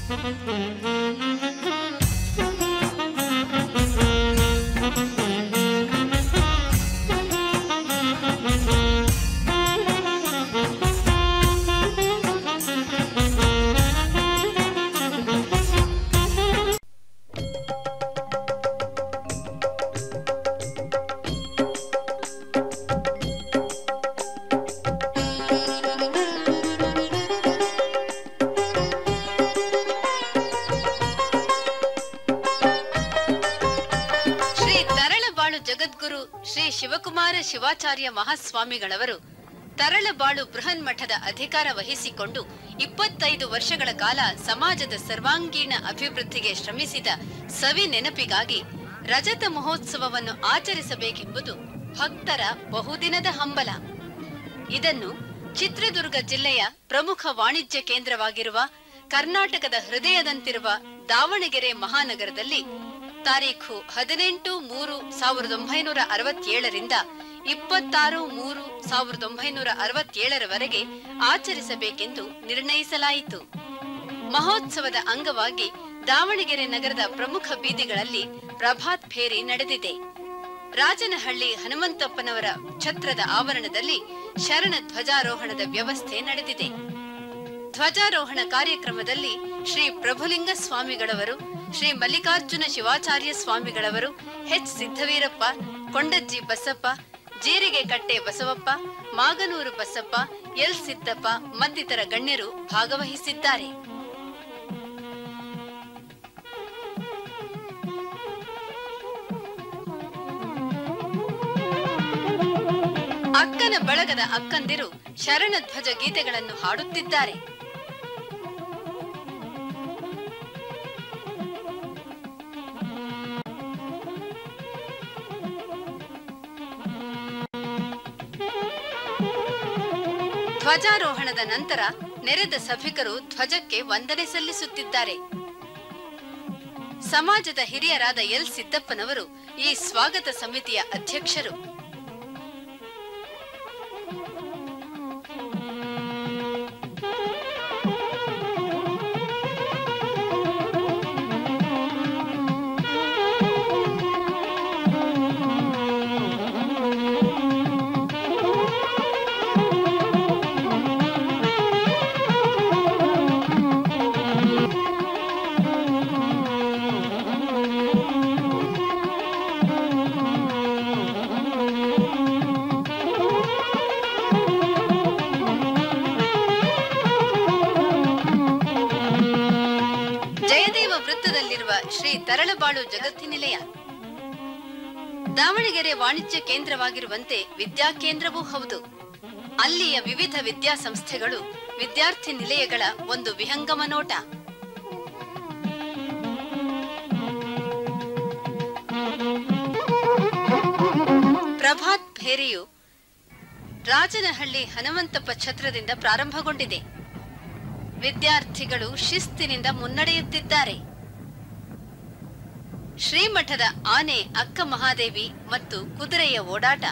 ಶ್ರೀ ತರಳಬಾಳು ಜಗದ್ಗುರು ಶ್ರೀ ಶಿವಕುಮಾರ ಶಿವಾಚಾರ್ಯ ಮಹಾಸ್ವಾಮಿಗಳವರು ತರಳಬಾಳು ಬೃಹನ್ ಮಠದ ಅಧಿಕಾರ ವಹಿಸಿಕೊಂಡು ಇಪ್ಪತ್ತೈದು ವರ್ಷಗಳ ಕಾಲ ಸಮಾಜದ ಸರ್ವಾಂಗೀಣ ಅಭಿವೃದ್ಧಿಗೆ ಶ್ರಮಿಸಿದ ಸವಿ ನೆನಪಿಗಾಗಿ ರಜತ ಮಹೋತ್ಸವವನ್ನು ಆಚರಿಸಬೇಕೆಂಬುದು ಭಕ್ತರ ಬಹುದಿನದ ಹಂಬಲ ಇದನ್ನು ಚಿತ್ರದುರ್ಗ ಜಿಲ್ಲೆಯ ಪ್ರಮುಖ ವಾಣಿಜ್ಯ ಕೇಂದ್ರವಾಗಿರುವ ಕರ್ನಾಟಕದ ಹೃದಯದಂತಿರುವ ದಾವಣಗೆರೆ ಮಹಾನಗರದಲ್ಲಿ ತಾರೀಖು ಹದಿನೆಂಟು ಮೂರು ಸಾವಿರದ ಒಂಬೈನೂರ ಅರವತ್ತೇಳರಿಂದ ಇಪ್ಪತ್ತಾರು ಮೂರು ಸಾವಿರದ ಒಂಬೈನೂರ ಅರವತ್ತೇಳರವರೆಗೆ ಆಚರಿಸಬೇಕೆಂದು ನಿರ್ಣಯಿಸಲಾಯಿತು ಮಹೋತ್ಸವದ ಅಂಗವಾಗಿ ದಾವಣಗೆರೆ ನಗರದ ಪ್ರಮುಖ ಬೀದಿಗಳಲ್ಲಿ ಪ್ರಭಾತ್ ಫೇರಿ ನಡೆದಿದೆ ರಾಜನಹಳ್ಳಿ ಹನುಮಂತಪ್ಪನವರ ಛತ್ರದ ಆವರಣದಲ್ಲಿ ಶರಣ ಧ್ವಜಾರೋಹಣದ ವ್ಯವಸ್ಥೆ ನಡೆದಿದೆ ಧ್ವಜಾರೋಹಣ ಕಾರ್ಯಕ್ರಮದಲ್ಲಿ ಶ್ರೀ ಪ್ರಭುಲಿಂಗ ಸ್ವಾಮಿಗಳವರು ಶ್ರೀ ಮಲ್ಲಿಕಾರ್ಜುನ ಶಿವಾಚಾರ್ಯ ಸ್ವಾಮಿಗಳವರು H Siddaveerappa Kondajji Basappa Jirigekatte Basavappa Maganur Basappa L Siddappa ಮತ್ತಿತರ ಗಣ್ಯರು ಭಾಗವಹಿಸಿದ್ದಾರೆ ಅಕ್ಕನ ಬಳಗದ ಅಕ್ಕಂದಿರು ಶರಣ ಧ್ವಜ ಗೀತೆಗಳನ್ನು ಹಾಡುತ್ತಿದ್ದಾರೆ ಧ್ವಜಾರೋಹಣದ ನಂತರ ನೆರೆದ ಸಭಿಕರು ಧ್ವಜಕ್ಕೆ ವಂದನೆ ಸಲ್ಲಿಸುತ್ತಿದ್ದಾರೆ ಸಮಾಜದ ಹಿರಿಯರಾದ ಎಲ್ ಸಿದ್ದಪ್ಪನವರು ಈ ಸ್ವಾಗತ ಸಮಿತಿಯ ಅಧ್ಯಕ್ಷರು ಜಯದೇವ ವೃತ್ತದಲ್ಲಿರುವ ಶ್ರೀ ತರಳಬಾಳು ಜಗತ್ತಿನಿಲಯ ದಾವಣಗೆರೆ ವಾಣಿಜ್ಯ ಕೇಂದ್ರವಾಗಿರುವಂತೆ ವಿದ್ಯಾಕೇಂದ್ರವೂ ಹೌದು ಅಲ್ಲಿಯ ವಿವಿಧ ವಿದ್ಯಾಸಂಸ್ಥೆಗಳು ವಿದ್ಯಾರ್ಥಿ ನಿಲಯಗಳ ಒಂದು ವಿಹಂಗಮ ನೋಟ ಪ್ರಭಾತ್ ಭೇರಿಯು ರಾಜನಹಳ್ಳಿ ಹನುಮಂತಪ್ಪ ಛತ್ರದಿಂದ ಪ್ರಾರಂಭಗೊಂಡಿದೆ ವಿದ್ಯಾರ್ಥಿಗಳು ಶಿಸ್ತಿನಿಂದ ಮುನ್ನಡೆಯುತ್ತಿದ್ದಾರೆ ಶ್ರೀಮಠದ ಆನೆ ಅಕ್ಕ ಮಹಾದೇವಿ ಮತ್ತು ಕುದುರೆಯ ಓಡಾಟ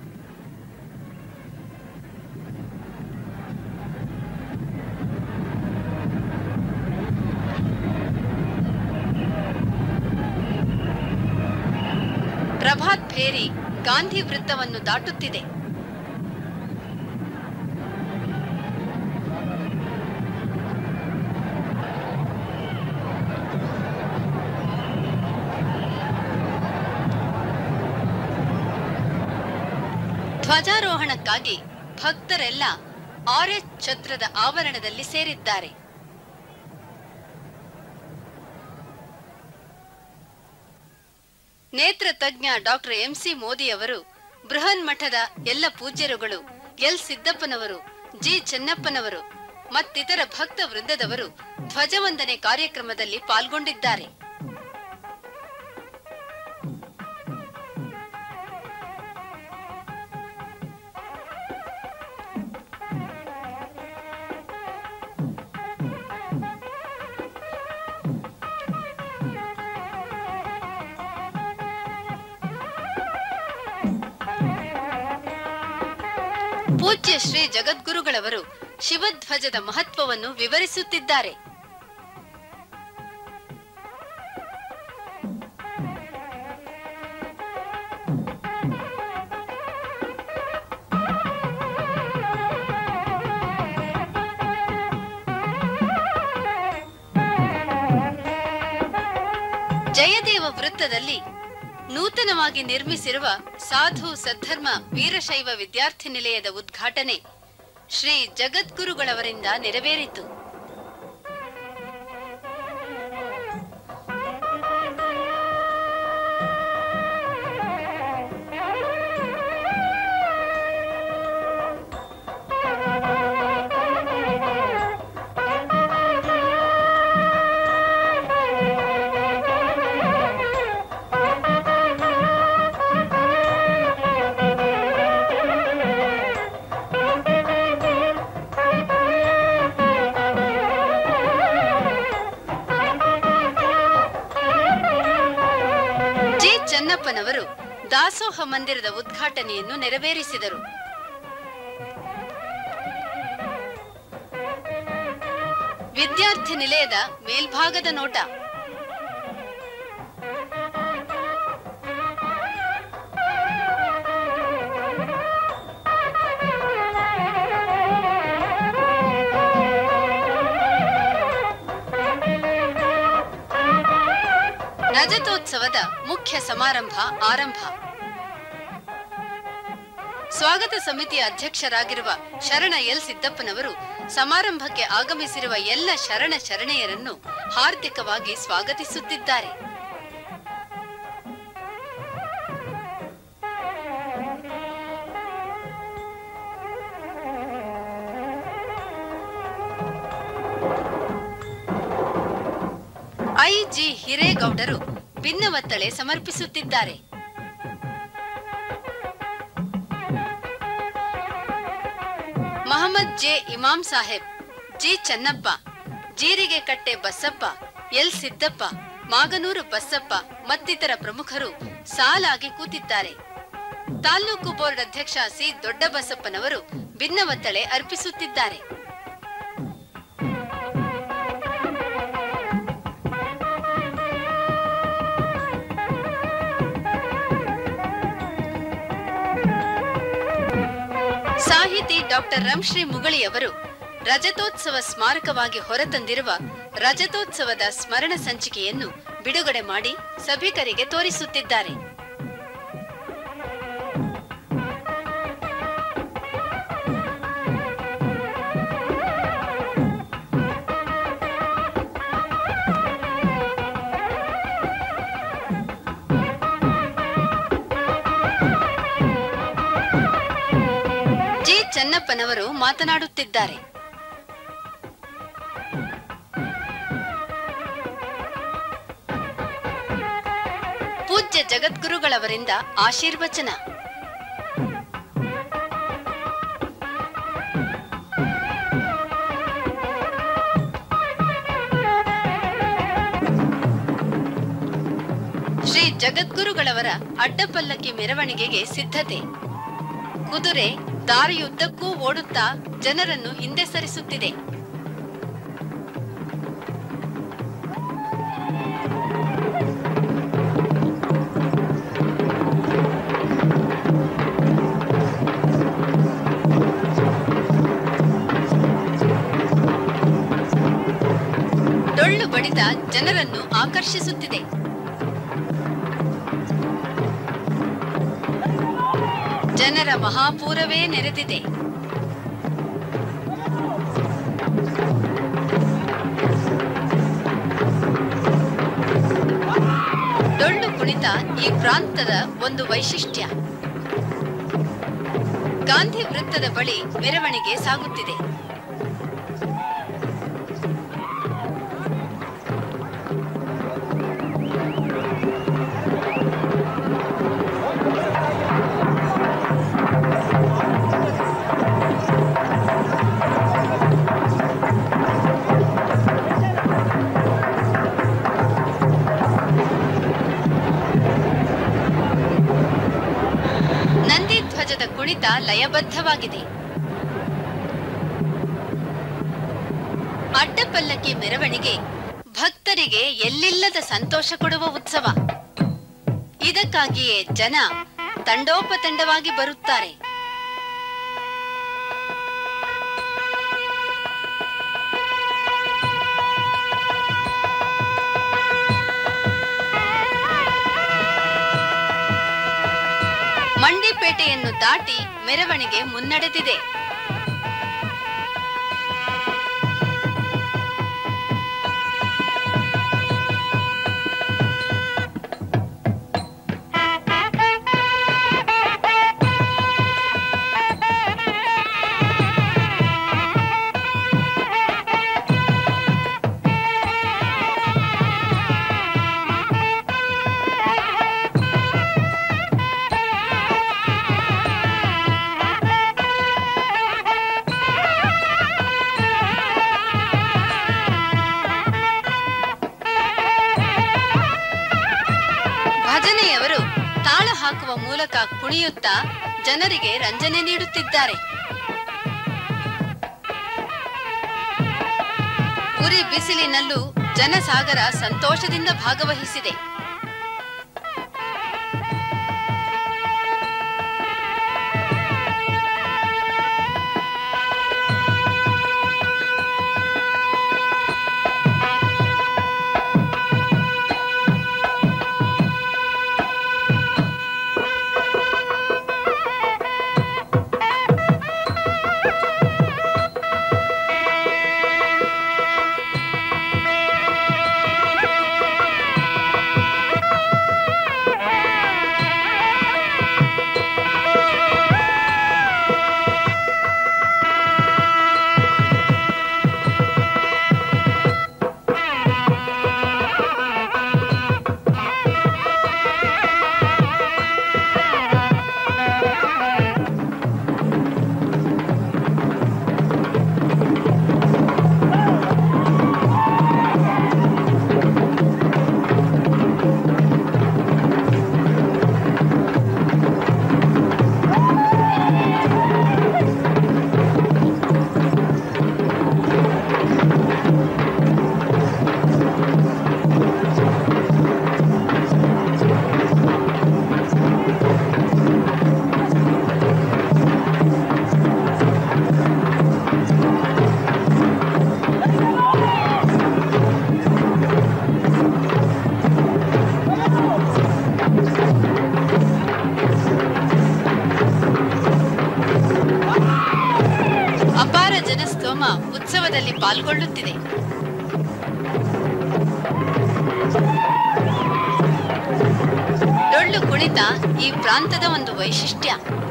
ಪ್ರಭಾತ್ ಫೇರಿ ಗಾಂಧಿ ವೃತ್ತವನ್ನು ದಾಟುತ್ತಿದೆ ಧ್ವಜಾರೋಹಣಕ್ಕಾಗಿ ಭಕ್ತರೆಲ್ಲ ಆರ್ಎಚ್ ಛತ್ರದ ಆವರಣದಲ್ಲಿ ಸೇರಿದ್ದಾರೆ ನೇತ್ರ ತಜ್ಞ ಡಾಕ್ಟರ್ ಎಂಸಿ ಮೋದಿ ಅವರು ಬೃಹನ್ ಮಠದ ಎಲ್ಲ ಪೂಜ್ಯರುಗಳು ಎಲ್ ಸಿದ್ದಪ್ಪನವರು ಜಿ ಚೆನ್ನಪ್ಪನವರು ಮತ್ತಿತರ ಭಕ್ತ ವೃಂದದವರು ಧ್ವಜವಂದನೆ ಕಾರ್ಯಕ್ರಮದಲ್ಲಿ ಪಾಲ್ಗೊಂಡಿದ್ದಾರೆ ಪೂಜ್ಯ ಶ್ರೀ ಜಗದ್ಗುರುಗಳವರು ಶಿವಧ್ವಜದ ಮಹತ್ವವನ್ನು ವಿವರಿಸುತ್ತಿದ್ದಾರೆ ಜಯದೇವ ವೃತ್ತದಲ್ಲಿ ನೂತನವಾಗಿ ನಿರ್ಮಿಸಿರುವ ಸಾಧು ಸದ್ಧರ್ಮ ವೀರಶೈವ ವಿದ್ಯಾರ್ಥಿ ನಿಲಯದ ಉದ್ಘಾಟನೆ ಶ್ರೀ ಜಗದ್ಗುರುಗಳವರಿಂದ ನೆರವೇರಿತು ಜಿ ಚೆನ್ನಪ್ಪನವರು ದಾಸೋಹ ಮಂದಿರದ ಉದ್ಘಾಟನೆಯನ್ನು ನೆರವೇರಿಸಿದರು ವಿದ್ಯಾರ್ಥಿ ನಿಲಯದ ಮೇಲ್ಭಾಗದ ನೋಟ ರಜತೋತ್ಸವದ ಮುಖ್ಯ ಸಮಾರಂಭ ಆರಂಭ ಸ್ವಾಗತ ಸಮಿತಿಯ ಅಧ್ಯಕ್ಷರಾಗಿರುವ ಶರಣ ಎಲ್ ಸಿದ್ದಪ್ಪನವರು ಸಮಾರಂಭಕ್ಕೆ ಆಗಮಿಸಿರುವ ಎಲ್ಲ ಶರಣ ಶರಣೆಯರನ್ನು ಹಾರ್ದಿಕವಾಗಿ ಸ್ವಾಗತಿಸುತ್ತಿದ್ದಾರೆ ಐಜಿ ಹಿರೇಗೌಡರು ಭಿನ್ನವತ್ತಳೆ ಸಮರ್ಪಿಸುತ್ತಿದ್ದಾರೆ Mohammed J Imam Saheb G Channappa Jirigekatte Basappa L Siddappa Maganur Basappa ಮತ್ತಿತರ ಪ್ರಮುಖರು ಸಾಲಾಗಿ ಕೂತಿದ್ದಾರೆ ತಾಲ್ಲೂಕು ಬೋರ್ಡ್ ಅಧ್ಯಕ್ಷ ಸಿ ದೊಡ್ಡಬಸಪ್ಪನವರು ಭಿನ್ನವತ್ತಳೆ ಅರ್ಪಿಸುತ್ತಿದ್ದಾರೆ ಸಾಹಿತಿ ಡಾಕ್ಟರ್ ರಂಶ್ರೀ ಮುಗಳಿಯವರು ರಜತೋತ್ಸವ ಸ್ಮಾರಕವಾಗಿ ಹೊರತಂದಿರುವ ರಜತೋತ್ಸವದ ಸ್ಮರಣ ಸಂಚಿಕೆಯನ್ನು ಬಿಡುಗಡೆ ಮಾಡಿ ಸಭಿಕರಿಗೆ ತೋರಿಸುತ್ತಿದ್ದಾರೆ ಜಿ ಚೆನ್ನಪ್ಪನವರು ಮಾತನಾಡುತ್ತಿದ್ದಾರೆ ಪೂಜ್ಯ ಜಗದ್ಗುರುಗಳವರಿಂದ ಆಶೀರ್ವಚನ ಶ್ರೀ ಜಗದ್ಗುರುಗಳವರ ಅಡ್ಡಪಲ್ಲಕ್ಕಿ ಮೆರವಣಿಗೆಗೆ ಸಿದ್ಧತೆ ಕುದುರೆ ದಾರಿಯುದ್ದಕ್ಕೂ ಓಡುತ್ತಾ ಜನರನ್ನು ಹಿಂದೆ ಸರಿಸುತ್ತಿದೆ ಡೊಳ್ಳು ಬಡಿತ ಜನರನ್ನು ಆಕರ್ಷಿಸುತ್ತಿದೆ ಜನರ ಮಹಾಪೂರವೇ ನೆರೆದಿದೆ ಡೊಳ್ಳು ಕುಣಿತ ಈ ಪ್ರಾಂತದ ಒಂದು ವೈಶಿಷ್ಟ್ಯ ಗಾಂಧಿ ವೃತ್ತದ ಬಳಿ ಮೆರವಣಿಗೆ ಸಾಗುತ್ತಿದೆ ನಂದಿ ಧ್ವಜದ ಕುಣಿತ ಲಯಬದ್ಧವಾಗಿದೆ ಅಡ್ಡಪಲ್ಲಕ್ಕಿ ಮೆರವಣಿಗೆ ಭಕ್ತರಿಗೆ ಎಲ್ಲಿಲ್ಲದ ಸಂತೋಷ ಕೊಡುವ ಉತ್ಸವ ಇದಕ್ಕಾಗಿಯೇ ಜನ ತಂಡೋಪತಂಡವಾಗಿ ಬರುತ್ತಾರೆ ಮಂಡಿಪೇಟೆಯನ್ನು ದಾಟಿ ಮೆರವಣಿಗೆ ಮುನ್ನಡೆದಿದೆ ಭಜನೆಯವರು ತಾಳ ಹಾಕುವ ಮೂಲಕ ಕುಣಿಯುತ್ತಾ ಜನರಿಗೆ ರಂಜನೆ ನೀಡುತ್ತಿದ್ದಾರೆ ಉರಿ ಬಿಸಿಲಿನಲ್ಲೂ ಜನಸಾಗರ ಸಂತೋಷದಿಂದ ಭಾಗವಹಿಸಿದೆ ಅಪಾರ ಜನಸ್ತೋಮ ಉತ್ಸವದಲ್ಲಿ ಪಾಲ್ಗೊಳ್ಳುತ್ತಿದೆ ಡೊಳ್ಳು ಕುಣಿತ ಈ ಪ್ರಾಂತದ ಒಂದು ವೈಶಿಷ್ಟ್ಯ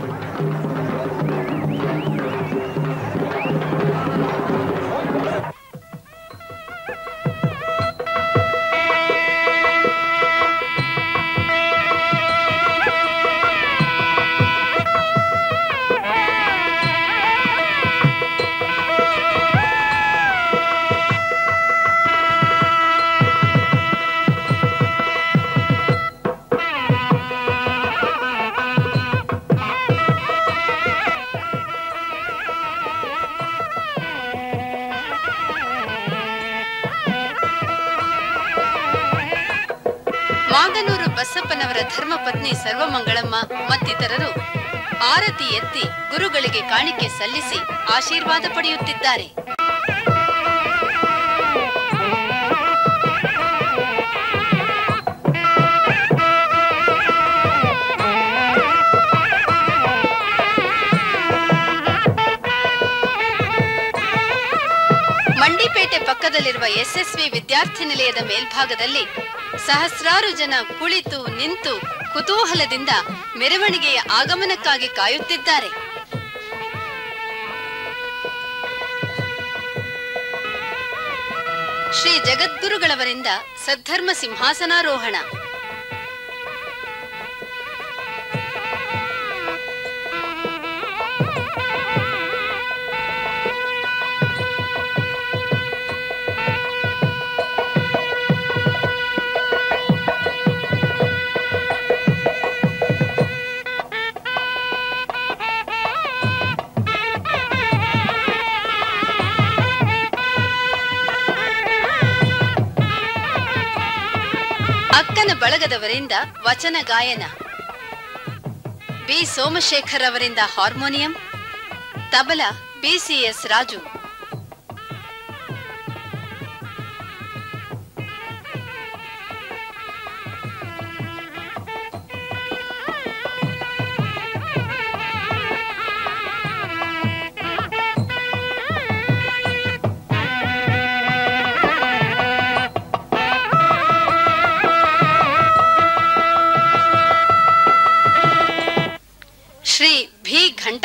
ಮಾಗನೂರು ಬಸಪ್ಪನವರ ಧರ್ಮಪತ್ನಿ ಸರ್ವಮಂಗಳಮ್ಮ ಮತ್ತಿತರರು ಆರತಿ ಎತ್ತಿ ಗುರುಗಳಿಗೆ ಕಾಣಿಕೆ ಸಲ್ಲಿಸಿ ಆಶೀರ್ವಾದ ಪಡೆಯುತ್ತಿದ್ದಾರೆ ಮಂಡಿಪೇಟೆ ಪಕ್ಕದಲ್ಲಿರುವ ಎಸ್ಎಸ್ವಿ ವಿದ್ಯಾರ್ಥಿ ನಿಲಯದ ಮೇಲ್ಭಾಗದಲ್ಲಿ ಸಹಸ್ರಾರು ಜನ ಕುಳಿತು ನಿಂತು ಕುತೂಹಲದಿಂದ ಮೆರವಣಿಗೆಯ ಆಗಮನಕ್ಕಾಗಿ ಕಾಯುತ್ತಿದ್ದಾರೆ ಶ್ರೀ ಜಗದ್ಗುರುಗಳವರಿಂದ ಸದ್ಧರ್ಮ ಸಿಂಹಾಸನಾರೋಹಣ ಅಕ್ಕನ ಬಳಗದವರಿಂದ ವಚನ ಗಾಯನ ಬಿ ಸೋಮಶೇಖರ್ ಅವರಿಂದ ಹಾರ್ಮೋನಿಯಂ ತಬಲಾ ಬಿಸಿಎಸ್ ರಾಜು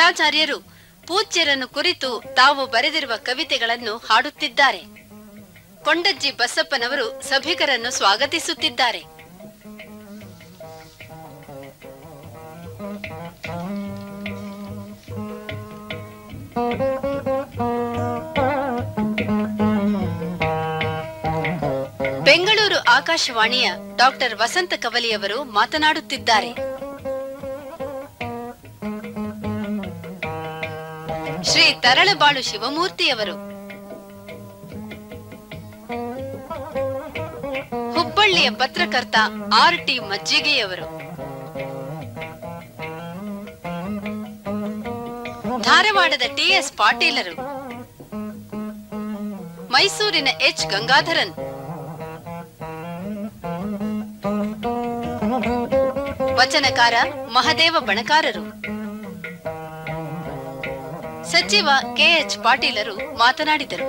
ಭಟ್ಟಾಚಾರ್ಯರು ಪೂಜ್ಯರನ್ನು ಕುರಿತು ತಾವು ಬರೆದಿರುವ ಕವಿತೆಗಳನ್ನು ಹಾಡುತ್ತಿದ್ದಾರೆ ಕೊಂಡಜ್ಜಿ ಬಸಪ್ಪನವರು ಸಭಿಕರನ್ನು ಸ್ವಾಗತಿಸುತ್ತಿದ್ದಾರೆ ಬೆಂಗಳೂರು ಆಕಾಶವಾಣಿಯ ಡಾಕ್ಟರ್ ವಸಂತ ಕವಲಿಯವರು ಮಾತನಾಡುತ್ತಿದ್ದಾರೆ ಶ್ರೀ ತರಳಬಾಳು ಶಿವಮೂರ್ತಿಯವರು ಹುಬ್ಬಳ್ಳಿಯ ಪತ್ರಕರ್ತ ಆರ್ ಟಿ ಮಜ್ಜಿಗೆಯವರು ಧಾರವಾಡದ ಟಿಎಸ್ ಪಾಟೀಲರು ಮೈಸೂರಿನ ಎಚ್ ಗಂಗಾಧರನ್ ವಚನಕಾರ ಮಹದೇವ ಬಣಕಾರರು ಸಚಿವ ಕೆಎಚ್ ಪಾಟೀಲರು ಮಾತನಾಡಿದರು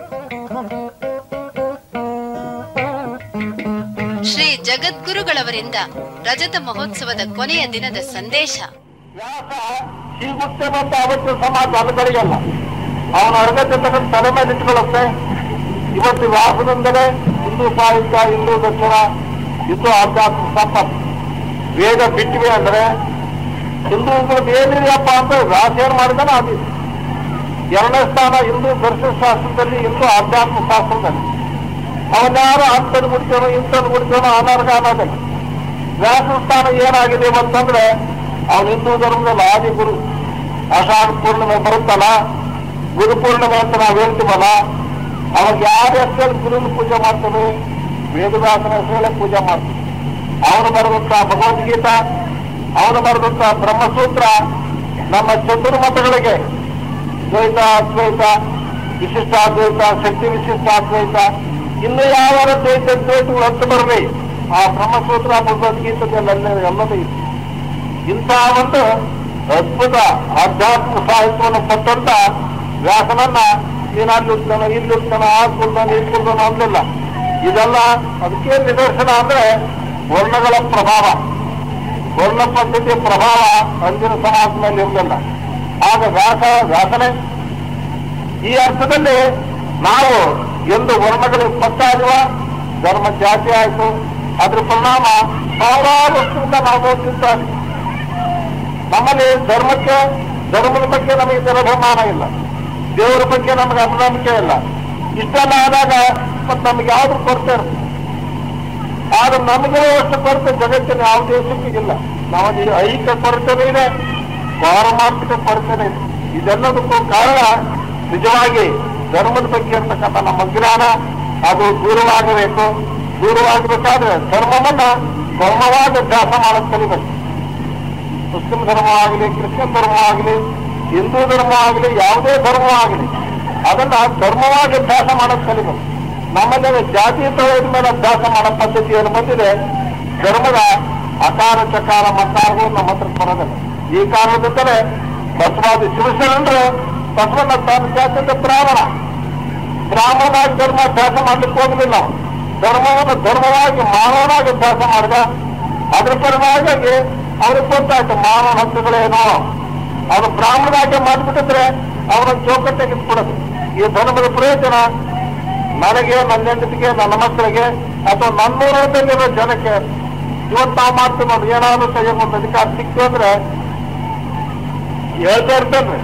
ಶ್ರೀ ಜಗದ್ಗುರುಗಳವರಿಂದ ರಜತ ಮಹೋತ್ಸವದ ಕೊನೆಯ ದಿನದ ಸಂದೇಶ ವ್ಯಾಸ ಹೀಗುತ್ತೆ ಬಂತ ಅವತ್ತು ಸಮಾಜ ಅನುಗಳಿಗಲ್ಲ ಅವನ ಅರ್ಗತೆ ತಗೊಂಡು ತಲೆ ಮೇಲೆ ಇಟ್ಕೊಳ್ಳುತ್ತೆ ಇವತ್ತು ವ್ಯಾಸದಿಂದಲೇ ಹಿಂದೂ ಸಾಹಿತ್ಯ ಹಿಂದೂ ದಕ್ಷಿಣ ಹಿಂದೂ ಆಧ್ಯಾತ್ಮ ಸಂಪತ್ತು ವೇದ ಬಿಟ್ಟಿವೆ ಅಂದ್ರೆ ಹಿಂದೂಗಳು ಏನಿದೆಯಪ್ಪ ಅಂತ ವ್ಯಾಸ ಏನ್ ಮಾಡಿದಾನೆ ಅದು ಎರಡನೇ ಸ್ಥಾನ ಹಿಂದೂ ದರ್ಶನ ಶಾಸ್ತ್ರದಲ್ಲಿ ಹಿಂದೂ ಆಧ್ಯಾತ್ಮ ಶಾಸ್ತ್ರದಲ್ಲಿ ಅವನ್ಯಾರು ಅಂಥದ್ದು ಬಿಡ್ತೇನೋ ಇಂಥದ್ದು ಬಿಡ್ತೇನೋ ಅನರ್ಹ ಅನ್ನೋದಿಲ್ಲ ವ್ಯಾಸ ಸ್ಥಾನ ಏನಾಗಿದೆ ಅಂತಂದ್ರೆ ಅವನು ಹಿಂದೂ ಧರ್ಮದಲ್ಲಿ ಆದಿ ಗುರು ಆಷಾಢ ಪೂರ್ಣಿಮೆ ಬರುತ್ತಲ್ಲ ಗುರು ಪೂರ್ಣಿಮೆ ಅಂತ ನಾವು ಹೇಳ್ತೀವಲ್ಲ ಅವಾಗ ಯಾರ ಹೆಸರಲ್ಲಿ ಗುರುನ ಪೂಜೆ ಮಾಡ್ತೇವೆ ವೇದವ್ಯಾಸನ ಹೆಸರಲ್ಲೇ ಪೂಜೆ ಮಾಡ್ತೀವಿ ಅವನು ಬರೆದಂತ ಭಗವದ್ಗೀತಾ ಅವನು ಬರೆದಂತ ಬ್ರಹ್ಮಸೂತ್ರ ನಮ್ಮ ಚತುರ್ಮತಗಳಿಗೆ ದ್ವೈತ ಅದ್ವೈತ ವಿಶಿಷ್ಟಾದ್ವೈತ ಶಕ್ತಿ ವಿಶಿಷ್ಟಾದ್ವೈತ ಇನ್ನು ಯಾವ ದ್ವೈತ ದ್ವೈತಗಳು ಹತ್ತು ಬರಲಿ ಆ ಬ್ರಹ್ಮಸೂತ್ರ ಭಗವದ್ಗೀತೆಯಲ್ಲಿ ಎಲ್ಲದೂ ಇದೆ ಇಂತಹ ಒಂದು ಅದ್ಭುತ ಆಧ್ಯಾತ್ಮ ಸಾಹಿತ್ಯವನ್ನು ಕೊಟ್ಟಂತ ವ್ಯಾಸನನ್ನ ನೀನು ಅಲ್ಲಿ ಹುಡ್ತಾನೋ ಇಲ್ಲಿ ಹುಡ್ತಾನೋ ಆ ಕುಲ್ದಾನ ಈ ಕುಲ್ದಾನ ಅಂದಿಲ್ಲ ಇದೆಲ್ಲ ಅದಕ್ಕೆ ನಿದರ್ಶನ ಅಂದ್ರೆ ವರ್ಣಗಳ ಪ್ರಭಾವ ವರ್ಣ ಪದ್ಧತಿಯ ಪ್ರಭಾವ ಅಂದಿನ ಸಮಾಜ ಮೇಲೆ ಇರಲಿಲ್ಲ ಆಗ ವ್ಯಾಸ ವ್ಯಾಸನೆ ಈ ಅರ್ಥದಲ್ಲಿ ನಾವು ಎಂದು ವರ್ಣಗಳು ಪಟ್ಟಾಗುವ ಧರ್ಮ ಜಾತಿ ಆಯಿತು ಅದ್ರ ಪರಿಣಾಮ ಸಾವಿರಾರು ವರ್ಷದಿಂದ ನಾವು ಓದ್ತಿದ್ದಾರೆ ನಮ್ಮಲ್ಲಿ ಧರ್ಮಕ್ಕೆ ಧರ್ಮದ ಬಗ್ಗೆ ನಮಗೆ ಜಲಭಿಮಾನ ಇಲ್ಲ ದೇವರ ಬಗ್ಗೆ ನಮಗೆ ಅಪನಂಬಿಕೆ ಇಲ್ಲ ಇಷ್ಟೆಲ್ಲ ಆದಾಗ ಮತ್ತೆ ನಮ್ಗೆ ಯಾವ್ದು ಕೊರತೆ ಇರುತ್ತೆ ಆದ್ರೆ ನಮಗೆ ಅಷ್ಟು ಕೊರತೆ ಜಗತ್ತಿನ ಯಾವ ದೇಶಕ್ಕೂ ಇಲ್ಲ ನಮಗೆ ಐಕ್ಯ ಕೊರತೆನೂ ಇದೆ ಪಾರಮಾರ್ಥಿಕ ಕೊರತೆನೂ ಇದೆ ಇದೆಲ್ಲದಕ್ಕೂ ಕಾರಣ ನಿಜವಾಗಿ ಧರ್ಮದ ಬಗ್ಗೆ ಇರ್ತಕ್ಕಂಥ ನಮ್ಮ ಜ್ಞಾನ ಅದು ದೂರವಾಗಬೇಕು ದೂರವಾಗಬೇಕಾದ್ರೆ ಧರ್ಮವನ್ನ ಧರ್ಮವಾಗಿ ಅಭ್ಯಾಸ ಮಾಡೋದು ಕಲಿಬೇಕು ಮುಸ್ಲಿಂ ಧರ್ಮ ಆಗಲಿ ಕ್ರಿಶ್ಚಿಯನ್ ಧರ್ಮ ಆಗಲಿ ಹಿಂದೂ ಧರ್ಮ ಆಗಲಿ ಯಾವುದೇ ಧರ್ಮ ಆಗಲಿ ಅದನ್ನ ಧರ್ಮವಾಗಿ ಅಭ್ಯಾಸ ಮಾಡೋದು ಕಲಿಬೇಕು ನಮ್ಮಲ್ಲಿ ಜಾತಿ ತಳದ ಮೇಲೆ ಅಭ್ಯಾಸ ಮಾಡೋ ಪದ್ಧತಿ ಏನು ಬಂದಿದೆ ಧರ್ಮದ ಅಕಾರ ಚಕಾರ ಮಕಾರಗಳು ನಮ್ಮ ಹತ್ರ ಬರೋದಿಲ್ಲ ಈ ಕಾರಣದಿಂದಲೇ ಬಸವಾದಿ ಶಿವಶರಣರು ಬಸವಣ್ಣ ತಾನು ಜಾತಿಯಿಂದ ಬ್ರಾಹ್ಮಣ ಬ್ರಾಹ್ಮಣನಾಗಿ ಧರ್ಮ ಅಭ್ಯಾಸ ಮಾಡ್ಲಿಕ್ಕೆ ಹೋಗಲಿಲ್ಲ ಅವನು. ಧರ್ಮವನ್ನು ಧರ್ಮವಾಗಿ ಮಾನವನಾಗಿ ಅಭ್ಯಾಸ ಮಾಡಿದ ಅದ್ರ ಪರಿಣಾಮವಾಗಿ ಅವ್ರಿಗೆ ಗೊತ್ತಾಯ್ತು ಮಾನವ ಹಕ್ಕುಗಳೇನೋ ಅವನು ಬ್ರಾಹ್ಮಣಾಗಿ ಮಾಡಿಬಿಟ್ಟಿದ್ರೆ ಅವನ ಚೌಕಟ್ಟಿಗೆ ಇಟ್ಬಿಡೋದು ಈ ಧರ್ಮದ ಪ್ರಯೋಜನ ನನಗೆ ನನ್ನ ಹೆಂಡತಿಗೆ ನನ್ನ ಮಕ್ಕಳಿಗೆ ಅಥವಾ ನನ್ನೂರಲ್ಲಿರೋ ಜನಕ್ಕೆ ಇವತ್ತು ನಾವು ಮಾಡ್ತೀವಿ ನೋಡಿ ಏನಾದ್ರು ಕೈಯಲ್ಲಿ ಒಂದು ಅಧಿಕಾರ ಸಿಕ್ತು ಅಂದ್ರೆ ಹೇಳ್ತಾ ಇರ್ತೇನೆ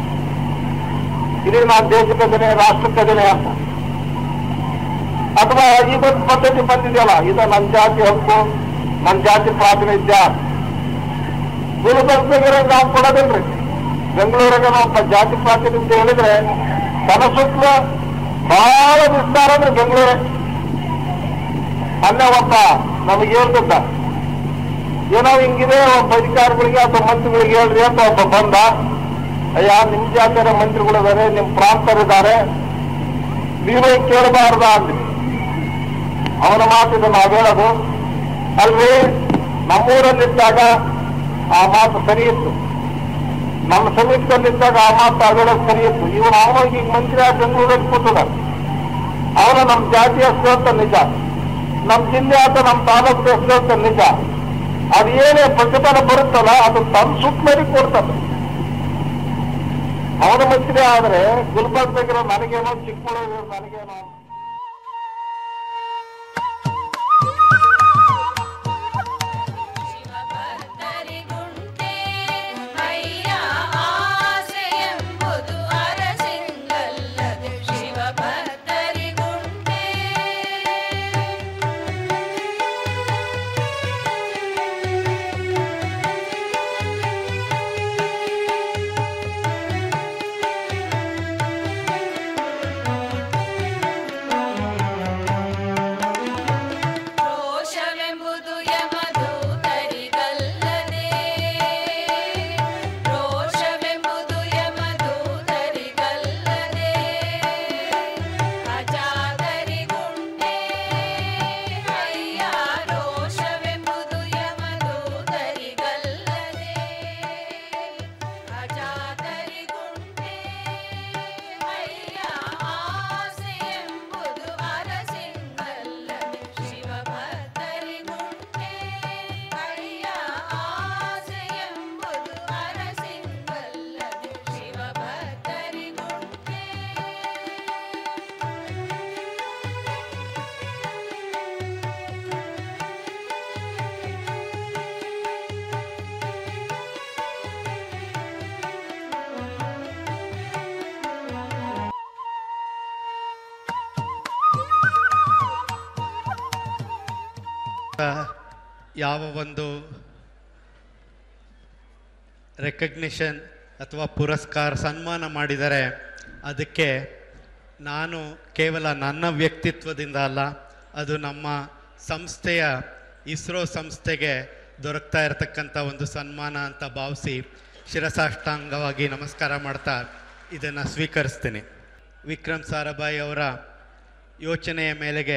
ಇಲ್ಲಿ ನಾನು ದೇಶಕ್ಕದಿನೇ ರಾಷ್ಟ್ರಕ್ಕದಿನೇ ಅಂತ ಅಥವಾ ಈ ಒಂದು ಪದ್ಧತಿ ಬಂದಿದೆಯಲ್ಲ ಇದು ನನ್ನ ಜಾತಿ ಹಕ್ಕು ನನ್ನ ಜಾತಿ ಪ್ರಾತಿನಿಧ್ಯ ಗುರುಬರ್ಸಿಗೆ ನಾವು ಕೊಡೋದಿಲ್ರಿ ಬೆಂಗಳೂರಿಗೆ ನಾವು ಒಬ್ಬ ಜಾತಿ ಪ್ರಾತಿನಿಧ್ಯ ಹೇಳಿದ್ರೆ ತನ್ನ ಸುತ್ತಲೂ ಬಹಳ ವಿಸ್ತಾರ ಅಂದ್ರೆ ಬೆಂಗಳೂರೇ ಅಲ್ಲೇ ಒಬ್ಬ ನಮಗೆ ಹೇಳ್ತಿದ್ದ ಏನೋ ಹಿಂಗಿದೆ ಒಬ್ಬ ಅಧಿಕಾರಿಗಳಿಗೆ ಅಥವಾ ಮಂತ್ರಿಗಳಿಗೆ ಹೇಳ್ರಿ ಅಂತ ಒಬ್ಬ ಬಂದ ಅಯ್ಯ ನಿಮ್ ಜಾತಿಯ ಮಂತ್ರಿಗಳು ಇದಾರೆ ನಿಮ್ ಪ್ರಾಂತರಿದ್ದಾರೆ ನೀವೇ ಕೇಳಬಾರ್ದ ಅಂದ್ರಿ ಅವನ ಮಾತಿಗೆ ನಾವು ಹೇಳೋದು ಅಲ್ರಿ ನಮ್ಮೂರಲ್ಲಿದ್ದಾಗ ಆ ಮಾತು ಸರಿ ಇತ್ತು ನಮ್ಮ ಸಮೀಪದಲ್ಲಿದ್ದಾಗ ಆ ಮಾತು ಆ ಹೇಳೋದು ಸರಿ ಇತ್ತು ಇವನು ಅವನಿಗೆ ಈಗ ಮಂತ್ರಿ ಆಗಿ ಬೆಂಗಳೂರಲ್ಲಿ ಕೂತದ ಅವನು ನಮ್ಮ ಜಾತಿ ಹೆಸರು ಅಂತ ನಿಜ ನಮ್ಮ ಜಿಲ್ಲೆ ಅಂತ ನಮ್ಮ ತಾಲೂಕು ಹೆಸರು ಅಂತ ನಿಜ ಅದು ಏನೇ ಪ್ರತಿಫಲ ಬರುತ್ತಲ್ಲ ಅದು ತನ್ನ ಸುತ್ತಲರಿಗೆ ಕೊಡ್ತದೆ ಅವನ ಮಂತ್ರಿ ಆದ್ರೆ ಗುಲ್ಬರ್ಗದಾಗಿರೋ ನನಗೇನೋ ಚಿಕ್ಕಮಗಳೂರು ನನಗೇನೋ ಶಿವಭಕ್ತರಿಗುಂಟೆ ಅಯ್ಯ ಆಸೆಯೆಂಬುದು ಅರಸಿಂಗಲ್ಲದೆ ಶಿವಭಕ್ತರಿಗುಂಟೆ ರೋಷವೆಂಬುದು ಯಮದೂತರಿಗಲ್ಲದೆ ರೋಷವೆಂಬುದು ಯಮದೂತರಿಗಲ್ಲದೆ ಅಜಾತರಿಗುಂಟೆ ಅಯ್ಯ ರೋಷವೆಂಬುದು ಯಮದೂತರಿಗಲ್ಲದೆ ಅಜಾತರಿಗುಂಟೆ ಅಯ್ಯ ಆಸೆಯೆಂಬುದು ಅರಸಿಂಗಲ್ಲದೆ ಶಿವಭಕ್ತರಿಗುಂಟೆ ಅಯ್ಯ ಆಸೆಯೆಂಬುದು ಅರಸಿಂಗಲ್ಲದೆ ಶಿವಭಕ್ತರಿಗುಂಟೆ ಯಾವ ಒಂದು ರೆಕಗ್ನಿಷನ್ ಅಥವಾ ಪುರಸ್ಕಾರ ಸನ್ಮಾನ ಮಾಡಿದರೆ ಅದಕ್ಕೆ ನಾನು ಕೇವಲ ನನ್ನ ವ್ಯಕ್ತಿತ್ವದಿಂದ ಅಲ್ಲ ಅದು ನಮ್ಮ ಸಂಸ್ಥೆಯ ಇಸ್ರೋ ಸಂಸ್ಥೆಗೆ ದೊರಕ್ತಾ ಇರತಕ್ಕಂಥ ಒಂದು ಸನ್ಮಾನ ಅಂತ ಭಾವಿಸಿ ಶಿರಸಾಷ್ಟಾಂಗವಾಗಿ ನಮಸ್ಕಾರ ಮಾಡ್ತಾ ಇದನ್ನು ಸ್ವೀಕರಿಸ್ತೀನಿ ವಿಕ್ರಮ್ ಸಾರಾಭಾಯಿ ಅವರ ಯೋಚನೆಯ ಮೇಲೆಗೆ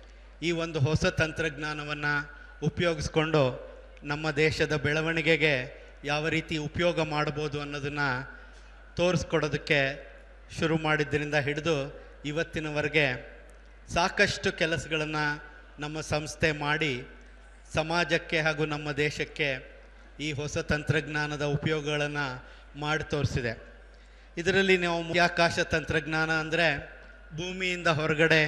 ಈ ಒಂದು ಹೊಸ ತಂತ್ರಜ್ಞಾನವನ್ನು ಉಪಯೋಗಿಸ್ಕೊಂಡು ನಮ್ಮ ದೇಶದ ಬೆಳವಣಿಗೆಗೆ ಯಾವ ರೀತಿ ಉಪಯೋಗ ಮಾಡ್ಬೋದು ಅನ್ನೋದನ್ನು ತೋರಿಸ್ಕೊಡೋದಕ್ಕೆ ಶುರು ಮಾಡಿದ್ದರಿಂದ ಹಿಡಿದು ಇವತ್ತಿನವರೆಗೆ ಸಾಕಷ್ಟು ಕೆಲಸಗಳನ್ನು ನಮ್ಮ ಸಂಸ್ಥೆ ಮಾಡಿ ಸಮಾಜಕ್ಕೆ ಹಾಗೂ ನಮ್ಮ ದೇಶಕ್ಕೆ ಈ ಹೊಸ ತಂತ್ರಜ್ಞಾನದ ಉಪಯೋಗಗಳನ್ನು ಮಾಡಿ ತೋರಿಸಿದೆ ಇದರಲ್ಲಿ ನಾವು ಬಾಹ್ಯಾಕಾಶ ತಂತ್ರಜ್ಞಾನ ಅಂದರೆ ಭೂಮಿಯಿಂದ ಹೊರಗಡೆ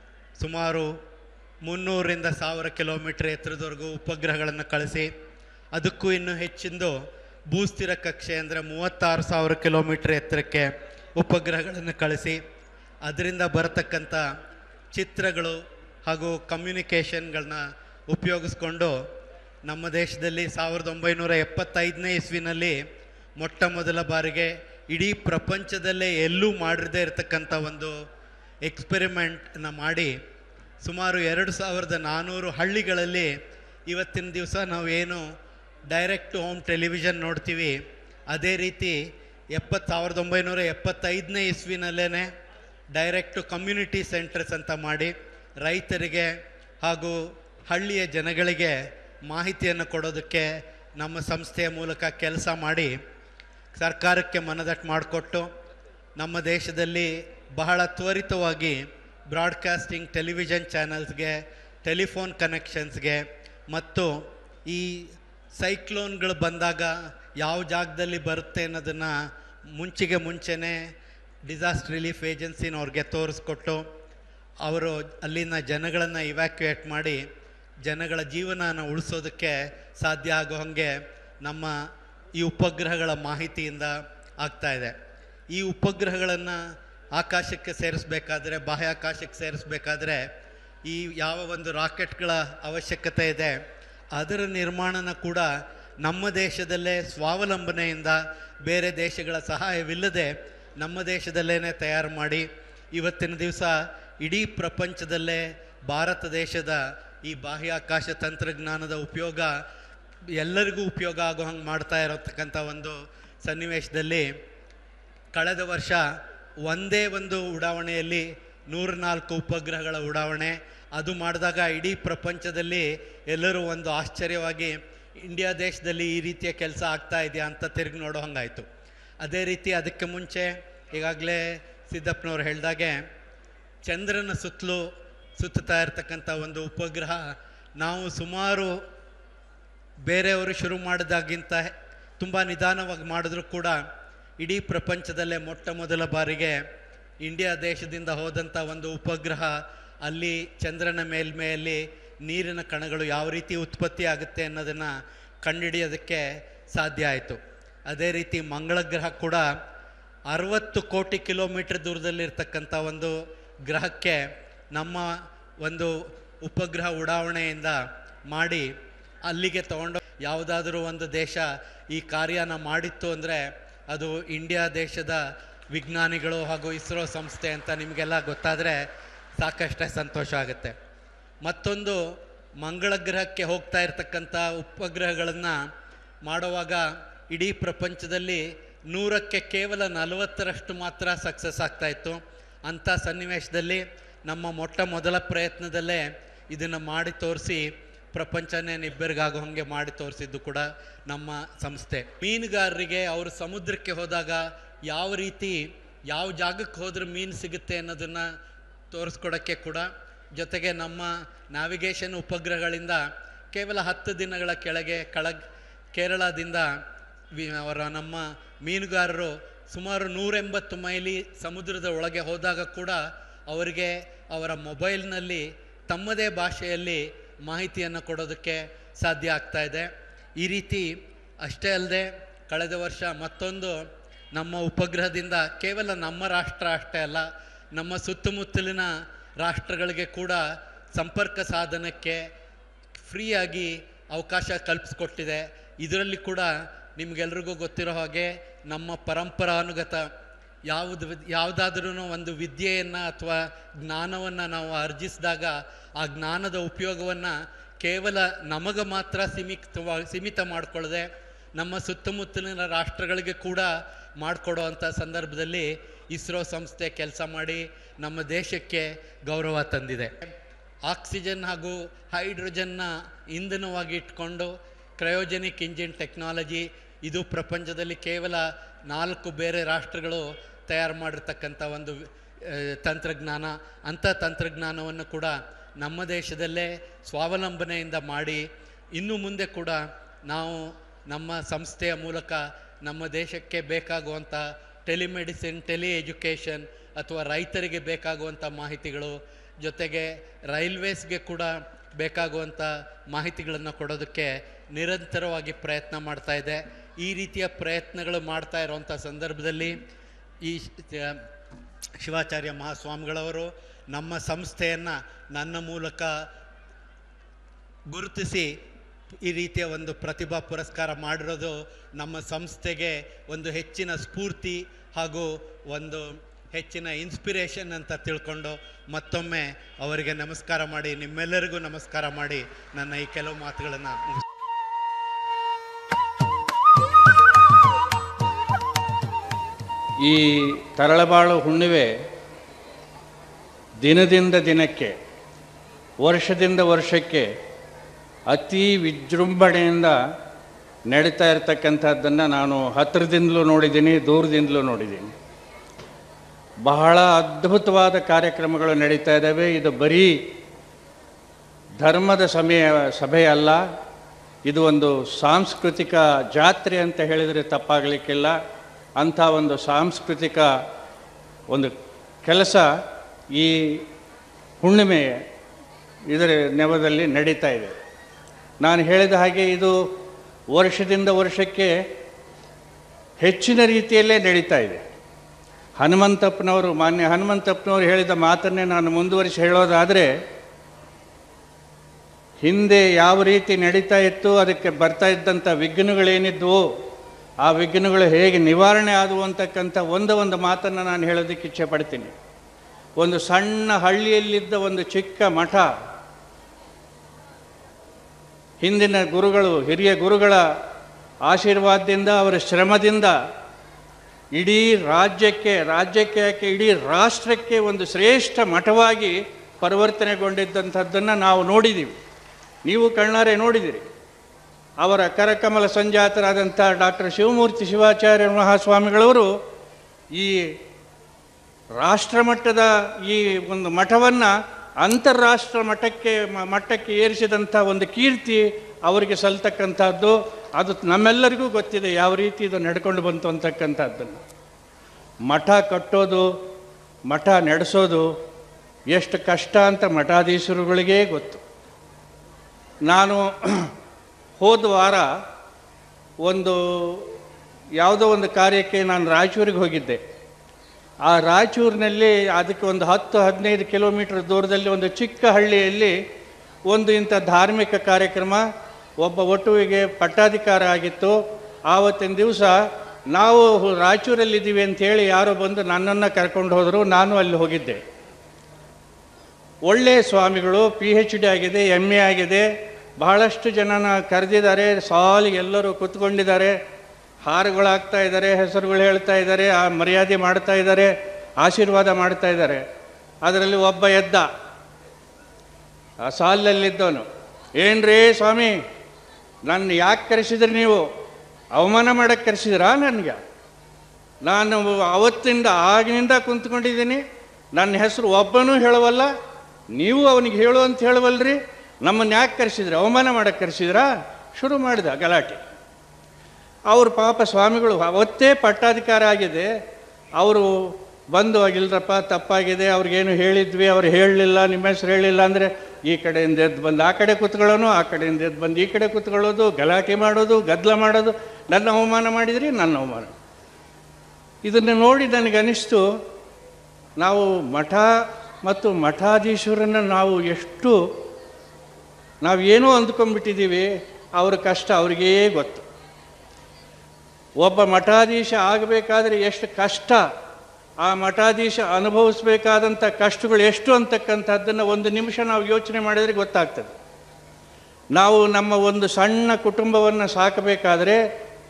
ಸುಮಾರು ಮುನ್ನೂರರಿಂದ ಸಾವಿರ ಕಿಲೋಮೀಟರ್ ಎತ್ತರದವರೆಗೂ ಉಪಗ್ರಹಗಳನ್ನು ಕಳಿಸಿ ಅದಕ್ಕೂ ಇನ್ನೂ ಹೆಚ್ಚಿಂದು ಭೂಸ್ಥಿರ ಕಕ್ಷೆ ಅಂದರೆ ಮೂವತ್ತಾರು ಸಾವಿರ ಕಿಲೋಮೀಟರ್ ಎತ್ತರಕ್ಕೆ ಉಪಗ್ರಹಗಳನ್ನು ಕಳಿಸಿ ಅದರಿಂದ ಬರತಕ್ಕಂಥ ಚಿತ್ರಗಳು ಹಾಗೂ ಕಮ್ಯುನಿಕೇಷನ್ಗಳನ್ನ ಉಪಯೋಗಿಸ್ಕೊಂಡು ನಮ್ಮ ದೇಶದಲ್ಲಿ ಸಾವಿರದ ಒಂಬೈನೂರ ಎಪ್ಪತ್ತೈದನೇ ಇಸ್ವಿನಲ್ಲಿ ಮೊಟ್ಟ ಮೊದಲ ಬಾರಿಗೆ ಇಡೀ ಪ್ರಪಂಚದಲ್ಲೇ ಎಲ್ಲೂ ಮಾಡಿರದೇ ಇರತಕ್ಕಂಥ ಒಂದು ಎಕ್ಸ್ಪೆರಿಮೆಂಟ್ನ ಮಾಡಿ ಸುಮಾರು ಎರಡು ಸಾವಿರದ ನಾನ್ನೂರು ಹಳ್ಳಿಗಳಲ್ಲಿ ಇವತ್ತಿನ ದಿವಸ ನಾವು ಏನು ಡೈರೆಕ್ಟ್ ಹೋಮ್ ಟೆಲಿವಿಷನ್ ನೋಡ್ತೀವಿ ಅದೇ ರೀತಿ ಎಪ್ಪತ್ತು ಸಾವಿರದ ಒಂಬೈನೂರ ಎಪ್ಪತ್ತೈದನೇ ಇಸ್ವಿನಲ್ಲೇ ಡೈರೆಕ್ಟು ಕಮ್ಯುನಿಟಿ ಸೆಂಟರ್ಸ್ ಅಂತ ಮಾಡಿ ರೈತರಿಗೆ ಹಾಗೂ ಹಳ್ಳಿಯ ಜನಗಳಿಗೆ ಮಾಹಿತಿಯನ್ನು ಕೊಡೋದಕ್ಕೆ ನಮ್ಮ ಸಂಸ್ಥೆಯ ಮೂಲಕ ಕೆಲಸ ಮಾಡಿ ಸರ್ಕಾರಕ್ಕೆ ಮನದಟ್ಟು ಮಾಡಿಕೊಟ್ಟು ನಮ್ಮ ದೇಶದಲ್ಲಿ ಬಹಳ ತ್ವರಿತವಾಗಿ ಬ್ರಾಡ್ಕಾಸ್ಟಿಂಗ್ ಟೆಲಿವಿಷನ್ ಚಾನಲ್ಸ್ಗೆ ಟೆಲಿಫೋನ್ ಕನೆಕ್ಷನ್ಸ್ಗೆ ಮತ್ತು ಈ ಸೈಕ್ಲೋನ್ಗಳು ಬಂದಾಗ ಯಾವ ಜಾಗದಲ್ಲಿ ಬರುತ್ತೆ ಅನ್ನೋದನ್ನು ಮುಂಚೆಗೆ ಮುಂಚೆನೇ ಡಿಸಾಸ್ಟರ್ ರಿಲೀಫ್ ಏಜೆನ್ಸಿನವ್ರಿಗೆ ತೋರಿಸ್ಕೊಟ್ಟು ಅವರು ಅಲ್ಲಿನ ಜನಗಳನ್ನು ಇವ್ಯಾಕ್ಯುಯೇಟ್ ಮಾಡಿ ಜನಗಳ ಜೀವನನ ಉಳಿಸೋದಕ್ಕೆ ಸಾಧ್ಯ ಆಗೋ ಹಾಗೆ ನಮ್ಮ ಈ ಉಪಗ್ರಹಗಳ ಮಾಹಿತಿಯಿಂದ ಆಗ್ತಾ ಇದೆ ಈ ಉಪಗ್ರಹಗಳನ್ನು ಆಕಾಶಕ್ಕೆ ಸೇರಿಸಬೇಕಾದ್ರೆ ಬಾಹ್ಯಾಕಾಶಕ್ಕೆ ಸೇರಿಸಬೇಕಾದ್ರೆ ಈ ಯಾವ ಒಂದು ರಾಕೆಟ್ಗಳ ಅವಶ್ಯಕತೆ ಇದೆ ಅದರ ನಿರ್ಮಾಣನ ಕೂಡ ನಮ್ಮ ದೇಶದಲ್ಲೇ ಸ್ವಾವಲಂಬನೆಯಿಂದ ಬೇರೆ ದೇಶಗಳ ಸಹಾಯವಿಲ್ಲದೆ ನಮ್ಮ ದೇಶದಲ್ಲೇ ತಯಾರು ಮಾಡಿ ಇವತ್ತಿನ ದಿವಸ ಇಡೀ ಪ್ರಪಂಚದಲ್ಲೇ ಭಾರತ ದೇಶದ ಈ ಬಾಹ್ಯಾಕಾಶ ತಂತ್ರಜ್ಞಾನದ ಉಪಯೋಗ ಎಲ್ಲರಿಗೂ ಉಪಯೋಗ ಆಗೋ ಹಂಗೆ ಮಾಡ್ತಾ ಇರತಕ್ಕಂಥ ಒಂದು ಸನ್ನಿವೇಶದಲ್ಲಿ ಕಳೆದ ವರ್ಷ ಒಂದೇ ಒಂದು ಉಡಾವಣೆಯಲ್ಲಿ ನೂರ ನಾಲ್ಕು ಉಪಗ್ರಹಗಳ ಉಡಾವಣೆ ಅದು ಮಾಡಿದಾಗ ಇಡೀ ಪ್ರಪಂಚದಲ್ಲಿ ಎಲ್ಲರೂ ಒಂದು ಆಶ್ಚರ್ಯವಾಗಿ ಇಂಡಿಯಾ ದೇಶದಲ್ಲಿ ಈ ರೀತಿಯ ಕೆಲಸ ಆಗ್ತಾ ಇದೆಯಾ ಅಂತ ತಿರುಗಿ ನೋಡೋ ಹಂಗಾಯಿತು ಅದೇ ರೀತಿ ಅದಕ್ಕೆ ಮುಂಚೆ ಈಗಾಗಲೇ ಸಿದ್ದಪ್ಪನವ್ರು ಹೇಳ್ದಾಗೆ ಚಂದ್ರನ ಸುತ್ತಲೂ ಸುತ್ತುತ್ತಾ ಇರತಕ್ಕಂಥ ಒಂದು ಉಪಗ್ರಹ ನಾವು ಸುಮಾರು ಬೇರೆಯವರು ಶುರು ಮಾಡಿದಾಗಿಂತ ತುಂಬ ನಿಧಾನವಾಗಿ ಮಾಡಿದ್ರು ಕೂಡ ಇಡೀ ಪ್ರಪಂಚದಲ್ಲೇ ಮೊಟ್ಟ ಮೊದಲ ಬಾರಿಗೆ ಇಂಡಿಯಾ ದೇಶದಿಂದ ಹೋದಂಥ ಒಂದು ಉಪಗ್ರಹ ಅಲ್ಲಿ ಚಂದ್ರನ ಮೇಲ್ಮೆಯಲ್ಲಿ ನೀರಿನ ಕಣಗಳು ಯಾವ ರೀತಿ ಉತ್ಪತ್ತಿ ಆಗುತ್ತೆ ಅನ್ನೋದನ್ನು ಕಂಡುಹಿಡಿಯೋದಕ್ಕೆ ಸಾಧ್ಯ ಆಯಿತು ಅದೇ ರೀತಿ ಮಂಗಳ ಗ್ರಹ ಕೂಡ ಅರವತ್ತು ಕೋಟಿ ಕಿಲೋಮೀಟರ್ ದೂರದಲ್ಲಿರ್ತಕ್ಕಂಥ ಒಂದು ಗ್ರಹಕ್ಕೆ ನಮ್ಮ ಒಂದು ಉಪಗ್ರಹ ಉಡಾವಣೆಯಿಂದ ಮಾಡಿ ಅಲ್ಲಿಗೆ ತಗೊಂಡು ಯಾವುದಾದ್ರೂ ಒಂದು ದೇಶ ಈ ಕಾರ್ಯನ ಮಾಡಿತ್ತು ಅಂದರೆ ಅದು ಇಂಡಿಯಾ ದೇಶದ ವಿಜ್ಞಾನಿಗಳು ಹಾಗೂ ಇಸ್ರೋ ಸಂಸ್ಥೆ ಅಂತ ನಿಮಗೆಲ್ಲ ಗೊತ್ತಾದರೆ ಸಾಕಷ್ಟೇ ಸಂತೋಷ ಆಗುತ್ತೆ ಮತ್ತೊಂದು ಮಂಗಳ ಗ್ರಹಕ್ಕೆ ಹೋಗ್ತಾ ಇರ್ತಕ್ಕಂಥ ಉಪಗ್ರಹಗಳನ್ನು ಮಾಡುವಾಗ ಇಡೀ ಪ್ರಪಂಚದಲ್ಲಿ ನೂರಕ್ಕೆ ಕೇವಲ ನಲವತ್ತರಷ್ಟು ಮಾತ್ರ ಸಕ್ಸಸ್ ಆಗ್ತಾ ಇತ್ತು ಅಂಥ ಸನ್ನಿವೇಶದಲ್ಲಿ ನಮ್ಮ ಮೊಟ್ಟ ಮೊದಲ ಪ್ರಯತ್ನದಲ್ಲೇ ಇದನ್ನು ಮಾಡಿ ತೋರಿಸಿ ಪ್ರಪಂಚನೇ ನಿಬ್ಬೆರಗಾಗೋ ಹಾಗೆ ಮಾಡಿ ತೋರಿಸಿದ್ದು ಕೂಡ ನಮ್ಮ ಸಂಸ್ಥೆ ಮೀನುಗಾರರಿಗೆ ಅವರು ಸಮುದ್ರಕ್ಕೆ ಹೋದಾಗ ಯಾವ ರೀತಿ ಯಾವ ಜಾಗಕ್ಕೆ ಹೋದ್ರೆ ಮೀನು ಸಿಗುತ್ತೆ ಅನ್ನೋದನ್ನು ತೋರಿಸ್ಕೊಡೋಕ್ಕೆ ಕೂಡ ಜೊತೆಗೆ ನಮ್ಮ ನ್ಯಾವಿಗೇಷನ್ ಉಪಗ್ರಹಗಳಿಂದ ಕೇವಲ ಹತ್ತು ದಿನಗಳ ಕೆಳಗೆ ಕೆಳಗ್ ಕೇರಳದಿಂದ ವಿ- ಅವರ ನಮ್ಮ ಮೀನುಗಾರರು ಸುಮಾರು ನೂರೆಂಬತ್ತು ಮೈಲಿ ಸಮುದ್ರದ ಒಳಗೆ ಹೋದಾಗ ಕೂಡ ಅವರಿಗೆ ಅವರ ಮೊಬೈಲ್ನಲ್ಲಿ ತಮ್ಮದೇ ಭಾಷೆಯಲ್ಲಿ ಮಾಹಿತಿಯನ್ನು ಕೊಡೋದಕ್ಕೆ ಸಾಧ್ಯ ಆಗ್ತಾ ಇದೆ ಈ ರೀತಿ ಅಷ್ಟೇ ಅಲ್ಲದೆ ಕಳೆದ ವರ್ಷ ಮತ್ತೊಂದು ನಮ್ಮ ಉಪಗ್ರಹದಿಂದ ಕೇವಲ ನಮ್ಮ ರಾಷ್ಟ್ರ ಅಷ್ಟೇ ಅಲ್ಲ ನಮ್ಮ ಸುತ್ತಮುತ್ತಲಿನ ರಾಷ್ಟ್ರಗಳಿಗೆ ಕೂಡ ಸಂಪರ್ಕ ಸಾಧನಕ್ಕೆ ಫ್ರೀಯಾಗಿ ಅವಕಾಶ ಕಲ್ಪಿಸ್ಕೊಟ್ಟಿದೆ ಇದರಲ್ಲಿ ಕೂಡ ನಿಮಗೆಲ್ರಿಗೂ ಗೊತ್ತಿರೋ ಹಾಗೆ ನಮ್ಮ ಪರಂಪರಾನುಗತ ಯಾವುದು ಯಾವುದಾದ್ರೂ ಒಂದು ವಿದ್ಯೆಯನ್ನು ಅಥವಾ ಜ್ಞಾನವನ್ನು ನಾವು ಅರ್ಜಿಸಿದಾಗ ಆ ಜ್ಞಾನದ ಉಪಯೋಗವನ್ನು ಕೇವಲ ನಮಗೆ ಮಾತ್ರ ಸೀಮಿತವ ಸೀಮಿತ ಮಾಡಿಕೊಳ್ಳದೆ ನಮ್ಮ ಸುತ್ತಮುತ್ತಲಿನ ರಾಷ್ಟ್ರಗಳಿಗೆ ಕೂಡ ಮಾಡಿಕೊಡೋ ಅಂಥ ಸಂದರ್ಭದಲ್ಲಿ ಇಸ್ರೋ ಸಂಸ್ಥೆ ಕೆಲಸ ಮಾಡಿ ನಮ್ಮ ದೇಶಕ್ಕೆ ಗೌರವ ತಂದಿದೆ ಆಕ್ಸಿಜನ್ ಹಾಗೂ ಹೈಡ್ರೋಜನ್ನ ಇಂಧನವಾಗಿ ಇಟ್ಕೊಂಡು ಕ್ರಯೋಜೆನಿಕ್ ಇಂಜಿನ್ ಟೆಕ್ನಾಲಜಿ ಇದು ಪ್ರಪಂಚದಲ್ಲಿ ಕೇವಲ ನಾಲ್ಕು ಬೇರೆ ರಾಷ್ಟ್ರಗಳು ತಯಾರು ಮಾಡಿರ್ತಕ್ಕಂಥ ಒಂದು ಆ, ತಂತ್ರಜ್ಞಾನ ಅಂಥ ತಂತ್ರಜ್ಞಾನವನ್ನು ಕೂಡ ನಮ್ಮ ದೇಶದಲ್ಲೇ ಸ್ವಾವಲಂಬನೆಯಿಂದ ಮಾಡಿ ಇನ್ನು ಮುಂದೆ ಕೂಡ ನಾವು ನಮ್ಮ ಸಂಸ್ಥೆಯ ಮೂಲಕ ನಮ್ಮ ದೇಶಕ್ಕೆ ಬೇಕಾಗುವಂಥ ಟೆಲಿಮೆಡಿಸಿನ್ ಟೆಲಿ ಎಜುಕೇಷನ್ ಅಥವಾ ರೈತರಿಗೆ ಬೇಕಾಗುವಂಥ ಮಾಹಿತಿಗಳು ಜೊತೆಗೆ ರೈಲ್ವೇಸ್ಗೆ ಕೂಡ ಬೇಕಾಗುವಂಥ ಮಾಹಿತಿಗಳನ್ನು ಕೊಡೋದಕ್ಕೆ ನಿರಂತರವಾಗಿ ಪ್ರಯತ್ನ ಮಾಡ್ತಾ ಇದೆ ಈ ರೀತಿಯ ಪ್ರಯತ್ನಗಳು ಮಾಡ್ತಾ ಇರುವಂಥ ಸಂದರ್ಭದಲ್ಲಿ ಈ ಶ್- ಶಿವಾಚಾರ್ಯ ಮಹಾಸ್ವಾಮಿಗಳವರು ನಮ್ಮ ಸಂಸ್ಥೆಯನ್ನು ನನ್ನ ಮೂಲಕ ಗುರುತಿಸಿ ಈ ರೀತಿಯ ಒಂದು ಪ್ರತಿಭಾ ಪುರಸ್ಕಾರ ಮಾಡಿರೋದು ನಮ್ಮ ಸಂಸ್ಥೆಗೆ ಒಂದು ಹೆಚ್ಚಿನ ಸ್ಫೂರ್ತಿ ಹಾಗೂ ಒಂದು ಹೆಚ್ಚಿನ ಇನ್ಸ್ಪಿರೇಷನ್ ಅಂತ ತಿಳ್ಕೊಂಡು ಮತ್ತೊಮ್ಮೆ ಅವರಿಗೆ ನಮಸ್ಕಾರ ಮಾಡಿ ನಿಮ್ಮೆಲ್ಲರಿಗೂ ನಮಸ್ಕಾರ ಮಾಡಿ ನನ್ನ ಈ ಕೆಲವು ಮಾತುಗಳನ್ನು ಮುಗಿಸ್ ಈ ತರಳಬಾಳು ಹುಣ್ಣಿಮೆ ದಿನದಿಂದ ದಿನಕ್ಕೆ ವರ್ಷದಿಂದ ವರ್ಷಕ್ಕೆ ಅತಿ ವಿಜೃಂಭಣೆಯಿಂದ ನಡೀತಾ ಇರತಕ್ಕಂಥದ್ದನ್ನು ನಾನು ಹತ್ತಿರದಿಂದಲೂ ನೋಡಿದ್ದೀನಿ ದೂರದಿಂದಲೂ ನೋಡಿದ್ದೀನಿ ಬಹಳ ಅದ್ಭುತವಾದ ಕಾರ್ಯಕ್ರಮಗಳು ನಡೀತಾ ಇದ್ದಾವೆ ಇದು ಬರೀ ಧರ್ಮದ ಸಮಯ ಸಭೆ ಅಲ್ಲ ಇದು ಒಂದು ಸಾಂಸ್ಕೃತಿಕ ಜಾತ್ರೆ ಅಂತ ಹೇಳಿದರೆ ತಪ್ಪಾಗಲಿಕ್ಕಿಲ್ಲ ಅಂಥ ಒಂದು ಸಾಂಸ್ಕೃತಿಕ ಒಂದು ಕೆಲಸ ಈ ಹುಣ್ಣಿಮೆ ಇದರ ನೆವದಲ್ಲಿ ನಡೀತಾ ಇದೆ ನಾನು ಹೇಳಿದ ಹಾಗೆ ಇದು ವರ್ಷದಿಂದ ವರ್ಷಕ್ಕೆ ಹೆಚ್ಚಿನ ರೀತಿಯಲ್ಲೇ ನಡೀತಾ ಇದೆ ಹನುಮಂತಪ್ಪನವರು ಮಾನ್ಯ ಹನುಮಂತಪ್ಪನವರು ಹೇಳಿದ ಮಾತನ್ನೇ ನಾನು ಮುಂದುವರಿಸಿ ಹೇಳೋದಾದರೆ ಹಿಂದೆ ಯಾವ ರೀತಿ ನಡೀತಾ ಇತ್ತು ಅದಕ್ಕೆ ಬರ್ತಾ ಇದ್ದಂಥ ವಿಘ್ನಗಳೇನಿದ್ವು ಆ ವಿಘ್ನಗಳು ಹೇಗೆ ನಿವಾರಣೆ ಆದವು ಅಂತಕ್ಕಂಥ ಒಂದು ಒಂದು ಮಾತನ್ನು ನಾನು ಹೇಳೋದಕ್ಕೆ ಇಚ್ಛೆ ಪಡ್ತೀನಿ ಒಂದು ಸಣ್ಣ ಹಳ್ಳಿಯಲ್ಲಿದ್ದ ಒಂದು ಚಿಕ್ಕ ಮಠ ಹಿಂದಿನ ಗುರುಗಳು ಹಿರಿಯ ಗುರುಗಳ ಆಶೀರ್ವಾದದಿಂದ ಅವರ ಶ್ರಮದಿಂದ ಇಡೀ ರಾಜ್ಯಕ್ಕೆ ರಾಜ್ಯಕ್ಕೆ ಯಾಕೆ ಇಡೀ ರಾಷ್ಟ್ರಕ್ಕೆ ಒಂದು ಶ್ರೇಷ್ಠ ಮಠವಾಗಿ ಪರಿವರ್ತನೆಗೊಂಡಿದ್ದಂಥದ್ದನ್ನು ನಾವು ನೋಡಿದ್ದೀವಿ ನೀವು ಕಣ್ಣಾರೆ ನೋಡಿದಿರಿ ಅವರ ಕರಕಮಲ ಸಂಜಾತರಾದಂಥ ಡಾಕ್ಟರ್ ಶಿವಮೂರ್ತಿ ಶಿವಾಚಾರ್ಯ ಮಹಾಸ್ವಾಮಿಗಳವರು ಈ ರಾಷ್ಟ್ರಮಟ್ಟದ ಈ ಒಂದು ಮಠವನ್ನು ಅಂತಾರಾಷ್ಟ್ರ ಮಟ್ಟಕ್ಕೆ ಮ- ಮಟ್ಟಕ್ಕೆ ಏರಿಸಿದಂಥ ಒಂದು ಕೀರ್ತಿ ಅವರಿಗೆ ಸಲ್ತಕ್ಕಂಥದ್ದು ಅದು ನಮ್ಮೆಲ್ಲರಿಗೂ ಗೊತ್ತಿದೆ ಯಾವ ರೀತಿ ಇದು ನಡ್ಕೊಂಡು ಬಂತು ಅಂತಕ್ಕಂಥದ್ದನ್ನು ಮಠ ಕಟ್ಟೋದು ಮಠ ನಡೆಸೋದು ಎಷ್ಟು ಕಷ್ಟ ಅಂತ ಮಠಾಧೀಶರುಗಳಿಗೇ ಗೊತ್ತು ನಾನು ಹೋದ ವಾರ ಒಂದು ಯಾವುದೋ ಒಂದು ಕಾರ್ಯಕ್ಕೆ ನಾನು ರಾಯಚೂರಿಗೆ ಹೋಗಿದ್ದೆ ಆ ರಾಯಚೂರಿನಲ್ಲಿ ಅದಕ್ಕೆ ಒಂದು ಹತ್ತು ಹದಿನೈದು ಕಿಲೋಮೀಟರ್ ದೂರದಲ್ಲಿ ಒಂದು ಚಿಕ್ಕ ಹಳ್ಳಿಯಲ್ಲಿ ಒಂದು ಇಂಥ ಧಾರ್ಮಿಕ ಕಾರ್ಯಕ್ರಮ ಒಬ್ಬ ಒಟ್ಟುವಿಗೆ ಪಟ್ಟಾಧಿಕಾರ ಆಗಿತ್ತು ಆವತ್ತಿನ ದಿವಸ ನಾವು ರಾಯಚೂರಲ್ಲಿದ್ದೀವಿ ಅಂಥೇಳಿ ಯಾರೋ ಬಂದು ನನ್ನನ್ನು ಕರ್ಕೊಂಡು ಹೋದರು ನಾನು ಅಲ್ಲಿ ಹೋಗಿದ್ದೆ ಒಳ್ಳೆಯ ಸ್ವಾಮಿಗಳು ಪಿ ಎಚ್ ಡಿ ಆಗಿದೆ ಎಮ್ ಎ ಆಗಿದೆ ಬಹಳಷ್ಟು ಜನನ ಕರೆದಿದ್ದಾರೆ ಸಾಲಿಗೆ ಎಲ್ಲರೂ ಕೂತ್ಕೊಂಡಿದ್ದಾರೆ ಹಾರಗಳಾಗ್ತಾ ಇದ್ದಾರೆ ಹೆಸರುಗಳು ಹೇಳ್ತಾ ಇದ್ದಾರೆ ಆ ಮರ್ಯಾದೆ ಮಾಡ್ತಾ ಇದ್ದಾರೆ ಆಶೀರ್ವಾದ ಮಾಡ್ತಾ ಇದ್ದಾರೆ ಅದರಲ್ಲಿ ಒಬ್ಬ ಎದ್ದ ಆ ಸಾಲಲ್ಲಿದ್ದವನು ಏನ್ರೀ ಸ್ವಾಮಿ ನನ್ನ ಯಾಕೆ ಕರೆಸಿದ್ರಿ ನೀವು ಅವಮಾನ ಮಾಡಕ್ಕೆ ಕರೆಸಿದ್ರಾ ನನಗೆ ನಾನು ಅವತ್ತಿಂದ ಆಗಿನಿಂದ ಕುಂತ್ಕೊಂಡಿದ್ದೀನಿ ನನ್ನ ಹೆಸರು ಒಬ್ಬನೂ ಹೇಳುವಲ್ಲ ನೀವು ಅವನಿಗೆ ಹೇಳು ಅಂತ ಹೇಳುವಲ್ರಿ ನಮ್ಮನ್ನು ಯಾಕೆ ಕರೆಸಿದ್ರಿ ಅವಮಾನ ಮಾಡಕ್ಕೆ ಕರೆಸಿದ್ರಾ ಶುರು ಮಾಡಿದ ಗಲಾಟೆ ಅವರು ಪಾಪ ಸ್ವಾಮಿಗಳು ಅವತ್ತೇ ಪಟ್ಟಾಧಿಕಾರ ಆಗಿದೆ ಅವರು ಬಂದು ಇಲ್ರಪ್ಪ ತಪ್ಪಾಗಿದೆ ಅವ್ರಿಗೇನು ಹೇಳಿದ್ವಿ ಅವ್ರು ಹೇಳಲಿಲ್ಲ ನಿಮ್ಮ ಹೆಸರು ಹೇಳಿಲ್ಲ ಅಂದರೆ ಈ ಕಡೆಯಿಂದ ಎದ್ದು ಬಂದು ಆ ಕಡೆ ಕೂತ್ಕೊಳ್ಳೋನು ಆ ಕಡೆಯಿಂದ ಎದ್ದು ಬಂದು ಈ ಕಡೆ ಕೂತ್ಕೊಳ್ಳೋದು ಗಲಾಟೆ ಮಾಡೋದು ಗದ್ದಲ ಮಾಡೋದು ನನ್ನ ಅವಮಾನ ಮಾಡಿದ್ರಿ ನನ್ನ ಅವಮಾನ ಇದನ್ನು ನೋಡಿ ನನಗನಿಸ್ತು ನಾವು ಮಠ ಮತ್ತು ಮಠಾಧೀಶರನ್ನು ನಾವು ಎಷ್ಟು ನಾವೇನೋ ಅಂದ್ಕೊಂಡ್ಬಿಟ್ಟಿದ್ದೀವಿ ಅವ್ರ ಕಷ್ಟ ಅವ್ರಿಗೇ ಗೊತ್ತು ಒಬ್ಬ ಮಠಾಧೀಶ ಆಗಬೇಕಾದ್ರೆ ಎಷ್ಟು ಕಷ್ಟ ಆ ಮಠಾಧೀಶ ಅನುಭವಿಸ್ಬೇಕಾದಂಥ ಕಷ್ಟಗಳು ಎಷ್ಟು ಅಂತಕ್ಕಂಥದ್ದನ್ನು ಒಂದು ನಿಮಿಷ ನಾವು ಯೋಚನೆ ಮಾಡಿದರೆ ಗೊತ್ತಾಗ್ತದೆ ನಾವು ನಮ್ಮ ಒಂದು ಸಣ್ಣ ಕುಟುಂಬವನ್ನು ಸಾಕಬೇಕಾದ್ರೆ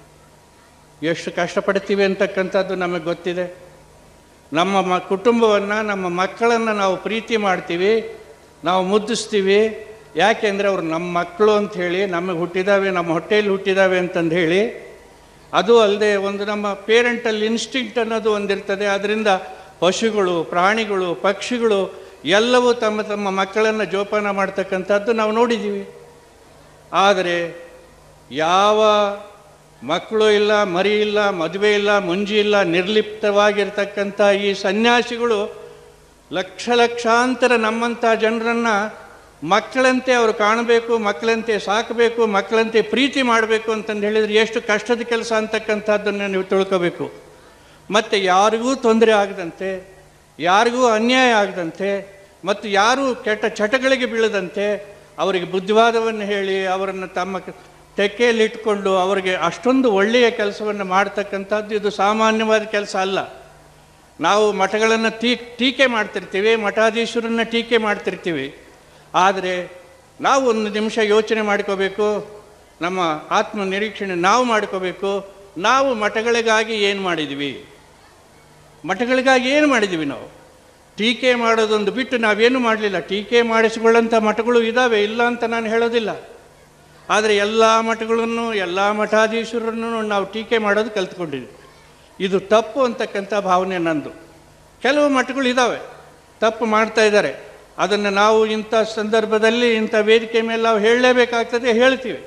ಎಷ್ಟು ಕಷ್ಟಪಡ್ತೀವಿ ಅಂತಕ್ಕಂಥದ್ದು ನಮಗೆ ಗೊತ್ತಿದೆ ನಮ್ಮ ಮ ಕುಟುಂಬವನ್ನು ನಮ್ಮ ಮಕ್ಕಳನ್ನು ನಾವು ಪ್ರೀತಿ ಮಾಡ್ತೀವಿ ನಾವು ಮುದ್ದಿಸ್ತೀವಿ ಯಾಕೆಂದರೆ ಅವರು ನಮ್ಮ ಮಕ್ಕಳು ಅಂತ ಹೇಳಿ ನಮಗೆ ಹುಟ್ಟಿದಾವೆ ನಮ್ಮ ಹೊಟ್ಟೆಯಲ್ಲಿ ಹುಟ್ಟಿದಾವೆ ಅಂತಂದು ಹೇಳಿ ಅದು ಅಲ್ಲದೆ ಒಂದು ನಮ್ಮ ಪೇರೆಂಟಲ್ ಇನ್ಸ್ಟಿಂಕ್ಟ್ ಅನ್ನೋದು ಒಂದಿರ್ತದೆ ಅದರಿಂದ ಪಶುಗಳು ಪ್ರಾಣಿಗಳು ಪಕ್ಷಿಗಳು ಎಲ್ಲವೂ ತಮ್ಮ ತಮ್ಮ ಮಕ್ಕಳನ್ನು ಜೋಪಾನ ಮಾಡ್ತಕ್ಕಂಥದ್ದು ನಾವು ನೋಡಿದ್ದೀವಿ ಆದರೆ ಯಾವ ಮಕ್ಕಳು ಇಲ್ಲ ಮರಿ ಇಲ್ಲ ಮದುವೆ ಇಲ್ಲ ಮುಂಜಿ ಇಲ್ಲ ನಿರ್ಲಿಪ್ತವಾಗಿರ್ತಕ್ಕಂಥ ಈ ಸನ್ಯಾಸಿಗಳು ಲಕ್ಷ ಲಕ್ಷಾಂತರ ನಮ್ಮಂಥ ಜನರನ್ನು ಮಕ್ಕಳಂತೆ ಅವರು ಕಾಣಬೇಕು ಮಕ್ಕಳಂತೆ ಸಾಕಬೇಕು ಮಕ್ಕಳಂತೆ ಪ್ರೀತಿ ಮಾಡಬೇಕು ಅಂತಂದು ಹೇಳಿದರೆ ಎಷ್ಟು ಕಷ್ಟದ ಕೆಲಸ ಅಂತಕ್ಕಂಥದ್ದನ್ನು ನೀವು ತಿಳ್ಕೋಬೇಕು ಮತ್ತು ಯಾರಿಗೂ ತೊಂದರೆ ಆಗದಂತೆ ಯಾರಿಗೂ ಅನ್ಯಾಯ ಆಗದಂತೆ ಮತ್ತು ಯಾರೂ ಕೆಟ್ಟ ಚಟಗಳಿಗೆ ಬೀಳದಂತೆ ಅವರಿಗೆ ಬುದ್ಧಿವಾದವನ್ನು ಹೇಳಿ ಅವರನ್ನು ತಮ್ಮ ಕ- ತೆಕ್ಕೆಯಲ್ಲಿ ಇಟ್ಕೊಂಡು ಅವರಿಗೆ ಅಷ್ಟೊಂದು ಒಳ್ಳೆಯ ಕೆಲಸವನ್ನು ಮಾಡ್ತಕ್ಕಂಥದ್ದು ಇದು ಸಾಮಾನ್ಯವಾದ ಕೆಲಸ ಅಲ್ಲ ನಾವು ಮಠಗಳನ್ನು ಟೀ ಟೀಕೆ ಮಾಡ್ತಿರ್ತೀವಿ ಮಠಾಧೀಶರನ್ನು ಟೀಕೆ ಮಾಡ್ತಿರ್ತೀವಿ ಆದರೆ ನಾವು ಒಂದು ನಿಮಿಷ ಯೋಚನೆ ಮಾಡ್ಕೋಬೇಕು ನಮ್ಮ ಆತ್ಮ ನಿರೀಕ್ಷಣೆ ನಾವು ಮಾಡ್ಕೋಬೇಕು ನಾವು ಮಠಗಳಿಗಾಗಿ ಏನು ಮಾಡಿದ್ವಿ ಮಠಗಳಿಗಾಗಿ ಏನು ಮಾಡಿದ್ದೀವಿ ನಾವು ಟೀಕೆ ಮಾಡೋದೊಂದು ಬಿಟ್ಟು ನಾವೇನು ಮಾಡಲಿಲ್ಲ ಟೀಕೆ ಮಾಡಿಸಿಕೊಳ್ಳಂಥ ಮಠಗಳು ಇದ್ದಾವೆ ಇಲ್ಲ ಅಂತ ನಾನು ಹೇಳೋದಿಲ್ಲ ಆದರೆ ಎಲ್ಲ ಮಠಗಳನ್ನು ಎಲ್ಲ ಮಠಾಧೀಶರನ್ನು ನಾವು ಟೀಕೆ ಮಾಡೋದು ಕಲ್ತ್ಕೊಂಡಿದ್ವಿ ಇದು ತಪ್ಪು ಅಂತಕ್ಕಂಥ ಭಾವನೆ ನಂದು ಕೆಲವು ಮಠಗಳು ಇದ್ದಾವೆ ತಪ್ಪು ಮಾಡ್ತಾ ಇದ್ದಾರೆ ಅದನ್ನು ನಾವು ಇಂಥ ಸಂದರ್ಭದಲ್ಲಿ ಇಂಥ ವೇದಿಕೆ ಮೇಲೆ ನಾವು ಹೇಳಲೇಬೇಕಾಗ್ತದೆ ಹೇಳ್ತೀವಿ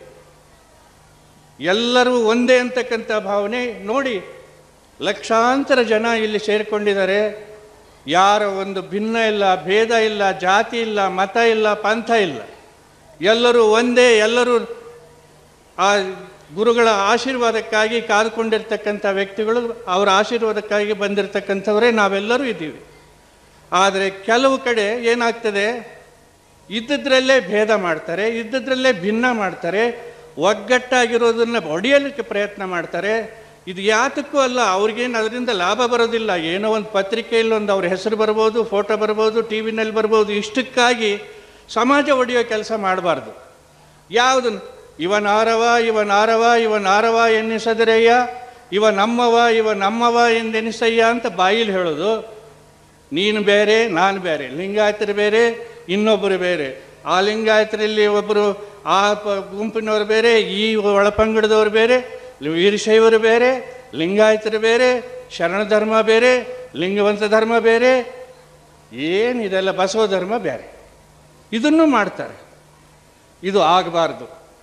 ಎಲ್ಲರೂ ಒಂದೇ ಅಂತಕ್ಕಂಥ ಭಾವನೆ ನೋಡಿ ಲಕ್ಷಾಂತರ ಜನ ಇಲ್ಲಿ ಸೇರಿಕೊಂಡಿದ್ದಾರೆ ಯಾರ ಒಂದು ಭಿನ್ನ ಇಲ್ಲ ಭೇದ ಇಲ್ಲ ಜಾತಿ ಇಲ್ಲ ಮತ ಇಲ್ಲ ಪಂಥ ಇಲ್ಲ ಎಲ್ಲರೂ ಒಂದೇ ಎಲ್ಲರೂ ಆ ಗುರುಗಳ ಆಶೀರ್ವಾದಕ್ಕಾಗಿ ಕಾದುಕೊಂಡಿರ್ತಕ್ಕಂಥ ವ್ಯಕ್ತಿಗಳು ಅವರ ಆಶೀರ್ವಾದಕ್ಕಾಗಿ ಬಂದಿರತಕ್ಕಂಥವರೇ ನಾವೆಲ್ಲರೂ ಇದ್ದೀವಿ ಆದರೆ ಕೆಲವು ಕಡೆ ಏನಾಗ್ತದೆ ಇದ್ದದ್ರಲ್ಲೇ ಭೇದ ಮಾಡ್ತಾರೆ ಇದ್ದದ್ರಲ್ಲೇ ಭಿನ್ನ ಮಾಡ್ತಾರೆ ಒಗ್ಗಟ್ಟಾಗಿರೋದನ್ನು ಒಡೆಯಲಿಕ್ಕೆ ಪ್ರಯತ್ನ ಮಾಡ್ತಾರೆ ಇದು ಯಾತಕ್ಕೂ ಅಲ್ಲ ಅವ್ರಿಗೇನು ಅದರಿಂದ ಲಾಭ ಬರೋದಿಲ್ಲ ಏನೋ ಒಂದು ಪತ್ರಿಕೆಯಲ್ಲಿ ಒಂದು ಅವ್ರ ಹೆಸರು ಬರ್ಬೋದು ಫೋಟೋ ಬರ್ಬೋದು ಟಿ ವಿನಲ್ಲಿ ಬರ್ಬೋದು ಇಷ್ಟಕ್ಕಾಗಿ ಸಮಾಜ ಒಡೆಯೋ ಕೆಲಸ ಮಾಡಬಾರ್ದು ಯಾವುದು ಇವ ನಾರವ ಇವ ನಾರವ ಇವ ನಾರವ ಎನ್ನಿಸದಿರಯ್ಯ ಇವ ನಮ್ಮವ ಇವ ನಮ್ಮವ ಎಂದೆನಿಸಯ್ಯ ಅಂತ ಬಾಯಿಲಿ ಹೇಳೋದು ನೀನು ಬೇರೆ ನಾನು ಬೇರೆ ಲಿಂಗಾಯತರು ಬೇರೆ ಇನ್ನೊಬ್ಬರು ಬೇರೆ ಆ ಲಿಂಗಾಯತರಲ್ಲಿ ಒಬ್ಬರು ಆ ಪ ಗುಂಪಿನವರು ಬೇರೆ ಈ ಒಳಪಂಗಡದವರು ಬೇರೆ ವೀರಶೈವರು ಬೇರೆ ಲಿಂಗಾಯತರು ಬೇರೆ ಶರಣ ಧರ್ಮ ಬೇರೆ ಲಿಂಗವಂತ ಧರ್ಮ ಬೇರೆ ಏನು ಇದೆಲ್ಲ ಬಸವ ಧರ್ಮ ಬೇರೆ ಇದನ್ನು ಮಾಡ್ತಾರೆ ಇದು ಆಗಬಾರ್ದು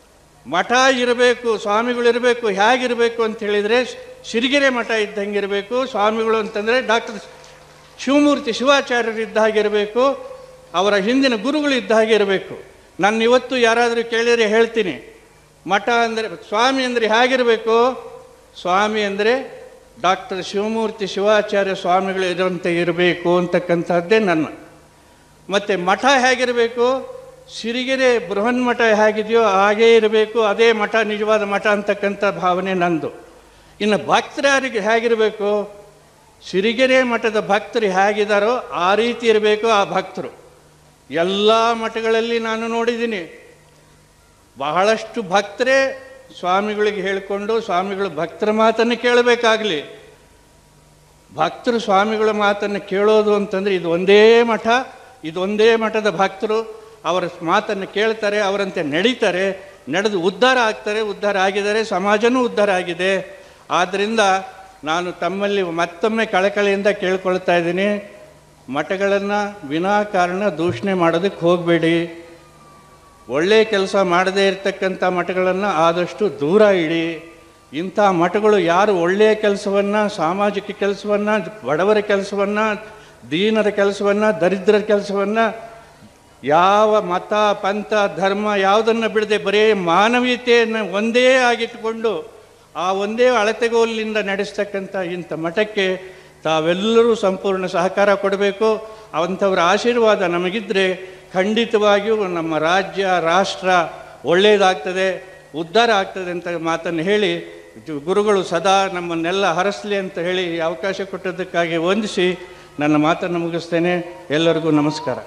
ಮಠ ಇರಬೇಕು ಸ್ವಾಮಿಗಳಿರಬೇಕು ಹೇಗಿರಬೇಕು ಅಂತ ಹೇಳಿದರೆ ಸಿರಿಗೆರೆ ಮಠ ಇದ್ದಂಗೆ ಇರಬೇಕು ಸ್ವಾಮಿಗಳು ಅಂತಂದರೆ ಡಾಕ್ಟರ್ ಶಿವಮೂರ್ತಿ ಶಿವಾಚಾರ್ಯರು ಇದ್ದ ಹಾಗೆ ಇರಬೇಕು ಅವರ ಹಿಂದಿನ ಗುರುಗಳು ಇದ್ದ ಹಾಗೆ ಇರಬೇಕು ನಾನು ಇವತ್ತು ಯಾರಾದರೂ ಕೇಳಿದರೆ ಹೇಳ್ತೀನಿ ಮಠ ಅಂದರೆ ಸ್ವಾಮಿ ಅಂದರೆ ಹೇಗಿರಬೇಕು ಸ್ವಾಮಿ ಅಂದರೆ ಡಾಕ್ಟರ್ ಶಿವಮೂರ್ತಿ ಶಿವಾಚಾರ್ಯ ಸ್ವಾಮಿಗಳು ಇರುವಂತೆ ಇರಬೇಕು ಅಂತಕ್ಕಂಥದ್ದೇ ನನ್ನ ಮತ್ತು ಮಠ ಹೇಗಿರಬೇಕು ಸಿರಿಗೆರೆ ಬೃಹನ್ಮಠ ಹೇಗಿದೆಯೋ ಹಾಗೇ ಇರಬೇಕು ಅದೇ ಮಠ ನಿಜವಾದ ಮಠ ಅಂತಕ್ಕಂಥ ಭಾವನೆ ನಂದು ಇನ್ನು ಭಕ್ತರಿಗೆ ಹೇಗಿರಬೇಕು ಸಿರಿಗೆರೆ ಮಠದ ಭಕ್ತರು ಹೇಗಿದ್ದಾರೋ ಆ ರೀತಿ ಇರಬೇಕು ಆ ಭಕ್ತರು ಎಲ್ಲ ಮಠಗಳಲ್ಲಿ ನಾನು ನೋಡಿದ್ದೀನಿ ಬಹಳಷ್ಟು ಭಕ್ತರೇ ಸ್ವಾಮಿಗಳಿಗೆ ಹೇಳಿಕೊಂಡು ಸ್ವಾಮಿಗಳು ಭಕ್ತರ ಮಾತನ್ನು ಕೇಳಬೇಕಾಗಲಿ ಭಕ್ತರು ಸ್ವಾಮಿಗಳ ಮಾತನ್ನು ಕೇಳೋದು ಅಂತಂದರೆ ಇದು ಒಂದೇ ಮಠ ಇದೊಂದೇ ಮಠದ ಭಕ್ತರು ಅವರ ಮಾತನ್ನು ಕೇಳ್ತಾರೆ ಅವರಂತೆ ನಡೀತಾರೆ ನಡೆದು ಉದ್ಧಾರ ಆಗ್ತಾರೆ ಉದ್ಧಾರ ಆಗಿದ್ದಾರೆ ಸಮಾಜನೂ ಉದ್ಧಾರ ಆಗಿದೆ ಆದ್ದರಿಂದ ನಾನು ತಮ್ಮಲ್ಲಿ ಮತ್ತೊಮ್ಮೆ ಕಳಕಳಿಯಿಂದ ಕೇಳ್ಕೊಳ್ತಾ ಇದ್ದೀನಿ ಮಠಗಳನ್ನು ವಿನಾಕಾರಣ ದೂಷಣೆ ಮಾಡೋದಕ್ಕೆ ಹೋಗಬೇಡಿ ಒಳ್ಳೆಯ ಕೆಲಸ ಮಾಡದೇ ಇರತಕ್ಕಂಥ ಮಠಗಳನ್ನು ಆದಷ್ಟು ದೂರ ಇಡಿ ಇಂಥ ಮಠಗಳು ಯಾರು ಒಳ್ಳೆಯ ಕೆಲಸವನ್ನು ಸಾಮಾಜಿಕ ಕೆಲಸವನ್ನು ಬಡವರ ಕೆಲಸವನ್ನು ದೀನರ ಕೆಲಸವನ್ನು ದರಿದ್ರರ ಕೆಲಸವನ್ನು ಯಾವ ಮತ ಪಂಥ ಧರ್ಮ ಯಾವುದನ್ನು ಬಿಡದೆ ಬರೀ ಮಾನವೀಯತೆಯನ್ನು ಒಂದೇ ಆಗಿಟ್ಟುಕೊಂಡು ಆ ಒಂದೇ ಅಳತೆಗೋಲಿನಿಂದ ನಡೆಸ್ತಕ್ಕಂಥ ಇಂಥ ಮಠಕ್ಕೆ ತಾವೆಲ್ಲರೂ ಸಂಪೂರ್ಣ ಸಹಕಾರ ಕೊಡಬೇಕು ಅಂಥವರ ಆಶೀರ್ವಾದ ನಮಗಿದ್ದರೆ ಖಂಡಿತವಾಗಿಯೂ ನಮ್ಮ ರಾಜ್ಯ ರಾಷ್ಟ್ರ ಒಳ್ಳೆಯದಾಗ್ತದೆ ಉದ್ಧಾರ ಆಗ್ತದೆ ಅಂತ ಮಾತನ್ನು ಹೇಳಿ ಇದು ಗುರುಗಳು ಸದಾ ನಮ್ಮನ್ನೆಲ್ಲ ಹರಸಲಿ ಅಂತ ಹೇಳಿ ಈ ಅವಕಾಶ ಕೊಟ್ಟದ್ದಕ್ಕಾಗಿ ವಂದಿಸಿ ನನ್ನ ಮಾತನ್ನು ಮುಗಿಸ್ತೇನೆ ಎಲ್ಲರಿಗೂ ನಮಸ್ಕಾರ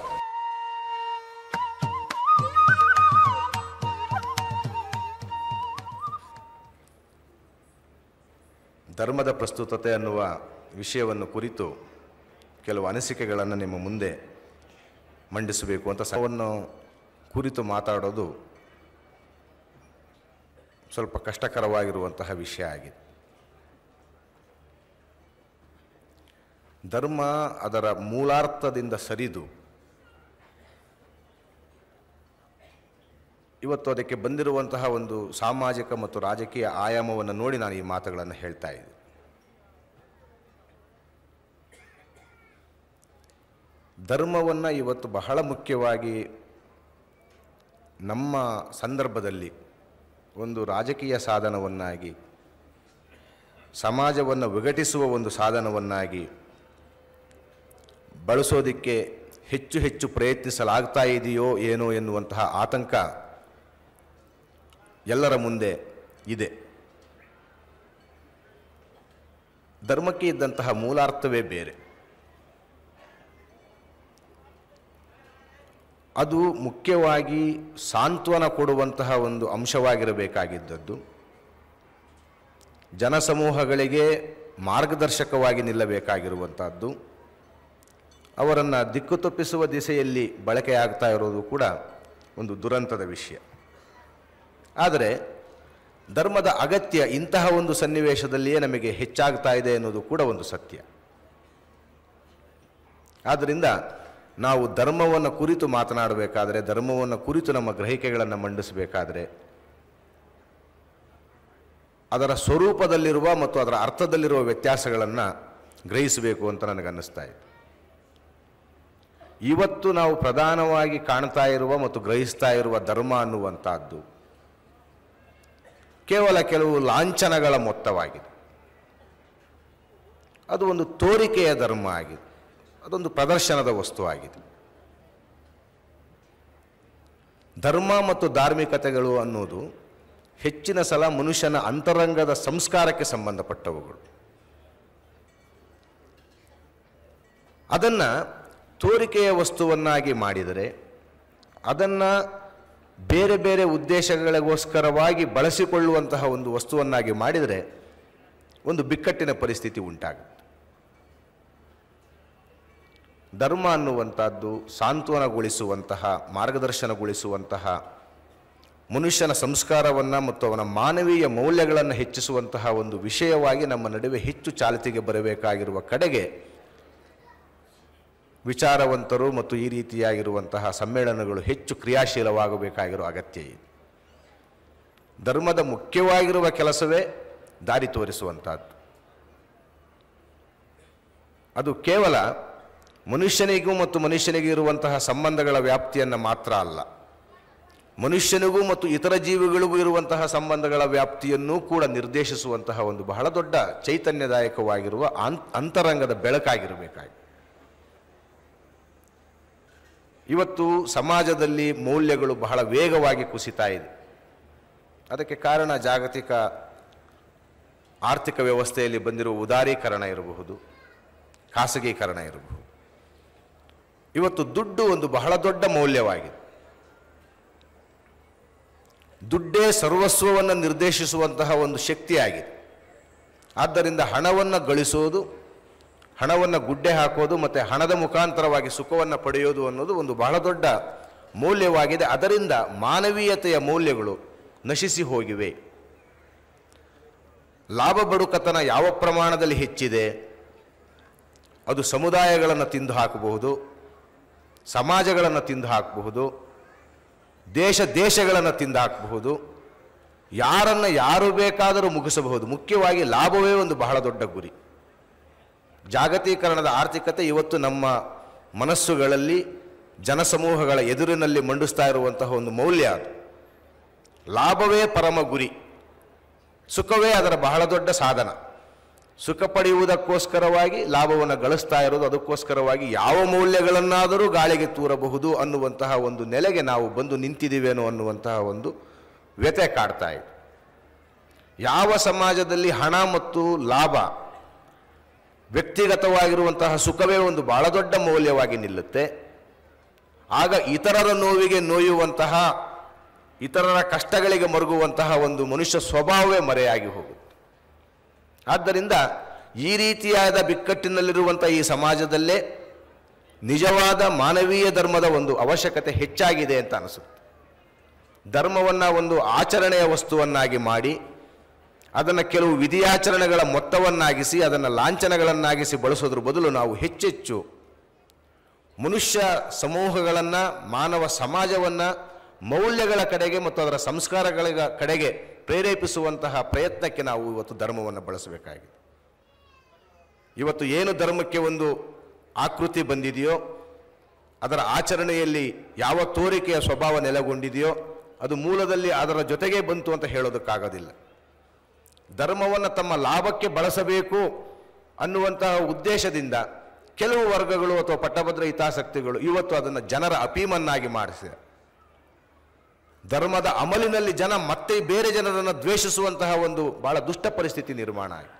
ಧರ್ಮದ ಪ್ರಸ್ತುತತೆ ಅನ್ನುವ ವಿಷಯವನ್ನು ಕುರಿತು ಕೆಲವು ಅನಿಸಿಕೆಗಳನ್ನು ನಿಮ್ಮ ಮುಂದೆ ಮಂಡಿಸಬೇಕು ಅಂತ ಸವನ್ನು ಕುರಿತು ಮಾತಾಡೋದು ಸ್ವಲ್ಪ ಕಷ್ಟಕರವಾಗಿರುವಂತಹ ವಿಷಯ ಆಗಿದೆ ಧರ್ಮ ಅದರ ಮೂಲಾರ್ಥದಿಂದ ಸರಿದು ಇವತ್ತು ಅದಕ್ಕೆ ಬಂದಿರುವಂತಹ ಒಂದು ಸಾಮಾಜಿಕ ಮತ್ತು ರಾಜಕೀಯ ಆಯಾಮವನ್ನು ನೋಡಿ ನಾನು ಈ ಮಾತುಗಳನ್ನು ಹೇಳ್ತಾ ಇದ್ದೆ ಧರ್ಮವನ್ನು ಇವತ್ತು ಬಹಳ ಮುಖ್ಯವಾಗಿ ನಮ್ಮ ಸಂದರ್ಭದಲ್ಲಿ ಒಂದು ರಾಜಕೀಯ ಸಾಧನವನ್ನಾಗಿ ಸಮಾಜವನ್ನು ವಿಘಟಿಸುವ ಒಂದು ಸಾಧನವನ್ನಾಗಿ ಬಳಸೋದಕ್ಕೆ ಹೆಚ್ಚು ಹೆಚ್ಚು ಪ್ರಯತ್ನಿಸಲಾಗ್ತಾ ಇದೆಯೋ ಏನೋ ಎನ್ನುವಂತಹ ಆತಂಕ ಎಲ್ಲರ ಮುಂದೆ ಇದೆ ಧರ್ಮಕ್ಕೆ ಇದ್ದಂತಹ ಮೂಲಾರ್ಥವೇ ಬೇರೆ ಅದು ಮುಖ್ಯವಾಗಿ ಸಾಂತ್ವನ ಕೊಡುವಂತಹ ಒಂದು ಅಂಶವಾಗಿರಬೇಕಾಗಿದ್ದದ್ದು ಜನಸಮೂಹಗಳಿಗೆ ಮಾರ್ಗದರ್ಶಕವಾಗಿ ನಿಲ್ಲಬೇಕಾಗಿರುವಂಥದ್ದು ಅವರನ್ನು ದಿಕ್ಕು ತಪ್ಪಿಸುವ ದಿಸೆಯಲ್ಲಿ ಬಳಕೆಯಾಗ್ತಾ ಇರೋದು ಕೂಡ ಒಂದು ದುರಂತದ ವಿಷಯ ಆದರೆ ಧರ್ಮದ ಅಗತ್ಯ ಇಂತಹ ಒಂದು ಸನ್ನಿವೇಶದಲ್ಲಿಯೇ ನಮಗೆ ಹೆಚ್ಚಾಗ್ತಾ ಇದೆ ಅನ್ನೋದು ಕೂಡ ಒಂದು ಸತ್ಯ ಆದ್ದರಿಂದ ನಾವು ಧರ್ಮವನ್ನು ಕುರಿತು ಮಾತನಾಡಬೇಕಾದರೆ ಧರ್ಮವನ್ನು ಕುರಿತು ನಮ್ಮ ಗ್ರಹಿಕೆಗಳನ್ನು ಮಂಡಿಸಬೇಕಾದರೆ ಅದರ ಸ್ವರೂಪದಲ್ಲಿರುವ ಮತ್ತು ಅದರ ಅರ್ಥದಲ್ಲಿರುವ ವ್ಯತ್ಯಾಸಗಳನ್ನು ಗ್ರಹಿಸಬೇಕು ಅಂತ ನನಗನ್ನಿಸ್ತಾ ಇದೆ ಇವತ್ತು ನಾವು ಪ್ರಧಾನವಾಗಿ ಕಾಣ್ತಾ ಇರುವ ಮತ್ತು ಗ್ರಹಿಸ್ತಾ ಇರುವ ಧರ್ಮ ಅನ್ನುವಂಥದ್ದು ಕೇವಲ ಕೆಲವು ಲಾಂಛನಗಳ ಮೊತ್ತವಾಗಿದೆ ಅದು ಒಂದು ತೋರಿಕೆಯ ಧರ್ಮ ಆಗಿದೆ ಅದೊಂದು ಪ್ರದರ್ಶನದ ವಸ್ತು ಆಗಿದೆ ಧರ್ಮ ಮತ್ತು ಧಾರ್ಮಿಕತೆಗಳು ಅನ್ನೋದು ಹೆಚ್ಚಿನ ಸಲ ಮನುಷ್ಯನ ಅಂತರಂಗದ ಸಂಸ್ಕಾರಕ್ಕೆ ಸಂಬಂಧಪಟ್ಟವುಗಳು ಅದನ್ನು ತೋರಿಕೆಯ ವಸ್ತುವನ್ನಾಗಿ ಮಾಡಿದರೆ ಅದನ್ನು ಬೇರೆ ಬೇರೆ ಉದ್ದೇಶಗಳಿಗೋಸ್ಕರವಾಗಿ ಬಳಸಿಕೊಳ್ಳುವಂತಹ ಒಂದು ವಸ್ತುವನ್ನಾಗಿ ಮಾಡಿದರೆ ಒಂದು ಬಿಕ್ಕಟ್ಟಿನ ಪರಿಸ್ಥಿತಿ ಉಂಟಾಗುತ್ತೆ ಧರ್ಮ ಅನ್ನುವಂಥದ್ದು ಸಾಂತ್ವನಗೊಳಿಸುವಂತಹ ಮಾರ್ಗದರ್ಶನಗೊಳಿಸುವಂತಹ ಮನುಷ್ಯನ ಸಂಸ್ಕಾರವನ್ನು ಮತ್ತು ಅವನ ಮಾನವೀಯ ಮೌಲ್ಯಗಳನ್ನು ಹೆಚ್ಚಿಸುವಂತಹ ಒಂದು ವಿಷಯವಾಗಿ ನಮ್ಮ ನಡುವೆ ಹೆಚ್ಚು ಚಾಲ್ತಿಗೆ ಬರಬೇಕಾಗಿರುವ ಕಡೆಗೆ ವಿಚಾರವಂತರು ಮತ್ತು ಈ ರೀತಿಯಾಗಿರುವಂತಹ ಸಮ್ಮೇಳನಗಳು ಹೆಚ್ಚು ಕ್ರಿಯಾಶೀಲವಾಗಬೇಕಾಗಿರೋ ಅಗತ್ಯ ಇದೆ ಧರ್ಮದ ಮುಖ್ಯವಾಗಿರುವ ಕೆಲಸವೇ ದಾರಿ ತೋರಿಸುವಂಥದ್ದು ಅದು ಕೇವಲ ಮನುಷ್ಯನಿಗೂ ಮತ್ತು ಮನುಷ್ಯನಿಗೆ ಇರುವಂತಹ ಸಂಬಂಧಗಳ ವ್ಯಾಪ್ತಿಯನ್ನು ಮಾತ್ರ ಅಲ್ಲ ಮನುಷ್ಯನಿಗೂ ಮತ್ತು ಇತರ ಜೀವಿಗಳಿಗೂ ಇರುವಂತಹ ಸಂಬಂಧಗಳ ವ್ಯಾಪ್ತಿಯನ್ನೂ ಕೂಡ ನಿರ್ದೇಶಿಸುವಂತಹ ಒಂದು ಬಹಳ ದೊಡ್ಡ ಚೈತನ್ಯದಾಯಕವಾಗಿರುವ ಆನ್- ಅಂತರಂಗದ ಬೆಳಕಾಗಿರಬೇಕಾಗಿ ಇವತ್ತು ಸಮಾಜದಲ್ಲಿ ಮೌಲ್ಯಗಳು ಬಹಳ ವೇಗವಾಗಿ ಕುಸಿತಾ ಇದೆ ಅದಕ್ಕೆ ಕಾರಣ ಜಾಗತಿಕ ಆರ್ಥಿಕ ವ್ಯವಸ್ಥೆಯಲ್ಲಿ ಬಂದಿರುವ ಉದಾರೀಕರಣ ಇರಬಹುದು ಖಾಸಗೀಕರಣ ಇರಬಹುದು ಇವತ್ತು ದುಡ್ಡು ಒಂದು ಬಹಳ ದೊಡ್ಡ ಮೌಲ್ಯವಾಗಿದೆ ದುಡ್ಡೇ ಸರ್ವಸ್ವವನ್ನು ನಿರ್ದೇಶಿಸುವಂತಹ ಒಂದು ಶಕ್ತಿಯಾಗಿದೆ ಆದ್ದರಿಂದ ಹಣವನ್ನು ಗಳಿಸೋದು ಹಣವನ್ನು ಗುಡ್ಡೆ ಹಾಕೋದು ಮತ್ತು ಹಣದ ಮುಖಾಂತರವಾಗಿ ಸುಖವನ್ನು ಪಡೆಯೋದು ಅನ್ನೋದು ಒಂದು ಬಹಳ ದೊಡ್ಡ ಮೌಲ್ಯವಾಗಿದೆ ಅದರಿಂದ ಮಾನವೀಯತೆಯ ಮೌಲ್ಯಗಳು ನಶಿಸಿ ಹೋಗಿವೆ ಲಾಭ ಬಡುಕತನ ಯಾವ ಪ್ರಮಾಣದಲ್ಲಿ ಹೆಚ್ಚಿದೆ ಅದು ಸಮುದಾಯಗಳನ್ನು ತಿಂದು ಹಾಕಬಹುದು ಸಮಾಜಗಳನ್ನು ತಿಂದು ಹಾಕಬಹುದು ದೇಶ ದೇಶಗಳನ್ನು ತಿಂದು ಹಾಕಬಹುದು ಯಾರನ್ನು ಯಾರು ಬೇಕಾದರೂ ಮುಗಿಸಬಹುದು ಮುಖ್ಯವಾಗಿ ಲಾಭವೇ ಒಂದು ಬಹಳ ದೊಡ್ಡ ಗುರಿ ಜಾಗತೀಕರಣದ ಆರ್ಥಿಕತೆ ಇವತ್ತು ನಮ್ಮ ಮನಸ್ಸುಗಳಲ್ಲಿ ಜನಸಮೂಹಗಳ ಎದುರಿನಲ್ಲಿ ಮಂಡಿಸ್ತಾ ಇರುವಂತಹ ಒಂದು ಮೌಲ್ಯ ಅದು ಲಾಭವೇ ಪರಮ ಗುರಿ ಸುಖವೇ ಅದರ ಬಹಳ ದೊಡ್ಡ ಸಾಧನ ಸುಖ ಪಡೆಯುವುದಕ್ಕೋಸ್ಕರವಾಗಿ ಲಾಭವನ್ನು ಗಳಿಸ್ತಾ ಇರೋದು ಅದಕ್ಕೋಸ್ಕರವಾಗಿ ಯಾವ ಮೌಲ್ಯಗಳನ್ನಾದರೂ ಗಾಳಿಗೆ ತೂರಬಹುದು ಅನ್ನುವಂತಹ ಒಂದು ನೆಲೆಗೆ ನಾವು ಬಂದು ನಿಂತಿದ್ದೀವೇನೋ ಅನ್ನುವಂತಹ ಒಂದು ವ್ಯತೆ ಕಾಡ್ತಾ ಇದೆ ಯಾವ ಸಮಾಜದಲ್ಲಿ ಹಣ ಮತ್ತು ಲಾಭ ವ್ಯಕ್ತಿಗತವಾಗಿರುವಂತಹ ಸುಖವೇ ಒಂದು ಬಹಳ ದೊಡ್ಡ ಮೌಲ್ಯವಾಗಿ ನಿಲ್ಲುತ್ತೆ ಆಗ ಇತರರ ನೋವಿಗೆ ನೋಯುವಂತಹ ಇತರರ ಕಷ್ಟಗಳಿಗೆ ಮರುಗುವಂತಹ ಒಂದು ಮನುಷ್ಯ ಸ್ವಭಾವವೇ ಮರೆಯಾಗಿ ಹೋಗುತ್ತೆ ಆದ್ದರಿಂದ ಈ ರೀತಿಯಾದ ಬಿಕ್ಕಟ್ಟಿನಲ್ಲಿರುವಂಥ ಈ ಸಮಾಜದಲ್ಲೇ ನಿಜವಾದ ಮಾನವೀಯ ಧರ್ಮದ ಒಂದು ಅವಶ್ಯಕತೆ ಹೆಚ್ಚಾಗಿದೆ ಅಂತ ಅನಿಸುತ್ತೆ ಧರ್ಮವನ್ನು ಒಂದು ಆಚರಣೆಯ ವಸ್ತುವನ್ನಾಗಿ ಮಾಡಿ ಅದನ್ನು ಕೆಲವು ವಿಧಿಯಾಚರಣೆಗಳ ಮೊತ್ತವನ್ನಾಗಿಸಿ ಅದನ್ನು ಲಾಂಛನಗಳನ್ನಾಗಿಸಿ ಬಳಸೋದ್ರ ಬದಲು ನಾವು ಹೆಚ್ಚೆಚ್ಚು ಮನುಷ್ಯ ಸಮೂಹಗಳನ್ನು ಮಾನವ ಸಮಾಜವನ್ನು ಮೌಲ್ಯಗಳ ಕಡೆಗೆ ಮತ್ತು ಅದರ ಸಂಸ್ಕಾರಗಳ ಕಡೆಗೆ ಪ್ರೇರೇಪಿಸುವಂತಹ ಪ್ರಯತ್ನಕ್ಕೆ ನಾವು ಇವತ್ತು ಧರ್ಮವನ್ನು ಬಳಸಬೇಕಾಗಿದೆ ಇವತ್ತು ಏನು ಧರ್ಮಕ್ಕೆ ಒಂದು ಆಕೃತಿ ಬಂದಿದೆಯೋ ಅದರ ಆಚರಣೆಯಲ್ಲಿ ಯಾವ ತೋರಿಕೆಯ ಸ್ವಭಾವ ನೆಲೆಗೊಂಡಿದೆಯೋ ಅದು ಮೂಲದಲ್ಲಿ ಅದರ ಜೊತೆಗೆ ಬಂತು ಅಂತ ಹೇಳೋದಕ್ಕಾಗೋದಿಲ್ಲ ಧರ್ಮವನ್ನು ತಮ್ಮ ಲಾಭಕ್ಕೆ ಬಳಸಬೇಕು ಅನ್ನುವಂತಹ ಉದ್ದೇಶದಿಂದ ಕೆಲವು ವರ್ಗಗಳು ಅಥವಾ ಪಟ್ಟಭದ್ರ ಹಿತಾಸಕ್ತಿಗಳು ಇವತ್ತು ಅದನ್ನು ಜನರ ಅಪೀಮನ್ನಾಗಿ ಮಾಡಿಸಿದೆ ಧರ್ಮದ ಅಮಲಿನಲ್ಲಿ ಜನ ಮತ್ತೆ ಬೇರೆ ಜನರನ್ನು ದ್ವೇಷಿಸುವಂತಹ ಒಂದು ಬಹಳ ದುಷ್ಟ ಪರಿಸ್ಥಿತಿ ನಿರ್ಮಾಣ ಆಗಿದೆ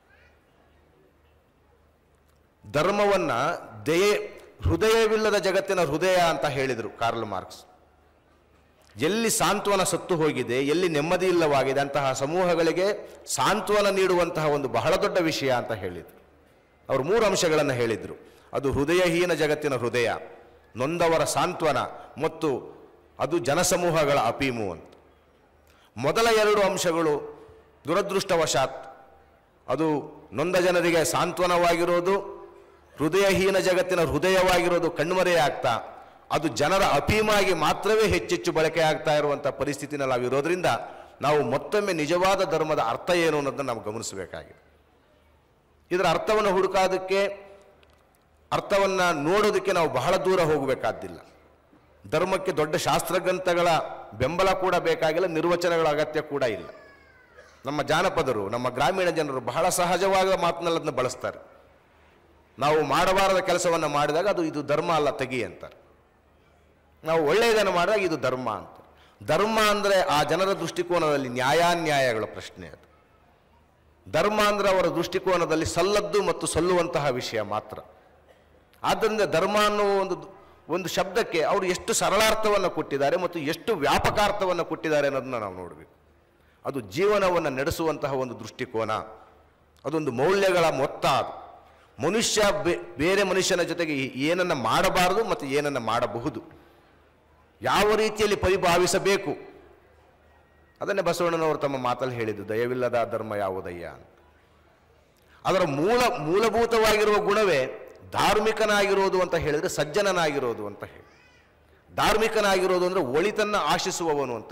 ಧರ್ಮವನ್ನ ದಯೆ ಹೃದಯವಿಲ್ಲದ ಜಗತ್ತಿನ ಹೃದಯ ಅಂತ ಹೇಳಿದರು ಕಾರ್ಲ್ ಮಾರ್ಕ್ಸ್ ಎಲ್ಲಿ ಸಾಂತ್ವನ ಸತ್ತು ಹೋಗಿದೆ ಎಲ್ಲಿ ನೆಮ್ಮದಿ ಇಲ್ಲವಾಗಿದೆ ಅಂತಹ ಸಮೂಹಗಳಿಗೆ ಸಾಂತ್ವನ ನೀಡುವಂತಹ ಒಂದು ಬಹಳ ದೊಡ್ಡ ವಿಷಯ ಅಂತ ಹೇಳಿದರು ಅವರು ಮೂರು ಅಂಶಗಳನ್ನು ಹೇಳಿದರು ಅದು ಹೃದಯಹೀನ ಜಗತ್ತಿನ ಹೃದಯ ನೊಂದವರ ಸಾಂತ್ವನ ಮತ್ತು ಅದು ಜನಸಮೂಹಗಳ ಅಪೀಮು ಅಂತ ಮೊದಲ ಎರಡು ಅಂಶಗಳು ದುರದೃಷ್ಟವಶಾತ್ ಅದು ನೊಂದ ಜನರಿಗೆ ಸಾಂತ್ವನವಾಗಿರೋದು ಹೃದಯಹೀನ ಜಗತ್ತಿನ ಹೃದಯವಾಗಿರೋದು ಕಣ್ಮರೆಯಾಗ್ತಾ ಅದು ಜನರ ಅಪೀಮಾಗಿ ಮಾತ್ರವೇ ಹೆಚ್ಚೆಚ್ಚು ಬಳಕೆ ಆಗ್ತಾ ಇರುವಂಥ ಪರಿಸ್ಥಿತಿನಲ್ಲಿ ನಾವಿರೋದ್ರಿಂದ ನಾವು ಮತ್ತೊಮ್ಮೆ ನಿಜವಾದ ಧರ್ಮದ ಅರ್ಥ ಏನು ಅನ್ನೋದನ್ನು ನಾವು ಗಮನಿಸಬೇಕಾಗಿದೆ ಇದರ ಅರ್ಥವನ್ನು ಹುಡುಕಾದಕ್ಕೆ ಅರ್ಥವನ್ನು ನೋಡೋದಕ್ಕೆ ನಾವು ಬಹಳ ದೂರ ಹೋಗಬೇಕಾದ್ದಿಲ್ಲ ಧರ್ಮಕ್ಕೆ ದೊಡ್ಡ ಶಾಸ್ತ್ರಗ್ರಂಥಗಳ ಬೆಂಬಲ ಕೂಡ ಬೇಕಾಗಿಲ್ಲ ನಿರ್ವಚನಗಳ ಅಗತ್ಯ ಕೂಡ ಇಲ್ಲ ನಮ್ಮ ಜಾನಪದರು ನಮ್ಮ ಗ್ರಾಮೀಣ ಜನರು ಬಹಳ ಸಹಜವಾದ ಮಾತನ್ನೆಲ್ಲ ಅದನ್ನ ಬಳಸ್ತಾರೆ ನಾವು ಮಾಡಬಾರದ ಕೆಲಸವನ್ನು ಮಾಡಿದಾಗ ಅದು ಇದು ಧರ್ಮ ಅಲ್ಲ ತೆಗಿ ಅಂತಾರೆ ನಾವು ಒಳ್ಳೆಯದನ್ನು ಮಾಡಿದಾಗ ಇದು ಧರ್ಮ ಅಂತ ಧರ್ಮ ಅಂದರೆ ಆ ಜನರ ದೃಷ್ಟಿಕೋನದಲ್ಲಿ ನ್ಯಾಯಾನ್ಯಾಯಗಳ ಪ್ರಶ್ನೆ ಅದು ಧರ್ಮ ಅಂದರೆ ಅವರ ದೃಷ್ಟಿಕೋನದಲ್ಲಿ ಸಲ್ಲದ್ದು ಮತ್ತು ಸಲ್ಲುವಂತಹ ವಿಷಯ ಮಾತ್ರ ಆದ್ದರಿಂದ ಧರ್ಮ ಅನ್ನುವ ಒಂದು ಒಂದು ಶಬ್ದಕ್ಕೆ ಅವರು ಎಷ್ಟು ಸರಳಾರ್ಥವನ್ನು ಕೊಟ್ಟಿದ್ದಾರೆ ಮತ್ತು ಎಷ್ಟು ವ್ಯಾಪಕಾರ್ಥವನ್ನು ಕೊಟ್ಟಿದ್ದಾರೆ ಅನ್ನೋದನ್ನ ನಾವು ನೋಡಬೇಕು ಅದು ಜೀವನವನ್ನು ನಡೆಸುವಂತಹ ಒಂದು ದೃಷ್ಟಿಕೋನ ಅದೊಂದು ಮೌಲ್ಯಗಳ ಮೊತ್ತ ಅದು ಮನುಷ್ಯ ಬೇ- ಬೇರೆ ಮನುಷ್ಯನ ಜೊತೆಗೆ ಏನನ್ನು ಮಾಡಬಾರದು ಮತ್ತು ಏನನ್ನು ಮಾಡಬಹುದು ಯಾವ ರೀತಿಯಲ್ಲಿ ಪರಿಭಾವಿಸಬೇಕು ಅದನ್ನೇ ಬಸವಣ್ಣನವರು ತಮ್ಮ ಮಾತಲ್ಲಿ ಹೇಳಿದ್ದು ದಯವಿಲ್ಲದ ಧರ್ಮ ಯಾವುದಯ್ಯ ಅಂತ ಅದರ ಮೂಲ ಮೂಲಭೂತವಾಗಿರುವ ಗುಣವೇ ಧಾರ್ಮಿಕನಾಗಿರೋದು ಅಂತ ಹೇಳಿದರೆ ಸಜ್ಜನನಾಗಿರೋದು ಅಂತ ಹೇಳಿ ಧಾರ್ಮಿಕನಾಗಿರೋದು ಅಂದರೆ ಒಳಿತನ್ನ ಆಶಿಸುವವನು ಅಂತ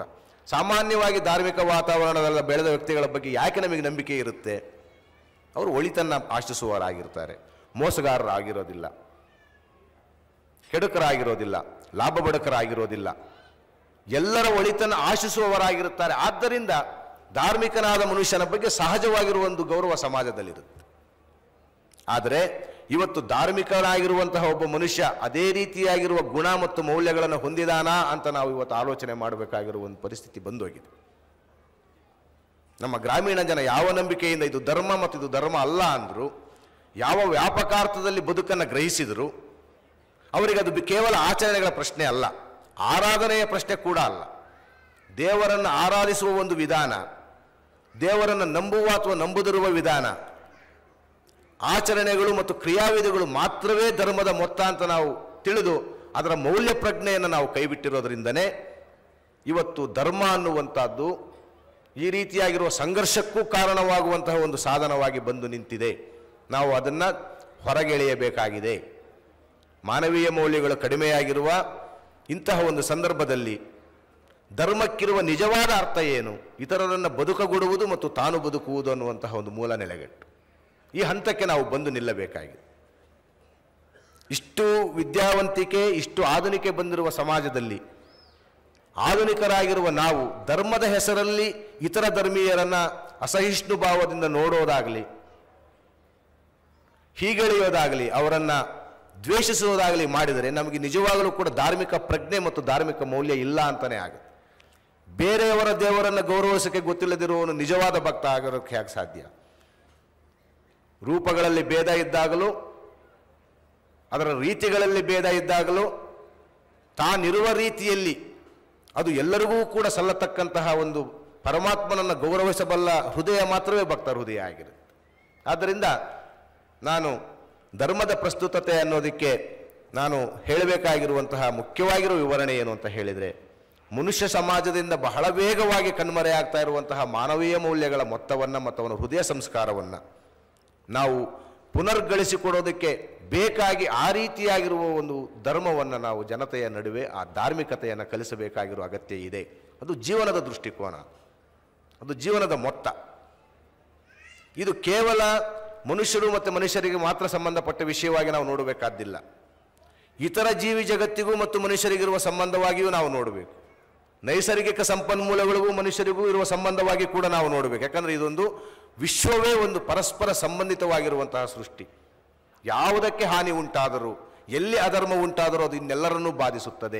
ಸಾಮಾನ್ಯವಾಗಿ ಧಾರ್ಮಿಕ ವಾತಾವರಣದಲ್ಲಿ ಬೆಳೆದ ವ್ಯಕ್ತಿಗಳ ಬಗ್ಗೆ ಯಾಕೆ ನಮಗೆ ನಂಬಿಕೆ ಇರುತ್ತೆ ಅವರು ಒಳಿತನ್ನ ಆಶಿಸುವವರಾಗಿರ್ತಾರೆ ಮೋಸಗಾರರಾಗಿರೋದಿಲ್ಲ ಕೆಡುಕರಾಗಿರೋದಿಲ್ಲ ಲಾಭ ಬಡಕರಾಗಿರೋದಿಲ್ಲ ಎಲ್ಲರ ಒಳಿತನ್ನು ಆಶಿಸುವವರಾಗಿರುತ್ತಾರೆ ಆದ್ದರಿಂದ ಧಾರ್ಮಿಕನಾದ ಮನುಷ್ಯನ ಬಗ್ಗೆ ಸಹಜವಾಗಿರುವ ಒಂದು ಗೌರವ ಸಮಾಜದಲ್ಲಿರುತ್ತೆ ಆದರೆ ಇವತ್ತು ಧಾರ್ಮಿಕನಾಗಿರುವಂತಹ ಒಬ್ಬ ಮನುಷ್ಯ ಅದೇ ರೀತಿಯಾಗಿರುವ ಗುಣ ಮತ್ತು ಮೌಲ್ಯಗಳನ್ನು ಹೊಂದಿದಾನಾ ಅಂತ ನಾವು ಇವತ್ತು ಆಲೋಚನೆ ಮಾಡಬೇಕಾಗಿರುವ ಒಂದು ಪರಿಸ್ಥಿತಿ ಬಂದೋಗಿದೆ ನಮ್ಮ ಗ್ರಾಮೀಣ ಜನ ಯಾವ ನಂಬಿಕೆಯಿಂದ ಇದು ಧರ್ಮ ಮತ್ತು ಇದು ಧರ್ಮ ಅಲ್ಲ ಅಂದರು ಯಾವ ವ್ಯಾಪಕಾರ್ಥದಲ್ಲಿ ಬದುಕನ್ನು ಗ್ರಹಿಸಿದರು ಅವರಿಗೆ ಅದು ಬಿ- ಕೇವಲ ಆಚರಣೆಗಳ ಪ್ರಶ್ನೆ ಅಲ್ಲ ಆರಾಧನೆಯ ಪ್ರಶ್ನೆ ಕೂಡ ಅಲ್ಲ ದೇವರನ್ನು ಆರಾಧಿಸುವ ಒಂದು ವಿಧಾನ ದೇವರನ್ನು ನಂಬುವ ಅಥವಾ ನಂಬದಿರುವ ವಿಧಾನ ಆಚರಣೆಗಳು ಮತ್ತು ಕ್ರಿಯಾವಿಧಿಗಳು ಮಾತ್ರವೇ ಧರ್ಮದ ಮೊತ್ತ ಅಂತ ನಾವು ತಿಳಿದು ಅದರ ಮೌಲ್ಯ ಪ್ರಜ್ಞೆಯನ್ನು ನಾವು ಕೈಬಿಟ್ಟಿರೋದ್ರಿಂದನೇ ಇವತ್ತು ಧರ್ಮ ಅನ್ನುವಂಥದ್ದು ಈ ರೀತಿಯಾಗಿರುವ ಸಂಘರ್ಷಕ್ಕೂ ಕಾರಣವಾಗುವಂತಹ ಒಂದು ಸಾಧನವಾಗಿ ಬಂದು ನಿಂತಿದೆ ನಾವು ಅದನ್ನು ಹೊರಗೆಳೆಯಬೇಕಾಗಿದೆ ಮಾನವೀಯ ಮೌಲ್ಯಗಳು ಕಡಿಮೆಯಾಗಿರುವ ಇಂತಹ ಒಂದು ಸಂದರ್ಭದಲ್ಲಿ ಧರ್ಮಕ್ಕಿರುವ ನಿಜವಾದ ಅರ್ಥ ಏನು ಇತರರನ್ನು ಬದುಕಗೊಡುವುದು ಮತ್ತು ತಾನು ಬದುಕುವುದು ಅನ್ನುವಂತಹ ಒಂದು ಮೂಲ ನೆಲೆಗಟ್ಟು ಈ ಹಂತಕ್ಕೆ ನಾವು ಬಂದು ನಿಲ್ಲಬೇಕಾಗಿದೆ ಇಷ್ಟು ವಿದ್ಯಾವಂತಿಕೆ ಇಷ್ಟು ಆಧುನಿಕೆ ಬಂದಿರುವ ಸಮಾಜದಲ್ಲಿ ಆಧುನಿಕರಾಗಿರುವ ನಾವು ಧರ್ಮದ ಹೆಸರಲ್ಲಿ ಇತರ ಧರ್ಮೀಯರನ್ನ ಅಸಹಿಷ್ಣು ಭಾವದಿಂದ ನೋಡೋದಾಗಲಿ ಹೀಗೆಳೆಯೋದಾಗಲಿ ಅವರನ್ನ ದ್ವೇಷಿಸುವುದಾಗಲಿ ಮಾಡಿದರೆ ನಮಗೆ ನಿಜವಾಗಲೂ ಕೂಡ ಧಾರ್ಮಿಕ ಪ್ರಜ್ಞೆ ಮತ್ತು ಧಾರ್ಮಿಕ ಮೌಲ್ಯ ಇಲ್ಲ ಅಂತಾನೆ ಆಗುತ್ತೆ ಬೇರೆಯವರ ದೇವರನ್ನು ಗೌರವಿಸಕ್ಕೆ ಗೊತ್ತಿಲ್ಲದಿರುವವನು ನಿಜವಾದ ಭಕ್ತ ಆಗಿರೋಕ್ಕೆ ಹೇಗೆ ಸಾಧ್ಯ ರೂಪಗಳಲ್ಲಿ ಭೇದ ಇದ್ದಾಗಲೂ ಅದರ ರೀತಿಗಳಲ್ಲಿ ಭೇದ ಇದ್ದಾಗಲೂ ತಾನಿರುವ ರೀತಿಯಲ್ಲಿ ಅದು ಎಲ್ಲರಿಗೂ ಕೂಡ ಸಲ್ಲತಕ್ಕಂತಹ ಒಂದು ಪರಮಾತ್ಮನನ್ನು ಗೌರವಿಸಬಲ್ಲ ಹೃದಯ ಮಾತ್ರವೇ ಭಕ್ತ ಹೃದಯ ಆಗಿರುತ್ತೆ ಆದ್ದರಿಂದ ನಾನು ಧರ್ಮದ ಪ್ರಸ್ತುತತೆ ಅನ್ನೋದಕ್ಕೆ ನಾನು ಹೇಳಬೇಕಾಗಿರುವಂತಹ ಮುಖ್ಯವಾಗಿರುವ ವಿವರಣೆ ಏನು ಅಂತ ಹೇಳಿದರೆ ಮನುಷ್ಯ ಸಮಾಜದಿಂದ ಬಹಳ ವೇಗವಾಗಿ ಕಣ್ಮರೆಯಾಗ್ತಾ ಇರುವಂತಹ ಮಾನವೀಯ ಮೌಲ್ಯಗಳ ಮೊತ್ತವನ್ನು ಮತ್ತು ಅವನ ಹೃದಯ ಸಂಸ್ಕಾರವನ್ನು ನಾವು ಪುನರ್ಗಳಿಸಿಕೊಡೋದಕ್ಕೆ ಬೇಕಾಗಿ ಆ ರೀತಿಯಾಗಿರುವ ಒಂದು ಧರ್ಮವನ್ನು ನಾವು ಜನತೆಯ ನಡುವೆ ಆ ಧಾರ್ಮಿಕತೆಯನ್ನು ಕಲಿಸಬೇಕಾಗಿರುವ ಅಗತ್ಯ ಇದೆ ಅದು ಜೀವನದ ದೃಷ್ಟಿಕೋನ ಅದು ಜೀವನದ ಮೊತ್ತ ಇದು ಕೇವಲ ಮನುಷ್ಯರು ಮತ್ತು ಮನುಷ್ಯರಿಗೆ ಮಾತ್ರ ಸಂಬಂಧಪಟ್ಟ ವಿಷಯವಾಗಿ ನಾವು ನೋಡಬೇಕಾದ್ದಿಲ್ಲ ಇತರ ಜೀವಿ ಜಗತ್ತಿಗೂ ಮತ್ತು ಮನುಷ್ಯರಿಗಿರುವ ಸಂಬಂಧವಾಗಿಯೂ ನಾವು ನೋಡಬೇಕು ನೈಸರ್ಗಿಕ ಸಂಪನ್ಮೂಲಗಳಿಗೂ ಮನುಷ್ಯರಿಗೂ ಇರುವ ಸಂಬಂಧವಾಗಿ ಕೂಡ ನಾವು ನೋಡಬೇಕು ಯಾಕಂದರೆ ಇದೊಂದು ವಿಶ್ವವೇ ಒಂದು ಪರಸ್ಪರ ಸಂಬಂಧಿತವಾಗಿರುವಂತಹ ಸೃಷ್ಟಿ ಯಾವುದಕ್ಕೆ ಹಾನಿ ಉಂಟಾದರೂ ಎಲ್ಲಿ ಅಧರ್ಮ ಉಂಟಾದರೂ ಅದು ಇನ್ನೆಲ್ಲರನ್ನೂ ಬಾಧಿಸುತ್ತದೆ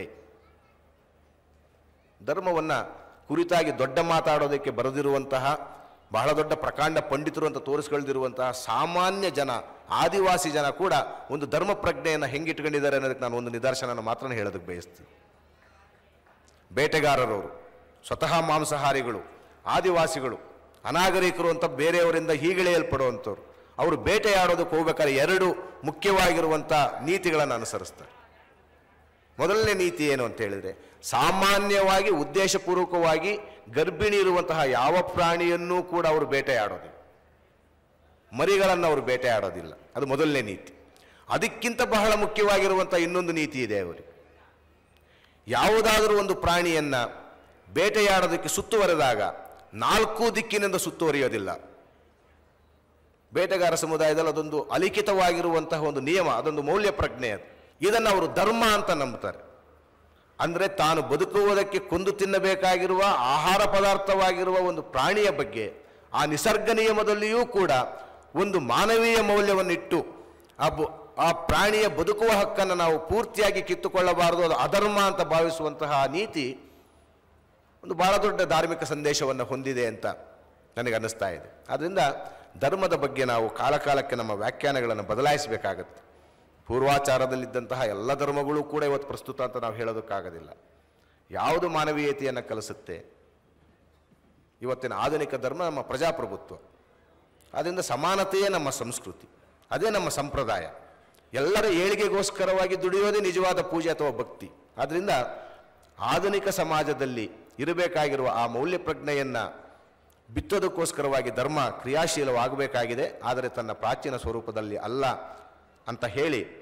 ಧರ್ಮವನ್ನು ಕುರಿತಾಗಿ ದೊಡ್ಡ ಮಾತಾಡೋದಕ್ಕೆ ಬರೆದಿರುವಂತಹ ಬಹಳ ದೊಡ್ಡ ಪ್ರಕಾಂಡ ಪಂಡಿತರು ಅಂತ ತೋರಿಸ್ಕೊಳ್ದಿರುವಂತಹ ಸಾಮಾನ್ಯ ಜನ ಆದಿವಾಸಿ ಜನ ಕೂಡ ಒಂದು ಧರ್ಮ ಪ್ರಜ್ಞೆಯನ್ನು ಹೆಂಗಿಟ್ಕೊಂಡಿದ್ದಾರೆ ಅನ್ನೋದಕ್ಕೆ ನಾನು ಒಂದು ನಿದರ್ಶನ ಮಾತ್ರ ಹೇಳೋದಕ್ಕೆ ಬಯಸ್ತೀನಿ ಬೇಟೆಗಾರರವರು ಸ್ವತಃ ಮಾಂಸಾಹಾರಿಗಳು ಆದಿವಾಸಿಗಳು ಅನಾಗರಿಕರು ಅಂತ ಬೇರೆಯವರಿಂದ ಹೀಗೆಳೆಯಲ್ಪಡುವಂಥವ್ರು ಅವರು ಬೇಟೆಯಾಡೋದಕ್ಕೆ ಹೋಗ್ಬೇಕಾದ್ರೆ ಎರಡು ಮುಖ್ಯವಾಗಿರುವಂಥ ನೀತಿಗಳನ್ನು ಅನುಸರಿಸ್ತಾರೆ ಮೊದಲನೇ ನೀತಿ ಏನು ಅಂತ ಹೇಳಿದರೆ ಸಾಮಾನ್ಯವಾಗಿ ಉದ್ದೇಶಪೂರ್ವಕವಾಗಿ ಗರ್ಭಿಣಿ ಇರುವಂತಹ ಯಾವ ಪ್ರಾಣಿಯನ್ನೂ ಕೂಡ ಅವರು ಬೇಟೆಯಾಡೋದಿಲ್ಲ ಮರಿಗಳನ್ನು ಅವರು ಬೇಟೆಯಾಡೋದಿಲ್ಲ ಅದು ಮೊದಲನೇ ನೀತಿ ಅದಕ್ಕಿಂತ ಬಹಳ ಮುಖ್ಯವಾಗಿರುವಂಥ ಇನ್ನೊಂದು ನೀತಿ ಇದೆ ಅವರಿಗೆ ಯಾವುದಾದರೂ ಒಂದು ಪ್ರಾಣಿಯನ್ನ ಬೇಟೆಯಾಡೋದಕ್ಕೆ ಸುತ್ತುವರೆದಾಗ ನಾಲ್ಕು ದಿಕ್ಕಿನಿಂದ ಸುತ್ತುವರಿಯೋದಿಲ್ಲ ಬೇಟೆಗಾರ ಸಮುದಾಯದಲ್ಲಿ ಅದೊಂದು ಅಲಿಖಿತವಾಗಿರುವಂತಹ ಒಂದು ನಿಯಮ ಅದೊಂದು ಮೌಲ್ಯ ಪ್ರಜ್ಞೆ ಅದು ಇದನ್ನು ಅವರು ಧರ್ಮ ಅಂತ ನಂಬುತ್ತಾರೆ ಅಂದರೆ ತಾನು ಬದುಕುವುದಕ್ಕೆ ಕೊಂದು ತಿನ್ನಬೇಕಾಗಿರುವ ಆಹಾರ ಪದಾರ್ಥವಾಗಿರುವ ಒಂದು ಪ್ರಾಣಿಯ ಬಗ್ಗೆ ಆ ನಿಸರ್ಗ ನಿಯಮದಲ್ಲಿಯೂ ಕೂಡ ಒಂದು ಮಾನವೀಯ ಮೌಲ್ಯವನ್ನಿಟ್ಟು ಆ ಬು- ಆ ಪ್ರಾಣಿಯ ಬದುಕುವ ಹಕ್ಕನ್ನು ನಾವು ಪೂರ್ತಿಯಾಗಿ ಕಿತ್ತುಕೊಳ್ಳಬಾರದು ಅದು ಅಧರ್ಮ ಅಂತ ಭಾವಿಸುವಂತಹ ನೀತಿ ಒಂದು ಬಹಳ ದೊಡ್ಡ ಧಾರ್ಮಿಕ ಸಂದೇಶವನ್ನು ಹೊಂದಿದೆ ಅಂತ ನನಗೆ ಅನ್ನಿಸ್ತಾ ಇದೆ ಆದ್ದರಿಂದ ಧರ್ಮದ ಬಗ್ಗೆ ನಾವು ಕಾಲಕಾಲಕ್ಕೆ ನಮ್ಮ ವ್ಯಾಖ್ಯಾನಗಳನ್ನು ಬದಲಾಯಿಸಬೇಕಾಗತ್ತೆ ಪೂರ್ವಾಚಾರದಲ್ಲಿದ್ದಂತಹ ಎಲ್ಲ ಧರ್ಮಗಳು ಕೂಡ ಇವತ್ತು ಪ್ರಸ್ತುತ ಅಂತ ನಾವು ಹೇಳೋದಕ್ಕಾಗೋದಿಲ್ಲ ಯಾವುದು ಮಾನವೀಯತೆಯನ್ನು ಕಲಿಸುತ್ತೆ ಇವತ್ತಿನ ಆಧುನಿಕ ಧರ್ಮ ನಮ್ಮ ಪ್ರಜಾಪ್ರಭುತ್ವ ಆದ್ದರಿಂದ ಸಮಾನತೆಯೇ ನಮ್ಮ ಸಂಸ್ಕೃತಿ ಅದೇ ನಮ್ಮ ಸಂಪ್ರದಾಯ ಎಲ್ಲರ ಏಳಿಗೆಗೋಸ್ಕರವಾಗಿ ದುಡಿಯೋದೇ ನಿಜವಾದ ಪೂಜೆ ಅಥವಾ ಭಕ್ತಿ ಆದ್ದರಿಂದ ಆಧುನಿಕ ಸಮಾಜದಲ್ಲಿ ಇರಬೇಕಾಗಿರುವ ಆ ಮೌಲ್ಯ ಪ್ರಜ್ಞೆಯನ್ನು ಬಿತ್ತೋದಕ್ಕೋಸ್ಕರವಾಗಿ ಧರ್ಮ ಕ್ರಿಯಾಶೀಲವಾಗಬೇಕಾಗಿದೆ ಆದರೆ ತನ್ನ ಪ್ರಾಚೀನ ಸ್ವರೂಪದಲ್ಲಿ ಅಲ್ಲ ಅಂತ ಹೇಳಿ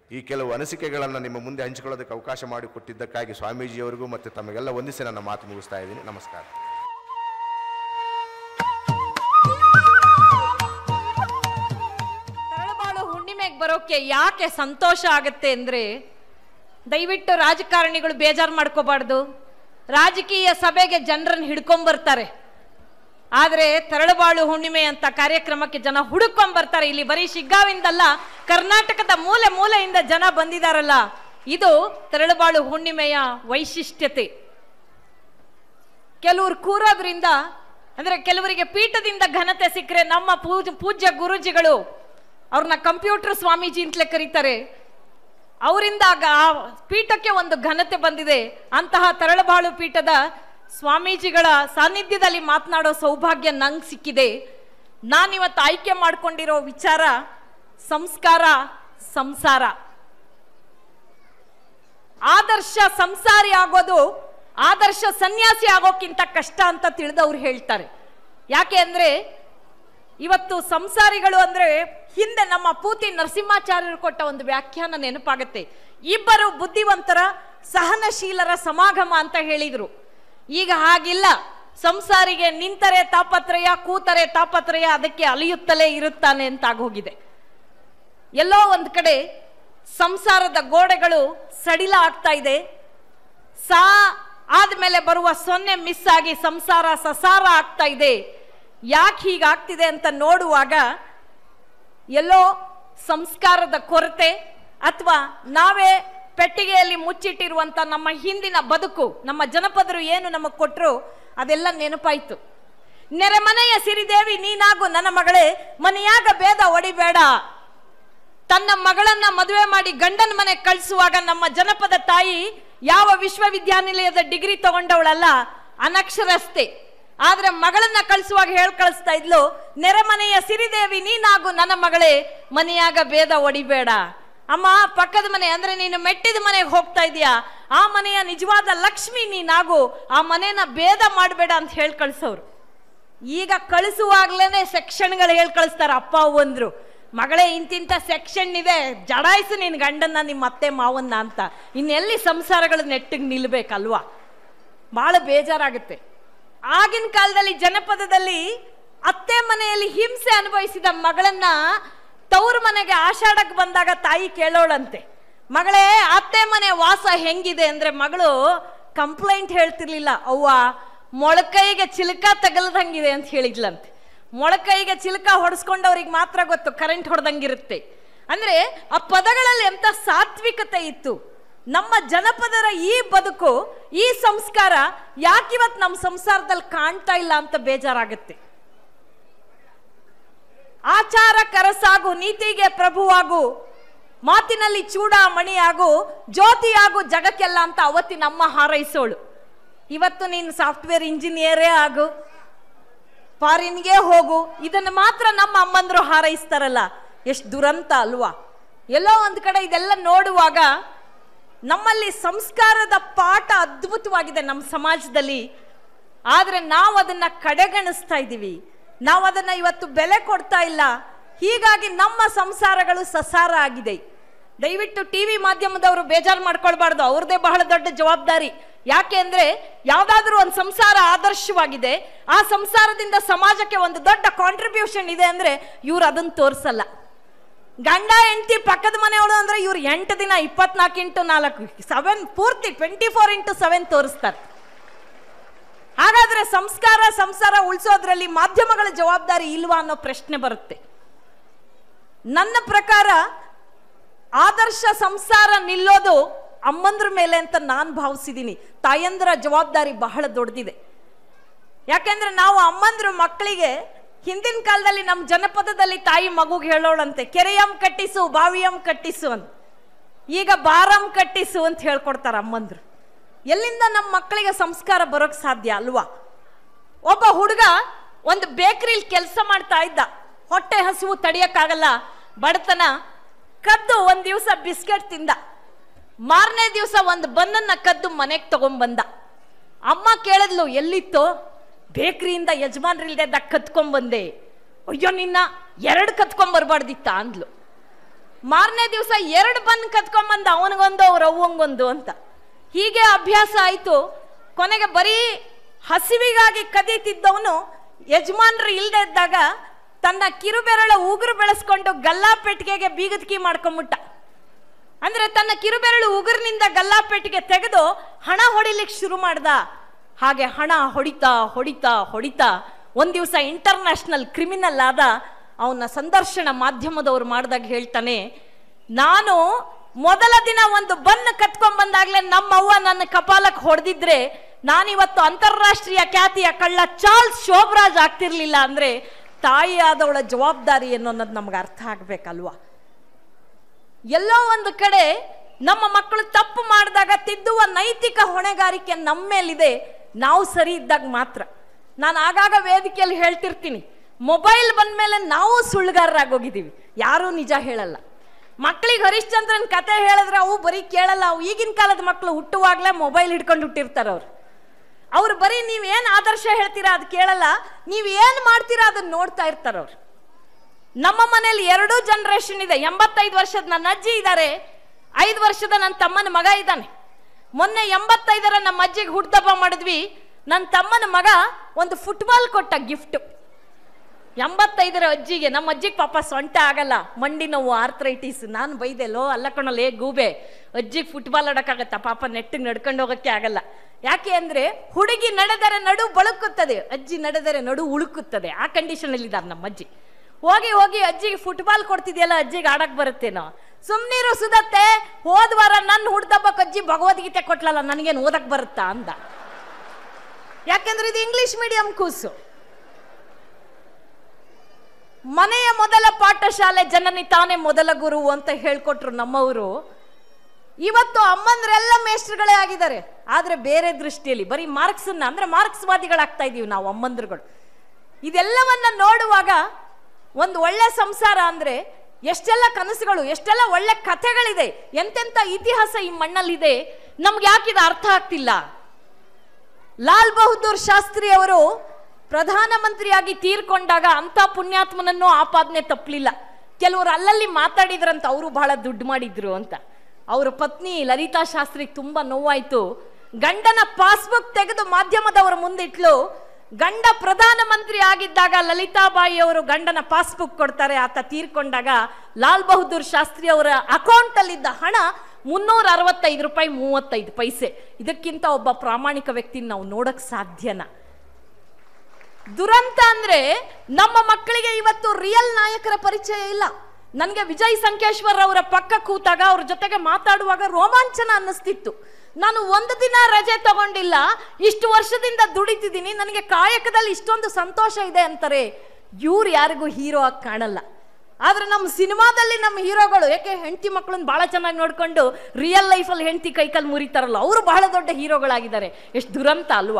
ಈ ಕೆಲವು ಅನಿಸಿಕೆಗಳನ್ನು ನಿಮ್ಮ ಮುಂದೆ ಹಂಚಿಕೊಳ್ಳೋದಕ್ಕೆ ಅವಕಾಶ ಮಾಡಿಕೊಟ್ಟಿದ್ದಕ್ಕಾಗಿ ಸ್ವಾಮೀಜಿಯವರಿಗೂ ಮತ್ತು ತಮಗೆಲ್ಲ ವಂದಿಸಿ ನನ್ನ ಮಾತು ಮುಗಿಸ್ತಾ ಇದ್ದೀನಿ ನಮಸ್ಕಾರ ತರಳಬಾಳು ಹುಣ್ಣಿಮೆಗೆ ಬರೋಕೆ ಯಾಕೆ ಸಂತೋಷ ಆಗುತ್ತೆ ಅಂದ್ರೆ ದಯವಿಟ್ಟು ರಾಜಕಾರಣಿಗಳು ಬೇಜಾರು ಮಾಡ್ಕೋಬಾರ್ದು ರಾಜಕೀಯ ಸಭೆಗೆ ಜನರನ್ನ ಹಿಡ್ಕೊಂಬರ್ತಾರೆ ಆದ್ರೆ ತರಳಬಾಳು ಹುಣ್ಣಿಮೆ ಅಂತ ಕಾರ್ಯಕ್ರಮಕ್ಕೆ ಜನ ಹುಡುಕೊಂಬರ್ತಾರೆ ಇಲ್ಲಿ ಬರೀ ಶಿಗ್ಗಾವಿಂದಲ್ಲ ಕರ್ನಾಟಕದ ಮೂಲೆ ಮೂಲೆಯಿಂದ ಜನ ಬಂದಿದಾರಲ್ಲ ಇದು ತರಳಬಾಳು ಹುಣ್ಣಿಮೆಯ ವೈಶಿಷ್ಟ್ಯತೆ ಕೆಲವರು ಕೂರೋದ್ರಿಂದ ಅಂದ್ರೆ ಕೆಲವರಿಗೆ ಪೀಠದಿಂದ ಘನತೆ ಸಿಕ್ಕರೆ ನಮ್ಮ ಪೂಜ ಪೂಜ್ಯ ಗುರುಜಿಗಳು ಅವ್ರನ್ನ ಕಂಪ್ಯೂಟರ್ ಸ್ವಾಮೀಜಿ ಅಂತಲೇ ಕರೀತಾರೆ ಅವರಿಂದ ಆ ಪೀಠಕ್ಕೆ ಒಂದು ಘನತೆ ಬಂದಿದೆ ಅಂತಹ ತರಳಬಾಳು ಪೀಠದ ಸ್ವಾಮೀಜಿಗಳ ಸಾನ್ನಿಧ್ಯದಲ್ಲಿ ಮಾತನಾಡೋ ಸೌಭಾಗ್ಯ ನಂಗೆ ಸಿಕ್ಕಿದೆ ನಾನಿವತ್ತು ಆಯ್ಕೆ ಮಾಡ್ಕೊಂಡಿರೋ ವಿಚಾರ ಸಂಸ್ಕಾರ ಸಂಸಾರ ಆದರ್ಶ ಸಂಸಾರಿ ಆಗೋದು ಆದರ್ಶ ಸನ್ಯಾಸಿ ಆಗೋಕ್ಕಿಂತ ಕಷ್ಟ ಅಂತ ತಿಳಿದವ್ರು ಹೇಳ್ತಾರೆ ಯಾಕೆ ಅಂದ್ರೆ ಇವತ್ತು ಸಂಸಾರಿಗಳು ಅಂದ್ರೆ ಹಿಂದೆ ನಮ್ಮ ಪೂತಿ ನರಸಿಂಹಾಚಾರ್ಯರು ಕೊಟ್ಟ ಒಂದು ವ್ಯಾಖ್ಯಾನ ನೆನಪಾಗತ್ತೆ ಇಬ್ಬರು ಬುದ್ಧಿವಂತರ ಸಹನಶೀಲರ ಸಮಾಗಮ ಅಂತ ಹೇಳಿದ್ರು ಈಗ ಹಾಗಿಲ್ಲ ಸಂಸಾರಿಗೆ ನಿಂತರೆ ತಾಪತ್ರಯ ಕೂತರೆ ತಾಪತ್ರಯ ಅದಕ್ಕೆ ಅಲಿಯುತ್ತಲೇ ಇರುತ್ತಾನೆ ಅಂತ ಆಗೋಗಿದೆ ಎಲ್ಲೋ ಒಂದ್ ಕಡೆ ಸಂಸಾರದ ಗೋಡೆಗಳು ಸಡಿಲ ಆಗ್ತಾ ಇದೆ ಸಾ ಆದ್ಮೇಲೆ ಬರುವ ಸೊನ್ನೆ ಮಿಸ್ ಆಗಿ ಸಂಸಾರ ಸಸಾರ ಆಗ್ತಾ ಇದೆ ಯಾಕೆ ಹೀಗಾಗ್ತಿದೆ ಅಂತ ನೋಡುವಾಗ ಎಲ್ಲೋ ಸಂಸ್ಕಾರದ ಕೊರತೆ ಅಥವಾ ನಾವೇ ಪೆಟ್ಟಿಗೆಯಲ್ಲಿ ಮುಚ್ಚಿಟ್ಟಿರುವಂತ ನಮ್ಮ ಹಿಂದಿನ ಬದುಕು ನಮ್ಮ ಜನಪದರು ಏನು ನಮಗೆ ಕೊಟ್ಟರು ಅದೆಲ್ಲ ನೆನಪಾಯ್ತು ನೆರೆಮನೆಯ ಸಿರಿದೇವಿ ನೀನಾಗು ನನ್ನ ಮಗಳೇ ಮನೆಯಾಗ ಭೇದ ಒಡಿಬೇಡ ತನ್ನ ಮಗಳನ್ನ ಮದುವೆ ಮಾಡಿ ಗಂಡನ ಮನೆ ಕಳಿಸುವಾಗ ನಮ್ಮ ಜನಪದ ತಾಯಿ ಯಾವ ವಿಶ್ವವಿದ್ಯಾನಿಲಯದ ಡಿಗ್ರಿ ತಗೊಂಡವಳಲ್ಲ ಅನಕ್ಷರಸ್ತೆ ಆದ್ರೆ ಮಗಳನ್ನ ಕಳಿಸುವಾಗ ಹೇಳ್ ಕಳಿಸ್ತಾ ಇದ್ಲು ನೆರೆಮನೆಯ ಸಿರಿದೇವಿ ನೀನಾಗು ನನ್ನ ಮಗಳೇ ಮನೆಯಾಗ ಭೇದ ಒಡಿಬೇಡ ಅಮ್ಮ ಪಕ್ಕದ ಮನೆ ಅಂದ್ರೆ ನೀನು ಮೆಟ್ಟಿದ ಮನೆಗೆ ಹೋಗ್ತಾ ಇದೀಯಾ ಆ ಮನೆಯ ನಿಜವಾದ ಲಕ್ಷ್ಮಿ ನೀನಾಗು ಆ ಮನೆನ ಭೇದ ಮಾಡಬೇಡ ಅಂತ ಹೇಳಿ ಕಳ್ಸೋರು ಈಗ ಕಳಿಸುವಾಗ್ಲೇನೆ ಸೆಕ್ಷನ್ಗಳು ಹೇಳಿ ಕಳಿಸ್ತಾರ ಅಪ್ಪ ಅವ್ವಂದ್ರು ಮಗಳೇ ಇಂತಿಂತ ಸೆಕ್ಷನ್ ಇದೆ ಜಡಾಯಿಸು ನಿನ್ ಗಂಡನ್ನ ನಿಮ್ಮ ಅತ್ತೆ ಮಾವನ್ನ ಅಂತ ಇನ್ನೆಲ್ಲಿ ಸಂಸಾರಗಳು ನೆಟ್ಟಿಗೆ ನಿಲ್ಬೇಕಲ್ವಾ ಬಹಳ ಬೇಜಾರಾಗುತ್ತೆ ಆಗಿನ ಕಾಲದಲ್ಲಿ ಜನಪದದಲ್ಲಿ ಅತ್ತೆ ಮನೆಯಲ್ಲಿ ಹಿಂಸೆ ಅನುಭವಿಸಿದ ಮಗಳನ್ನ ತವ್ರ ಮನೆಗೆ ಆಷಾಢಕ್ಕೆ ಬಂದಾಗ ತಾಯಿ ಕೇಳೋಳಂತೆ ಮಗಳೇ ಅತ್ತೆ ಮನೆ ವಾಸ ಹೆಂಗಿದೆ ಅಂದ್ರೆ ಮಗಳು ಕಂಪ್ಲೇಂಟ್ ಹೇಳ್ತಿರ್ಲಿಲ್ಲ ಅವ್ವ ಮೊಳಕೈಗೆ ಚಿಲಕ ತಗಲ್ದಂಗಿದೆ ಅಂತ ಹೇಳಿದ್ಲಂತೆ ಮೊಳಕೈಗೆ ಚಿಲಕ ಹೊಡೆಸ್ಕೊಂಡವ್ರಿಗೆ ಮಾತ್ರ ಗೊತ್ತು ಕರೆಂಟ್ ಹೊಡೆದಂಗಿರುತ್ತೆ ಅಂದ್ರೆ ಆ ಪದಗಳಲ್ಲಿ ಎಂತ ಸಾತ್ವಿಕತೆ ಇತ್ತು ನಮ್ಮ ಜನಪದರ ಈ ಬದುಕು ಈ ಸಂಸ್ಕಾರ ಯಾಕಿವತ್ ನಮ್ಮ ಸಂಸಾರದಲ್ಲಿ ಕಾಣ್ತಾ ಇಲ್ಲ ಅಂತ ಬೇಜಾರಾಗುತ್ತೆ ಆಚಾರ ಕರಸಾಗು ನೀತಿಗೆ ಪ್ರಭುವಾಗು ಮಾತಿನಲ್ಲಿ ಚೂಡಾಮಣಿಯಾಗು ಜ್ಯೋತಿಯಾಗು ಜಗಕ್ಕೆಲ್ಲ ಅಂತ ಅವತ್ತಿನ ಅಮ್ಮ ಹಾರೈಸೋಳು ಇವತ್ತು ನೀನು ಸಾಫ್ಟ್ವೇರ್ ಇಂಜಿನಿಯರೇ ಆಗು ಫಾರಿನ್ಗೆ ಹೋಗು ಇದನ್ನು ಮಾತ್ರ ನಮ್ಮ ಅಮ್ಮಂದ್ರು ಹಾರೈಸ್ತಾರಲ್ಲ ಎಷ್ಟು ದುರಂತ ಅಲ್ವಾ ಎಲ್ಲೋ ಒಂದ್ ಕಡೆ ಇದೆಲ್ಲ ನೋಡುವಾಗ ನಮ್ಮಲ್ಲಿ ಸಂಸ್ಕಾರದ ಪಾಠ ಅದ್ಭುತವಾಗಿದೆ ನಮ್ಮ ಸಮಾಜದಲ್ಲಿ ಆದ್ರೆ ನಾವು ಅದನ್ನ ಕಡೆಗಣಿಸ್ತಾ ಇದ್ದೀವಿ ನಾವು ಅದನ್ನ ಇವತ್ತು ಬೆಲೆ ಕೊಡ್ತಾ ಇಲ್ಲ ಹೀಗಾಗಿ ನಮ್ಮ ಸಂಸಾರಗಳು ಸಸಾರ ಆಗಿದೆ ದಯವಿಟ್ಟು ಟಿವಿ ಮಾಧ್ಯಮದವರು ಬೇಜಾರು ಮಾಡ್ಕೊಳ್ಬಾರ್ದು ಅವ್ರದೇ ಬಹಳ ದೊಡ್ಡ ಜವಾಬ್ದಾರಿ ಯಾಕೆ ಅಂದ್ರೆ ಯಾವ್ದಾದ್ರೂ ಒಂದು ಸಂಸಾರ ಆದರ್ಶವಾಗಿದೆ ಆ ಸಂಸಾರದಿಂದ ಸಮಾಜಕ್ಕೆ ಒಂದು ದೊಡ್ಡ ಕಾಂಟ್ರಿಬ್ಯೂಷನ್ ಇದೆ ಅಂದ್ರೆ ಇವ್ರು ಅದನ್ನ ತೋರಿಸಲ್ಲ ಗಂಡ ಹೆಂಡತಿ ಪಕ್ಕದ ಮನೆಯವಳು ಅಂದ್ರೆ ಇವ್ರು ಎಂಟು ದಿನ ಇಪ್ಪತ್ನಾಲ್ಕು ಇಂಟು ನಾಲ್ಕು ಸೆವೆನ್ ಪೂರ್ತಿ ಟ್ವೆಂಟಿ ಫೋರ್ ಇಂಟು ಸೆವೆನ್ ತೋರಿಸ್ತಾರೆ ಹಾಗಾದ್ರೆ ಸಂಸ್ಕಾರ ಸಂಸಾರ ಉಳಿಸೋದ್ರಲ್ಲಿ ಮಾಧ್ಯಮಗಳ ಜವಾಬ್ದಾರಿ ಇಲ್ವಾ ಅನ್ನೋ ಪ್ರಶ್ನೆ ಬರುತ್ತೆ ನನ್ನ ಪ್ರಕಾರ ಆದರ್ಶ ಸಂಸಾರ ನಿಲ್ಲೋದು ಅಮ್ಮಂದ್ರ ಮೇಲೆ ಅಂತ ನಾನು ಭಾವಿಸಿದ್ದೀನಿ ತಾಯಂದ್ರ ಜವಾಬ್ದಾರಿ ಬಹಳ ದೊಡ್ಡದಿದೆ ಯಾಕೆಂದ್ರೆ ನಾವು ಅಮ್ಮಂದ್ರು ಮಕ್ಕಳಿಗೆ ಹಿಂದಿನ ಕಾಲದಲ್ಲಿ ನಮ್ಮ ಜನಪದದಲ್ಲಿ ತಾಯಿ ಮಗುಗೆ ಹೇಳೋಳಂತೆ ಕೆರೆಯಂ ಕಟ್ಟಿಸು ಬಾವಿಯಂ ಕಟ್ಟಿಸು ಅಂತ ಈಗ ಬಾರಂ ಕಟ್ಟಿಸು ಅಂತ ಹೇಳ್ಕೊಡ್ತಾರ ಅಮ್ಮಂದ್ರು ಎಲ್ಲಿಂದ ನಮ್ಮ ಮಕ್ಕಳಿಗೆ ಸಂಸ್ಕಾರ ಬರೋಕ್ ಸಾಧ್ಯ ಅಲ್ವಾ ಒಬ್ಬ ಹುಡುಗ ಒಂದು ಬೇಕರಿಲಿ ಕೆಲಸ ಮಾಡ್ತಾ ಇದ್ದ ಹೊಟ್ಟೆ ಹಸಿವು ತಡಿಯಕ್ಕಾಗಲ್ಲ ಬಡತನ ಕದ್ದು ಒಂದ್ ದಿವಸ ಬಿಸ್ಕೆಟ್ ತಿಂದ ಮಾರನೇ ದಿವಸ ಒಂದು ಬನ್ನನ್ನ ಕದ್ದು ಮನೆಗೆ ತಗೊಂಬಂದ ಅಮ್ಮ ಕೇಳಿದ್ಲು ಎಲ್ಲಿತ್ತು ಬೇಕ್ರಿಯಿಂದ ಯಜಮಾನ್ರಿಲ್ದೆ ಕತ್ಕೊಂಬಂದೆ ಅಯ್ಯೋ ನಿನ್ನ ಎರಡು ಕತ್ಕೊಂಬರ್ಬಾರ್ದಿತ್ತ ಅಂದ್ಲು ಮಾರನೇ ದಿವಸ ಎರಡು ಬಂದು ಕತ್ಕೊಂಬಂದ ಅವನಿಗೊಂದು ಅವ್ರ ಅವ್ವಂಗೊಂದು ಅಂತ ಹೀಗೆ ಅಭ್ಯಾಸ ಆಯಿತು ಕೊನೆಗೆ ಬರೀ ಹಸಿವಿಗಾಗಿ ಕದೀತಿದ್ದವನು ಯಜಮಾನ್ರು ಇಲ್ಲದೆ ಇದ್ದಾಗ ತನ್ನ ಕಿರುಬೆರಳ ಉಗುರು ಬೆಳೆಸ್ಕೊಂಡು ಗಲ್ಲಾ ಪೆಟ್ಟಿಗೆಗೆ ಬೀಗದ ಕೀ ಮಾಡ್ಕೊಂಬಿಟ್ಟ ಅಂದ್ರೆ ತನ್ನ ಕಿರುಬೆರಳು ಉಗುರಿನಿಂದ ಗಲ್ಲಾ ಪೆಟ್ಟಿಗೆ ತೆಗೆದು ಹಣ ಹೊಡಿಲಿಕ್ಕೆ ಶುರು ಮಾಡ್ದ ಹಾಗೆ ಹಣ ಹೊಡಿತಾ ಹೊಡಿತಾ ಹೊಡಿತಾ ಒಂದ್ ದಿವಸ ಇಂಟರ್ನ್ಯಾಷನಲ್ ಕ್ರಿಮಿನಲ್ ಆದ ಅವನ ಸಂದರ್ಶನ ಮಾಧ್ಯಮದವ್ರು ಮಾಡಿದಾಗ ಹೇಳ್ತಾನೆ ನಾನು ಮೊದಲ ದಿನ ಒಂದು ಬನ್ನ ಕತ್ಕೊಂಡ್ ಬಂದಾಗ್ಲೇ ನಮ್ಮವ್ವ ನನ್ನ ಕಪಾಲಕ್ಕೆ ಹೊಡೆದಿದ್ರೆ ನಾನಿವತ್ತು ಅಂತಾರಾಷ್ಟ್ರೀಯ ಖ್ಯಾತಿಯ ಕಳ್ಳ ಚಾರ್ಲ್ಸ್ ಶೋಭರಾಜ್ ಆಗ್ತಿರ್ಲಿಲ್ಲ ಅಂದ್ರೆ ತಾಯಿಯಾದವಳ ಜವಾಬ್ದಾರಿ ಅನ್ನೋದು ನಮ್ಗೆ ಅರ್ಥ ಆಗ್ಬೇಕಲ್ವಾ ಎಲ್ಲೋ ಒಂದು ಕಡೆ ನಮ್ಮ ಮಕ್ಕಳು ತಪ್ಪು ಮಾಡಿದಾಗ ತಿದ್ದುವ ನೈತಿಕ ಹೊಣೆಗಾರಿಕೆ ನಮ್ಮ ಮೇಲಿದೆ ನಾವು ಸರಿ ಇದ್ದಾಗ ಮಾತ್ರ ನಾನು ಆಗಾಗ ವೇದಿಕೆಯಲ್ಲಿ ಹೇಳ್ತಿರ್ತೀನಿ ಮೊಬೈಲ್ ಬಂದ್ಮೇಲೆ ನಾವು ಸುಳ್ಳುಗಾರರಾಗೋಗಿದ್ದೀವಿ ಯಾರೂ ನಿಜ ಹೇಳಲ್ಲ ಮಕ್ಕಳಿಗೆ ಹರಿಶ್ಚಂದ್ರನ್ ಕತೆ ಹೇಳಿದ್ರೆ ಅವು ಬರೀ ಕೇಳಲ್ಲ ಅವು ಈಗಿನ ಕಾಲದ ಮಕ್ಕಳು ಹುಟ್ಟುವಾಗಲೇ ಮೊಬೈಲ್ ಹಿಡ್ಕೊಂಡು ಹುಟ್ಟಿರ್ತಾರೆ ಅವ್ರು ಅವ್ರು ಬರೀ ನೀವೇನು ಆದರ್ಶ ಹೇಳ್ತೀರಾ ಅದು ಕೇಳಲ್ಲ ನೀವು ಏನು ಮಾಡ್ತೀರಾ ಅದನ್ನ ನೋಡ್ತಾ ಇರ್ತಾರೆ ಅವ್ರು ನಮ್ಮ ಮನೇಲಿ ಎರಡೂ ಜನರೇಷನ್ ಇದೆ ಎಂಬತ್ತೈದು ವರ್ಷದ ನನ್ನ ಅಜ್ಜಿ ಇದ್ದಾರೆ ಐದು ವರ್ಷದ ನನ್ನ ತಮ್ಮನ ಮಗ ಇದ್ದಾನೆ ಮೊನ್ನೆ ಎಂಬತ್ತೈದರ ನಮ್ಮ ಅಜ್ಜಿಗೆ ಹುಟ್ಟದಬ್ಬ ಮಾಡಿದ್ವಿ ನನ್ನ ತಮ್ಮನ ಮಗ ಒಂದು ಫುಟ್ಬಾಲ್ ಕೊಟ್ಟ ಗಿಫ್ಟ್ ಎಂಬತ್ತೈದರ ಅಜ್ಜಿಗೆ ನಮ್ಮ ಅಜ್ಜಿಗೆ ಪಾಪ ಸೊಂಟ ಆಗಲ್ಲ ಮಂಡಿ ನೋವು ಆರ್ಥರೈಟಿಸ್ ನಾನು ಬೈದೆಲ್ಲೋ ಅಲ್ಲ ಕಣಲೇ ಗೂಬೆ ಅಜ್ಜಿಗೆ ಫುಟ್ಬಾಲ್ ಆಡೋಕ್ಕಾಗತ್ತಾ ಪಾಪ ನೆಟ್ಟಿಗೆ ನಡ್ಕೊಂಡು ಹೋಗೋಕ್ಕೆ ಆಗಲ್ಲ ಯಾಕೆ ಅಂದ್ರೆ ಹುಡುಗಿ ನಡೆದರೆ ನಡು ಬಳುಕುತ್ತದೆ ಅಜ್ಜಿ ನಡೆದರೆ ನಡು ಉಳುಕುತ್ತದೆ ಆ ಕಂಡೀಷನ್ ಅಲ್ಲಿ ಇದ್ದಾರೆ ನಮ್ಮ ಅಜ್ಜಿ ಹೋಗಿ ಹೋಗಿ ಅಜ್ಜಿಗೆ ಫುಟ್ಬಾಲ್ ಕೊಡ್ತಿದ್ಯಲ್ಲ ಅಜ್ಜಿಗೆ ಆಡಕ್ ಬರುತ್ತೇನೋ ಸುಮ್ನೀರು ಸುದತ್ತೆ ಹೋದ್ ವಾರ ನನ್ನ ಹುಡ್ದಬ್ಬಕ್ಕೆ ಅಜ್ಜಿ ಭಗವದ್ಗೀತೆ ಕೊಟ್ಲಲ್ಲ ನನಗೇನು ಓದಕ್ ಬರುತ್ತಾ ಅಂದ ಯಾಕೆಂದ್ರೆ ಇದು ಇಂಗ್ಲಿಷ್ ಮೀಡಿಯಂ ಕೂಸು ಮನೆಯ ಮೊದಲ ಪಾಠಶಾಲೆ ಜನನಿ ತಾನೇ ಮೊದಲ ಗುರು ಅಂತ ಹೇಳ್ಕೊಟ್ರು ನಮ್ಮವರು ಇವತ್ತು ಅಮ್ಮಂದ್ರೆಲ್ಲ ಮೇಷ್ಟ್ರುಗಳೇ ಆಗಿದ್ದಾರೆ ಆದ್ರೆ ಬೇರೆ ದೃಷ್ಟಿಯಲ್ಲಿ ಬರೀ ಮಾರ್ಕ್ಸ್ ಅಂದ್ರೆ ಮಾರ್ಕ್ಸ್ವಾದಿಗಳಾಗ್ತಾ ಇದೀವಿ ನಾವು ಅಮ್ಮಂದ್ರುಗಳು ಇದೆಲ್ಲವನ್ನ ನೋಡುವಾಗ ಒಂದು ಒಳ್ಳೆ ಸಂಸಾರ ಅಂದ್ರೆ ಎಷ್ಟೆಲ್ಲ ಕನಸುಗಳು ಎಷ್ಟೆಲ್ಲ ಒಳ್ಳೆ ಕಥೆಗಳಿದೆ ಎಂತೆಂತ ಇತಿಹಾಸ ಈ ಮಣ್ಣಲ್ಲಿದೆ ನಮ್ಗೆ ಯಾಕಿದು ಅರ್ಥ ಆಗ್ತಿಲ್ಲ ಲಾಲ್ ಬಹದ್ದೂರ್ ಶಾಸ್ತ್ರಿ ಅವರು ಪ್ರಧಾನಮಂತ್ರಿಯಾಗಿ ತೀರ್ಕೊಂಡಾಗ ಅಂತ ಪುಣ್ಯಾತ್ಮನನ್ನು ಆಪಾದನೆ ತಪ್ಪಲಿಲ್ಲ ಕೆಲವರು ಅಲ್ಲಲ್ಲಿ ಮಾತಾಡಿದ್ರಂತ ಅವರು ಬಹಳ ದುಡ್ಡು ಮಾಡಿದ್ರು ಅಂತ ಅವ್ರ ಪತ್ನಿ ಲಲಿತಾ ಶಾಸ್ತ್ರಿಗೆ ತುಂಬಾ ನೋವಾಯ್ತು ಗಂಡನ ಪಾಸ್ಬುಕ್ ತೆಗೆದು ಮಾಧ್ಯಮದವರ ಮುಂದಿಟ್ಲು ಗಂಡ ಪ್ರಧಾನಮಂತ್ರಿ ಆಗಿದ್ದಾಗ ಲಲಿತಾಬಾಯಿ ಅವರು ಗಂಡನ ಪಾಸ್ಬುಕ್ ಕೊಡ್ತಾರೆ ಆತ ತೀರ್ಕೊಂಡಾಗ ಲಾಲ್ ಬಹದ್ದೂರ್ ಶಾಸ್ತ್ರಿ ಅವರ ಅಕೌಂಟ್ ಅಲ್ಲಿದ್ದ ಹಣ ಮುನ್ನೂರ ಅರವತ್ತೈದು ರೂಪಾಯಿ ಮೂವತ್ತೈದು ಪೈಸೆ ಇದಕ್ಕಿಂತ ಒಬ್ಬ ಪ್ರಾಮಾಣಿಕ ವ್ಯಕ್ತಿ ನಾವು ನೋಡಕ್ ಸಾಧ್ಯನಾ ದುರಂತ ಅಂದ್ರೆ ನಮ್ಮ ಮಕ್ಕಳಿಗೆ ಇವತ್ತು ರಿಯಲ್ ನಾಯಕರ ಪರಿಚಯ ಇಲ್ಲ ನನಗೆ ವಿಜಯ್ ಸಂಕೇಶ್ವರ್ ಅವರ ಪಕ್ಕ ಕೂತಾಗ ಅವ್ರ ಜೊತೆಗೆ ಮಾತಾಡುವಾಗ ರೋಮಾಂಚನ ಅನ್ನಿಸ್ತಿತ್ತು ನಾನು ಒಂದು ದಿನ ರಜೆ ತಗೊಂಡಿಲ್ಲ ಇಷ್ಟು ವರ್ಷದಿಂದ ದುಡಿತಿದ್ದೀನಿ ನನಗೆ ಕಾಯಕದಲ್ಲಿ ಇಷ್ಟೊಂದು ಸಂತೋಷ ಇದೆ ಅಂತಾರೆ ಇವ್ರು ಯಾರಿಗೂ ಹೀರೋ ಆಗಿ ಕಾಣಲ್ಲ ಆದ್ರೆ ನಮ್ಮ ಸಿನಿಮಾದಲ್ಲಿ ನಮ್ಮ ಹೀರೋಗಳು ಯಾಕೆ ಹೆಂಡತಿ ಮಕ್ಕಳನ್ನ ಬಹಳ ಚೆನ್ನಾಗಿ ನೋಡ್ಕೊಂಡು ರಿಯಲ್ ಲೈಫಲ್ಲಿ ಹೆಂಡತಿ ಕೈಕಲ್ ಮುರಿತಾರಲ್ಲ ಅವರು ಬಹಳ ದೊಡ್ಡ ಹೀರೋಗಳಾಗಿದ್ದಾರೆ ಎಷ್ಟು ದುರಂತ ಅಲ್ವಾ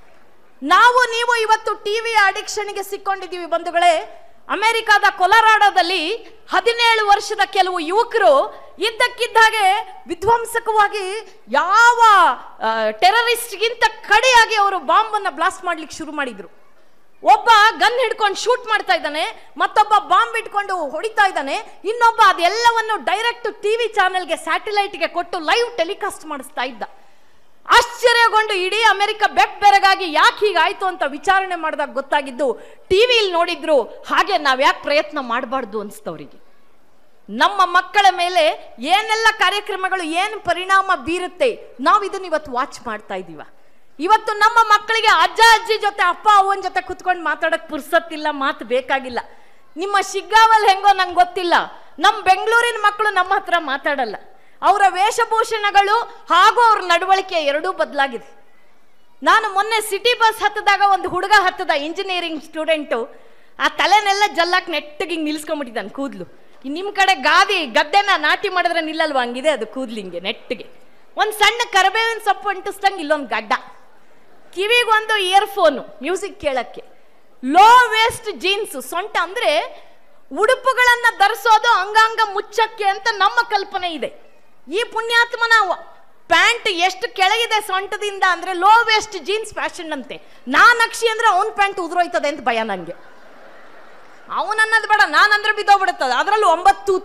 ನಾವು ನೀವು ಇವತ್ತು ಟಿವಿ ಅಡಿಕ್ಷನ್ಗೆ ಸಿಕ್ಕೊಂಡಿದ್ದೀವಿ ಬಂಧುಗಳೇ ಅಮೆರಿಕಾದ ಕೊಲರಾಡೋದಲ್ಲಿ ಹದಿನೇಳು ವರ್ಷದ ಕೆಲವು ಯುವಕರು ಇದ್ದಕ್ಕಿದ್ದಾಗೆ ವಿಧ್ವಂಸಕವಾಗಿ ಯಾವ ಟೆರರಿಸ್ಟ್ಗಿಂತ ಕಡೆಯಾಗಿ ಅವರು ಬಾಂಬನ್ನು ಬ್ಲಾಸ್ಟ್ ಮಾಡ್ಲಿಕ್ಕೆ ಶುರು ಮಾಡಿದ್ರು ಒಬ್ಬ ಗನ್ ಹಿಡ್ಕೊಂಡು ಶೂಟ್ ಮಾಡ್ತಾ ಇದ್ದಾನೆ ಮತ್ತೊಬ್ಬ ಬಾಂಬ್ ಇಟ್ಕೊಂಡು ಹೊಡಿತಾ ಇದ್ದಾನೆ ಇನ್ನೊಬ್ಬ ಅದೆಲ್ಲವನ್ನು ಡೈರೆಕ್ಟ್ ಟಿವಿ ಚಾನೆಲ್ಗೆ ಸ್ಯಾಟಲೈಟ್ಗೆ ಕೊಟ್ಟು ಲೈವ್ ಟೆಲಿಕಾಸ್ಟ್ ಮಾಡಿಸ್ತಾ ಇದ್ದ ಆಶ್ಚರ್ಯಗೊಂಡು ಇಡೀ ಅಮೆರಿಕ ಬೆಕ್ ಬೆರಗಾಗಿ ಯಾಕೆ ಹೀಗಾಯ್ತು ಅಂತ ವಿಚಾರಣೆ ಮಾಡಿದಾಗ ಗೊತ್ತಾಗಿದ್ದು ಟಿವಿಲಿ ನೋಡಿದ್ರು ಹಾಗೆ ನಾವ್ ಯಾಕೆ ಪ್ರಯತ್ನ ಮಾಡಬಾರ್ದು ಅನ್ಸ್ತವ್ರಿಗೆ ನಮ್ಮ ಮಕ್ಕಳ ಮೇಲೆ ಏನೆಲ್ಲ ಕಾರ್ಯಕ್ರಮಗಳು ಏನು ಪರಿಣಾಮ ಬೀರುತ್ತೆ ನಾವು ಇದನ್ನ ಇವತ್ತು ವಾಚ್ ಮಾಡ್ತಾ ಇದೀವ ಇವತ್ತು ನಮ್ಮ ಮಕ್ಕಳಿಗೆ ಅಜ್ಜ ಅಜ್ಜಿ ಜೊತೆ ಅಪ್ಪ ಅವ್ವನ ಜೊತೆ ಕುತ್ಕೊಂಡು ಮಾತಾಡಕ್ ಪುರ್ಸತ್ತಿಲ್ಲ ಮಾತು ಬೇಕಾಗಿಲ್ಲ ನಿಮ್ಮ ಶಿಗ್ಗಾವಲ್ ಹೆಂಗೋ ನಂಗೆ ಗೊತ್ತಿಲ್ಲ ನಮ್ಮ ಬೆಂಗಳೂರಿನ ಮಕ್ಕಳು ನಮ್ಮ ಹತ್ರ ಮಾತಾಡಲ್ಲ ಅವರ ವೇಷಭೂಷಣಗಳು ಹಾಗೂ ಅವ್ರ ನಡವಳಿಕೆ ಎರಡೂ ಬದಲಾಗಿದೆ ನಾನು ಮೊನ್ನೆ ಸಿಟಿ ಬಸ್ ಹತ್ತದಾಗ ಒಂದು ಹುಡುಗ ಹತ್ತದ ಇಂಜಿನಿಯರಿಂಗ್ ಸ್ಟೂಡೆಂಟು ಆ ತಲೆನೆಲ್ಲ ಜಲ್ಲಕ್ಕೆ ನೆಟ್ಟಗೆ ಹಿಂಗೆ ನಿಲ್ಸ್ಕೊಂಡ್ಬಿಟ್ಟಿದ್ದಾನೆ ಕೂದಲು ನಿಮ್ಮ ಕಡೆ ಗಾದಿ ಗದ್ದೆನ ನಾಟಿ ಮಾಡಿದ್ರೆ ನಿಲ್ಲಲ್ವಾ ಹಂಗಿದೆ ಅದು ಕೂದ್ಲಿಂಗೆ ನೆಟ್ಟಿಗೆ ಒಂದು ಸಣ್ಣ ಕರಿಬೇವಿನ ಸೊಪ್ಪು ಅಂಟಿಸ್ದಂಗೆ ಇಲ್ಲೊಂದು ಗಡ್ಡ ಕಿವಿಗೊಂದು ಇಯರ್ಫೋನು ಮ್ಯೂಸಿಕ್ ಕೇಳಕ್ಕೆ ಲೋ ವೇಸ್ಟ್ ಜೀನ್ಸ್ ಸೊಂಟ ಅಂದ್ರೆ ಉಡುಪುಗಳನ್ನ ಧರಿಸೋದು ಅಂಗಾಂಗ ಮುಚ್ಚಕ್ಕೆ ಅಂತ ನಮ್ಮ ಕಲ್ಪನೆ ಇದೆ ಈ ಪುಣ್ಯಾತ್ಮನ ಪ್ಯಾಂಟ್ ಎಷ್ಟು ಕೆಳಗಿದೆ ಸೊಂಟದಿಂದ ಅಂದ್ರೆ ಲೋ ವೇಸ್ಟ್ ಜೀನ್ಸ್ ಫ್ಯಾಷನ್ ಅಂತೆ ನಾನ್ ಅಕ್ಷಿ ಅಂದ್ರೆ ಅವನ್ ಪ್ಯಾಂಟ್ ಉದುರೋಯ್ತದೆ ಅಂತ ಭಯ ನಂಗೆ ಅವನನ್ನದು ಬೇಡ ನಾನಂದ್ರೆ ಬಿದ್ದೋಗ್ಬಿಡುತ್ತದೆ ಅದರಲ್ಲೂ ಒಂಬತ್ತು ತೂತು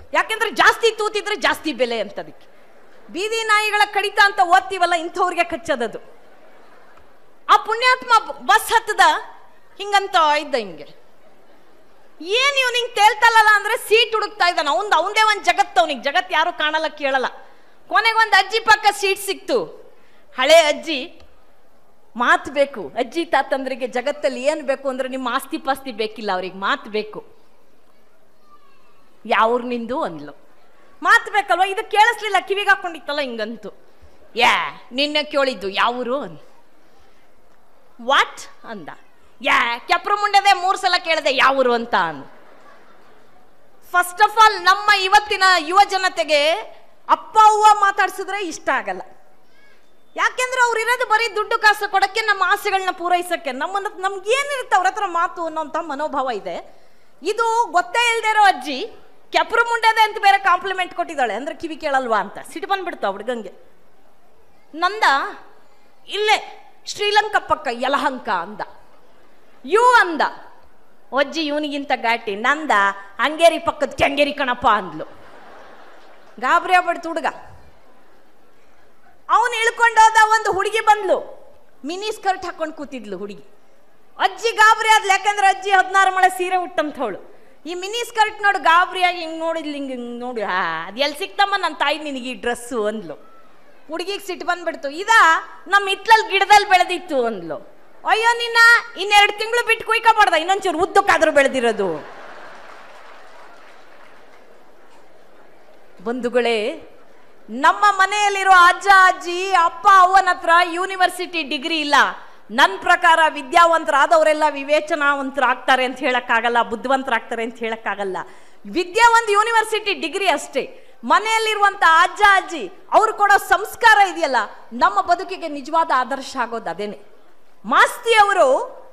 ಯಾಕೆಂದ್ರೆ ಜಾಸ್ತಿ ತೂತಿದ್ರೆ ಜಾಸ್ತಿ ಬೆಲೆ ಅಂತ ಅದಕ್ಕೆ ಬೀದಿ ನಾಯಿಗಳ ಕಡಿತ ಅಂತ ಓದ್ತೀವಲ್ಲ ಇಂಥವ್ರಿಗೆ ಕಚ್ಚದದು ಆ ಪುಣ್ಯಾತ್ಮ ಬಸ್ ಹತ್ತದ ಹಿಂಗಂತ ಇದ್ದ ಹಿಂಗೆ ಏನ್ ಇವ್ ಹಿಂಗ್ ತೇಲ್ತಲ್ಲ ಅಂದ್ರೆ ಸೀಟ್ ಹುಡುಕ್ತಾ ಇದ್ದಾನ ಅವಂದ್ ಅವಂದೇ ಒಂದ್ ಜಗತ್ತು ಅವನಿಗೆ ಜಗತ್ ಯಾರು ಕಾಣಲ್ಲ ಕೇಳಲ್ಲ ಕೊನೆಗೆ ಒಂದ್ ಅಜ್ಜಿ ಪಕ್ಕ ಸೀಟ್ ಸಿಕ್ತು ಹಳೆ ಅಜ್ಜಿ ಮಾತು ಬೇಕು ಅಜ್ಜಿ ತಾತಂದ್ರಿಗೆ ಜಗತ್ತಲ್ಲಿ ಏನ್ ಬೇಕು ಅಂದ್ರೆ ನಿಮ್ಮ ಆಸ್ತಿ ಪಾಸ್ತಿ ಬೇಕಿಲ್ಲ ಅವ್ರಿಗೆ ಮಾತು ಬೇಕು ಯಾವ್ರ ನಿಂದು ಅಂದ್ಲು ಮಾತು ಬೇಕಲ್ವಾ ಇದು ಕೇಳಿಸ್ಲಿಲ್ಲ ಕಿವಿಗೆ ಹಾಕೊಂಡಿತ್ತಲ್ಲ ಹಿಂಗಂತು ಯಾ ನಿನ್ನೆ ಕೇಳಿದ್ದು ಯಾವೂರು ಅಂದ ವಾಟ್ ಅಂದ ಯಾ ಕೆಪ್ರ ಮುಂಡೆದೆ ಮೂರ್ ಸಲ ಕೇಳಿದೆ ಯಾವೂರು ಅಂತ ಅಂದ ಫಸ್ಟ್ ಆಫ್ ಆಲ್ ನಮ್ಮ ಇವತ್ತಿನ ಯುವ ಜನತೆಗೆ ಅಪ್ಪ ಅವ್ವ ಮಾತಾಡ್ಸಿದ್ರೆ ಇಷ್ಟ ಆಗಲ್ಲ ಯಾಕೆಂದ್ರೆ ಅವ್ರು ಇರೋದು ಬರೀ ದುಡ್ಡು ಕಾಸು ಕೊಡಕ್ಕೆ ನಮ್ಮ ಆಸೆಗಳನ್ನ ಪೂರೈಸಕ್ಕೆ ನಮ್ಮ ನಮ್ಗೆ ಏನಿರುತ್ತೆ ಅವ್ರ ಹತ್ರ ಮಾತು ಅನ್ನೋಂಥ ಮನೋಭಾವ ಇದೆ ಇದು ಗೊತ್ತೇ ಇಲ್ದೇ ಇರೋ ಅಜ್ಜಿ ಕೆಪ್ರು ಮುಂಡೆದೆ ಅಂತ ಬೇರೆ ಕಾಂಪ್ಲಿಮೆಂಟ್ ಕೊಟ್ಟಿದ್ದಾಳೆ ಅಂದ್ರೆ ಕಿವಿ ಕೇಳಲ್ವಾ ಅಂತ ಸಿಟ್ಟು ಬಂದ್ಬಿಡ್ತು ಆ ಹುಡ್ಗಂಗೆ ನಂದ ಇಲ್ಲೇ ಶ್ರೀಲಂಕಾ ಪಕ್ಕ ಯಲಹಂಕ ಅಂದ ಯು ಅಂದ ಅಜ್ಜಿ ಇವನಿಗಿಂತ ಘಾಟಿ ನಂದ ಹಂಗೇರಿ ಪಕ್ಕದ ಕೆಂಗೇರಿ ಕಣಪ್ಪ ಅಂದ್ಲು ಗಾಬರಿ ಆಗ್ಬಿಡ್ತು ಹುಡುಗ ಅವನು ಇಳ್ಕೊಂಡೋದ ಒಂದು ಹುಡುಗಿ ಬಂದ್ಲು ಮಿನಿ ಸ್ಕರ್ಟ್ ಹಾಕೊಂಡು ಕೂತಿದ್ಲು ಹುಡುಗಿ ಅಜ್ಜಿ ಗಾಬರಿ ಆದ್ಲು ಯಾಕಂದ್ರೆ ಅಜ್ಜಿ ಹದಿನಾರು ಮಳೆ ಸೀರೆ ಉಟ್ಟಂಥವಳು ಈ ಮಿನಿ ಸ್ಕರ್ಟ್ ನೋಡು ಗಾಬರಿಯಾಗಿ ಹಿಂಗೆ ನೋಡಿದ್ಲು ಹಿಂಗೆ ಹಿಂಗೆ ನೋಡಿ ಹಾ ಅದು ಎಲ್ಲಿ ಸಿಕ್ತಮ್ಮ ನನ್ನ ತಾಯಿ ನಿನಗೆ ಈ ಡ್ರೆಸ್ಸು ಅಂದ್ಲು ಹುಡುಗಿಗೆ ಸಿಟ್ಟು ಬಂದ್ಬಿಡ್ತು ಇದ ನಮ್ಮ ಹಿತ್ಲಲ್ಲಿ ಗಿಡದಲ್ಲಿ ಬೆಳೆದಿತ್ತು ಅಂದ್ಲು ಅಯ್ಯೋ ನಿನ್ನ ಇನ್ನೆರಡು ತಿಂಗಳು ಬಿಟ್ಟು ಕುಯ್ಕಬಾರ್ದ ಇನ್ನೊಂಚೂರು ಉದ್ದಕ್ಕಾದ್ರೂ ಬೆಳೆದಿರೋದು ಬಂಧುಗಳೇ ನಮ್ಮ ಮನೆಯಲ್ಲಿರೋ ಅಜ್ಜ ಅಜ್ಜಿ ಅಪ್ಪ ಅವ್ವನ ಹತ್ರ ಯೂನಿವರ್ಸಿಟಿ ಡಿಗ್ರಿ ಇಲ್ಲ ನನ್ನ ಪ್ರಕಾರ ವಿದ್ಯಾವಂತರಾದವರೆಲ್ಲ ವಿವೇಚನಾವಂತರಾಗ್ತಾರೆ ಅಂತ ಹೇಳಕ್ಕಾಗಲ್ಲ ಬುದ್ಧಿವಂತರಾಗ್ತಾರೆ ಅಂತ ಹೇಳಕ್ಕಾಗಲ್ಲ ವಿದ್ಯಾ ಒಂದು ಯೂನಿವರ್ಸಿಟಿ ಡಿಗ್ರಿ ಅಷ್ಟೇ ಮನೆಯಲ್ಲಿರುವಂತ ಅಜ್ಜ ಅಜ್ಜಿ ಅವ್ರು ಕೊಡೋ ಸಂಸ್ಕಾರ ಇದೆಯಲ್ಲ ನಮ್ಮ ಬದುಕಿಗೆ ನಿಜವಾದ ಆದರ್ಶ ಆಗೋದು ಅದೇನೆ ಮಾಸ್ತಿ ಅವರು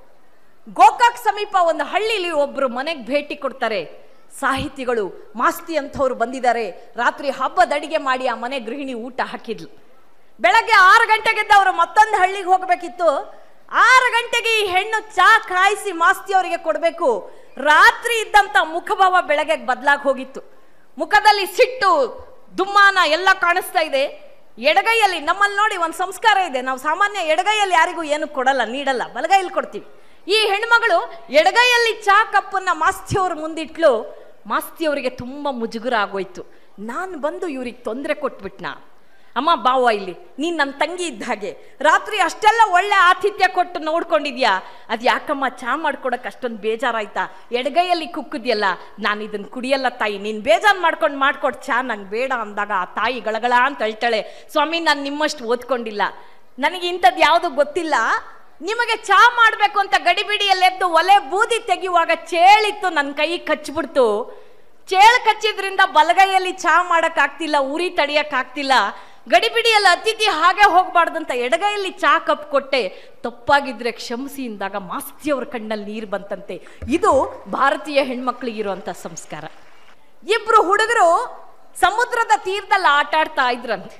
ಗೋಕಾಕ್ ಸಮೀಪ ಒಂದು ಹಳ್ಳಿಲಿ ಒಬ್ರು ಮನೆಗೆ ಭೇಟಿ ಕೊಡ್ತಾರೆ ಸಾಹಿತಿಗಳು ಮಾಸ್ತಿ ಅಂಥವ್ರು ಬಂದಿದ್ದಾರೆ ರಾತ್ರಿ ಹಬ್ಬದ ಅಡಿಗೆ ಮಾಡಿ ಆ ಮನೆ ಗೃಹಿಣಿ ಊಟ ಹಾಕಿದ್ಲು ಬೆಳಗ್ಗೆ ಆರು ಗಂಟೆಗೆದ್ದ ಅವರು ಮತ್ತೊಂದು ಹಳ್ಳಿಗೆ ಹೋಗಬೇಕಿತ್ತು ಆರು ಗಂಟೆಗೆ ಈ ಹೆಣ್ಣು ಚಾ ಕಾಯಿಸಿ ಮಾಸ್ತಿ ಅವರಿಗೆ ಕೊಡಬೇಕು ರಾತ್ರಿ ಇದ್ದಂತ ಮುಖಭಾವ ಬೆಳಗ್ಗೆ ಬದಲಾಗಿ ಹೋಗಿತ್ತು ಮುಖದಲ್ಲಿ ಸಿಟ್ಟು ದುಮ್ಮಾನ ಎಲ್ಲ ಕಾಣಿಸ್ತಾ ಇದೆ ಎಡಗೈಯಲ್ಲಿ ನಮ್ಮಲ್ಲಿ ನೋಡಿ ಒಂದು ಸಂಸ್ಕಾರ ಇದೆ ನಾವು ಸಾಮಾನ್ಯ ಎಡಗೈಯಲ್ಲಿ ಯಾರಿಗೂ ಏನು ಕೊಡಲ್ಲ ನೀಡಲ್ಲ ಬಲಗೈಯಲ್ಲಿ ಕೊಡ್ತೀವಿ ಈ ಹೆಣ್ಮಗಳು ಎಡಗೈಯಲ್ಲಿ ಚಾ ಕಪ್ಪನ್ನ ಮಾಸ್ತಿಯವ್ರ ಮುಂದಿಟ್ಲು ಮಾಸ್ತಿಯವರಿಗೆ ತುಂಬ ಮುಜುಗರ ಆಗೋಯ್ತು ನಾನು ಬಂದು ಇವ್ರಿಗೆ ತೊಂದರೆ ಕೊಟ್ಬಿಟ್ನಾ ಅಮ್ಮ ಬಾವ ಇಲ್ಲಿ ನೀನ್ ನನ್ನ ತಂಗಿ ಇದ್ದ ಹಾಗೆ ರಾತ್ರಿ ಅಷ್ಟೆಲ್ಲ ಒಳ್ಳೆ ಆತಿಥ್ಯ ಕೊಟ್ಟು ನೋಡ್ಕೊಂಡಿದ್ಯಾ ಅದು ಯಾಕಮ್ಮ ಚಾ ಮಾಡ್ಕೊಡಕ್ ಅಷ್ಟೊಂದು ಬೇಜಾರಾಯ್ತಾ ಎಡಗೈಯಲ್ಲಿ ಕುಕ್ಕದ್ಯಲ್ಲ ನಾನು ಇದನ್ನ ಕುಡಿಯಲ್ಲ ತಾಯಿ ನೀನ್ ಬೇಜಾರ್ ಮಾಡ್ಕೊಂಡು ಮಾಡ್ಕೊಡ್ ಚಾ ನಂಗೆ ಬೇಡ ಅಂದಾಗ ಆ ತಾಯಿ ಗಳಗಳ ಅಂತ ಹೇಳ್ತಾಳೆ ಸ್ವಾಮಿ ನಾನು ನಿಮ್ಮಷ್ಟು ಓದ್ಕೊಂಡಿಲ್ಲ ನನಗೆ ಇಂಥದ್ದು ಯಾವುದು ಗೊತ್ತಿಲ್ಲ ನಿಮಗೆ ಚಾ ಮಾಡಬೇಕು ಅಂತ ಗಡಿಬಿಡಿಯಲ್ಲೆದ್ದು ಒಲೆ ಬೂದಿ ತೆಗೆಯುವಾಗ ಚೇಳಿತ್ತು ನನ್ನ ಕೈ ಕಚ್ಬಿಡ್ತು ಚೇಳು ಕಚ್ಚಿದ್ರಿಂದ ಬಲಗೈಯಲ್ಲಿ ಚಾ ಮಾಡಕ್ ಆಗ್ತಿಲ್ಲ ಉರಿ ತಡಿಯಕ್ ಆಗ್ತಿಲ್ಲ ಗಡಿಬಿಡಿಯಲ್ಲಿ ಅತಿಥಿ ಹಾಗೆ ಹೋಗ್ಬಾರ್ದಂತ ಎಡಗೈಯಲ್ಲಿ ಚಾ ಕಪ್ ಕೊಟ್ಟೆ ತಪ್ಪಾಗಿದ್ರೆ ಕ್ಷಮಿಸಿ ಇಂದಾಗ ಮಾಸ್ತಿಯವ್ರ ಕಣ್ಣಲ್ಲಿ ನೀರು ಬಂತಂತೆ ಇದು ಭಾರತೀಯ ಹೆಣ್ಮಕ್ಳಿಗಿರುವಂತ ಸಂಸ್ಕಾರ ಇಬ್ರು ಹುಡುಗರು ಸಮುದ್ರದ ತೀರದಲ್ಲಿ ಆಟ ಆಡ್ತಾ ಇದ್ರಂತೆ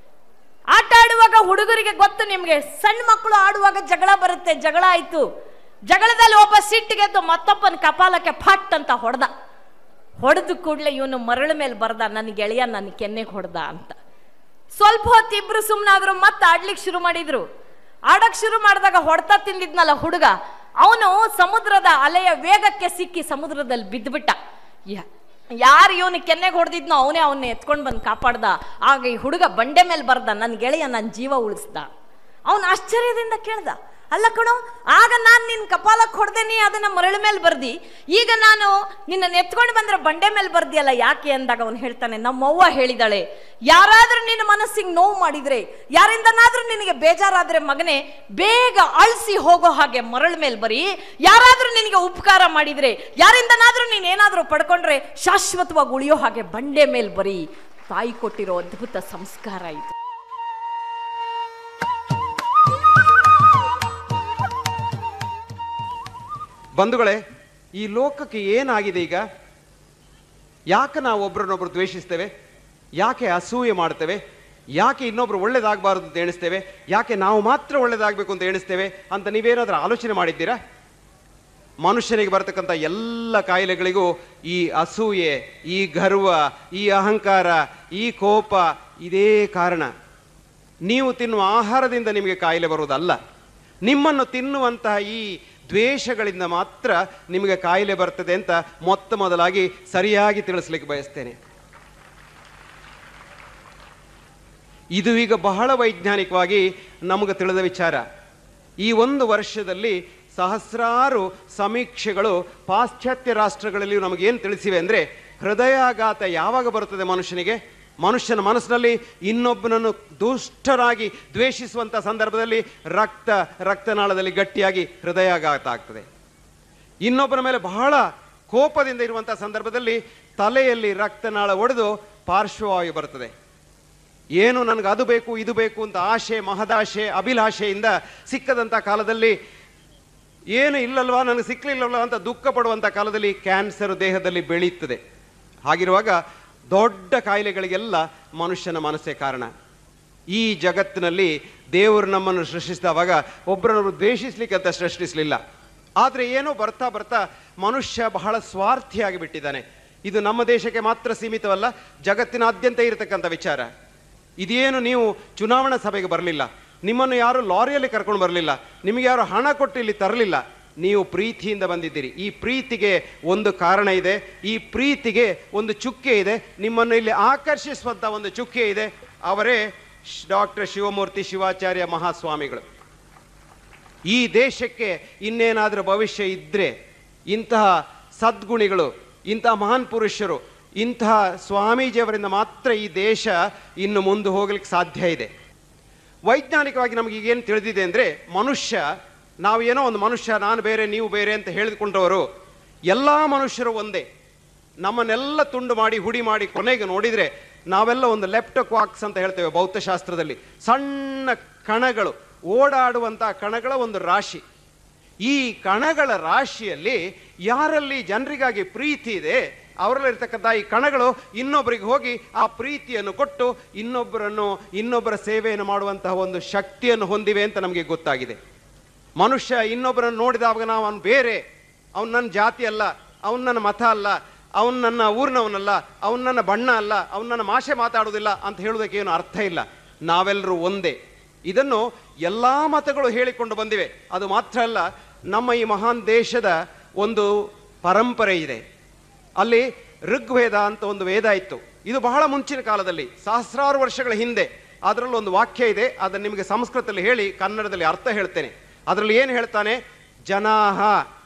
ಆಟ ಆಡುವಾಗ ಹುಡುಗರಿಗೆ ಗೊತ್ತು ನಿಮ್ಗೆ ಸಣ್ಣ ಮಕ್ಕಳು ಆಡುವಾಗ ಜಗಳ ಬರುತ್ತೆ ಜಗಳ ಆಯ್ತು ಜಗಳದಲ್ಲಿ ಒಬ್ಬ ಸಿಟ್ಟಿಗೆದ್ದು ಮತ್ತೊಬ್ಬನ ಕಪಾಲಕ್ಕೆ ಫಟ್ ಅಂತ ಹೊಡೆದ ಹೊಡೆದು ಕೂಡಲೇ ಇವನು ಮರಳ ಮೇಲೆ ಬರ್ದ ನನ್ನ ಗೆಳೆಯ ನನ್ನ ಕೆನ್ನೆಗೆ ಹೊಡೆದ ಅಂತ ಸ್ವಲ್ಪ ಹೊತ್ತು ಇಬ್ರು ಸುಮ್ಮನಾದ್ರು ಮತ್ತೆ ಆಡ್ಲಿಕ್ಕೆ ಶುರು ಮಾಡಿದ್ರು ಆಡಕ್ ಶುರು ಮಾಡಿದಾಗ ಹೊಡ್ತಾ ತಿಂದಿದ್ನಲ್ಲ ಹುಡುಗ ಅವನು ಸಮುದ್ರದ ಅಲೆಯ ವೇಗಕ್ಕೆ ಸಿಕ್ಕಿ ಸಮುದ್ರದಲ್ಲಿ ಬಿದ್ದುಬಿಟ್ಟ ಯ- ಯಾರು ಇವನು ಕೆನ್ನೆಗೆ ಹೊಡೆದಿದ್ನೋ ಅವನೇ ಅವನ್ನ ಎತ್ಕೊಂಡು ಬಂದು ಕಾಪಾಡ್ದ ಆಗ ಈ ಹುಡುಗ ಬಂಡೆ ಮೇಲೆ ಬರ್ದ ನನ್ನ ಗೆಳೆಯ ನನ್ನ ಜೀವ ಉಳಿಸ್ದ ಅವನು ಆಶ್ಚರ್ಯದಿಂದ ಕೇಳ್ದ ಅಲ್ಲ ಕಣೋ ಆಗ ನಾನು ನಿನ್ನ ಕಪಾಲಕ್ಕೆ ಹೊಡೆದೇನಿ ಅದನ್ನ ಮರಳ ಮೇಲೆ ಬರ್ದಿ ಈಗ ನಾನು ನಿನ್ನ ಎತ್ಕೊಂಡು ಬಂದ್ರೆ ಬಂಡೆ ಮೇಲೆ ಬರ್ದಿಯಲ್ಲ ಯಾಕೆ ಅಂದಾಗ ಅವನು ಹೇಳ್ತಾನೆ ನಮ್ಮವ್ವ ಹೇಳಿದಾಳೆ ಯಾರಾದ್ರೂ ನಿನ್ನ ಮನಸ್ಸಿಗೆ ನೋವು ಮಾಡಿದ್ರೆ ಯಾರಿಂದನಾದ್ರೂ ನಿನಗೆ ಬೇಜಾರಾದ್ರೆ ಮಗನೇ ಬೇಗ ಅಳಿಸಿ ಹೋಗೋ ಹಾಗೆ ಮರಳ ಮೇಲೆ ಬರಿ ಯಾರಾದ್ರೂ ನಿನಗೆ ಉಪಕಾರ ಮಾಡಿದ್ರೆ ಯಾರಿಂದನಾದ್ರೂ ನೀನ್ ಏನಾದ್ರೂ ಪಡ್ಕೊಂಡ್ರೆ ಶಾಶ್ವತವಾಗಿ ಉಳಿಯೋ ಹಾಗೆ ಬಂಡೆ ಮೇಲೆ ಬರಿ ತಾಯಿ ಕೊಟ್ಟಿರೋ ಅದ್ಭುತ ಸಂಸ್ಕಾರ ಇದು ಬಂಧುಗಳೇ ಈ ಲೋಕಕ್ಕೆ ಏನಾಗಿದೆ ಈಗ ಯಾಕೆ ನಾವು ಒಬ್ರನ್ನೊಬ್ರು ದ್ವೇಷಿಸ್ತೇವೆ ಯಾಕೆ ಅಸೂಯೆ ಮಾಡ್ತೇವೆ ಯಾಕೆ ಇನ್ನೊಬ್ರು ಒಳ್ಳೇದಾಗಬಾರದು ಅಂತ ಎಣಿಸ್ತೇವೆ ಯಾಕೆ ನಾವು ಮಾತ್ರ ಒಳ್ಳೇದಾಗಬೇಕು ಅಂತ ಎಣಿಸ್ತೇವೆ ಅಂತ ನೀವೇನಾದ್ರೂ ಆಲೋಚನೆ ಮಾಡಿದ್ದೀರಾ ಮನುಷ್ಯನಿಗೆ ಬರ್ತಕ್ಕಂಥ ಎಲ್ಲ ಕಾಯಿಲೆಗಳಿಗೂ ಈ ಅಸೂಯೆ ಈ ಗರ್ವ ಈ ಅಹಂಕಾರ ಈ ಕೋಪ ಇದೇ ಕಾರಣ ನೀವು ತಿನ್ನುವ ಆಹಾರದಿಂದ ನಿಮಗೆ ಕಾಯಿಲೆ ಬರುವುದಲ್ಲ ನಿಮ್ಮನ್ನು ತಿನ್ನುವಂತಹ ಈ ದ್ವೇಷಗಳಿಂದ ಮಾತ್ರ ನಿಮಗೆ ಕಾಯಿಲೆ ಬರ್ತದೆ ಅಂತ ಮೊತ್ತ ಮೊದಲಾಗಿ ಸರಿಯಾಗಿ ತಿಳಿಸ್ಲಿಕ್ಕೆ ಬಯಸ್ತೇನೆ ಇದು ಈಗ ಬಹಳ ವೈಜ್ಞಾನಿಕವಾಗಿ ನಮಗೆ ತಿಳಿದ ವಿಚಾರ ಈ ಒಂದು ವರ್ಷದಲ್ಲಿ ಸಹಸ್ರಾರು ಸಮೀಕ್ಷೆಗಳು ಪಾಶ್ಚಾತ್ಯ ರಾಷ್ಟ್ರಗಳಲ್ಲಿ ನಮಗೇನು ತಿಳಿಸಿವೆ ಅಂದರೆ ಹೃದಯಾಘಾತ ಯಾವಾಗ ಬರುತ್ತದೆ ಮನುಷ್ಯನಿಗೆ ಮನುಷ್ಯನ ಮನಸ್ಸಿನಲ್ಲಿ ಇನ್ನೊಬ್ಬನನ್ನು ದುಷ್ಟರಾಗಿ ದ್ವೇಷಿಸುವಂಥ ಸಂದರ್ಭದಲ್ಲಿ ರಕ್ತ ರಕ್ತನಾಳದಲ್ಲಿ ಗಟ್ಟಿಯಾಗಿ ಹೃದಯಾಘಾತ ಆಗ್ತದೆ ಇನ್ನೊಬ್ಬನ ಮೇಲೆ ಬಹಳ ಕೋಪದಿಂದ ಇರುವಂಥ ಸಂದರ್ಭದಲ್ಲಿ ತಲೆಯಲ್ಲಿ ರಕ್ತನಾಳ ಒಡೆದು ಪಾರ್ಶ್ವವಾಯು ಬರ್ತದೆ ಏನು ನನಗೆ ಅದು ಬೇಕು ಇದು ಬೇಕು ಅಂತ ಆಶೆ ಮಹದಾಶೆ ಅಭಿಲಾಷೆಯಿಂದ ಸಿಕ್ಕದಂಥ ಕಾಲದಲ್ಲಿ ಏನು ಇಲ್ಲಲ್ವಾ ನನಗೆ ಸಿಕ್ಕಲಿಲ್ಲಲ್ವಾ ಅಂತ ದುಃಖ ಪಡುವಂಥ ಕಾಲದಲ್ಲಿ ಕ್ಯಾನ್ಸರ್ ದೇಹದಲ್ಲಿ ಬೆಳೆಯುತ್ತದೆ ಹಾಗಿರುವಾಗ ದೊಡ್ಡ ಕಾಯಿಲೆಗಳಿಗೆಲ್ಲ ಮನುಷ್ಯನ ಮನಸ್ಸೇ ಕಾರಣ ಈ ಜಗತ್ತಿನಲ್ಲಿ ದೇವರು ನಮ್ಮನ್ನು ಸೃಷ್ಟಿಸಿದವಾಗ ಒಬ್ಬರನ್ನು ದ್ವೇಷಿಸ್ಲಿಕ್ಕೆ ಅಂತ ಸೃಷ್ಟಿಸಲಿಲ್ಲ ಆದರೆ ಏನೋ ಬರ್ತಾ ಬರ್ತಾ ಮನುಷ್ಯ ಬಹಳ ಸ್ವಾರ್ಥಿಯಾಗಿ ಬಿಟ್ಟಿದ್ದಾನೆ ಇದು ನಮ್ಮ ದೇಶಕ್ಕೆ ಮಾತ್ರ ಸೀಮಿತವಲ್ಲ ಜಗತ್ತಿನಾದ್ಯಂತ ಇರತಕ್ಕಂಥ ವಿಚಾರ ಇದೇನು ನೀವು ಚುನಾವಣಾ ಸಭೆಗೆ ಬರಲಿಲ್ಲ ನಿಮ್ಮನ್ನು ಯಾರು ಲಾರಿಯಲ್ಲಿ ಕರ್ಕೊಂಡು ಬರಲಿಲ್ಲ ನಿಮಗೆ ಯಾರು ಹಣ ಕೊಟ್ಟು ಇಲ್ಲಿ ತರಲಿಲ್ಲ ನೀವು ಪ್ರೀತಿಯಿಂದ ಬಂದಿದ್ದೀರಿ ಈ ಪ್ರೀತಿಗೆ ಒಂದು ಕಾರಣ ಇದೆ ಈ ಪ್ರೀತಿಗೆ ಒಂದು ಚುಕ್ಕೆ ಇದೆ ನಿಮ್ಮನ್ನು ಇಲ್ಲಿ ಆಕರ್ಷಿಸುವಂಥ ಒಂದು ಚುಕ್ಕೆ ಇದೆ ಅವರೇ ಡಾಕ್ಟರ್ ಶಿವಮೂರ್ತಿ ಶಿವಾಚಾರ್ಯ ಮಹಾಸ್ವಾಮಿಗಳು ಈ ದೇಶಕ್ಕೆ ಇನ್ನೇನಾದರೂ ಭವಿಷ್ಯ ಇದ್ದರೆ ಇಂತಹ ಸದ್ಗುಣಿಗಳು ಇಂತಹ ಮಹಾನ್ ಪುರುಷರು ಇಂತಹ ಸ್ವಾಮೀಜಿಯವರಿಂದ ಮಾತ್ರ ಈ ದೇಶ ಇನ್ನು ಮುಂದೆ ಹೋಗ್ಲಿಕ್ಕೆ ಸಾಧ್ಯ ಇದೆ ವೈಜ್ಞಾನಿಕವಾಗಿ ನಮಗೆ ಈಗೇನು ತಿಳಿದಿದೆ ಅಂದರೆ ಮನುಷ್ಯ ನಾವು ಏನೋ ಒಂದು ಮನುಷ್ಯ ನಾನು ಬೇರೆ ನೀವು ಬೇರೆ ಅಂತ ಹೇಳಿಕೊಂಡವರು ಎಲ್ಲ ಮನುಷ್ಯರು ಒಂದೇ ನಮ್ಮನ್ನೆಲ್ಲ ತುಂಡು ಮಾಡಿ ಹುಡಿ ಮಾಡಿ ಕೊನೆಗೆ ನೋಡಿದರೆ ನಾವೆಲ್ಲ ಒಂದು ಲೆಪ್ಟೋಕ್ವಾಕ್ಸ್ ಅಂತ ಹೇಳ್ತೇವೆ ಭೌತಶಾಸ್ತ್ರದಲ್ಲಿ ಸಣ್ಣ ಕಣಗಳು ಓಡಾಡುವಂಥ ಕಣಗಳ ಒಂದು ರಾಶಿ ಈ ಕಣಗಳ ರಾಶಿಯಲ್ಲಿ ಯಾರಲ್ಲಿ ಜನರಿಗಾಗಿ ಪ್ರೀತಿ ಇದೆ ಅವರಲ್ಲಿರ್ತಕ್ಕಂಥ ಈ ಕಣಗಳು ಇನ್ನೊಬ್ಬರಿಗೆ ಹೋಗಿ ಆ ಪ್ರೀತಿಯನ್ನು ಕೊಟ್ಟು ಇನ್ನೊಬ್ಬರನ್ನು ಇನ್ನೊಬ್ಬರ ಸೇವೆಯನ್ನು ಮಾಡುವಂತಹ ಒಂದು ಶಕ್ತಿಯನ್ನು ಹೊಂದಿವೆ ಅಂತ ನಮಗೆ ಗೊತ್ತಾಗಿದೆ ಮನುಷ್ಯ ಇನ್ನೊಬ್ಬರನ್ನು ನೋಡಿದಾಗ ನಾವು ಅವನು ಬೇರೆ ಅವನು ನನ್ನ ಜಾತಿ ಅಲ್ಲ ಅವನು ನನ್ನ ಮತ ಅಲ್ಲ ಅವನು ನನ್ನ ಊರಿನವನಲ್ಲ ಅವನು ನನ್ನ ಬಣ್ಣ ಅಲ್ಲ ಅವನು ನನ್ನ ಭಾಷೆ ಮಾತಾಡೋದಿಲ್ಲ ಅಂತ ಹೇಳೋದಕ್ಕೆ ಏನು ಅರ್ಥ ಇಲ್ಲ ನಾವೆಲ್ಲರೂ ಒಂದೇ ಇದನ್ನು ಎಲ್ಲ ಮತಗಳು ಹೇಳಿಕೊಂಡು ಬಂದಿವೆ ಅದು ಮಾತ್ರ ಅಲ್ಲ ನಮ್ಮ ಈ ಮಹಾನ್ ದೇಶದ ಒಂದು ಪರಂಪರೆ ಇದೆ ಅಲ್ಲಿ ಋಗ್ವೇದ ಅಂತ ಒಂದು ವೇದ ಇತ್ತು ಇದು ಬಹಳ ಮುಂಚಿನ ಕಾಲದಲ್ಲಿ ಸಹಸ್ರಾರು ವರ್ಷಗಳ ಹಿಂದೆ ಅದರಲ್ಲಿ ಒಂದು ವಾಕ್ಯ ಇದೆ ಅದನ್ನು ನಿಮಗೆ ಸಂಸ್ಕೃತದಲ್ಲಿ ಹೇಳಿ ಕನ್ನಡದಲ್ಲಿ ಅರ್ಥ ಹೇಳ್ತೇನೆ ಅದರಲ್ಲಿ ಏನು ಹೇಳ್ತಾನೆ ಜನಾಹ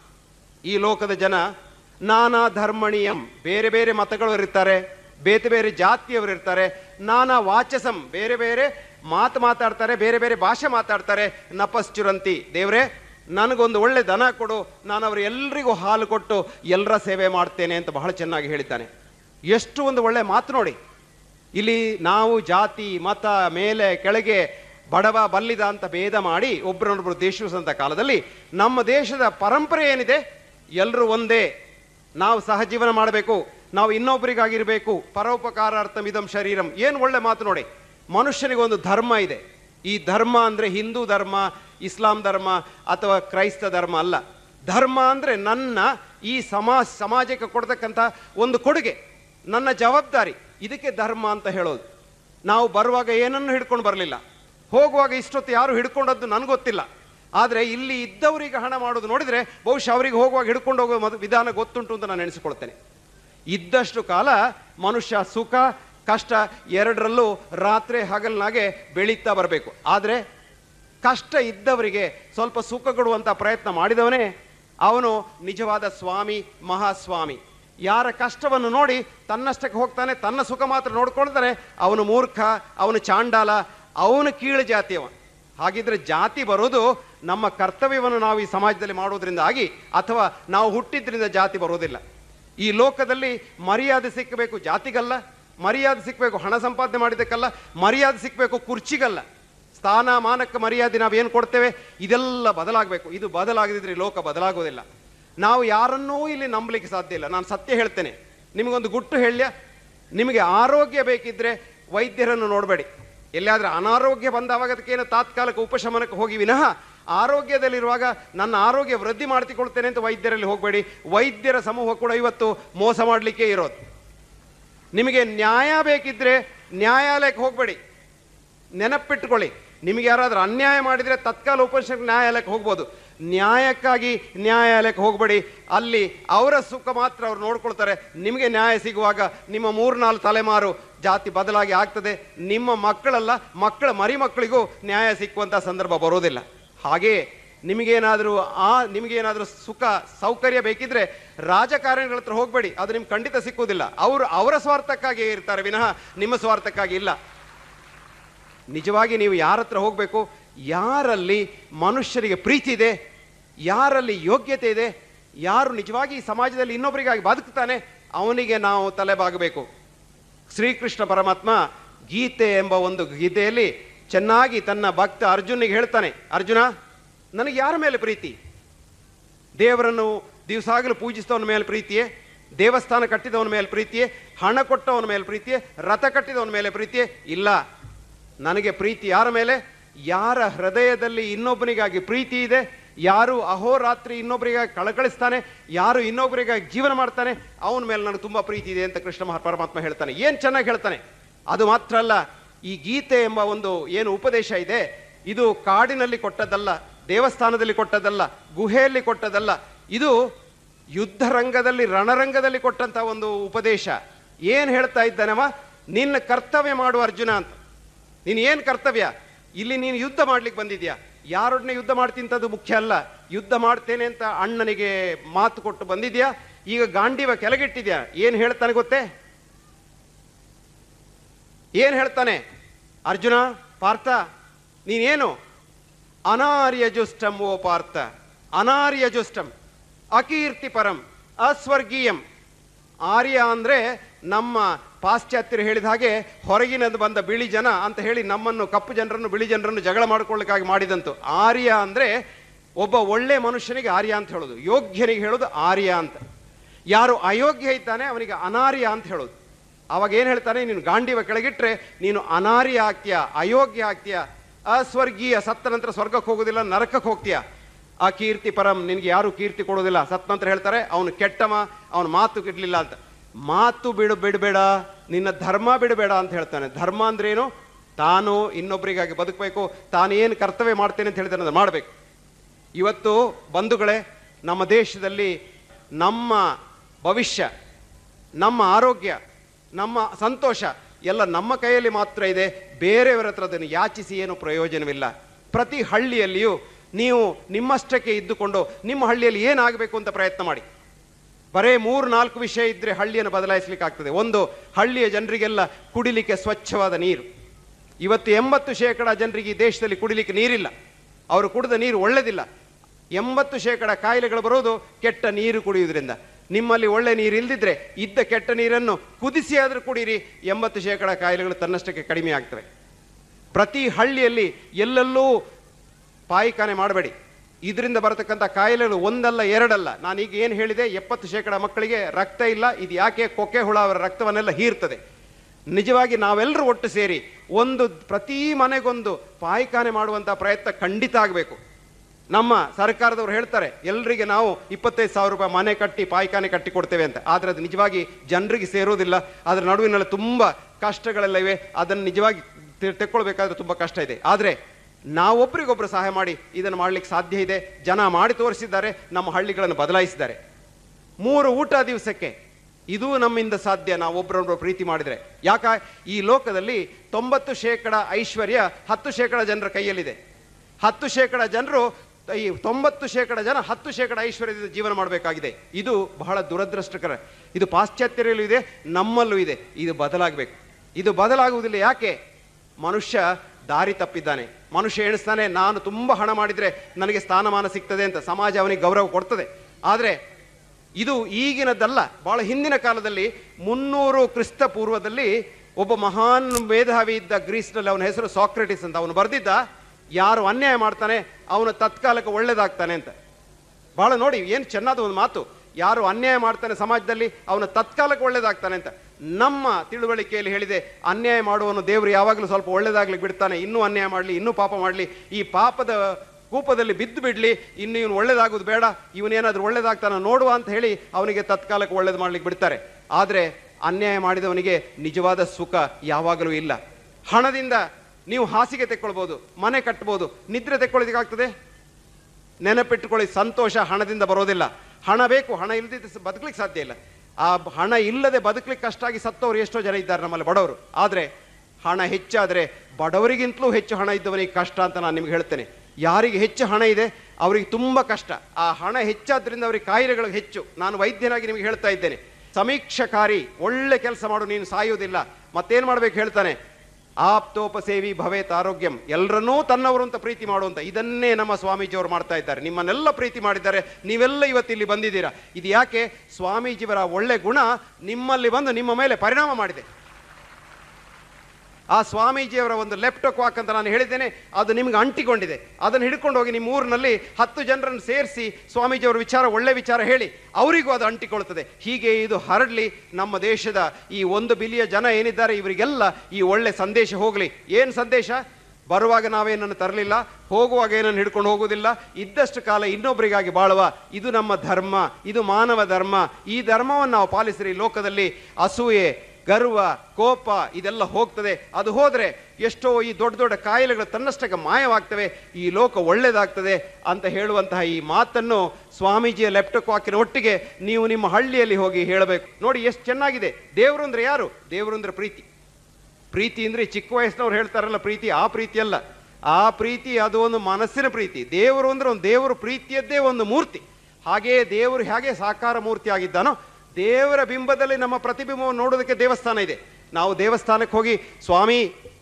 ಈ ಲೋಕದ ಜನ ನಾನಾ ಧರ್ಮಣೀಯಂ ಬೇರೆ ಬೇರೆ ಮತಗಳು ಇರ್ತಾರೆ ಬೇರೆ ಬೇರೆ ಜಾತಿಯವರು ಇರ್ತಾರೆ ನಾನಾ ವಾಚಸಂ ಬೇರೆ ಬೇರೆ ಮಾತು ಮಾತಾಡ್ತಾರೆ ಬೇರೆ ಬೇರೆ ಭಾಷೆ ಮಾತಾಡ್ತಾರೆ ನಪಶ್ಚುರಂತಿ ದೇವ್ರೆ ನನಗೊಂದು ಒಳ್ಳೆ ದನ ಕೊಡು ನಾನು ಅವರು ಎಲ್ರಿಗೂ ಹಾಲು ಕೊಟ್ಟು ಎಲ್ಲರ ಸೇವೆ ಮಾಡ್ತೇನೆ ಅಂತ ಬಹಳ ಚೆನ್ನಾಗಿ ಹೇಳಿದ್ದಾನೆ ಎಷ್ಟು ಒಂದು ಒಳ್ಳೆ ಮಾತು ನೋಡಿ ಇಲ್ಲಿ ನಾವು ಜಾತಿ ಮತ ಮೇಲೆ ಕೆಳಗೆ ಬಡವ ಬಲ್ಲಿದ ಅಂತ ಭೇದ ಮಾಡಿ ಒಬ್ಬರನ್ನೊಬ್ಬರು ದೇಶಿಸುವಂಥ ಕಾಲದಲ್ಲಿ ನಮ್ಮ ದೇಶದ ಪರಂಪರೆ ಏನಿದೆ ಎಲ್ಲರೂ ಒಂದೇ ನಾವು ಸಹಜೀವನ ಮಾಡಬೇಕು ನಾವು ಇನ್ನೊಬ್ಬರಿಗಾಗಿರಬೇಕು ಪರೋಪಕಾರಾರ್ಥಂ ಇದಂ ಶರೀರಂ ಏನು ಒಳ್ಳೆ ಮಾತು ನೋಡಿ ಮನುಷ್ಯನಿಗೆ ಒಂದು ಧರ್ಮ ಇದೆ ಈ ಧರ್ಮ ಅಂದರೆ ಹಿಂದೂ ಧರ್ಮ ಇಸ್ಲಾಂ ಧರ್ಮ ಅಥವಾ ಕ್ರೈಸ್ತ ಧರ್ಮ ಅಲ್ಲ ಧರ್ಮ ಅಂದರೆ ನನ್ನ ಈ ಸಮಾಜ ಸಮಾಜಕ್ಕೆ ಕೊಡ್ತಕ್ಕಂಥ ಒಂದು ಕೊಡುಗೆ ನನ್ನ ಜವಾಬ್ದಾರಿ ಇದಕ್ಕೆ ಧರ್ಮ ಅಂತ ಹೇಳೋದು ನಾವು ಬರುವಾಗ ಏನನ್ನು ಹಿಡ್ಕೊಂಡು ಬರಲಿಲ್ಲ ಹೋಗುವಾಗ ಇಷ್ಟೊತ್ತು ಯಾರು ಹಿಡ್ಕೊಂಡದ್ದು ನನಗೆ ಗೊತ್ತಿಲ್ಲ ಆದರೆ ಇಲ್ಲಿ ಇದ್ದವರಿಗೆ ಹಣ ಮಾಡೋದು ನೋಡಿದರೆ ಬಹುಶಃ ಅವರಿಗೆ ಹೋಗುವಾಗ ಹಿಡ್ಕೊಂಡು ಹೋಗೋ ಮದು ವಿಧಾನ ಗೊತ್ತುಂಟು ಅಂತ ನಾನು ಎಣಿಸಿಕೊಳ್ತೇನೆ ಇದ್ದಷ್ಟು ಕಾಲ ಮನುಷ್ಯ ಸುಖ ಕಷ್ಟ ಎರಡರಲ್ಲೂ ರಾತ್ರಿ ಹಗಲಿನಾಗೆ ಬೆಳೀತಾ ಬರಬೇಕು ಆದರೆ ಕಷ್ಟ ಇದ್ದವರಿಗೆ ಸ್ವಲ್ಪ ಸುಖ ಕೊಡುವಂಥ ಪ್ರಯತ್ನ ಮಾಡಿದವನೇ ಅವನು ನಿಜವಾದ ಸ್ವಾಮಿ ಮಹಾಸ್ವಾಮಿ ಯಾರ ಕಷ್ಟವನ್ನು ನೋಡಿ ತನ್ನಷ್ಟಕ್ಕೆ ಹೋಗ್ತಾನೆ ತನ್ನ ಸುಖ ಮಾತ್ರ ನೋಡ್ಕೊಳ್ತಾನೆ ಅವನು ಮೂರ್ಖ ಅವನು ಚಾಂಡಾಲ ಅವನು ಕೀಳು ಜಾತಿಯವ ಹಾಗಿದ್ರೆ ಜಾತಿ ಬರೋದು ನಮ್ಮ ಕರ್ತವ್ಯವನ್ನು ನಾವು ಈ ಸಮಾಜದಲ್ಲಿ ಮಾಡೋದ್ರಿಂದ ಆಗಿ ಅಥವಾ ನಾವು ಹುಟ್ಟಿದ್ರಿಂದ ಜಾತಿ ಬರೋದಿಲ್ಲ ಈ ಲೋಕದಲ್ಲಿ ಮರ್ಯಾದೆ ಸಿಕ್ಕಬೇಕು ಜಾತಿಗಲ್ಲ ಮರ್ಯಾದೆ ಸಿಕ್ಕಬೇಕು ಹಣ ಸಂಪಾದನೆ ಮಾಡಿದ್ದಕ್ಕಲ್ಲ ಮರ್ಯಾದೆ ಸಿಕ್ಕಬೇಕು ಕುರ್ಚಿಗಲ್ಲ ಸ್ಥಾನ ಮಾನಕ್ಕೆ ಮರ್ಯಾದೆ ನಾವೇನು ಕೊಡ್ತೇವೆ ಇದೆಲ್ಲ ಬದಲಾಗಬೇಕು ಇದು ಬದಲಾಗದಿದ್ರೆ ಈ ಲೋಕ ಬದಲಾಗೋದಿಲ್ಲ ನಾವು ಯಾರನ್ನೂ ಇಲ್ಲಿ ನಂಬಲಿಕ್ಕೆ ಸಾಧ್ಯ ಇಲ್ಲ ನಾನು ಸತ್ಯ ಹೇಳ್ತೇನೆ ನಿಮಗೊಂದು ಗುಟ್ಟು ಹೇಳ್ಯ ನಿಮಗೆ ಆರೋಗ್ಯ ಬೇಕಿದ್ರೆ ವೈದ್ಯರನ್ನು ನೋಡಬೇಡಿ ಎಲ್ಲಿಯಾದ್ರೆ ಅನಾರೋಗ್ಯ ಬಂದಾವಾಗ ಅದಕ್ಕೇನು ತಾತ್ಕಾಲಿಕ ಉಪಶಮನಕ್ಕೆ ಹೋಗಿ ವಿನಃ ಆರೋಗ್ಯದಲ್ಲಿರುವಾಗ ನನ್ನ ಆರೋಗ್ಯ ವೃದ್ಧಿ ಮಾಡ್ತಿಕೊಳ್ತೇನೆ ಅಂತ ವೈದ್ಯರಲ್ಲಿ ಹೋಗಬೇಡಿ ವೈದ್ಯರ ಸಮೂಹ ಕೂಡ ಇವತ್ತು ಮೋಸ ಮಾಡಲಿಕ್ಕೆ ಇರೋದು ನಿಮಗೆ ನ್ಯಾಯ ಬೇಕಿದ್ರೆ ನ್ಯಾಯಾಲಯಕ್ಕೆ ಹೋಗಬೇಡಿ ನೆನಪಿಟ್ಕೊಳ್ಳಿ ನಿಮಗೆ ಯಾರಾದ್ರೂ ಅನ್ಯಾಯ ಮಾಡಿದರೆ ತತ್ಕಾಲ ಉಪನಿಷತ್ ನ್ಯಾಯಾಲಯಕ್ಕೆ ಹೋಗ್ಬೋದು ನ್ಯಾಯಕ್ಕಾಗಿ ನ್ಯಾಯಾಲಯಕ್ಕೆ ಹೋಗಬೇಡಿ ಅಲ್ಲಿ ಅವರ ಸುಖ ಮಾತ್ರ ಅವ್ರು ನೋಡ್ಕೊಳ್ತಾರೆ ನಿಮಗೆ ನ್ಯಾಯ ಸಿಗುವಾಗ ನಿಮ್ಮ ಮೂರ್ನಾಲ್ಕು ತಲೆಮಾರು ಜಾತಿ ಬದಲಾಗಿ ಆಗ್ತದೆ ನಿಮ್ಮ ಮಕ್ಕಳಲ್ಲ ಮಕ್ಕಳ ಮರಿ ಮಕ್ಕಳಿಗೂ ನ್ಯಾಯ ಸಿಕ್ಕುವಂಥ ಸಂದರ್ಭ ಬರೋದಿಲ್ಲ ಹಾಗೆಯೇ ನಿಮಗೇನಾದರೂ ಆ ನಿಮಗೇನಾದರೂ ಸುಖ ಸೌಕರ್ಯ ಬೇಕಿದ್ರೆ ರಾಜಕಾರಣಿಗಳ ಹತ್ರ ಹೋಗಬೇಡಿ ಅದು ನಿಮ್ಗೆ ಖಂಡಿತ ಸಿಕ್ಕುವುದಿಲ್ಲ ಅವರು ಅವರ ಸ್ವಾರ್ಥಕ್ಕಾಗಿ ಇರ್ತಾರೆ ವಿನಃ ನಿಮ್ಮ ಸ್ವಾರ್ಥಕ್ಕಾಗಿ ಇಲ್ಲ ನಿಜವಾಗಿ ನೀವು ಯಾರ ಹತ್ರ ಹೋಗಬೇಕು ಯಾರಲ್ಲಿ ಮನುಷ್ಯರಿಗೆ ಪ್ರೀತಿ ಇದೆ ಯಾರಲ್ಲಿ ಯೋಗ್ಯತೆ ಇದೆ ಯಾರು ನಿಜವಾಗಿ ಈ ಸಮಾಜದಲ್ಲಿ ಇನ್ನೊಬ್ಬರಿಗಾಗಿ ಬದುಕ್ತಾನೆ ಅವನಿಗೆ ನಾವು ತಲೆಬಾಗಬೇಕು ಶ್ರೀಕೃಷ್ಣ ಪರಮಾತ್ಮ ಗೀತೆ ಎಂಬ ಒಂದು ಗೀತೆಯಲ್ಲಿ ಚೆನ್ನಾಗಿ ತನ್ನ ಭಕ್ತ ಅರ್ಜುನಿಗೆ ಹೇಳ್ತಾನೆ ಅರ್ಜುನ ನನಗೆ ಯಾರ ಮೇಲೆ ಪ್ರೀತಿ ದೇವರನ್ನು ದಿವಸಾಗಲೂ ಪೂಜಿಸಿದವನ ಮೇಲೆ ಪ್ರೀತಿಯೇ ದೇವಸ್ಥಾನ ಕಟ್ಟಿದವನ ಮೇಲೆ ಪ್ರೀತಿಯೇ ಹಣ ಕೊಟ್ಟವನ ಮೇಲೆ ಪ್ರೀತಿಯೇ ರಥ ಕಟ್ಟಿದವನ ಮೇಲೆ ಪ್ರೀತಿಯೇ ಇಲ್ಲ ನನಗೆ ಪ್ರೀತಿ ಯಾರ ಮೇಲೆ ಯಾರ ಹೃದಯದಲ್ಲಿ ಇನ್ನೊಬ್ಬನಿಗಾಗಿ ಪ್ರೀತಿ ಇದೆ ಯಾರು ಅಹೋರಾತ್ರಿ ಇನ್ನೊಬ್ಬರಿಗಾಗಿ ಕಳಕಳಿಸ್ತಾನೆ ಯಾರು ಇನ್ನೊಬ್ಬರಿಗಾಗಿ ಜೀವನ ಮಾಡ್ತಾನೆ ಅವನ ಮೇಲೆ ನನಗೆ ತುಂಬ ಪ್ರೀತಿ ಇದೆ ಅಂತ ಕೃಷ್ಣ ಮಹಾ ಪರಮಾತ್ಮ ಹೇಳ್ತಾನೆ ಏನು ಚೆನ್ನಾಗಿ ಹೇಳ್ತಾನೆ ಅದು ಮಾತ್ರ ಅಲ್ಲ ಈ ಗೀತೆ ಎಂಬ ಒಂದು ಏನು ಉಪದೇಶ ಇದೆ ಇದು ಕಾಡಿನಲ್ಲಿ ಕೊಟ್ಟದ್ದಲ್ಲ ದೇವಸ್ಥಾನದಲ್ಲಿ ಕೊಟ್ಟದ್ದಲ್ಲ ಗುಹೆಯಲ್ಲಿ ಕೊಟ್ಟದ್ದಲ್ಲ ಇದು ಯುದ್ಧ ರಂಗದಲ್ಲಿ ರಣರಂಗದಲ್ಲಿ ಕೊಟ್ಟಂತ ಒಂದು ಉಪದೇಶ ಏನ್ ಹೇಳ್ತಾ ಇದ್ದಾನವ ನಿನ್ನ ಕರ್ತವ್ಯ ಮಾಡು ಅರ್ಜುನ ಅಂತ ನೀನು ಏನು ಕರ್ತವ್ಯ ಇಲ್ಲಿ ನೀನು ಯುದ್ಧ ಮಾಡ್ಲಿಕ್ಕೆ ಬಂದಿದ್ಯಾ ಯಾರೊಡನೆ ಯುದ್ಧ ಮಾಡ್ತಿಂತದ್ದು ಮುಖ್ಯ ಅಲ್ಲ ಯುದ್ಧ ಮಾಡ್ತೇನೆ ಅಂತ ಅಣ್ಣನಿಗೆ ಮಾತು ಕೊಟ್ಟು ಬಂದಿದ್ಯಾ ಈಗ ಗಾಂಡಿವ ಕೆಳಗಿಟ್ಟಿದ್ಯಾ ಏನು ಹೇಳ್ತಾನೆ ಗೊತ್ತೇ ಏನು ಹೇಳ್ತಾನೆ ಅರ್ಜುನ ಪಾರ್ಥ ನೀನೇನು ಅನಾರ್ಯಜುಷ್ಟಂ ಓ ಪಾರ್ಥ ಅನಾರ್ಯಜುಷ್ಟಂ ಅಕೀರ್ತಿ ಪರಂ ಅಸ್ವರ್ಗೀಯಂ ಆರ್ಯ ಅಂದ್ರೆ ನಮ್ಮ ಪಾಶ್ಚಾತ್ಯರು ಹೇಳಿದ ಹಾಗೆ ಹೊರಗಿನದು ಬಂದ ಬಿಳಿ ಜನ ಅಂತ ಹೇಳಿ ನಮ್ಮನ್ನು ಕಪ್ಪು ಜನರನ್ನು ಬಿಳಿ ಜನರನ್ನು ಜಗಳ ಮಾಡ್ಕೊಳ್ಳಿಕ್ಕಾಗಿ ಮಾಡಿದಂತು ಆರ್ಯ ಅಂದ್ರೆ ಒಬ್ಬ ಒಳ್ಳೆ ಮನುಷ್ಯನಿಗೆ ಆರ್ಯ ಅಂತ ಹೇಳೋದು ಯೋಗ್ಯನಿಗೆ ಹೇಳೋದು ಆರ್ಯ ಅಂತ ಯಾರು ಅಯೋಗ್ಯ ಇದ್ದಾನೆ ಅವನಿಗೆ ಅನಾರ್ಯ ಅಂತ ಹೇಳೋದು ಅವಾಗ ಏನು ಹೇಳ್ತಾನೆ ನೀನು ಗಾಂಡಿವ ಕೆಳಗಿಟ್ರೆ ನೀನು ಅನಾರ್ಯ ಆಗ್ತೀಯ ಅಯೋಗ್ಯ ಆಗ್ತೀಯ ಅಸ್ವರ್ಗೀಯ ಸತ್ತ ನಂತರ ಸ್ವರ್ಗಕ್ಕೆ ಹೋಗೋದಿಲ್ಲ ನರಕಕ್ಕೆ ಹೋಗ್ತೀಯ ಆ ಕೀರ್ತಿ ಪರಂ ನಿನಗೆ ಯಾರು ಕೀರ್ತಿ ಕೊಡೋದಿಲ್ಲ ಸತ್ತ ನಂತರ ಹೇಳ್ತಾರೆ ಅವನು ಕೆಟ್ಟವ ಅವನ ಮಾತು ಕಿಡ್ಲಿಲ್ಲ ಅಂತ ಮಾತು ಬಿಡು ಬಿಡಬೇಡ ನಿನ್ನ ಧರ್ಮ ಬಿಡಬೇಡ ಅಂತ ಹೇಳ್ತಾನೆ ಧರ್ಮ ಅಂದ್ರೇನು ತಾನು ಇನ್ನೊಬ್ಬರಿಗಾಗಿ ಬದುಕಬೇಕು ತಾನು ಏನು ಕರ್ತವ್ಯ ಮಾಡ್ತೇನೆ ಅಂತ ಹೇಳಿದ್ರೆ ಅದನ್ನು ಮಾಡಬೇಕು ಇವತ್ತು ಬಂಧುಗಳೇ ನಮ್ಮ ದೇಶದಲ್ಲಿ ನಮ್ಮ ಭವಿಷ್ಯ ನಮ್ಮ ಆರೋಗ್ಯ ನಮ್ಮ ಸಂತೋಷ ಎಲ್ಲ ನಮ್ಮ ಕೈಯಲ್ಲಿ ಮಾತ್ರ ಇದೆ ಬೇರೆಯವರ ಹತ್ರ ಅದನ್ನು ಯಾಚಿಸಿ ಏನು ಪ್ರಯೋಜನವಿಲ್ಲ ಪ್ರತಿ ಹಳ್ಳಿಯಲ್ಲಿಯೂ ನೀವು ನಿಮ್ಮಷ್ಟಕ್ಕೆ ಇದ್ದುಕೊಂಡು ನಿಮ್ಮ ಹಳ್ಳಿಯಲ್ಲಿ ಏನಾಗಬೇಕು ಅಂತ ಪ್ರಯತ್ನ ಮಾಡಿ ಬರೇ ಮೂರು ನಾಲ್ಕು ವಿಷಯ ಇದ್ರೆ ಹಳ್ಳಿಯನ್ನು ಬದಲಾಯಿಸಲಿಕ್ಕೆ ಆಗ್ತದೆ ಒಂದು ಹಳ್ಳಿಯ ಜನರಿಗೆಲ್ಲ ಕುಡಿಲಿಕ್ಕೆ ಸ್ವಚ್ಛವಾದ ನೀರು ಇವತ್ತು ಎಂಬತ್ತು ಶೇಕಡ ಜನರಿಗೆ ಈ ದೇಶದಲ್ಲಿ ಕುಡಿಲಿಕ್ಕೆ ನೀರಿಲ್ಲ ಅವರು ಕುಡಿದ ನೀರು ಒಳ್ಳೆದಿಲ್ಲ ಎಂಬತ್ತು ಶೇಕಡ ಕಾಯಿಲೆಗಳು ಬರೋದು ಕೆಟ್ಟ ನೀರು ಕುಡಿಯುವುದರಿಂದ ನಿಮ್ಮಲ್ಲಿ ಒಳ್ಳೆ ನೀರು ಇಲ್ದಿದ್ರೆ ಇದ್ದ ಕೆಟ್ಟ ನೀರನ್ನು ಕುದಿಸಿ ಆದರೂ ಕುಡೀರಿ ಎಂಬತ್ತು ಶೇಕಡ ಕಾಯಿಲೆಗಳು ತನ್ನಷ್ಟಕ್ಕೆ ಕಡಿಮೆ ಆಗ್ತವೆ ಪ್ರತಿ ಹಳ್ಳಿಯಲ್ಲಿ ಎಲ್ಲೆಲ್ಲೂ ಪಾಯಿಖಾನೆ ಮಾಡಬೇಡಿ ಇದರಿಂದ ಬರತಕ್ಕಂಥ ಕಾಯಿಲೆಗಳು ಒಂದಲ್ಲ ಎರಡಲ್ಲ ನಾನೀಗ ಏನು ಹೇಳಿದೆ ಎಪ್ಪತ್ತು ಶೇಕಡ ಮಕ್ಕಳಿಗೆ ರಕ್ತ ಇಲ್ಲ ಇದು ಯಾಕೆ ಕೊಕ್ಕೆ ಹುಳ ಅವರ ರಕ್ತವನ್ನೆಲ್ಲ ಹೀರ್ತದೆ ನಿಜವಾಗಿ ನಾವೆಲ್ಲರೂ ಒಟ್ಟು ಸೇರಿ ಒಂದು ಪ್ರತಿ ಮನೆಗೊಂದು ಪಾಯಿಖಾನೆ ಮಾಡುವಂಥ ಪ್ರಯತ್ನ ಖಂಡಿತ ಆಗಬೇಕು ನಮ್ಮ ಸರ್ಕಾರದವರು ಹೇಳ್ತಾರೆ ಎಲ್ಲರಿಗೆ ನಾವು ಇಪ್ಪತ್ತೈದು ಸಾವಿರ ರೂಪಾಯಿ ಮನೆ ಕಟ್ಟಿ ಪಾಯಿಖಾನೆ ಕಟ್ಟಿ ಕೊಡ್ತೇವೆ ಅಂತ ಆದರೆ ಅದು ನಿಜವಾಗಿ ಜನರಿಗೆ ಸೇರೋದಿಲ್ಲ ಅದರ ನಡುವಿನಲ್ಲಿ ತುಂಬ ಕಷ್ಟಗಳೆಲ್ಲ ಇವೆ ಅದನ್ನು ನಿಜವಾಗಿ ತೆ- ತೆಕ್ಕೊಳ್ಬೇಕಾದ್ರೆ ತುಂಬ ಕಷ್ಟ ಇದೆ ಆದರೆ ನಾವೊಬ್ಬರಿಗೊಬ್ಬರು ಸಹಾಯ ಮಾಡಿ ಇದನ್ನು ಮಾಡಲಿಕ್ಕೆ ಸಾಧ್ಯ ಇದೆ ಜನ ಮಾಡಿ ತೋರಿಸಿದ್ದಾರೆ ನಮ್ಮ ಹಳ್ಳಿಗಳನ್ನು ಬದಲಾಯಿಸಿದ್ದಾರೆ ಮೂರು ಊಟ ದಿವಸಕ್ಕೆ ಇದು ನಮ್ಮಿಂದ ಸಾಧ್ಯ ನಾವು ಒಬ್ಬರೊಬ್ಬರು ಪ್ರೀತಿ ಮಾಡಿದರೆ ಯಾಕ ಈ ಲೋಕದಲ್ಲಿ ತೊಂಬತ್ತು ಶೇಕಡ ಐಶ್ವರ್ಯ ಹತ್ತು ಶೇಕಡ ಜನರ ಕೈಯಲ್ಲಿದೆ ಹತ್ತು ಶೇಕಡ ಜನರು ಈ ತೊಂಬತ್ತು ಶೇಕಡ ಜನ ಹತ್ತು ಶೇಕಡ ಐಶ್ವರ್ಯದಿಂದ ಜೀವನ ಮಾಡಬೇಕಾಗಿದೆ ಇದು ಬಹಳ ದುರದೃಷ್ಟಕರ ಇದು ಪಾಶ್ಚಾತ್ಯರಲ್ಲೂ ಇದೆ ನಮ್ಮಲ್ಲೂ ಇದೆ ಇದು ಬದಲಾಗಬೇಕು ಇದು ಬದಲಾಗುವುದಿಲ್ಲ ಯಾಕೆ ಮನುಷ್ಯ ದಾರಿ ತಪ್ಪಿದ್ದಾನೆ ಮನುಷ್ಯ ಎಣಿಸ್ತಾನೆ ನಾನು ತುಂಬ ಹಣ ಮಾಡಿದರೆ ನನಗೆ ಸ್ಥಾನಮಾನ ಸಿಗ್ತದೆ ಅಂತ ಸಮಾಜ ಅವನಿಗೆ ಗೌರವ ಕೊಡ್ತದೆ ಆದರೆ ಇದು ಈಗಿನದಲ್ಲ ಬಹಳ ಹಿಂದಿನ ಕಾಲದಲ್ಲಿ ಮುನ್ನೂರು ಕ್ರಿಸ್ತ ಪೂರ್ವದಲ್ಲಿ ಒಬ್ಬ ಮಹಾನ್ ಮೇಧಾವಿ ಇದ್ದ ಗ್ರೀಸ್ನಲ್ಲಿ ಅವನ ಹೆಸರು ಸಾಕ್ರೆಟಿಸ್ ಅಂತ ಅವನು ಬರೆದಿದ್ದ ಯಾರು ಅನ್ಯಾಯ ಮಾಡ್ತಾನೆ ಅವನು ತತ್ಕಾಲಕ್ಕೆ ಒಳ್ಳೇದಾಗ್ತಾನೆ ಅಂತ ಬಹಳ ನೋಡಿ ಏನು ಚೆನ್ನಾದ ಒಂದು ಮಾತು ಯಾರು ಅನ್ಯಾಯ ಮಾಡ್ತಾನೆ ಸಮಾಜದಲ್ಲಿ ಅವನು ತತ್ಕಾಲಕ್ಕೆ ಒಳ್ಳೇದಾಗ್ತಾನೆ ಅಂತ ನಮ್ಮ ತಿಳುವಳಿಕೆಯಲ್ಲಿ ಹೇಳಿದೆ ಅನ್ಯಾಯ ಮಾಡುವನು ದೇವರು ಯಾವಾಗಲೂ ಸ್ವಲ್ಪ ಒಳ್ಳೇದಾಗ್ಲಿಕ್ಕೆ ಬಿಡ್ತಾನೆ ಇನ್ನೂ ಅನ್ಯಾಯ ಮಾಡಲಿ ಇನ್ನೂ ಪಾಪ ಮಾಡಲಿ ಈ ಪಾಪದ ಕೂಪದಲ್ಲಿ ಬಿದ್ದು ಬಿಡ್ಲಿ ಇನ್ನು ಇವನು ಒಳ್ಳೇದಾಗೋದು ಬೇಡ ಇವನೇನಾದ್ರೂ ಒಳ್ಳೇದಾಗ್ತಾನ ನೋಡುವ ಅಂತ ಹೇಳಿ ಅವನಿಗೆ ತತ್ಕಾಲಕ್ಕೆ ಒಳ್ಳೇದು ಮಾಡ್ಲಿಕ್ಕೆ ಬಿಡ್ತಾರೆ ಆದರೆ ಅನ್ಯಾಯ ಮಾಡಿದವನಿಗೆ ನಿಜವಾದ ಸುಖ ಯಾವಾಗಲೂ ಇಲ್ಲ ಹಣದಿಂದ ನೀವು ಹಾಸಿಗೆ ತೆಕ್ಕೊಳ್ಬೋದು ಮನೆ ಕಟ್ಬೋದು ನಿದ್ರೆ ತೆಕ್ಕೊಳ್ಳೋದಕ್ಕಾಗ್ತದೆ ನೆನಪಿಟ್ಟುಕೊಳ್ಳಿ ಸಂತೋಷ ಹಣದಿಂದ ಬರೋದಿಲ್ಲ ಹಣ ಬೇಕು ಹಣ ಇಲ್ಲದಿದ್ದು ಬದುಕಲಿಕ್ಕೆ ಸಾಧ್ಯ ಇಲ್ಲ ಆ ಹಣ ಇಲ್ಲದೆ ಬದುಕಲಿಕ್ಕೆ ಕಷ್ಟಾಗಿ ಸತ್ತವರು ಎಷ್ಟೋ ಜನ ಇದ್ದಾರೆ ನಮ್ಮಲ್ಲಿ ಬಡವರು ಆದರೆ ಹಣ ಹೆಚ್ಚಾದರೆ ಬಡವರಿಗಿಂತಲೂ ಹೆಚ್ಚು ಹಣ ಇದ್ದವನಿಗೆ ಕಷ್ಟ ಅಂತ ನಾನು ನಿಮ್ಗೆ ಹೇಳ್ತೇನೆ ಯಾರಿಗೆ ಹೆಚ್ಚು ಹಣ ಇದೆ ಅವರಿಗೆ ತುಂಬ ಕಷ್ಟ ಆ ಹಣ ಹೆಚ್ಚಾದ್ರಿಂದ ಅವರಿಗೆ ಕಾಯಿಲೆಗಳು ಹೆಚ್ಚು ನಾನು ವೈದ್ಯನಾಗಿ ನಿಮಗೆ ಹೇಳ್ತಾ ಇದ್ದೇನೆ ಸಮೀಕ್ಷಕಾರಿ ಒಳ್ಳೆ ಕೆಲಸ ಮಾಡು ನೀನು ಸಾಯುವುದಿಲ್ಲ ಮತ್ತೇನು ಮಾಡ್ಬೇಕು ಹೇಳ್ತಾನೆ ಆಪ್ತೋಪಸೇವಿ ಭವೇತ್ ಆರೋಗ್ಯಂ ಎಲ್ಲರನ್ನೂ ತನ್ನವರು ಅಂತ ಪ್ರೀತಿ ಮಾಡುವಂತ ಇದನ್ನೇ ನಮ್ಮ ಸ್ವಾಮೀಜಿಯವರು ಮಾಡ್ತಾ ಇದ್ದಾರೆ ನಿಮ್ಮನ್ನೆಲ್ಲ ಪ್ರೀತಿ ಮಾಡಿದ್ದಾರೆ ನೀವೆಲ್ಲ ಇವತ್ತು ಇಲ್ಲಿ ಬಂದಿದ್ದೀರಾ ಇದು ಯಾಕೆ ಸ್ವಾಮೀಜಿಯವರ ಒಳ್ಳೆ ಗುಣ ನಿಮ್ಮಲ್ಲಿ ಬಂದು ನಿಮ್ಮ ಮೇಲೆ ಪರಿಣಾಮ ಮಾಡಿದೆ ಆ ಸ್ವಾಮೀಜಿಯವರ ಒಂದು ಲೆಫ್ಟ್ ವಾಕ್ ಅಂತ ನಾನು ಹೇಳಿದ್ದೇನೆ ಅದು ನಿಮ್ಗೆ ಅಂಟಿಕೊಂಡಿದೆ ಅದನ್ನು ಹಿಡ್ಕೊಂಡು ಹೋಗಿ ನಿಮ್ಮ ಊರಿನಲ್ಲಿ ಹತ್ತು ಜನರನ್ನು ಸೇರಿಸಿ ಸ್ವಾಮೀಜಿಯವರ ವಿಚಾರ ಒಳ್ಳೆ ವಿಚಾರ ಹೇಳಿ ಅವರಿಗೂ ಅದು ಅಂಟಿಕೊಳ್ತದೆ ಹೀಗೆ ಇದು ಹರಡಲಿ ನಮ್ಮ ದೇಶದ ಈ ಒಂದು ಬಿಲಿಯ ಜನ ಏನಿದ್ದಾರೆ ಇವರಿಗೆಲ್ಲ ಈ ಒಳ್ಳೆ ಸಂದೇಶ ಹೋಗಲಿ ಏನು ಸಂದೇಶ ಬರುವಾಗ ನಾವೇನನ್ನು ತರಲಿಲ್ಲ ಹೋಗುವಾಗ ಏನನ್ನು ಹಿಡ್ಕೊಂಡು ಹೋಗುವುದಿಲ್ಲ ಇದ್ದಷ್ಟು ಕಾಲ ಇನ್ನೊಬ್ಬರಿಗಾಗಿ ಬಾಳುವ ಇದು ನಮ್ಮ ಧರ್ಮ ಇದು ಮಾನವ ಧರ್ಮ ಈ ಧರ್ಮವನ್ನು ನಾವು ಪಾಲಿಸಿರಿ ಲೋಕದಲ್ಲಿ ಅಸೂಯೆ ಗರ್ವ ಕೋಪ ಇದೆಲ್ಲ ಹೋಗ್ತದೆ ಅದು ಹೋದರೆ ಎಷ್ಟೋ ಈ ದೊಡ್ಡ ದೊಡ್ಡ ಕಾಯಿಲೆಗಳು ತನ್ನಷ್ಟಕ್ಕೆ ಮಾಯವಾಗ್ತವೆ ಈ ಲೋಕ ಒಳ್ಳೆಯದಾಗ್ತದೆ ಅಂತ ಹೇಳುವಂತಹ ಈ ಮಾತನ್ನು ಸ್ವಾಮೀಜಿಯ ಲೆಫ್ಟ್ ವಾಕಿನ ಒಟ್ಟಿಗೆ ನೀವು ನಿಮ್ಮ ಹಳ್ಳಿಯಲ್ಲಿ ಹೋಗಿ ಹೇಳಬೇಕು ನೋಡಿ ಎಷ್ಟು ಚೆನ್ನಾಗಿದೆ ದೇವರು ಅಂದ್ರೆ ಯಾರು ದೇವರು ಅಂದ್ರೆ ಪ್ರೀತಿ ಪ್ರೀತಿ ಅಂದ್ರೆ ಚಿಕ್ಕ ವಯಸ್ಸಿನವ್ರು ಹೇಳ್ತಾರಲ್ಲ ಪ್ರೀತಿ ಆ ಪ್ರೀತಿ ಅಲ್ಲ ಆ ಪ್ರೀತಿ ಅದು ಒಂದು ಮನಸ್ಸಿನ ಪ್ರೀತಿ ದೇವರು ಅಂದ್ರೆ ಒಂದು ದೇವರು ಪ್ರೀತಿಯದ್ದೇ ಒಂದು ಮೂರ್ತಿ ಹಾಗೆಯೇ ದೇವರು ಹೇಗೆ ಸಾಕಾರ ಮೂರ್ತಿ ಆಗಿದ್ದಾನೋ ದೇವರ ಬಿಂಬದಲ್ಲಿ ನಮ್ಮ ಪ್ರತಿಬಿಂಬವನ್ನು ನೋಡೋದಕ್ಕೆ ದೇವಸ್ಥಾನ ಇದೆ ನಾವು ದೇವಸ್ಥಾನಕ್ಕೆ ಹೋಗಿ ಸ್ವಾಮಿ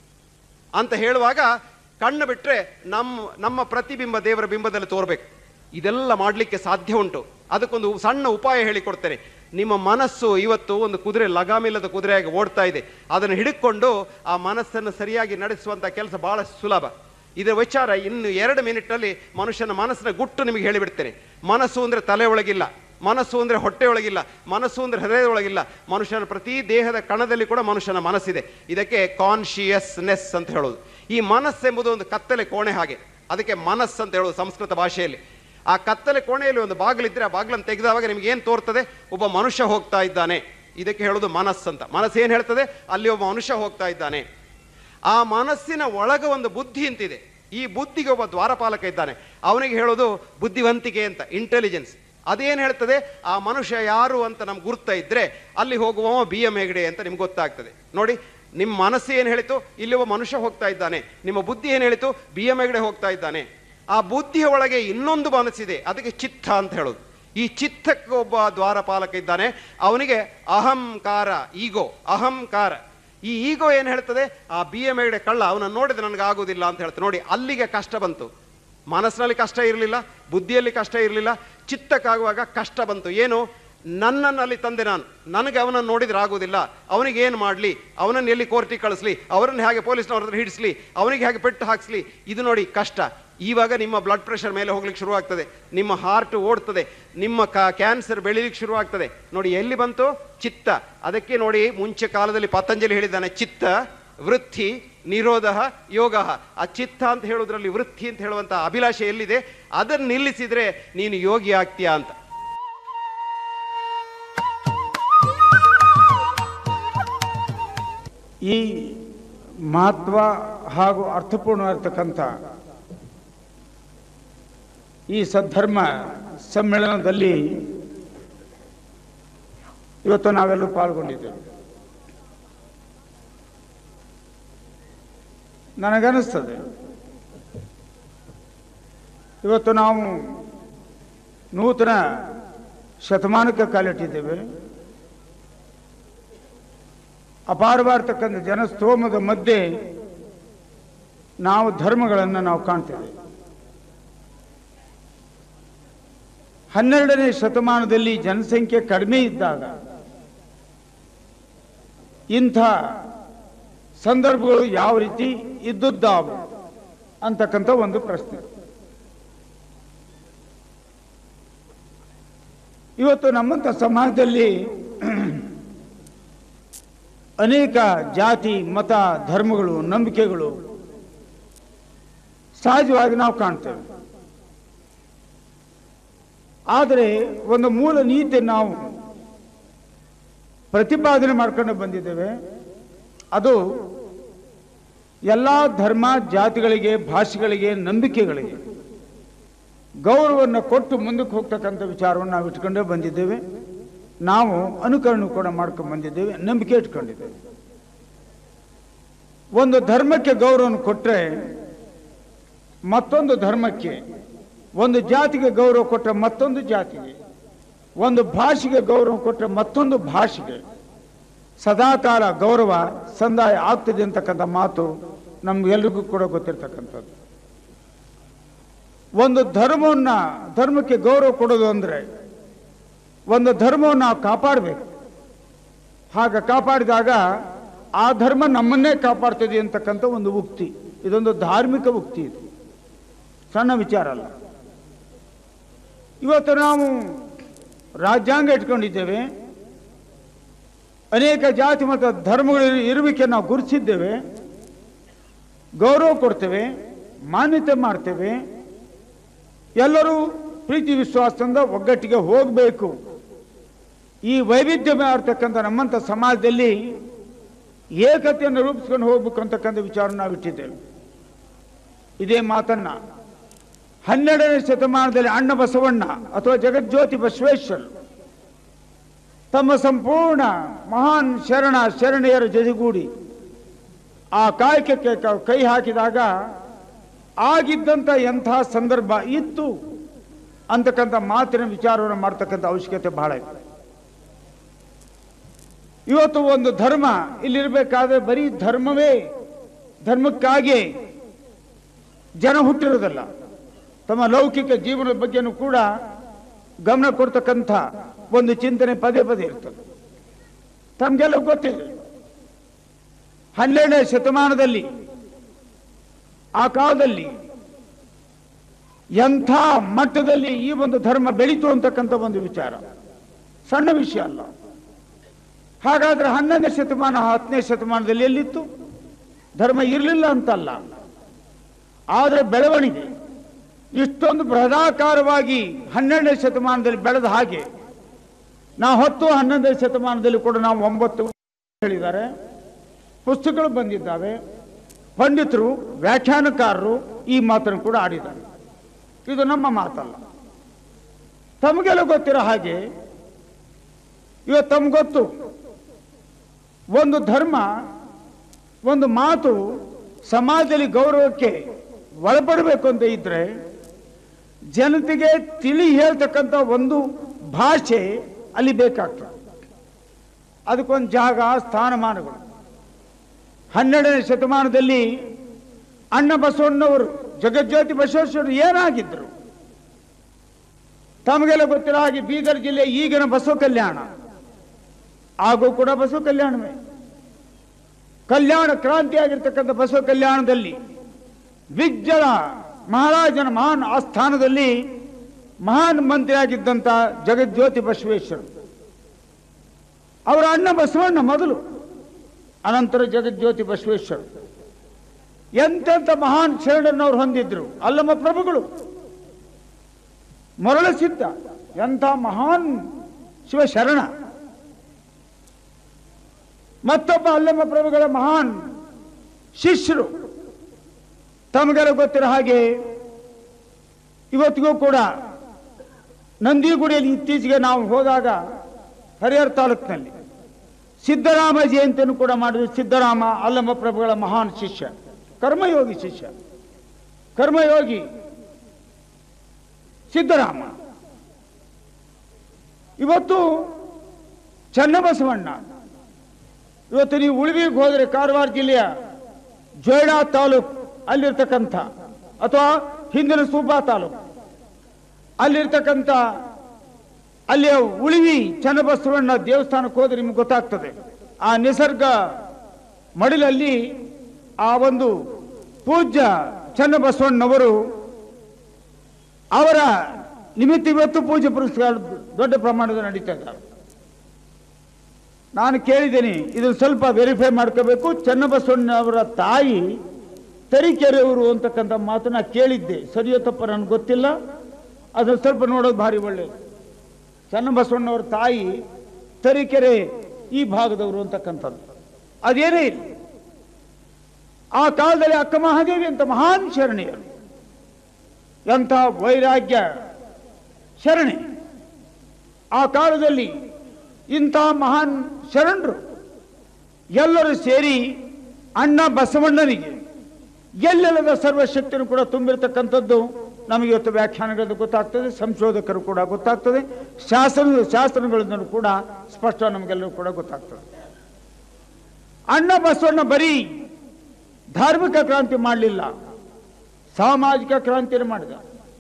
ಅಂತ ಹೇಳುವಾಗ ಕಣ್ಣು ಬಿಟ್ಟರೆ ನಮ್ಮ ನಮ್ಮ ಪ್ರತಿಬಿಂಬ ದೇವರ ಬಿಂಬದಲ್ಲಿ ತೋರ್ಬೇಕು ಇದೆಲ್ಲ ಮಾಡಲಿಕ್ಕೆ ಸಾಧ್ಯ ಉಂಟು ಅದಕ್ಕೊಂದು ಸಣ್ಣ ಉಪಾಯ ಹೇಳಿಕೊಡ್ತೇನೆ ನಿಮ್ಮ ಮನಸ್ಸು ಇವತ್ತು ಒಂದು ಕುದುರೆ ಲಗಾಮಿಲ್ಲದ ಕುದುರೆಯಾಗಿ ಓಡ್ತಾ ಇದೆ ಅದನ್ನು ಹಿಡ್ಕೊಂಡು ಆ ಮನಸ್ಸನ್ನು ಸರಿಯಾಗಿ ನಡೆಸುವಂಥ ಕೆಲಸ ಬಹಳ ಸುಲಭ ಇದರ ವಿಚಾರ ಇನ್ನು ಎರಡು ಮಿನಿಟ್ನಲ್ಲಿ ಮನುಷ್ಯನ ಮನಸ್ಸಿನ ಗುಟ್ಟು ನಿಮಗೆ ಹೇಳಿಬಿಡ್ತೇನೆ ಮನಸ್ಸು ಅಂದರೆ ತಲೆ ಒಳಗಿಲ್ಲ ಮನಸ್ಸು ಅಂದರೆ ಹೊಟ್ಟೆ ಒಳಗಿಲ್ಲ ಮನಸ್ಸು ಅಂದರೆ ಹೃದಯದ ಒಳಗಿಲ್ಲ ಮನುಷ್ಯನ ಪ್ರತಿ ದೇಹದ ಕಣದಲ್ಲಿ ಕೂಡ ಮನುಷ್ಯನ ಮನಸ್ಸಿದೆ ಇದಕ್ಕೆ ಕಾನ್ಶಿಯಸ್ನೆಸ್ ಅಂತ ಹೇಳೋದು ಈ ಮನಸ್ಸೆಂಬುದು ಒಂದು ಕತ್ತಲೆ ಕೋಣೆ ಹಾಗೆ ಅದಕ್ಕೆ ಮನಸ್ಸು ಅಂತ ಹೇಳೋದು ಸಂಸ್ಕೃತ ಭಾಷೆಯಲ್ಲಿ ಆ ಕತ್ತಲೆ ಕೋಣೆಯಲ್ಲಿ ಒಂದು ಬಾಗಿಲಿದ್ರೆ ಆ ಬಾಗಿಲನ್ನು ತೆಗೆದಾಗ ನಿಮ್ಗೆ ಏನು ತೋರ್ತದೆ ಒಬ್ಬ ಮನುಷ್ಯ ಹೋಗ್ತಾ ಇದ್ದಾನೆ ಇದಕ್ಕೆ ಹೇಳೋದು ಮನಸ್ಸು ಅಂತ ಮನಸ್ಸು ಏನು ಹೇಳ್ತದೆ ಅಲ್ಲಿ ಒಬ್ಬ ಮನುಷ್ಯ ಹೋಗ್ತಾ ಇದ್ದಾನೆ ಆ ಮನಸ್ಸಿನ ಒಳಗ ಒಂದು ಬುದ್ಧಿ ಅಂತಿದೆ ಈ ಬುದ್ಧಿಗೆ ಒಬ್ಬ ದ್ವಾರಪಾಲಕ ಇದ್ದಾನೆ ಅವನಿಗೆ ಹೇಳೋದು ಬುದ್ಧಿವಂತಿಕೆ ಅಂತ ಇಂಟೆಲಿಜೆನ್ಸ್ ಅದೇನು ಹೇಳ್ತದೆ ಆ ಮನುಷ್ಯ ಯಾರು ಅಂತ ನಮ್ಗೆ ಗುರ್ತ ಇದ್ರೆ ಅಲ್ಲಿ ಹೋಗುವ ಬಿ ಎಂ ಹೆಗ್ಡೆ ಅಂತ ನಿಮ್ಗೆ ಗೊತ್ತಾಗ್ತದೆ ನೋಡಿ ನಿಮ್ಮ ಮನಸ್ಸು ಏನು ಹೇಳಿತು ಇಲ್ಲಿ ಒಬ್ಬ ಮನುಷ್ಯ ಹೋಗ್ತಾ ಇದ್ದಾನೆ ನಿಮ್ಮ ಬುದ್ಧಿ ಏನು ಹೇಳಿತು ಬಿ ಎಂ ಹೆಗ್ಡೆ ಹೋಗ್ತಾ ಇದ್ದಾನೆ ಆ ಬುದ್ಧಿಯ ಒಳಗೆ ಇನ್ನೊಂದು ಮನಸ್ಸಿದೆ ಅದಕ್ಕೆ ಚಿತ್ತ ಅಂತ ಹೇಳೋದು ಈ ಚಿತ್ತಕ್ಕೆ ಒಬ್ಬ ದ್ವಾರಪಾಲಕ ಇದ್ದಾನೆ ಅವನಿಗೆ ಅಹಂಕಾರ ಈಗೋ ಅಹಂಕಾರ ಈ ಈಗೋ ಏನು ಹೇಳ್ತದೆ ಆ ಬಿ ಎಂ ಹೆಗ್ಡೆ ಕಳ್ಳ ಅವನನ್ನು ನೋಡಿದ್ರೆ ನನಗೆ ಆಗೋದಿಲ್ಲ ಅಂತ ಹೇಳ್ತಾರೆ ನೋಡಿ ಅಲ್ಲಿಗೆ ಕಷ್ಟ ಬಂತು ಮನಸ್ಸಿನಲ್ಲಿ ಕಷ್ಟ ಇರಲಿಲ್ಲ ಬುದ್ಧಿಯಲ್ಲಿ ಕಷ್ಟ ಇರಲಿಲ್ಲ ಚಿತ್ತಕ್ಕಾಗುವಾಗ ಕಷ್ಟ ಬಂತು ಏನು ನನ್ನನ್ನಲ್ಲಿ ತಂದೆ ನಾನು ನನಗೆ ಅವನನ್ನು ನೋಡಿದ್ರೆ ಆಗೋದಿಲ್ಲ ಅವನಿಗೆ ಏನು ಮಾಡಲಿ ಅವನನ್ನು ಎಲ್ಲಿ ಕೋರ್ಟಿಗೆ ಕಳಿಸ್ಲಿ ಅವರನ್ನು ಹೇಗೆ ಪೊಲೀಸ್ನವ್ರ ಹತ್ರ ಹಿಡಿಸ್ಲಿ ಅವನಿಗೆ ಹೇಗೆ ಪೆಟ್ಟು ಹಾಕ್ಸ್ಲಿ ಇದು ನೋಡಿ ಕಷ್ಟ ಇವಾಗ ನಿಮ್ಮ ಬ್ಲಡ್ ಪ್ರೆಷರ್ ಮೇಲೆ ಹೋಗ್ಲಿಕ್ಕೆ ಶುರುವಾಗ್ತದೆ ನಿಮ್ಮ ಹಾರ್ಟ್ ಓಡ್ತದೆ ನಿಮ್ಮ ಕ್ಯಾನ್ಸರ್ ಬೆಳಿಲಿಕ್ಕೆ ಶುರುವಾಗ್ತದೆ ನೋಡಿ ಎಲ್ಲಿ ಬಂತು ಚಿತ್ತ ಅದಕ್ಕೆ ನೋಡಿ ಮುಂಚೆ ಕಾಲದಲ್ಲಿ ಪತಂಜಲಿ ಹೇಳಿದ್ದಾನೆ ಚಿತ್ತ ವೃತ್ತಿ ನಿರೋಧ ಯೋಗ ಆ ಚಿತ್ತ ಅಂತ ಹೇಳೋದ್ರಲ್ಲಿ ವೃತ್ತಿ ಅಂತ ಹೇಳುವಂಥ ಅಭಿಲಾಷೆ ಎಲ್ಲಿದೆ ಅದನ್ನು ನಿಲ್ಲಿಸಿದ್ರೆ ನೀನು ಯೋಗಿ ಆಗ್ತೀಯಾ ಅಂತ ಈ ಮಹತ್ವ ಹಾಗೂ ಅರ್ಥಪೂರ್ಣವಾಗಿರ್ತಕ್ಕಂಥ ಈ ಸದ್ಧರ್ಮ ಸಮ್ಮೇಳನದಲ್ಲಿ ಇವತ್ತು ನಾವೆಲ್ಲರೂ ಪಾಲ್ಗೊಂಡಿದ್ದೇವೆ ನನಗನ್ನಿಸ್ತದೆ ಇವತ್ತು ನಾವು ನೂತನ ಶತಮಾನಕ್ಕೆ ಕಾಲಿಟ್ಟಿದ್ದೇವೆ ಅಪಾರವಾಗಿರ್ತಕ್ಕಂಥ ಜನಸ್ತೋಮದ ಮಧ್ಯೆ ನಾವು ಧರ್ಮಗಳನ್ನು ನಾವು ಕಾಣ್ತೇವೆ ಹನ್ನೆರಡನೇ ಶತಮಾನದಲ್ಲಿ ಜನಸಂಖ್ಯೆ ಕಡಿಮೆ ಇದ್ದಾಗ ಇಂಥ ಸಂದರ್ಭಗಳು ಯಾವ ರೀತಿ ಇದ್ದುದ್ದಾವು ಅಂತಕ್ಕಂಥ ಒಂದು ಪ್ರಶ್ನೆ ಇವತ್ತು ನಮ್ಮಂಥ ಸಮಾಜದಲ್ಲಿ ಅನೇಕ ಜಾತಿ ಮತ ಧರ್ಮಗಳು ನಂಬಿಕೆಗಳು ಸಹಜವಾಗಿ ನಾವು ಕಾಣ್ತೇವೆ ಆದರೆ ಒಂದು ಮೂಲ ನೀತಿ ನಾವು ಪ್ರತಿಪಾದನೆ ಮಾಡ್ಕೊಂಡು ಬಂದಿದ್ದೇವೆ ಅದು ಎಲ್ಲ ಧರ್ಮ ಜಾತಿಗಳಿಗೆ ಭಾಷೆಗಳಿಗೆ ನಂಬಿಕೆಗಳಿಗೆ ಗೌರವವನ್ನು ಕೊಟ್ಟು ಮುಂದಕ್ಕೆ ಹೋಗ್ತಕ್ಕಂಥ ವಿಚಾರವನ್ನು ನಾವು ಇಟ್ಕೊಂಡೇ ಬಂದಿದ್ದೇವೆ ನಾವು ಅನುಕರಣೆ ಕೂಡ ಮಾಡ್ಕೊಂಡು ಬಂದಿದ್ದೇವೆ ನಂಬಿಕೆ ಇಟ್ಕೊಂಡಿದ್ದೇವೆ ಒಂದು ಧರ್ಮಕ್ಕೆ ಗೌರವವನ್ನು ಕೊಟ್ಟರೆ ಮತ್ತೊಂದು ಧರ್ಮಕ್ಕೆ ಒಂದು ಜಾತಿಗೆ ಗೌರವ ಕೊಟ್ಟರೆ ಮತ್ತೊಂದು ಜಾತಿಗೆ ಒಂದು ಭಾಷೆಗೆ ಗೌರವ ಕೊಟ್ಟರೆ ಮತ್ತೊಂದು ಭಾಷೆಗೆ ಸದಾಕಾಲ ಗೌರವ ಸಂದಾಯ ಆಗ್ತದೆ ಅಂತಕ್ಕಂಥ ಮಾತು ನಮ್ಗೆಲ್ರಿಗೂ ಕೂಡ ಗೊತ್ತಿರ್ತಕ್ಕಂಥದ್ದು ಒಂದು ಧರ್ಮವನ್ನ ಧರ್ಮಕ್ಕೆ ಗೌರವ ಕೊಡೋದು ಅಂದರೆ ಒಂದು ಧರ್ಮವನ್ನು ನಾವು ಕಾಪಾಡಬೇಕು ಹಾಗೆ ಕಾಪಾಡಿದಾಗ ಆ ಧರ್ಮ ನಮ್ಮನ್ನೇ ಕಾಪಾಡ್ತದೆ ಅಂತಕ್ಕಂಥ ಒಂದು ಉಕ್ತಿ ಇದೊಂದು ಧಾರ್ಮಿಕ ಉಕ್ತಿ ಇದು ಸಣ್ಣ ವಿಚಾರ ಅಲ್ಲ ಇವತ್ತು ನಾವು ರಾಜ್ಯಾಂಗ ಇಟ್ಕೊಂಡಿದ್ದೇವೆ ಅನೇಕ ಜಾತಿ ಮತ್ತು ಧರ್ಮಗಳು ಇರುವಿಕೆ ನಾವು ಗುರುತಿಸಿದ್ದೇವೆ ಗೌರವ ಕೊಡ್ತೇವೆ ಮಾನ್ಯತೆ ಮಾಡ್ತೇವೆ ಎಲ್ಲರೂ ಪ್ರೀತಿ ವಿಶ್ವಾಸದಿಂದ ಒಗ್ಗಟ್ಟಿಗೆ ಹೋಗಬೇಕು ಈ ವೈವಿಧ್ಯಮಯ ಇರ್ತಕ್ಕಂಥ ನಮ್ಮಂಥ ಸಮಾಜದಲ್ಲಿ ಏಕತೆಯನ್ನು ರೂಪಿಸ್ಕೊಂಡು ಹೋಗ್ಬೇಕು ಅಂತಕ್ಕಂಥ ವಿಚಾರ ನಾವು ಇಟ್ಟಿದ್ದೇವೆ ಇದೇ ಮಾತನ್ನ ಹನ್ನೆರಡನೇ ಶತಮಾನದಲ್ಲಿ ಅಣ್ಣ ಬಸವಣ್ಣ ಅಥವಾ ಜಗಜ್ಯೋತಿ ಬಸವೇಶ್ವರ್ ತಮ್ಮ ಸಂಪೂರ್ಣ ಮಹಾನ್ ಶರಣ ಶರಣೆಯರ ಜೊತೆಗೂಡಿ ಆ ಕಾಯಕಕ್ಕೆ ಕ- ಕೈ ಹಾಕಿದಾಗ ಆಗಿದ್ದಂಥ ಎಂಥ ಸಂದರ್ಭ ಇತ್ತು ಅಂತಕ್ಕಂಥ ಮಾತಿನ ವಿಚಾರವನ್ನು ಮಾಡ್ತಕ್ಕಂಥ ಅವಶ್ಯಕತೆ ಬಹಳ ಇದೆ ಇವತ್ತು ಒಂದು ಧರ್ಮ ಇಲ್ಲಿರಬೇಕಾದ್ರೆ ಬರೀ ಧರ್ಮವೇ ಧರ್ಮಕ್ಕಾಗಿ ಜನ ಹುಟ್ಟಿರೋದಲ್ಲ ತಮ್ಮ ಲೌಕಿಕ ಜೀವನದ ಬಗ್ಗೆನೂ ಕೂಡ ಗಮನ ಕೊಡ್ತಕ್ಕಂಥ ಒಂದು ಚಿಂತನೆ ಪದೇ ಪದೇ ಇರ್ತದೆ ತಮಗೆಲ್ಲ ಗೊತ್ತಿದೆ ಹನ್ನೆರಡನೇ ಶತಮಾನದಲ್ಲಿ ಆ ಕಾಲದಲ್ಲಿ ಎಂಥ ಮಟ್ಟದಲ್ಲಿ ಈ ಒಂದು ಧರ್ಮ ಬೆಳೀತು ಅಂತಕ್ಕಂಥ ಒಂದು ವಿಚಾರ ಸಣ್ಣ ವಿಷಯ ಅಲ್ಲ ಹಾಗಾದ್ರೆ ಹನ್ನೊಂದನೇ ಶತಮಾನ ಹತ್ತನೇ ಶತಮಾನದಲ್ಲಿ ಎಲ್ಲಿತ್ತು ಧರ್ಮ ಇರಲಿಲ್ಲ ಅಂತಲ್ಲ ಆದರೆ ಬೆಳವಣಿಗೆ ಇಷ್ಟೊಂದು ಬೃಹದಾಕಾರವಾಗಿ ಹನ್ನೆರಡನೇ ಶತಮಾನದಲ್ಲಿ ಬೆಳೆದ ಹಾಗೆ ನಾವು ಹತ್ತು ಹನ್ನೊಂದನೇ ಶತಮಾನದಲ್ಲಿ ಕೂಡ ನಾವು ಒಂಬತ್ತು ಹೇಳಿದ್ದಾರೆ ಪುಸ್ತಕಗಳು ಬಂದಿದ್ದಾವೆ ಪಂಡಿತರು ವ್ಯಾಖ್ಯಾನಕಾರರು ಈ ಮಾತನ್ನು ಕೂಡ ಆಡಿದ್ದಾರೆ ಇದು ನಮ್ಮ ಮಾತಲ್ಲ ತಮಗೆಲ್ಲ ಗೊತ್ತಿರೋ ಹಾಗೆ ಇವತ್ತು ತಮ್ಗೆ ಗೊತ್ತು ಒಂದು ಧರ್ಮ ಒಂದು ಮಾತು ಸಮಾಜದಲ್ಲಿ ಗೌರವಕ್ಕೆ ಒಳಪಡಬೇಕು ಅಂತ ಇದ್ರೆ ಜನತೆಗೆ ತಿಳಿ ಹೇಳ್ತಕ್ಕಂಥ ಒಂದು ಭಾಷೆ ಅಲ್ಲಿ ಬೇಕಾಗ್ತದೆ ಅದಕ್ಕೊಂದು ಜಾಗ ಸ್ಥಾನಮಾನಗಳು ಹನ್ನೆರಡನೇ ಶತಮಾನದಲ್ಲಿ ಅಣ್ಣ ಬಸವಣ್ಣವರು ಜಗಜ್ಯೋತಿ ಬಸವೇಶ್ವರರು ಏನಾಗಿದ್ರು ತಮಗೆಲ್ಲ ಗೊತ್ತಿರೋ ಹಾಗೆ ಬೀದರ್ ಜಿಲ್ಲೆ ಈಗಿನ ಬಸವ ಕಲ್ಯಾಣ ಹಾಗೂ ಕೂಡ ಬಸವ ಕಲ್ಯಾಣವೇ ಕಲ್ಯಾಣ ಕ್ರಾಂತಿ ಆಗಿರ್ತಕ್ಕಂಥ ಬಸವ ಕಲ್ಯಾಣದಲ್ಲಿ ವಿಜ್ಜಳ ಮಹಾರಾಜನ ಮಹಾನ್ ಆಸ್ಥಾನದಲ್ಲಿ ಮಹಾನ್ ಮಂತ್ರಿ ಆಗಿದ್ದಂಥ ಜಗಜ್ಯೋತಿ ಬಸವೇಶ್ವರ ಅವರ ಅಣ್ಣ ಬಸವಣ್ಣ ಮೊದಲು ಅನಂತರ ಜಗಜ್ಯೋತಿ ಬಸವೇಶ್ವರ ಎಂತೆಂಥ ಮಹಾನ್ ಶರಣರನ್ನವ್ರು ಹೊಂದಿದ್ರು ಅಲ್ಲಮ್ಮ ಪ್ರಭುಗಳು ಮರಳ ಸಿದ್ಧ ಎಂಥ ಮಹಾನ್ ಶಿವಶರಣ ಮತ್ತೊಬ್ಬ ಅಲ್ಲಮ್ಮ ಪ್ರಭುಗಳ ಮಹಾನ್ ಶಿಷ್ಯರು ತಮಗೆಲ್ಲ ಗೊತ್ತಿರೋ ಹಾಗೆ ಇವತ್ತಿಗೂ ಕೂಡ ನಂದಿಗುಡಿಯಲ್ಲಿ ಇತ್ತೀಚೆಗೆ ನಾವು ಹೋದಾಗ ಹರಿಹರ ತಾಲೂಕಿನಲ್ಲಿ ಸಿದ್ದರಾಮ ಜಯಂತಿಯನ್ನು ಕೂಡ ಮಾಡಿದ್ರು ಸಿದ್ದರಾಮ ಅಲ್ಲಮ್ಮ ಪ್ರಭುಗಳ ಮಹಾನ್ ಶಿಷ್ಯ ಕರ್ಮಯೋಗಿ ಶಿಷ್ಯ ಕರ್ಮಯೋಗಿ ಸಿದ್ದರಾಮ ಇವತ್ತು ಚನ್ನಬಸವಣ್ಣ ಇವತ್ತು ನೀವು ಉಳಿವಿಗೆ ಹೋದರೆ ಕಾರವಾರ ಜಿಲ್ಲೆಯ ಜೋಯ್ಡಾ ತಾಲೂಕು ಅಲ್ಲಿರ್ತಕ್ಕಂಥ ಅಥವಾ ಹಿಂದಿನ ಸೂಬಾ ತಾಲೂಕು ಅಲ್ಲಿರ್ತಕ್ಕಂಥ ಅಲ್ಲಿಯ ಉಳಿವಿ ಚನ್ನಬಸವಣ್ಣ ದೇವಸ್ಥಾನಕ್ಕೆ ಹೋದ್ರೆ ನಿಮ್ಗೆ ಗೊತ್ತಾಗ್ತದೆ ಆ ನಿಸರ್ಗ ಮಡಿಲಲ್ಲಿ ಆ ಒಂದು ಪೂಜ್ಯ ಚನ್ನಬಸವಣ್ಣವರು ಅವರ ನಿಮಿತ್ತ ಇವತ್ತು ಪೂಜೆ ಪುರಸ್ಕಾರ ದೊಡ್ಡ ಪ್ರಮಾಣದಲ್ಲಿ ನಡೀತಾ ಇದ್ದಾರೆ ನಾನು ಕೇಳಿದ್ದೀನಿ ಇದನ್ನು ಸ್ವಲ್ಪ ವೆರಿಫೈ ಮಾಡ್ಕೋಬೇಕು ಚನ್ನಬಸವಣ್ಣವರ ತಾಯಿ ತರೀಕೆರೆಯವರು ಅಂತಕ್ಕಂಥ ಮಾತನ್ನ ಕೇಳಿದ್ದೆ ಸರಿಯೋ ತಪ್ಪ ನನಗೆ ಗೊತ್ತಿಲ್ಲ ಅದನ್ನು ಸ್ವಲ್ಪ ನೋಡೋದು ಭಾರಿ ಒಳ್ಳೆಯದು ಚನ್ನಬಸವಣ್ಣವರ ತಾಯಿ ತರೀಕೆರೆ ಈ ಭಾಗದವರು ಅಂತಕ್ಕಂಥದ್ದು ಅದೇನೇ ಇಲ್ಲ ಆ ಕಾಲದಲ್ಲಿ ಅಕ್ಕ ಮಹಾದೇವಿ ಅಂತ ಮಹಾನ್ ಶರಣಿಯರು ಎಂಥ ವೈರಾಗ್ಯ ಶರಣೆ ಆ ಕಾಲದಲ್ಲಿ ಇಂಥ ಮಹಾನ್ ಶರಣರು ಎಲ್ಲರೂ ಸೇರಿ ಅಣ್ಣ ಬಸವಣ್ಣನಿಗೆ ಎಲ್ಲೆಲ್ಲದ ಸರ್ವಶಕ್ತಿಯನ್ನು ಕೂಡ ತುಂಬಿರತಕ್ಕಂಥದ್ದು ನಮಗೆ ಇವತ್ತು ವ್ಯಾಖ್ಯಾನಗಳಲ್ಲಿ ಗೊತ್ತಾಗ್ತದೆ ಸಂಶೋಧಕರು ಕೂಡ ಗೊತ್ತಾಗ್ತದೆ ಶಾಸನ ಶಾಸನಗಳಿಂದ ಕೂಡ ಸ್ಪಷ್ಟ ನಮಗೆಲ್ಲರೂ ಕೂಡ ಗೊತ್ತಾಗ್ತದೆ ಅಣ್ಣ ಬಸವಣ್ಣ ಬರೀ ಧಾರ್ಮಿಕ ಕ್ರಾಂತಿ ಮಾಡಲಿಲ್ಲ ಸಾಮಾಜಿಕ ಕ್ರಾಂತಿಯನ್ನು ಮಾಡಿದ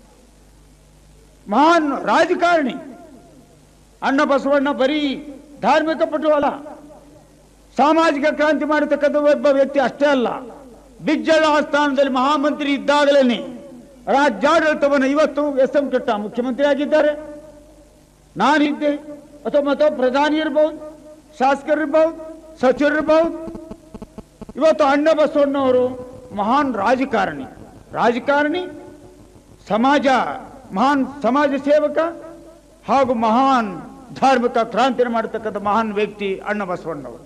ಮಹಾನ್ ರಾಜಕಾರಣಿ ಅಣ್ಣ ಬಸವಣ್ಣ ಬರೀ ಧಾರ್ಮಿಕ ಪಟು ಅಲ್ಲ ಸಾಮಾಜಿಕ ಕ್ರಾಂತಿ ಮಾಡತಕ್ಕಂಥ ಒಬ್ಬ ವ್ಯಕ್ತಿ ಅಷ್ಟೇ ಅಲ್ಲ ಬಿಜ್ಜಳ ಆಸ್ಥಾನದಲ್ಲಿ ಮಹಾಮಂತ್ರಿ ಇದ್ದಾಗಲೇ ರಾಜ್ಯಾಡಳಿತವನ್ನು ಇವತ್ತು ಎಸ್ ಎಂ ಕೆಟ್ಟ ಮುಖ್ಯಮಂತ್ರಿ ಆಗಿದ್ದಾರೆ ನಾನಿದ್ದೆ ಅಥವಾ ಮತ್ತು ಪ್ರಧಾನಿ ಇರ್ಬೋದು ಶಾಸಕರಿರ್ಬೋದು ಸಚಿವರಿರ್ಬೋದು ಇವತ್ತು ಅಣ್ಣ ಬಸವಣ್ಣವರು ಮಹಾನ್ ರಾಜಕಾರಣಿ ರಾಜಕಾರಣಿ ಸಮಾಜ ಮಹಾನ್ ಸಮಾಜ ಸೇವಕ ಹಾಗೂ ಮಹಾನ್ ಧಾರ್ಮಿಕ ಕ್ರಾಂತಿಯನ್ನು ಮಾಡತಕ್ಕಂಥ ಮಹಾನ್ ವ್ಯಕ್ತಿ ಅಣ್ಣ ಬಸವಣ್ಣವರು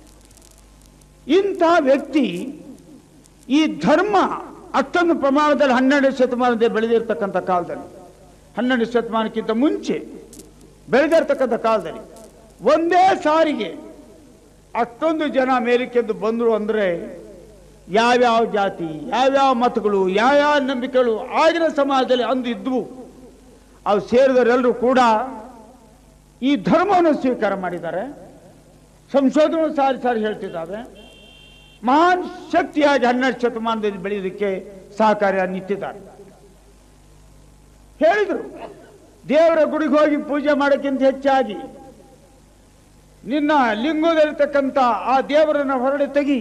ಇಂಥ ವ್ಯಕ್ತಿ ಈ ಧರ್ಮ ಅಷ್ಟೊಂದು ಪ್ರಮಾಣದಲ್ಲಿ ಹನ್ನೆರಡು ಶತಮಾನದಲ್ಲಿ ಬೆಳೆದಿರ್ತಕ್ಕಂಥ ಕಾಲದಲ್ಲಿ ಹನ್ನೆರಡು ಶತಮಾನಕ್ಕಿಂತ ಮುಂಚೆ ಬೆಳೆದಿರ್ತಕ್ಕಂಥ ಕಾಲದಲ್ಲಿ ಒಂದೇ ಸಾರಿಗೆ ಅಷ್ಟೊಂದು ಜನ ಮೇಲಕ್ಕೆದ್ದು ಬಂದರು ಅಂದರೆ ಯಾವ್ಯಾವ ಜಾತಿ ಯಾವ್ಯಾವ ಮತಗಳು ಯಾವ್ಯಾವ ನಂಬಿಕೆಗಳು ಆಗಿನ ಸಮಾಜದಲ್ಲಿ ಅಂದು ಇದ್ವು ಅವು ಸೇರಿದವರೆಲ್ಲರೂ ಕೂಡ ಈ ಧರ್ಮವನ್ನು ಸ್ವೀಕಾರ ಮಾಡಿದ್ದಾರೆ ಸಂಶೋಧನೆ ಸಾರಿ ಸಾರಿ ಹೇಳ್ತಿದ್ದಾವೆ ಮಹಾನ್ ಶಕ್ತಿಯಾಗಿ ಹನ್ನೆರಡು ಶತಮಾನದಲ್ಲಿ ಬೆಳೆಯೋದಕ್ಕೆ ಸಹಕಾರಿಯಾಗಿ ನಿಂತಿದ್ದಾರೆ ಹೇಳಿದರು ದೇವರ ಗುಡಿಗೆ ಹೋಗಿ ಪೂಜೆ ಮಾಡೋಕ್ಕಿಂತ ಹೆಚ್ಚಾಗಿ ನಿನ್ನ ಲಿಂಗದಲ್ಲಿರ್ತಕ್ಕಂಥ ಆ ದೇವರನ್ನು ಹೊರಡೆ ತೆಗಿ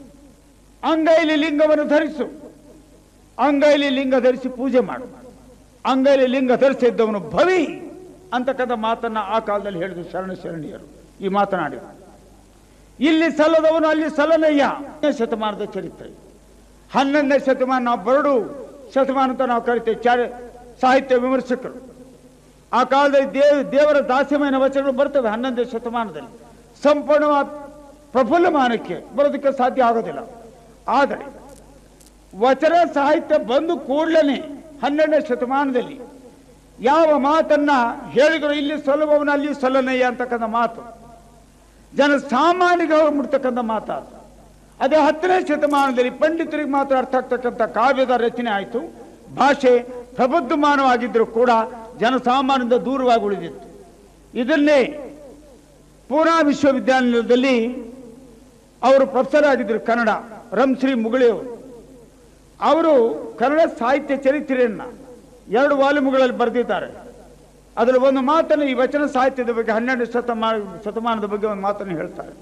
ಅಂಗೈಲಿ ಲಿಂಗವನ್ನು ಧರಿಸು ಅಂಗೈಲಿ ಲಿಂಗ ಧರಿಸಿ ಪೂಜೆ ಮಾಡು ಅಂಗೈಲಿ ಲಿಂಗ ಧರಿಸಿದ್ದವನು ಭವಿ ಅಂತಕ್ಕಂಥ ಮಾತನ್ನ ಆ ಕಾಲದಲ್ಲಿ ಹೇಳಿದ್ರು ಶರಣ ಶರಣಿಯರು ಈ ಮಾತನಾಡಿದರು ಇಲ್ಲಿ ಸಲ್ಲದವನು ಅಲ್ಲಿ ಸಲ್ಲನಯ್ಯ ಹತ್ತನೇ ಶತಮಾನದ ಚರಿತ್ರೆ ಹನ್ನೊಂದನೇ ಶತಮಾನ ನಾವು ಬರಡು ಶತಮಾನ ಅಂತ ನಾವು ಕರಿತೇವೆ ಚಾರ ಸಾಹಿತ್ಯ ವಿಮರ್ಶಕರು ಆ ಕಾಲದಲ್ಲಿ ದೇವ ದೇವರ ದಾಸ್ಯಮಯನ ವಚನಗಳು ಬರ್ತವೆ ಹನ್ನೊಂದನೇ ಶತಮಾನದಲ್ಲಿ ಸಂಪೂರ್ಣವಾದ ಪ್ರಫುಲ್ಲಮಾನಕ್ಕೆ ಬರೋದಕ್ಕೆ ಸಾಧ್ಯ ಆಗೋದಿಲ್ಲ ಆದರೆ ವಚನ ಸಾಹಿತ್ಯ ಬಂದು ಕೂಡಲೇ ಹನ್ನೆರಡನೇ ಶತಮಾನದಲ್ಲಿ ಯಾವ ಮಾತನ್ನ ಹೇಳಿದ್ರು ಇಲ್ಲಿ ಸಲ್ಲುವವನ ಅಲ್ಲಿ ಸಲ್ಲನಯ್ಯ ಅಂತಕ್ಕಂಥ ಮಾತು ಜನ ಸಾಮಾನ್ಯರಿಗೆ ಹೋಗಿ ಮುಟ್ತಕ್ಕಂಥ ಮಾತಾದ ಅದೇ ಹತ್ತನೇ ಶತಮಾನದಲ್ಲಿ ಪಂಡಿತರಿಗೆ ಮಾತ್ರ ಅರ್ಥ ಆಗ್ತಕ್ಕಂಥ ಕಾವ್ಯದ ರಚನೆ ಆಯಿತು ಭಾಷೆ ಪ್ರಬುದ್ಧಮಾನವಾಗಿದ್ದರೂ ಕೂಡ ಜನಸಾಮಾನ್ಯದಿಂದ ದೂರವಾಗಿ ಉಳಿದಿತ್ತು ಇದನ್ನೇ ಪೂನಾ ವಿಶ್ವವಿದ್ಯಾನಿಲಯದಲ್ಲಿ ಅವರು ಪ್ರೊಫೆಸರ್ ಆಗಿದ್ದರು ಕನ್ನಡ ರಂಶ್ರೀ ಮುಗಳಿಯವರು ಅವರು ಕನ್ನಡ ಸಾಹಿತ್ಯ ಚರಿತ್ರೆಯನ್ನ ಎರಡು ವಾಲ್ಯೂಮ್ಗಳಲ್ಲಿ ಬರೆದಿದ್ದಾರೆ ಅದರಲ್ಲಿ ಒಂದು ಮಾತನ್ನು ಈ ವಚನ ಸಾಹಿತ್ಯದ ಬಗ್ಗೆ ಹನ್ನೆರಡು ಶತಮಾನ ಶತಮಾನದ ಬಗ್ಗೆ ಒಂದು ಮಾತನ್ನು ಹೇಳ್ತಾರೆ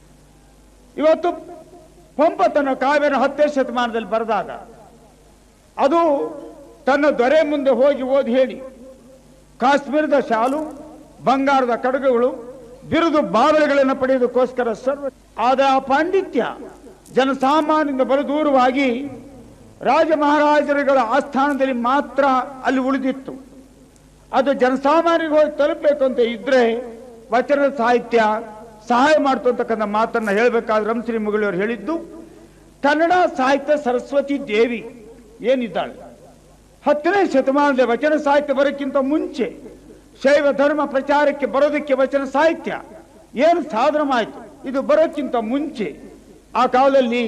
ಇವತ್ತು ಪಂಪ ತನ್ನ ಕಾವ್ಯನ ಹತ್ತನೇ ಶತಮಾನದಲ್ಲಿ ಬರೆದಾಗ ಅದು ತನ್ನ ದೊರೆ ಮುಂದೆ ಹೋಗಿ ಓದಿ ಹೇಳಿ ಕಾಶ್ಮೀರದ ಶಾಲು ಬಂಗಾರದ ಕಡಗಗಳು ಬಿರುದು ಬಾವಲಿಗಳನ್ನು ಪಡೆಯೋದಕ್ಕೋಸ್ಕರ ಸರ್ವ ಆದ ಆ ಪಾಂಡಿತ್ಯ ಜನಸಾಮಾನ್ಯದಿಂದ ಬಲು ದೂರವಾಗಿ ರಾಜ ಮಹಾರಾಜರುಗಳ ಆಸ್ಥಾನದಲ್ಲಿ ಮಾತ್ರ ಅಲ್ಲಿ ಉಳಿದಿತ್ತು ಅದು ಜನಸಾಮಾನ್ಯರಿಗೆ ಹೋಗಿ ತಲುಪಬೇಕು ಅಂತ ಇದ್ರೆ ವಚನ ಸಾಹಿತ್ಯ ಸಹಾಯ ಮಾಡ್ತು ಅಂತಕ್ಕಂಥ ಮಾತನ್ನ ಹೇಳಬೇಕಾದ್ರೆ ರಂಶ್ರೀ ಮುಗಳಿಯವರು ಹೇಳಿದ್ದು ಕನ್ನಡ ಸಾಹಿತ್ಯ ಸರಸ್ವತಿ ದೇವಿ ಏನಿದ್ದಾಳೆ ಹತ್ತನೇ ಶತಮಾನದ ವಚನ ಸಾಹಿತ್ಯ ಬರೋಕ್ಕಿಂತ ಮುಂಚೆ ಶೈವ ಧರ್ಮ ಪ್ರಚಾರಕ್ಕೆ ಬರೋದಕ್ಕೆ ವಚನ ಸಾಹಿತ್ಯ ಏನು ಸಾಧನವಾಯಿತು ಇದು ಬರೋಕ್ಕಿಂತ ಮುಂಚೆ ಆ ಕಾಲದಲ್ಲಿ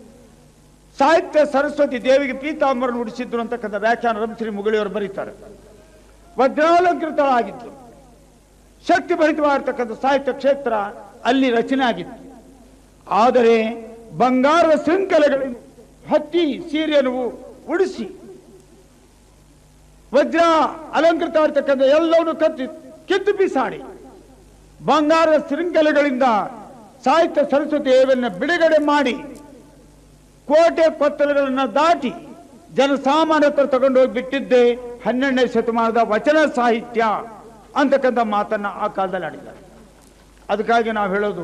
ಸಾಹಿತ್ಯ ಸರಸ್ವತಿ ದೇವಿಗೆ ಪೀತಾಂಬರ ನುಡಿಸಿದ್ರು ಅಂತಕ್ಕಂಥ ವ್ಯಾಖ್ಯಾನ ರಂಶ್ರೀ ಮುಗಳಿಯವರು ಬರೀತಾರೆ ವಜ್ರಾಲಂಕೃತಳಾಗಿತ್ತು ಶಕ್ತಿ ಭರಿತವಾಗಿರ್ತಕ್ಕಂಥ ಸಾಹಿತ್ಯ ಕ್ಷೇತ್ರ ಅಲ್ಲಿ ರಚನೆ ಆಗಿತ್ತು ಆದರೆ ಬಂಗಾರದ ಶೃಂಖಲೆಗಳಿಂದ ಹತ್ತಿ ಸೀರೆಯನ್ನು ಉಡಿಸಿ ವಜ್ರ ಅಲಂಕೃತ ಇರ್ತಕ್ಕಂಥ ಎಲ್ಲವನ್ನು ಕತ್ತಿ ಕಿತ್ತು ಬಿಸಾಡಿ ಬಂಗಾರದ ಶೃಂಖಲೆಗಳಿಂದ ಸಾಹಿತ್ಯ ಸರಸ್ವತಿ ದೇವಿಯನ್ನು ಬಿಡುಗಡೆ ಮಾಡಿ ಕೋಟೆ ಕೊತ್ತಲಗಳನ್ನು ದಾಟಿ ಜನಸಾಮಾನ್ಯ ಹತ್ರ ತಗೊಂಡು ಹೋಗಿ ಬಿಟ್ಟಿದ್ದೆ ಹನ್ನೆರಡನೇ ಶತಮಾನದ ವಚನ ಸಾಹಿತ್ಯ ಅಂತಕ್ಕಂಥ ಮಾತನ್ನ ಆ ಕಾಲದಲ್ಲಿ ಆಡಿದ್ದಾರೆ ಅದಕ್ಕಾಗಿ ನಾವು ಹೇಳೋದು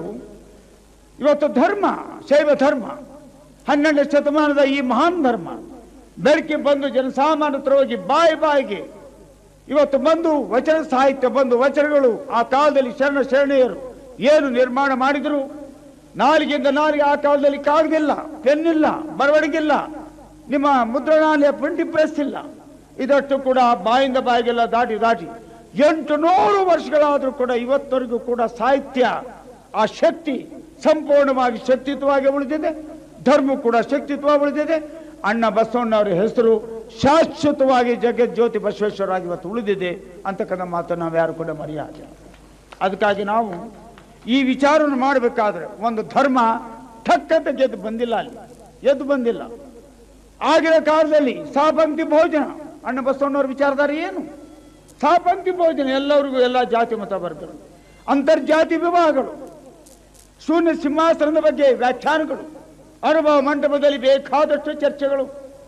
ಇವತ್ತು ಧರ್ಮ ಶೈವ ಧರ್ಮ ಹನ್ನೆರಡನೇ ಶತಮಾನದ ಈ ಮಹಾನ್ ಧರ್ಮ ಬೆಳಕಿಗೆ ಬಂದು ಜನಸಾಮಾನ್ಯ ಹತ್ರ ಹೋಗಿ ಬಾಯಿ ಬಾಯಿಗೆ ಇವತ್ತು ಬಂದು ವಚನ ಸಾಹಿತ್ಯ ಬಂದು ವಚನಗಳು ಆ ಕಾಲದಲ್ಲಿ ಶರಣ ಶರಣೆಯರು ಏನು ನಿರ್ಮಾಣ ಮಾಡಿದ್ರು ನಾಲಿಗೆಯಿಂದ ನಾಲಿಗೆ ಆ ಕಾಲದಲ್ಲಿ ಕಾಗದಿಲ್ಲ ಪೆನ್ ಇಲ್ಲ ಬರವಣಿಗಿಲ್ಲ ನಿಮ್ಮ ಮುದ್ರಣಾಲಯ ಪ್ರಿಂಟಿಂಗ್ ಪ್ರೆಸ್ ಇಲ್ಲ ಇದಷ್ಟು ಕೂಡ ಬಾಯಿಂದ ಬಾಯಿಗೆಲ್ಲ ದಾಟಿ ದಾಟಿ ಎಂಟು ನೂರು ವರ್ಷಗಳಾದರೂ ಕೂಡ ಇವತ್ತವರೆಗೂ ಕೂಡ ಸಾಹಿತ್ಯ ಆ ಶಕ್ತಿ ಸಂಪೂರ್ಣವಾಗಿ ಶಕ್ತಿತ್ವವಾಗಿ ಉಳಿದಿದೆ ಧರ್ಮ ಕೂಡ ಶಕ್ತಿತ್ವ ಉಳಿದಿದೆ ಅಣ್ಣ ಬಸವಣ್ಣವರ ಹೆಸರು ಶಾಶ್ವತವಾಗಿ ಜಗಜ್ಯೋತಿ ಬಸವೇಶ್ವರಾಗಿ ಇವತ್ತು ಉಳಿದಿದೆ ಅಂತಕ್ಕಂಥ ಮಾತನ್ನು ನಾವು ಯಾರು ಕೂಡ ಮರೆಯಾಗ ಅದಕ್ಕಾಗಿ ನಾವು ಈ ವಿಚಾರವನ್ನು ಮಾಡಬೇಕಾದ್ರೆ ಒಂದು ಧರ್ಮ ಠಕ್ಕಂತ ಗೆದ್ದು ಬಂದಿಲ್ಲ ಅಲ್ಲಿ ಎದ್ದು ಬಂದಿಲ್ಲ ಆಗಿನ ಕಾಲದಲ್ಲಿ ಸಾಪಂಕ್ತಿ ಭೋಜನ ಅಣ್ಣ ಬಸವಣ್ಣವ್ರ ವಿಚಾರಧಾರೆ ಏನು ಸಾಪಂಕ್ತಿ ಭೋಜನ ಎಲ್ಲರಿಗೂ ಎಲ್ಲ ಜಾತಿ ಮತ ವರ್ಗಗಳು ಅಂತರ್ಜಾತಿ ವಿವಾಹಗಳು ಶೂನ್ಯ ಸಿಂಹಾಸನದ ಬಗ್ಗೆ ವ್ಯಾಖ್ಯಾನಗಳು ಅನುಭವ ಮಂಟಪದಲ್ಲಿ ಬೇಕಾದಷ್ಟು ಚರ್ಚೆಗಳು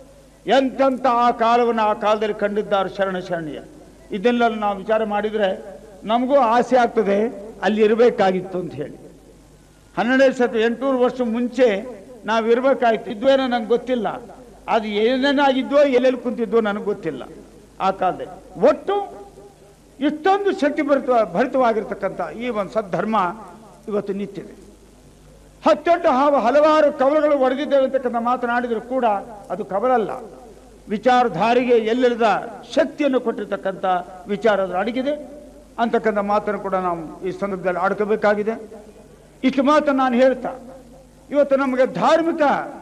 ಎಂತೆಂಥ ಆ ಕಾಲವನ್ನು ಆ ಕಾಲದಲ್ಲಿ ಕಂಡಿದ್ದಾರೆ ಶರಣ ಶರಣಿಯ ಇದನ್ನೆಲ್ಲ ನಾವು ವಿಚಾರ ಮಾಡಿದರೆ ನಮಗೂ ಆಸೆ ಆಗ್ತದೆ ಅಲ್ಲಿ ಇರಬೇಕಾಗಿತ್ತು ಅಂತ ಹೇಳಿ ಹನ್ನೆರಡು ಶತ ಎಂಟುನೂರು ವರ್ಷ ಮುಂಚೆ ನಾವು ಇರಬೇಕಾಗಿತ್ತು ಇದ್ವೇನೋ ನಂಗೆ ಗೊತ್ತಿಲ್ಲ ಅದು ಏನೇನಾಗಿದ್ವೋ ಎಲ್ಲೆಲ್ಲಿ ಕುಂತಿದ್ವೋ ನನಗೆ ಗೊತ್ತಿಲ್ಲ ಆ ಕಾಲದಲ್ಲಿ ಒಟ್ಟು ಇಷ್ಟೊಂದು ಶಕ್ತಿ ಭರಿತ ಭರಿತವಾಗಿರ್ತಕ್ಕಂಥ ಈ ಒಂದು ಸದ್ಧರ್ಮ ಇವತ್ತು ನಿಂತಿದೆ ಹತ್ತೆಂಟು ಹಾವು ಹಲವಾರು ಕವಲಗಳು ಒಡೆದಿದ್ದೇವೆ ಅಂತಕ್ಕಂಥ ಮಾತನಾಡಿದರೂ ಕೂಡ ಅದು ಕವಲಲ್ಲ ವಿಚಾರಧಾರಿಗೆ ಎಲ್ಲೆಲ್ಲದ ಶಕ್ತಿಯನ್ನು ಕೊಟ್ಟಿರ್ತಕ್ಕಂಥ ವಿಚಾರ ಅದು ಅಡಗಿದೆ ಅಂತಕ್ಕಂಥ ಮಾತನ್ನು ಕೂಡ ನಾವು ಈ ಸಂದರ್ಭದಲ್ಲಿ ಆಡ್ಕೋಬೇಕಾಗಿದೆ ಇಷ್ಟು ಮಾತನ್ನು ನಾನು ಹೇಳ್ತಾ ಇವತ್ತು ನಮಗೆ ಧಾರ್ಮಿಕ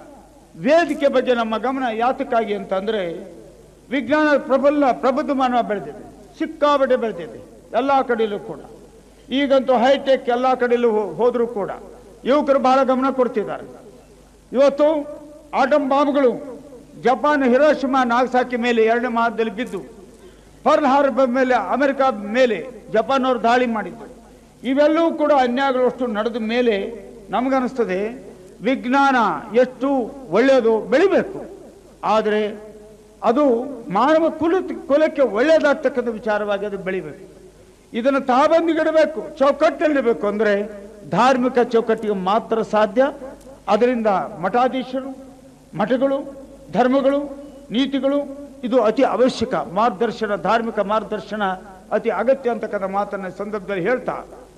ವೇದಿಕೆ ಬಗ್ಗೆ ನಮ್ಮ ಗಮನ ಯಾತಕ್ಕಾಗಿ ಅಂತಂದ್ರೆ ವಿಜ್ಞಾನ ಪ್ರಬಲ ಪ್ರಬುದ್ಧ ಮಾನವ ಬೆಳೆದಿದೆ ಸಿಕ್ಕಾಬಟ್ಟೆ ಬೆಳೆದಿದೆ ಎಲ್ಲ ಕಡೆಯಲ್ಲೂ ಕೂಡ ಈಗಂತೂ ಹೈಟೆಕ್ ಎಲ್ಲ ಕಡೆಯಲ್ಲೂ ಹೋ- ಹೋದ್ರೂ ಕೂಡ ಯುವಕರು ಬಹಳ ಗಮನ ಕೊಡ್ತಿದ್ದಾರೆ ಇವತ್ತು ಆಟಮ್ ಬಾಂಬ್ಗಳು ಜಪಾನ್ ಹಿರೋಶಿಮಾ ನಾಗಸಾಕಿ ಮೇಲೆ ಎರಡನೇ ಮಹಾದಲ್ಲಿ ಬಿದ್ದು ಪರ್ಲ್ ಹಾರ್ಬರ್ ಮೇಲೆ ಅಮೆರಿಕ ಮೇಲೆ ಜಪಾನ್ ಅವರು ದಾಳಿ ಮಾಡಿದ್ದು ಇವೆಲ್ಲವೂ ಕೂಡ ಅನ್ಯಾಯಗಳು ಅಷ್ಟು ನಡೆದ ಮೇಲೆ ನಮಗನಿಸ್ತದೆ ವಿಜ್ಞಾನ ಎಷ್ಟು ಒಳ್ಳೆಯದು ಬೆಳಿಬೇಕು ಆದರೆ ಅದು ಮಾನವ ಕುಲ ಕುಲಕ್ಕೆ ಒಳ್ಳೆಯದಾಗ್ತಕ್ಕಂಥ ವಿಚಾರವಾಗಿ ಅದು ಬೆಳಿಬೇಕು ಇದನ್ನು ತಾಬಂದಿಗಿಡಬೇಕು ಚೌಕಟ್ಟಲ್ಲಿಡಬೇಕು ಅಂದರೆ ಧಾರ್ಮಿಕ ಚೌಕಟ್ಟಿಗೆ ಮಾತ್ರ ಸಾಧ್ಯ ಅದರಿಂದ ಮಠಾಧೀಶರು ಮಠಗಳು ಧರ್ಮಗಳು ನೀತಿಗಳು ಇದು ಅತಿ ಅವಶ್ಯಕ ಮಾರ್ಗದರ್ಶನ ಧಾರ್ಮಿಕ ಮಾರ್ಗದರ್ಶನ ಅತಿ ಅಗತ್ಯ ಅಂತಕ್ಕಂಥ ಮಾತನ್ನ ಈ ಸಂದರ್ಭದಲ್ಲಿ ಹೇಳ್ತಾ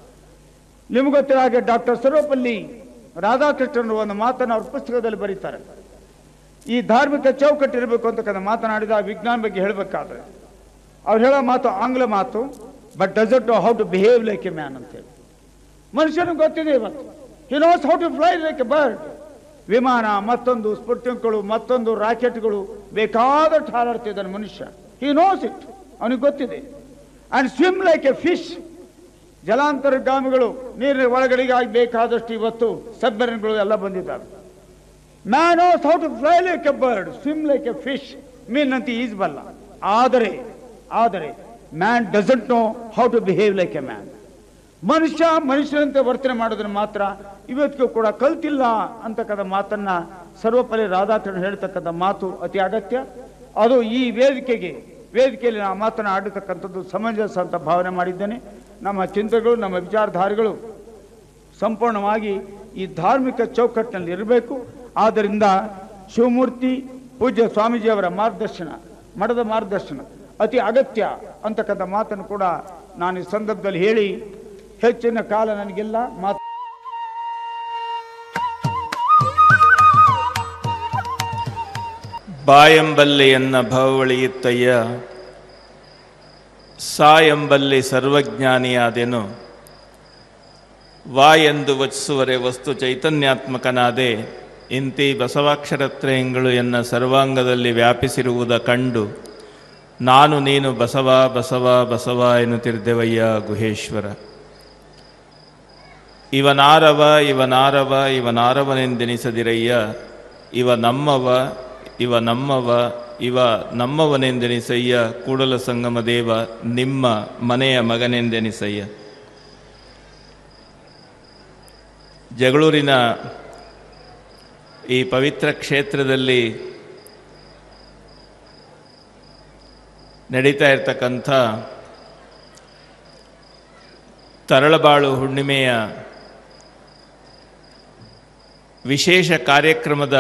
ನಿಮ್ಗೆ ಗೊತ್ತಿರೋ ಹಾಗೆ ಡಾಕ್ಟರ್ ಸರ್ವಪಲ್ಲಿ ರಾಧಾಕೃಷ್ಣನ್ ಒಂದು ಮಾತನ್ನು ಅವ್ರ ಪುಸ್ತಕದಲ್ಲಿ ಬರೀತಾರೆ ಈ ಧಾರ್ಮಿಕ ಚೌಕಟ್ಟು ಇರಬೇಕು ಅಂತಕ್ಕಂಥ ಮಾತನಾಡಿದ ಆ ವಿಜ್ಞಾನ ಬಗ್ಗೆ ಹೇಳಬೇಕಾದ್ರೆ ಅವ್ರು ಹೇಳೋ ಮಾತು ಆಂಗ್ಲ ಮಾತು but doesn't know how to behave like a man ಅಂತೇಳಿ ಮನುಷ್ಯನಿಗೆ ಗೊತ್ತಿದೆ ಇವತ್ತು he knows how to fly like a bird ವಿಮಾನ ಮತ್ತೊಂದು ಸ್ಪುಟ್ನಿಕ್ಗಳು ಮತ್ತೊಂದು ರಾಕೆಟ್ಗಳು ಬೇಕಾದಷ್ಟು ಹಾರಾಡ್ತಿದ್ದಾನೆ ಮನುಷ್ಯ ಹಿ ನೋಸ್ ಇಟ್ ಅವನಿಗೆ ಗೊತ್ತಿದೆ and swim like a fish ಜಲಾಂತರ್ಗಾಮಿಗಳು ನೀರಿನ ಒಳಗಡೆಗಾಗಿ ಬೇಕಾದಷ್ಟು ಇವತ್ತು ಸಬ್ಮರಿನ್ಗಳು ಎಲ್ಲ ಬಂದಿದ್ದಾವೆ man knows how to fly like a bird swim like a fish ಮೀನಂತೆ ಈಜಬಲ್ಲ ಆದರೆ ಆದರೆ man doesn't know how to behave like a man ಮನುಷ್ಯ ಮನುಷ್ಯನಂತೆ ವರ್ತನೆ ಮಾಡೋದನ್ನ ಮಾತ್ರ ಇವತ್ತಿಗೂ ಕೂಡ ಕಲ್ತಿಲ್ಲ ಅಂತಕ್ಕಂಥ ಮಾತನ್ನ ಸರ್ವಪಲ್ಲಿ ರಾಧಾಕೃಷ್ಣ ಹೇಳ್ತಕ್ಕಂಥ ಮಾತು ಅತಿ ಅಗತ್ಯ ಅದು ಈ ವೇದಿಕೆಗೆ ವೇದಿಕೆಯಲ್ಲಿ ನಾವು ಮಾತನ್ನ ಆಡತಕ್ಕಂಥದ್ದು ಸಮಂಜಸ ಅಂತ ಭಾವನೆ ಮಾಡಿದ್ದೇನೆ ನಮ್ಮ ಚಿಂತೆಗಳು ನಮ್ಮ ವಿಚಾರಧಾರೆಗಳು ಸಂಪೂರ್ಣವಾಗಿ ಈ ಧಾರ್ಮಿಕ ಚೌಕಟ್ಟಿನಲ್ಲಿ ಇರಬೇಕು ಆದ್ದರಿಂದ ಶಿವಮೂರ್ತಿ ಪೂಜ್ಯ ಸ್ವಾಮೀಜಿಯವರ ಮಾರ್ಗದರ್ಶನ ಮಠದ ಮಾರ್ಗದರ್ಶನ ಅತಿ ಅಗತ್ಯ ಅಂತಕ್ಕಂಥ ಮಾತನ್ನು ಕೂಡ ನಾನು ಈ ಸಂದರ್ಭದಲ್ಲಿ ಹೇಳಿ ಹೆಚ್ಚಿನ ಕಾಲ ನನಗೆಲ್ಲ ಮಾತು ಬಾಯಂಬಲ್ಲೆಯನ್ನ ಭವಳಿಯುತ್ತಯ್ಯ ಸಾಯಂಬಲ್ಲಿ ಸರ್ವಜ್ಞಾನಿಯಾದೆನು ವಾ ಎಂದು ವಚಿಸುವರೆ ವಸ್ತು ಚೈತನ್ಯಾತ್ಮಕನಾದೆ ಇಂತಿ ಬಸವಾಕ್ಷರತ್ರಯಗಳು ಎನ್ನ ಸರ್ವಾಂಗದಲ್ಲಿ ವ್ಯಾಪಿಸಿರುವುದ ಕಂಡು ನಾನು ನೀನು ಬಸವ ಬಸವ ಬಸವ ಎನ್ನುತ್ತಿರ್ದೆವಯ್ಯ ಗುಹೇಶ್ವರ ಇವನಾರವ ಇವನಾರವ ಇವನಾರವನೆಂದೆನಿಸದಿರಯ್ಯ ಇವ ನಮ್ಮವ ಇವ ನಮ್ಮವ ಇವ ನಮ್ಮವನೆಂದೆನಿಸಯ್ಯ ಕೂಡಲ ಸಂಗಮ ದೇವ ನಿಮ್ಮ ಮನೆಯ ಮಗನೆಂದೆನಿಸಯ್ಯ ಜಗಳೂರಿನ ಈ ಪವಿತ್ರ ಕ್ಷೇತ್ರದಲ್ಲಿ ನಡೀತಾ ಇರ್ತಕ್ಕಂಥ ತರಳಬಾಳು ಹುಣ್ಣಿಮೆಯ ವಿಶೇಷ ಕಾರ್ಯಕ್ರಮದ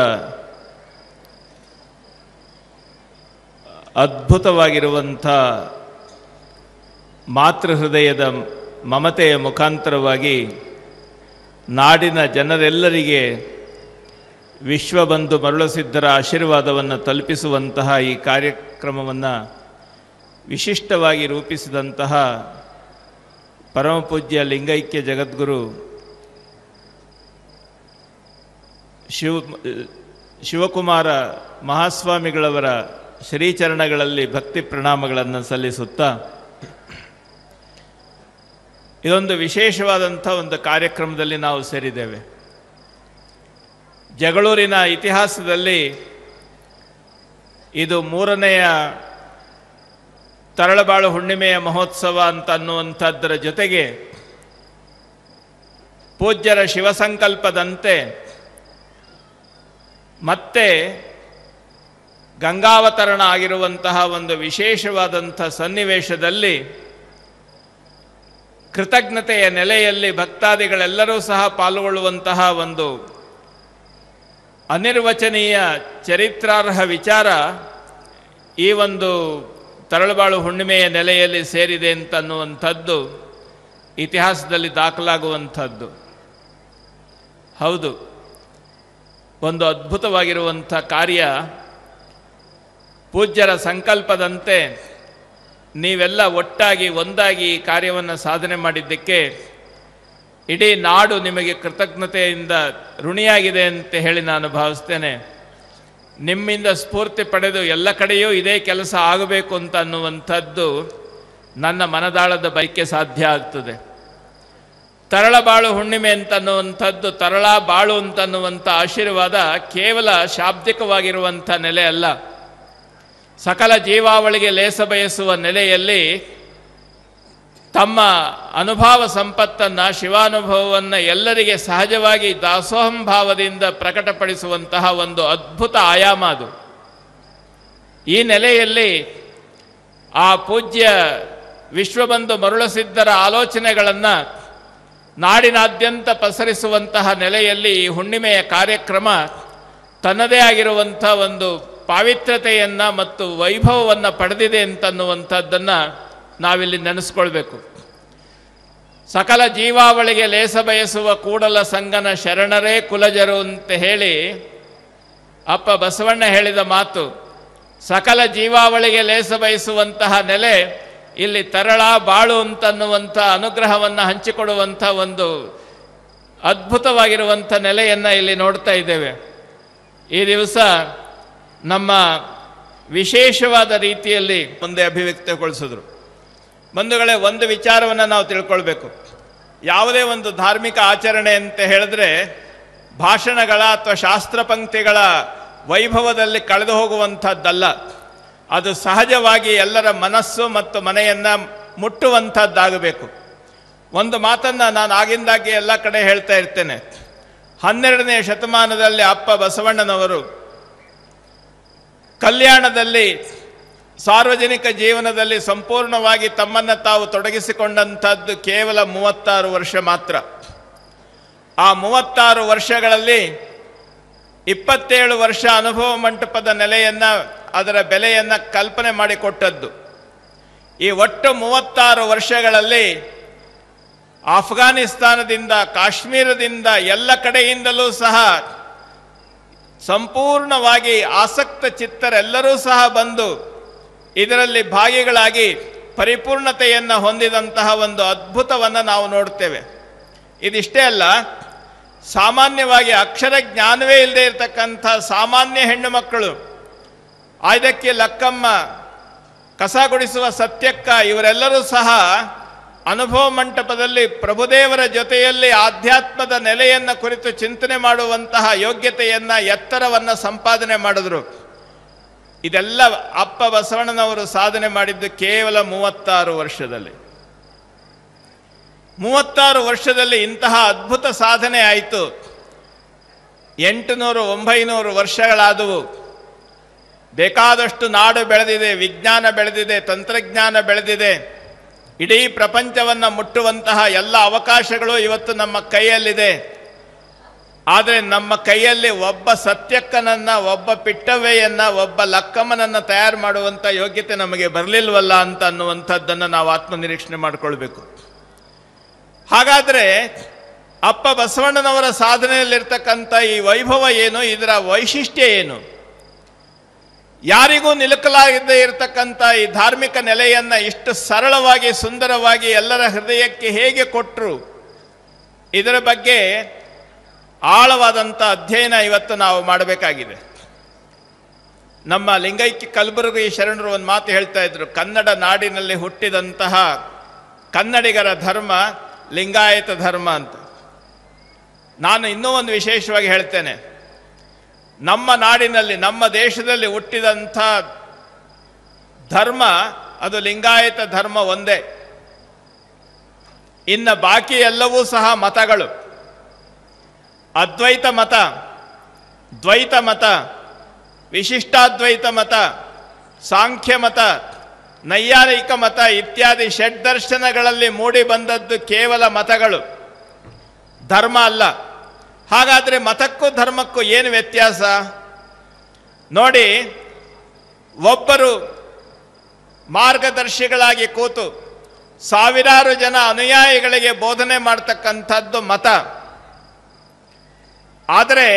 ಅದ್ಭುತವಾಗಿರುವಂಥ ಮಾತೃಹೃದಯದ ಮಮತೆಯ ಮುಖಾಂತರವಾಗಿ ನಾಡಿನ ಜನರೆಲ್ಲರಿಗೆ ವಿಶ್ವಬಂಧು ಮರುಳಸಿದ್ದರ ಆಶೀರ್ವಾದವನ್ನು ತಲುಪಿಸುವಂತಹ ಈ ಕಾರ್ಯಕ್ರಮವನ್ನು ವಿಶಿಷ್ಟವಾಗಿ ರೂಪಿಸಿದಂತಹ ಪರಮಪೂಜ್ಯ ಲಿಂಗೈಕ್ಯ ಜಗದ್ಗುರು ಶಿವ ಶಿವಕುಮಾರ ಮಹಾಸ್ವಾಮಿಗಳವರ ಶ್ರೀಚರಣಗಳಲ್ಲಿ ಭಕ್ತಿ ಪ್ರಣಾಮಗಳನ್ನು ಸಲ್ಲಿಸುತ್ತಾ ಇದೊಂದು ವಿಶೇಷವಾದಂಥ ಒಂದು ಕಾರ್ಯಕ್ರಮದಲ್ಲಿ ನಾವು ಸೇರಿದ್ದೇವೆ ಜಗಳೂರಿನ ಇತಿಹಾಸದಲ್ಲಿ ಇದು ಮೂರನೆಯ ತರಳಬಾಳು ಹುಣ್ಣಿಮೆಯ ಮಹೋತ್ಸವ ಅಂತ ಅನ್ನುವಂಥದ್ದರ ಜೊತೆಗೆ ಪೂಜ್ಯರ ಶಿವಸಂಕಲ್ಪದಂತೆ ಮತ್ತೆ ಗಂಗಾವತರಣ ಆಗಿರುವಂತಹ ಒಂದು ವಿಶೇಷವಾದಂಥ ಸನ್ನಿವೇಶದಲ್ಲಿ ಕೃತಜ್ಞತೆಯ ನೆಲೆಯಲ್ಲಿ ಭಕ್ತಾದಿಗಳೆಲ್ಲರೂ ಸಹ ಪಾಲ್ಗೊಳ್ಳುವಂತಹ ಒಂದು ಅನಿರ್ವಚನೀಯ ಚರಿತ್ರಾರ್ಹ ವಿಚಾರ ಈ ಒಂದು ತರಳಬಾಳು ಹುಣ್ಣಿಮೆಯ ನೆಲೆಯಲ್ಲಿ ಸೇರಿದೆ ಅಂತನ್ನುವಂಥದ್ದು ಇತಿಹಾಸದಲ್ಲಿ ದಾಖಲಾಗುವಂಥದ್ದು ಹೌದು ಒಂದು ಅದ್ಭುತವಾಗಿರುವಂಥ ಕಾರ್ಯ ಪೂಜ್ಯರ ಸಂಕಲ್ಪದಂತೆ ನೀವೆಲ್ಲ ಒಟ್ಟಾಗಿ ಒಂದಾಗಿ ಈ ಕಾರ್ಯವನ್ನು ಸಾಧನೆ ಮಾಡಿದ್ದಕ್ಕೆ ಇಡೀ ನಾಡು ನಿಮಗೆ ಕೃತಜ್ಞತೆಯಿಂದ ಋಣಿಯಾಗಿದೆ ಅಂತ ಹೇಳಿ ನಾನು ಭಾವಿಸ್ತೇನೆ ನಿಮ್ಮಿಂದ ಸ್ಫೂರ್ತಿ ಪಡೆದು ಎಲ್ಲ ಕಡೆಯೂ ಇದೇ ಕೆಲಸ ಆಗಬೇಕು ಅಂತ ಅನ್ನುವಂಥದ್ದು ನನ್ನ ಮನದಾಳದ ಬೈಕೆ ಸಾಧ್ಯ ಆಗ್ತದೆ ತರಳಬಾಳು ಹುಣ್ಣಿಮೆ ಅಂತನ್ನುವಂಥದ್ದು ತರಳ ಬಾಳು ಅಂತನ್ನುವಂಥ ಆಶೀರ್ವಾದ ಕೇವಲ ಶಾಬ್ದಿಕವಾಗಿರುವಂಥ ನೆಲೆ ಅಲ್ಲ ಸಕಲ ಜೀವಾವಳಿಗೆ ಲೇಸ ಬಯಸುವ ನೆಲೆಯಲ್ಲಿ ತಮ್ಮ ಅನುಭವ ಸಂಪತ್ತನ್ನು ಶಿವಾನುಭವವನ್ನು ಎಲ್ಲರಿಗೆ ಸಹಜವಾಗಿ ದಾಸೋಹಂ ಭಾವದಿಂದ ಪ್ರಕಟಪಡಿಸುವಂತಹ ಒಂದು ಅದ್ಭುತ ಆಯಾಮ ಅದು ಈ ನೆಲೆಯಲ್ಲಿ ಆ ಪೂಜ್ಯ ವಿಶ್ವಬಂಧು ಮರುಳಸಿದ್ದರ ಆಲೋಚನೆಗಳನ್ನು ನಾಡಿನಾದ್ಯಂತ ಪಸರಿಸುವಂತಹ ನೆಲೆಯಲ್ಲಿ ಈ ಹುಣ್ಣಿಮೆಯ ಕಾರ್ಯಕ್ರಮ ತನ್ನದೇ ಆಗಿರುವಂಥ ಒಂದು ಪಾವಿತ್ರ್ಯತೆಯನ್ನು ಮತ್ತು ವೈಭವವನ್ನು ಪಡೆದಿದೆ ಅಂತನ್ನುವಂಥದ್ದನ್ನು ನಾವಿಲ್ಲಿ ನೆನೆಸ್ಕೊಳ್ಬೇಕು ಸಕಲ ಜೀವಾವಳಿಗೆ ಲೇಸ ಬಯಸುವ ಕೂಡಲ ಸಂಗನ ಶರಣರೇ ಕುಲಜರು ಅಂತ ಹೇಳಿ ಅಪ್ಪ ಬಸವಣ್ಣ ಹೇಳಿದ ಮಾತು ಸಕಲ ಜೀವಾವಳಿಗೆ ಲೇಸ ಬಯಸುವಂತಹ ನೆಲೆ ಇಲ್ಲಿ ತರಳ ಬಾಳು ಅಂತನ್ನುವಂಥ ಅನುಗ್ರಹವನ್ನು ಹಂಚಿಕೊಡುವಂಥ ಒಂದು ಅದ್ಭುತವಾಗಿರುವಂಥ ನೆಲೆಯನ್ನು ಇಲ್ಲಿ ನೋಡ್ತಾ ಇದ್ದೇವೆ ಈ ದಿವಸ ನಮ್ಮ ವಿಶೇಷವಾದ ರೀತಿಯಲ್ಲಿ ಮುಂದೆ ಅಭಿವ್ಯಕ್ತಗೊಳಿಸಿದ್ರು ಬಂಧುಗಳೇ ಒಂದು ವಿಚಾರವನ್ನು ನಾವು ತಿಳ್ಕೊಳ್ಬೇಕು ಯಾವುದೇ ಒಂದು ಧಾರ್ಮಿಕ ಆಚರಣೆ ಅಂತ ಹೇಳಿದ್ರೆ ಭಾಷಣಗಳ ಅಥವಾ ಶಾಸ್ತ್ರ ಪಂಕ್ತಿಗಳ ವೈಭವದಲ್ಲಿ ಕಳೆದು ಹೋಗುವಂಥದ್ದಲ್ಲ ಅದು ಸಹಜವಾಗಿ ಎಲ್ಲರ ಮನಸ್ಸು ಮತ್ತು ಮನೆಯನ್ನು ಮುಟ್ಟುವಂಥದ್ದಾಗಬೇಕು ಒಂದು ಮಾತನ್ನು ನಾನು ಆಗಿಂದಾಗೆ ಎಲ್ಲ ಕಡೆ ಹೇಳ್ತಾ ಇರ್ತೇನೆ ಹನ್ನೆರಡನೇ ಶತಮಾನದಲ್ಲಿ ಅಪ್ಪ ಬಸವಣ್ಣನವರು ಕಲ್ಯಾಣದಲ್ಲಿ ಸಾರ್ವಜನಿಕ ಜೀವನದಲ್ಲಿ ಸಂಪೂರ್ಣವಾಗಿ ತಮ್ಮನ್ನು ತಾವು ತೊಡಗಿಸಿಕೊಂಡಂಥದ್ದು ಕೇವಲ ಮೂವತ್ತಾರು ವರ್ಷ ಮಾತ್ರ ಆ ಮೂವತ್ತಾರು ವರ್ಷಗಳಲ್ಲಿ ಇಪ್ಪತ್ತೇಳು ವರ್ಷ ಅನುಭವ ಮಂಟಪದ ನೆಲೆಯನ್ನು ಅದರ ಬೆಲೆಯನ್ನು ಕಲ್ಪನೆ ಮಾಡಿಕೊಟ್ಟದ್ದು ಈ ಒಟ್ಟು ಮೂವತ್ತಾರು ವರ್ಷಗಳಲ್ಲಿ ಆಫ್ಘಾನಿಸ್ತಾನದಿಂದ ಕಾಶ್ಮೀರದಿಂದ ಎಲ್ಲ ಕಡೆಯಿಂದಲೂ ಸಹ ಸಂಪೂರ್ಣವಾಗಿ ಆಸಕ್ತ ಚಿತ್ತರೆಲ್ಲರೂ ಸಹ ಬಂದು ಇದರಲ್ಲಿ ಭಾಗಿಗಳಾಗಿ ಪರಿಪೂರ್ಣತೆಯನ್ನು ಹೊಂದಿದಂತಹ ಒಂದು ಅದ್ಭುತವನ್ನು ನಾವು ನೋಡ್ತೇವೆ ಇದಿಷ್ಟೇ ಅಲ್ಲ ಸಾಮಾನ್ಯವಾಗಿ ಅಕ್ಷರ ಜ್ಞಾನವೇ ಇಲ್ಲದೆ ಇರತಕ್ಕಂಥ ಸಾಮಾನ್ಯ ಹೆಣ್ಣು ಮಕ್ಕಳು ಆಯ್ದಕ್ಕೆ ಲಕ್ಕಮ್ಮ ಕಸ ಗುಡಿಸುವ ಸತ್ಯಕ್ಕ ಇವರೆಲ್ಲರೂ ಸಹ ಅನುಭವ ಮಂಟಪದಲ್ಲಿ ಪ್ರಭುದೇವರ ಜೊತೆಯಲ್ಲಿ ಆಧ್ಯಾತ್ಮದ ನೆಲೆಯನ್ನು ಕುರಿತು ಚಿಂತನೆ ಮಾಡುವಂತಹ ಯೋಗ್ಯತೆಯನ್ನು ಎತ್ತರವನ್ನು ಸಂಪಾದನೆ ಮಾಡಿದ್ರು ಇದೆಲ್ಲ ಅಪ್ಪ ಬಸವಣ್ಣನವರು ಸಾಧನೆ ಮಾಡಿದ್ದು ಕೇವಲ ಮೂವತ್ತಾರು ವರ್ಷದಲ್ಲಿ ಮೂವತ್ತಾರು ವರ್ಷದಲ್ಲಿ ಇಂತಹ ಅದ್ಭುತ ಸಾಧನೆ ಆಯಿತು ಎಂಟುನೂರು ಒಂಬೈನೂರು ವರ್ಷಗಳಾದವು ಬೇಕಾದಷ್ಟು ನಾಡು ಬೆಳೆದಿದೆ ವಿಜ್ಞಾನ ಬೆಳೆದಿದೆ ತಂತ್ರಜ್ಞಾನ ಬೆಳೆದಿದೆ ಇಡೀ ಪ್ರಪಂಚವನ್ನು ಮುಟ್ಟುವಂತಹ ಎಲ್ಲ ಅವಕಾಶಗಳು ಇವತ್ತು ನಮ್ಮ ಕೈಯಲ್ಲಿದೆ ಆದರೆ ನಮ್ಮ ಕೈಯಲ್ಲಿ ಒಬ್ಬ ಸತ್ಯಕ್ಕನನ್ನ ಒಬ್ಬ ಪಿಟ್ಟವ್ವೆಯನ್ನ ಒಬ್ಬ ಲಕ್ಕಮ್ಮನನ್ನ ತಯಾರು ಮಾಡುವಂಥ ಯೋಗ್ಯತೆ ನಮಗೆ ಬರಲಿಲ್ವಲ್ಲ ಅಂತ ಅನ್ನುವಂಥದ್ದನ್ನು ನಾವು ಆತ್ಮನಿರೀಕ್ಷಣೆ ಮಾಡಿಕೊಳ್ಬೇಕು ಹಾಗಾದರೆ ಅಪ್ಪ ಬಸವಣ್ಣನವರ ಸಾಧನೆಯಲ್ಲಿರ್ತಕ್ಕಂಥ ಈ ವೈಭವ ಏನು ಇದರ ವೈಶಿಷ್ಟ್ಯ ಏನು ಯಾರಿಗೂ ನಿಲುಕಲಾಗದೇ ಇರತಕ್ಕಂಥ ಈ ಧಾರ್ಮಿಕ ನೆಲೆಯನ್ನ ಇಷ್ಟು ಸರಳವಾಗಿ ಸುಂದರವಾಗಿ ಎಲ್ಲರ ಹೃದಯಕ್ಕೆ ಹೇಗೆ ಕೊಟ್ಟರು ಇದರ ಬಗ್ಗೆ ಆಳವಾದಂಥ ಅಧ್ಯಯನ ಇವತ್ತು ನಾವು ಮಾಡಬೇಕಾಗಿದೆ ನಮ್ಮ ಲಿಂಗೈಕ್ಯ ಕಲಬುರಗಿ ಶರಣರು ಒಂದು ಮಾತು ಹೇಳ್ತಾ ಇದ್ರು ಕನ್ನಡ ನಾಡಿನಲ್ಲಿ ಹುಟ್ಟಿದಂತಹ ಕನ್ನಡಿಗರ ಧರ್ಮ ಲಿಂಗಾಯತ ಧರ್ಮ ಅಂತ ನಾನು ಇನ್ನೂ ಒಂದು ವಿಶೇಷವಾಗಿ ಹೇಳ್ತೇನೆ ನಮ್ಮ ನಾಡಿನಲ್ಲಿ ನಮ್ಮ ದೇಶದಲ್ಲಿ ಹುಟ್ಟಿದಂಥ ಧರ್ಮ ಅದು ಲಿಂಗಾಯತ ಧರ್ಮ ಒಂದೇ ಇನ್ನು ಬಾಕಿ ಎಲ್ಲವೂ ಸಹ ಮತಗಳು ಅದ್ವೈತ ಮತ ದ್ವೈತ ಮತ ವಿಶಿಷ್ಟಾದ್ವೈತ ಮತ ಸಾಂಖ್ಯ ಮತ ನೈಯಾಯಿಕ ಮತ ಇತ್ಯಾದಿ ಷಡ್ದರ್ಶನಗಳಲ್ಲಿ ಮೂಡಿ ಬಂದದ್ದು ಕೇವಲ ಮತಗಳು ಧರ್ಮ ಅಲ್ಲ ಹಾಗಾದರೆ ಮತಕ್ಕೂ ಧರ್ಮಕ್ಕೂ ಏನು ವ್ಯತ್ಯಾಸ ನೋಡಿ ಒಬ್ಬರು ಮಾರ್ಗದರ್ಶಿಗಳಾಗಿ ಕೂತು ಸಾವಿರಾರು ಜನ ಅನುಯಾಯಿಗಳಿಗೆ ಬೋಧನೆ ಮಾಡ್ತಕ್ಕಂಥದ್ದು ಮತ ಆದರೆ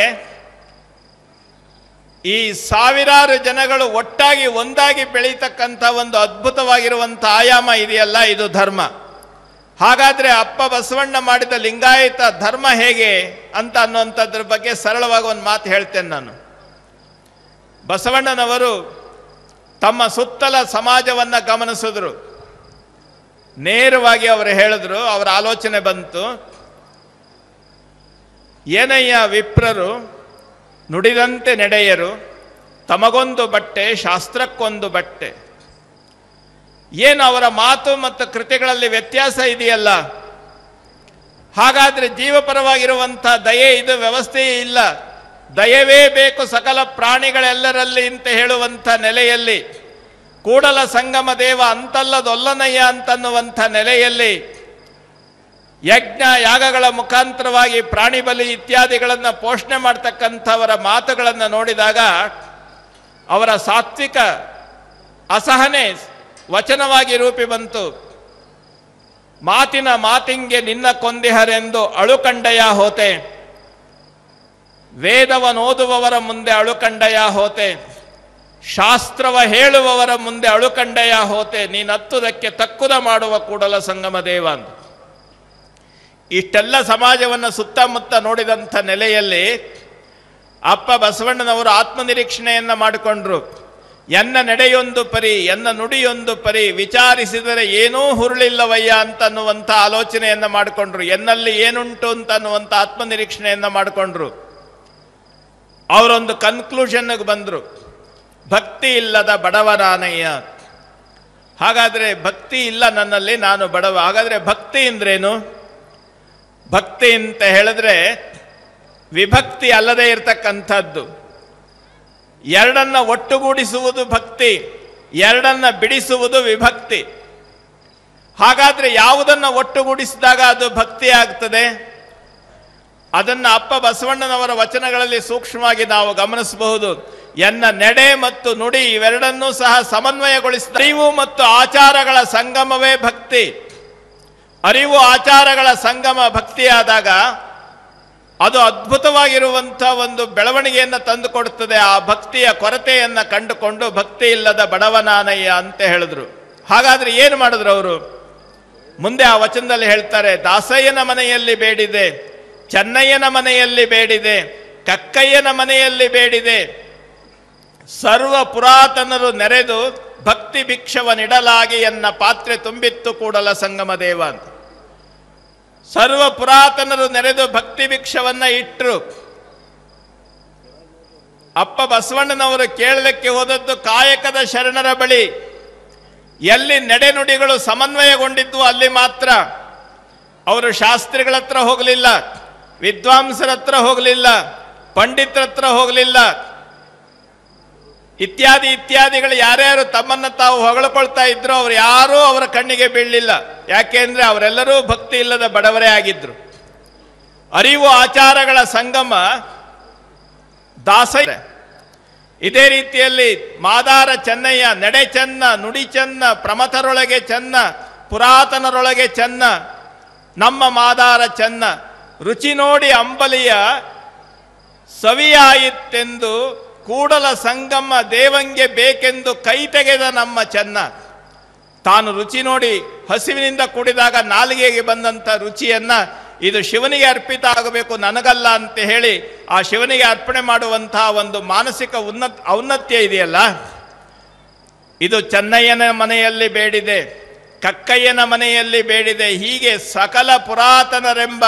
ಈ ಸಾವಿರಾರು ಜನಗಳು ಒಟ್ಟಾಗಿ ಒಂದಾಗಿ ಬೆಳೀತಕ್ಕಂಥ ಒಂದು ಅದ್ಭುತವಾಗಿರುವಂಥ ಆಯಾಮ ಇದೆಯಲ್ಲ ಇದು ಧರ್ಮ ಹಾಗಾದರೆ ಅಪ್ಪ ಬಸವಣ್ಣ ಮಾಡಿದ ಲಿಂಗಾಯತ ಧರ್ಮ ಹೇಗೆ ಅಂತ ಅನ್ನುವಂಥದ್ರ ಬಗ್ಗೆ ಸರಳವಾಗಿ ಒಂದು ಮಾತು ಹೇಳ್ತೇನೆ ನಾನು ಬಸವಣ್ಣನವರು ತಮ್ಮ ಸುತ್ತಲ ಸಮಾಜವನ್ನು ಗಮನಿಸಿದ್ರು ನೇರವಾಗಿ ಅವರು ಹೇಳಿದ್ರು ಅವರ ಆಲೋಚನೆ ಬಂತು ಏನಯ್ಯ ವಿಪ್ರರು ನುಡಿದಂತೆ ನಡೆಯರು ತಮಗೊಂದು ಬಟ್ಟೆ ಶಾಸ್ತ್ರಕ್ಕೊಂದು ಬಟ್ಟೆ ಏನು ಅವರ ಮಾತು ಮತ್ತು ಕೃತಿಗಳಲ್ಲಿ ವ್ಯತ್ಯಾಸ ಇದೆಯಲ್ಲ ಹಾಗಾದ್ರೆ ಜೀವಪರವಾಗಿರುವಂಥ ದಯೆ ಇದು ವ್ಯವಸ್ಥೆಯೇ ಇಲ್ಲ ದಯವೇ ಬೇಕು ಸಕಲ ಪ್ರಾಣಿಗಳೆಲ್ಲರಲ್ಲಿ ಅಂತ ಹೇಳುವಂಥ ನೆಲೆಯಲ್ಲಿ ಕೂಡಲ ಸಂಗಮ ದೇವ ಅಂತಲ್ಲದೊಲ್ಲನಯ್ಯ ಅಂತನ್ನುವಂಥ ನೆಲೆಯಲ್ಲಿ ಯಜ್ಞ ಯಾಗಗಳ ಮುಖಾಂತರವಾಗಿ ಪ್ರಾಣಿ ಬಲಿ ಇತ್ಯಾದಿಗಳನ್ನು ಪೋಷಣೆ ಮಾಡ್ತಕ್ಕಂಥವರ ಮಾತುಗಳನ್ನು ನೋಡಿದಾಗ ಅವರ ಸಾತ್ವಿಕ ಅಸಹನೆ ವಚನವಾಗಿ ರೂಪಿ ಬಂತು ಮಾತಿನ ಮಾತಿಂಗೆ ನಿನ್ನ ಕೊಂದಿಹರೆಂದು ಅಳುಕಂಡಯ ಹೋತೆ ವೇದವನೋದುವವರ ಮುಂದೆ ಅಳುಕಂಡಯ ಹೋತೆ ಶಾಸ್ತ್ರವ ಹೇಳುವವರ ಮುಂದೆ ಅಳುಕಂಡಯ ಹೋತೆ ನೀನತ್ತುದಕ್ಕೆ ತಕ್ಕುದ ಮಾಡುವ ಕೂಡಲ ಸಂಗಮ ದೇವ ಅಂತ ಇಷ್ಟೆಲ್ಲ ಸಮಾಜವನ್ನು ಸುತ್ತಮುತ್ತ ನೋಡಿದಂಥ ನೆಲೆಯಲ್ಲಿ ಅಪ್ಪ ಬಸವಣ್ಣನವರು ಆತ್ಮನಿರೀಕ್ಷಣೆಯನ್ನು ಮಾಡಿಕೊಂಡ್ರು ಎನ್ನ ನಡೆಯೊಂದು ಪರಿ ಎನ್ನ ನುಡಿಯೊಂದು ಪರಿ ವಿಚಾರಿಸಿದರೆ ಏನೂ ಹುರುಳಿಲ್ಲವಯ್ಯ ಅಂತ ಅನ್ನುವಂಥ ಆಲೋಚನೆಯನ್ನು ಮಾಡಿಕೊಂಡ್ರು ಎನ್ನಲ್ಲಿ ಏನುಂಟು ಅಂತ ಅನ್ನುವಂಥ ಆತ್ಮನಿರೀಕ್ಷಣೆಯನ್ನು ಮಾಡಿಕೊಂಡ್ರು ಅವರೊಂದು ಕನ್ಕ್ಲೂಷನ್ಗೆ ಬಂದರು ಭಕ್ತಿ ಇಲ್ಲದ ಬಡವನಾನಯ್ಯ ಹಾಗಾದರೆ ಭಕ್ತಿ ಇಲ್ಲ ನನ್ನಲ್ಲಿ ನಾನು ಬಡವ ಹಾಗಾದರೆ ಭಕ್ತಿ ಅಂದ್ರೇನು ಭಕ್ತಿ ಅಂತ ಹೇಳಿದ್ರೆ ವಿಭಕ್ತಿ ಅಲ್ಲದೆ ಇರತಕ್ಕಂಥದ್ದು ಎರಡನ್ನ ಒಟ್ಟುಗೂಡಿಸುವುದು ಭಕ್ತಿ ಎರಡನ್ನ ಬಿಡಿಸುವುದು ವಿಭಕ್ತಿ ಹಾಗಾದ್ರೆ ಯಾವುದನ್ನ ಒಟ್ಟುಗೂಡಿಸಿದಾಗ ಅದು ಭಕ್ತಿ ಆಗ್ತದೆ ಅದನ್ನ ಅಪ್ಪ ಬಸವಣ್ಣನವರ ವಚನಗಳಲ್ಲಿ ಸೂಕ್ಷ್ಮವಾಗಿ ನಾವು ಗಮನಿಸಬಹುದು ಎನ್ನ ನೆಡೆ ಮತ್ತು ನುಡಿ ಇವೆರಡನ್ನೂ ಸಹ ಸಮನ್ವಯಗೊಳಿಸಿದ ಅರಿವು ಮತ್ತು ಆಚಾರಗಳ ಸಂಗಮವೇ ಭಕ್ತಿ ಅರಿವು ಆಚಾರಗಳ ಸಂಗಮ ಭಕ್ತಿಯಾದಾಗ ಅದು ಅದ್ಭುತವಾಗಿರುವಂಥ ಒಂದು ಬೆಳವಣಿಗೆಯನ್ನು ತಂದುಕೊಡುತ್ತದೆ ಆ ಭಕ್ತಿಯ ಕೊರತೆಯನ್ನು ಕಂಡುಕೊಂಡು ಭಕ್ತಿ ಇಲ್ಲದ ಬಡವನಾನಯ್ಯ ಅಂತ ಹೇಳಿದ್ರು ಹಾಗಾದ್ರೆ ಏನು ಮಾಡಿದ್ರು ಅವರು ಮುಂದೆ ಆ ವಚನದಲ್ಲಿ ಹೇಳ್ತಾರೆ ದಾಸಯ್ಯನ ಮನೆಯಲ್ಲಿ ಬೇಡಿದೆ ಚೆನ್ನಯ್ಯನ ಮನೆಯಲ್ಲಿ ಬೇಡಿದೆ ಕಕ್ಕಯ್ಯನ ಮನೆಯಲ್ಲಿ ಬೇಡಿದೆ ಸರ್ವ ಪುರಾತನರು ನೆರೆದು ಭಕ್ತಿ ಭಿಕ್ಷವನಿಡಲಾಗಿ ಎನ್ನ ಪಾತ್ರೆ ತುಂಬಿತ್ತು ಕೂಡಲ ಸಂಗಮ ದೇವ ಅಂತ ಸರ್ವ ಪುರಾತನರು ನೆರೆದು ಭಕ್ತಿ ಭಿಕ್ಷವನ್ನ ಇಟ್ಟರು ಅಪ್ಪ ಬಸವಣ್ಣನವರು ಕೇಳಲಿಕ್ಕೆ ಹೋದದ್ದು ಕಾಯಕದ ಶರಣರ ಬಳಿ ಎಲ್ಲಿ ನಡೆನುಡಿಗಳು ಸಮನ್ವಯಗೊಂಡಿದ್ವು ಅಲ್ಲಿ ಮಾತ್ರ ಅವರು ಶಾಸ್ತ್ರಿಗಳ ಹತ್ರ ಹೋಗಲಿಲ್ಲ ವಿದ್ವಾಂಸರ ಹತ್ರ ಹೋಗಲಿಲ್ಲ ಪಂಡಿತರ ಹತ್ರ ಹೋಗಲಿಲ್ಲ ಇತ್ಯಾದಿ ಇತ್ಯಾದಿಗಳು ಯಾರ್ಯಾರು ತಮ್ಮನ್ನು ತಾವು ಹೊಗಳ್ಕೊಳ್ತಾ ಇದ್ರು ಅವ್ರು ಯಾರೂ ಅವರ ಕಣ್ಣಿಗೆ ಬೀಳಲಿಲ್ಲ ಯಾಕೆಂದ್ರೆ ಅವರೆಲ್ಲರೂ ಭಕ್ತಿ ಇಲ್ಲದ ಬಡವರೇ ಆಗಿದ್ರು ಅರಿವು ಆಚಾರಗಳ ಸಂಗಮ ದಾಸ ಇದೆ. ಇದೇ ರೀತಿಯಲ್ಲಿ ಮಾದಾರ ಚೆನ್ನಯ್ಯ ನಡೆ ಚೆನ್ನ ನುಡಿ ಚೆನ್ನ ಪ್ರಮಥರೊಳಗೆ ಚೆನ್ನ ಪುರಾತನರೊಳಗೆ ಚೆನ್ನ ನಮ್ಮ ಮಾದಾರ ಚೆನ್ನ ರುಚಿ ನೋಡಿ ಅಂಬಲಿಯ ಸವಿಯಾಯಿತೆಂದು ಕೂಡಲ ಸಂಗಮ ದೇವಂಗೆ ಬೇಕೆಂದು ಕೈ ತೆಗೆದ ನಮ್ಮ ಚೆನ್ನ ತಾನು ರುಚಿ ನೋಡಿ ಹಸಿವಿನಿಂದ ಕುಡಿದಾಗ ನಾಲಿಗೆಗೆ ಬಂದಂಥ ರುಚಿಯನ್ನ ಇದು ಶಿವನಿಗೆ ಅರ್ಪಿತ ಆಗಬೇಕು ನನಗಲ್ಲ ಅಂತ ಹೇಳಿ ಆ ಶಿವನಿಗೆ ಅರ್ಪಣೆ ಮಾಡುವಂತಹ ಒಂದು ಮಾನಸಿಕ ಉನ್ನತ ಔನ್ನತ್ಯ ಇದೆಯಲ್ಲ ಇದು ಚೆನ್ನಯ್ಯನ ಮನೆಯಲ್ಲಿ ಬೇಡಿದೆ ಕಕ್ಕಯ್ಯನ ಮನೆಯಲ್ಲಿ ಬೇಡಿದೆ ಹೀಗೆ ಸಕಲ ಪುರಾತನರೆಂಬ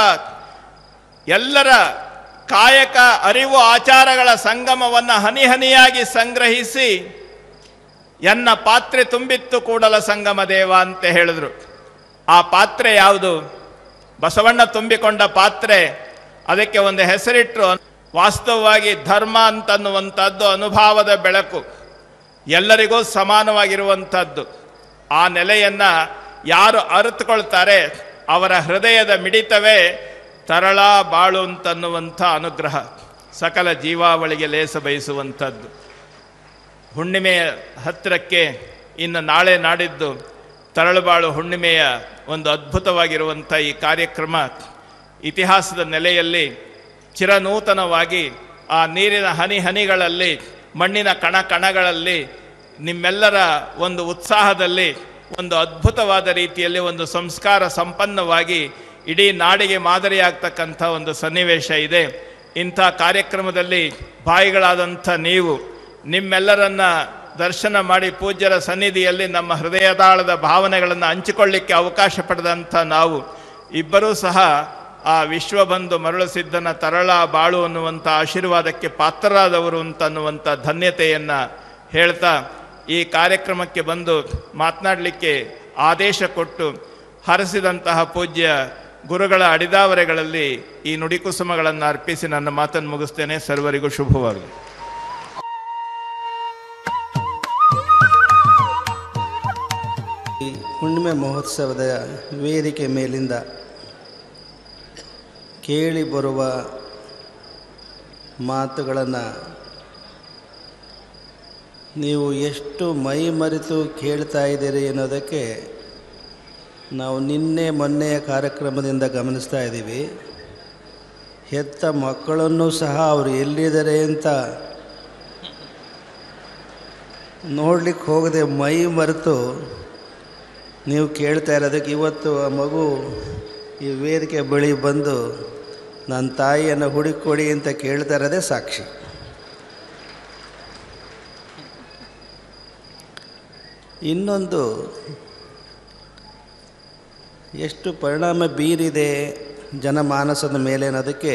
ಎಲ್ಲರ ಕಾಯಕ ಅರಿವು ಆಚಾರಗಳ ಸಂಗಮವನ್ನು ಹನಿ ಹನಿಯಾಗಿ ಸಂಗ್ರಹಿಸಿ ಎನ್ನ ಪಾತ್ರೆ ತುಂಬಿತ್ತು ಕೂಡಲ ಸಂಗಮ ದೇವ ಅಂತ ಹೇಳಿದ್ರು ಆ ಪಾತ್ರೆ ಯಾವುದು ಬಸವಣ್ಣ ತುಂಬಿಕೊಂಡ ಪಾತ್ರೆ ಅದಕ್ಕೆ ಒಂದು ಹೆಸರಿಟ್ಟರು ವಾಸ್ತವವಾಗಿ ಧರ್ಮ ಅಂತನ್ನುವಂಥದ್ದು ಅನುಭಾವದ ಬೆಳಕು ಎಲ್ಲರಿಗೂ ಸಮಾನವಾಗಿರುವಂಥದ್ದು ಆ ನೆಲೆಯನ್ನ ಯಾರು ಅರಿತುಕೊಳ್ತಾರೆ ಅವರ ಹೃದಯದ ಮಿಡಿತವೇ ತರಳ ಬಾಳು ಅಂತನ್ನುವಂಥ ಅನುಗ್ರಹ ಸಕಲ ಜೀವಾವಳಿಗೆ ಲೇಸ ಬಯಸುವಂಥದ್ದು ಹುಣ್ಣಿಮೆಯ ಹತ್ತಿರಕ್ಕೆ ಇನ್ನು ನಾಳೆ ನಾಡಿದ್ದು ತರಳುಬಾಳು ಹುಣ್ಣಿಮೆಯ ಒಂದು ಅದ್ಭುತವಾಗಿರುವಂಥ ಈ ಕಾರ್ಯಕ್ರಮ ಇತಿಹಾಸದ ನೆಲೆಯಲ್ಲಿ ಚಿರನೂತನವಾಗಿ ಆ ನೀರಿನ ಹನಿ ಹನಿಗಳಲ್ಲಿ ಮಣ್ಣಿನ ಕಣ ಕಣಗಳಲ್ಲಿ ನಿಮ್ಮೆಲ್ಲರ ಒಂದು ಉತ್ಸಾಹದಲ್ಲಿ ಒಂದು ಅದ್ಭುತವಾದ ರೀತಿಯಲ್ಲಿ ಒಂದು ಸಂಸ್ಕಾರ ಸಂಪನ್ನವಾಗಿ ಇಡೀ ನಾಡಿಗೆ ಮಾದರಿಯಾಗ್ತಕ್ಕಂಥ ಒಂದು ಸನ್ನಿವೇಶ ಇದೆ ಇಂಥ ಕಾರ್ಯಕ್ರಮದಲ್ಲಿ ಬಾಯಿಗಳಾದಂಥ ನೀವು ನಿಮ್ಮೆಲ್ಲರನ್ನ ದರ್ಶನ ಮಾಡಿ ಪೂಜ್ಯರ ಸನ್ನಿಧಿಯಲ್ಲಿ ನಮ್ಮ ಹೃದಯದಾಳದ ಭಾವನೆಗಳನ್ನು ಹಂಚಿಕೊಳ್ಳಿಕ್ಕೆ ಅವಕಾಶ ಪಡೆದಂಥ ನಾವು ಇಬ್ಬರೂ ಸಹ ಆ ವಿಶ್ವಬಂಧು ಮರಳುಸಿದ್ದನ ತರಳ ಬಾಳು ಅನ್ನುವಂಥ ಆಶೀರ್ವಾದಕ್ಕೆ ಪಾತ್ರರಾದವರು ಅಂತನ್ನುವಂಥ ಧನ್ಯತೆಯನ್ನು ಹೇಳ್ತಾ ಈ ಕಾರ್ಯಕ್ರಮಕ್ಕೆ ಬಂದು ಮಾತನಾಡಲಿಕ್ಕೆ ಆದೇಶ ಕೊಟ್ಟು ಹರಸಿದಂತಹ ಪೂಜ್ಯ ಗುರುಗಳ ಅಡಿದಾವರೆಗಳಲ್ಲಿ ಈ ನುಡಿಕುಸುಮಗಳನ್ನು ಅರ್ಪಿಸಿ ನನ್ನ ಮಾತನ್ನು ಮುಗಿಸ್ತೇನೆ ಸರ್ವರಿಗೂ ಶುಭವಾಗಲಿ ಈ ಹುಣ್ಣಿಮೆ ಮಹೋತ್ಸವದ ವೇದಿಕೆ ಮೇಲಿಂದ ಕೇಳಿ ಬರುವ ಮಾತುಗಳನ್ನು ನೀವು ಎಷ್ಟು ಮೈ ಮರೆತು ಕೇಳ್ತಾ ಇದ್ದೀರಿ ಅನ್ನೋದಕ್ಕೆ ನಾವು ನಿನ್ನೆ ಮೊನ್ನೆಯ ಕಾರ್ಯಕ್ರಮದಿಂದ ಗಮನಿಸ್ತಾ ಇದ್ದೀವಿ ಹೆತ್ತ ಮಕ್ಕಳನ್ನು ಸಹ ಅವರು ಎಲ್ಲಿದ್ದಾರೆ ಅಂತ ನೋಡ್ಲಿಕ್ಕೆ ಹೋಗದೆ ಮೈ ಮರೆತು ನೀವು ಕೇಳ್ತಾ ಇರೋದಕ್ಕೆ ಇವತ್ತು ಆ ಮಗು ಈ ವೇದಿಕೆ ಬಳಿ ಬಂದು ನನ್ನ ತಾಯಿಯನ್ನು ಹುಡುಕೊಡಿ ಅಂತ ಕೇಳ್ತಾ ಇರೋದೇ ಸಾಕ್ಷಿ ಇನ್ನೊಂದು ಎಷ್ಟು ಪರಿಣಾಮ ಬೀರಿದೆ ಜನಮಾನಸದ ಮೇಲೆ ಅನ್ನೋದಕ್ಕೆ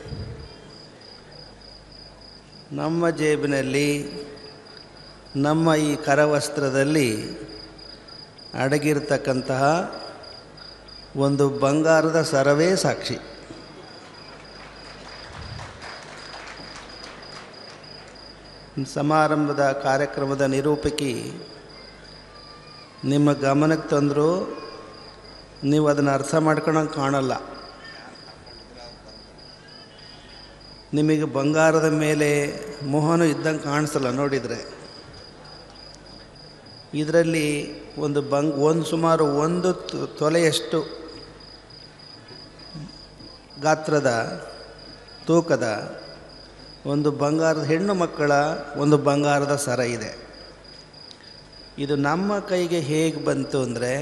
ನಮ್ಮ ಜೇಬಿನಲ್ಲಿ ನಮ್ಮ ಈ ಕರವಸ್ತ್ರದಲ್ಲಿ ಅಡಗಿರ್ತಕ್ಕಂತಹ ಒಂದು ಬಂಗಾರದ ಸರವೇ ಸಾಕ್ಷಿ ಸಮಾರಂಭದ ಕಾರ್ಯಕ್ರಮದ ನಿರೂಪಕಿ ನಿಮ್ಮ ಗಮನಕ್ಕೆ ತಂದರೂ ನೀವು ಅದನ್ನು ಅರ್ಥ ಮಾಡ್ಕೊಳಂಗೆ ಕಾಣಲ್ಲ ನಿಮಗೆ ಬಂಗಾರದ ಮೇಲೆ ಮೋಹನು ಇದ್ದಂಗೆ ಕಾಣಿಸಲ್ಲ ನೋಡಿದರೆ ಇದರಲ್ಲಿ ಒಂದು ಬಂಗ್ ಒಂದು ಸುಮಾರು ಒಂದು ತ- ತೊಲೆಯಷ್ಟು ಗಾತ್ರದ ತೂಕದ ಒಂದು ಬಂಗಾರದ ಹೆಣ್ಣು ಮಕ್ಕಳ ಒಂದು ಬಂಗಾರದ ಸರ ಇದೆ ಇದು ನಮ್ಮ ಕೈಗೆ ಹೇಗೆ ಬಂತು ಅಂದರೆ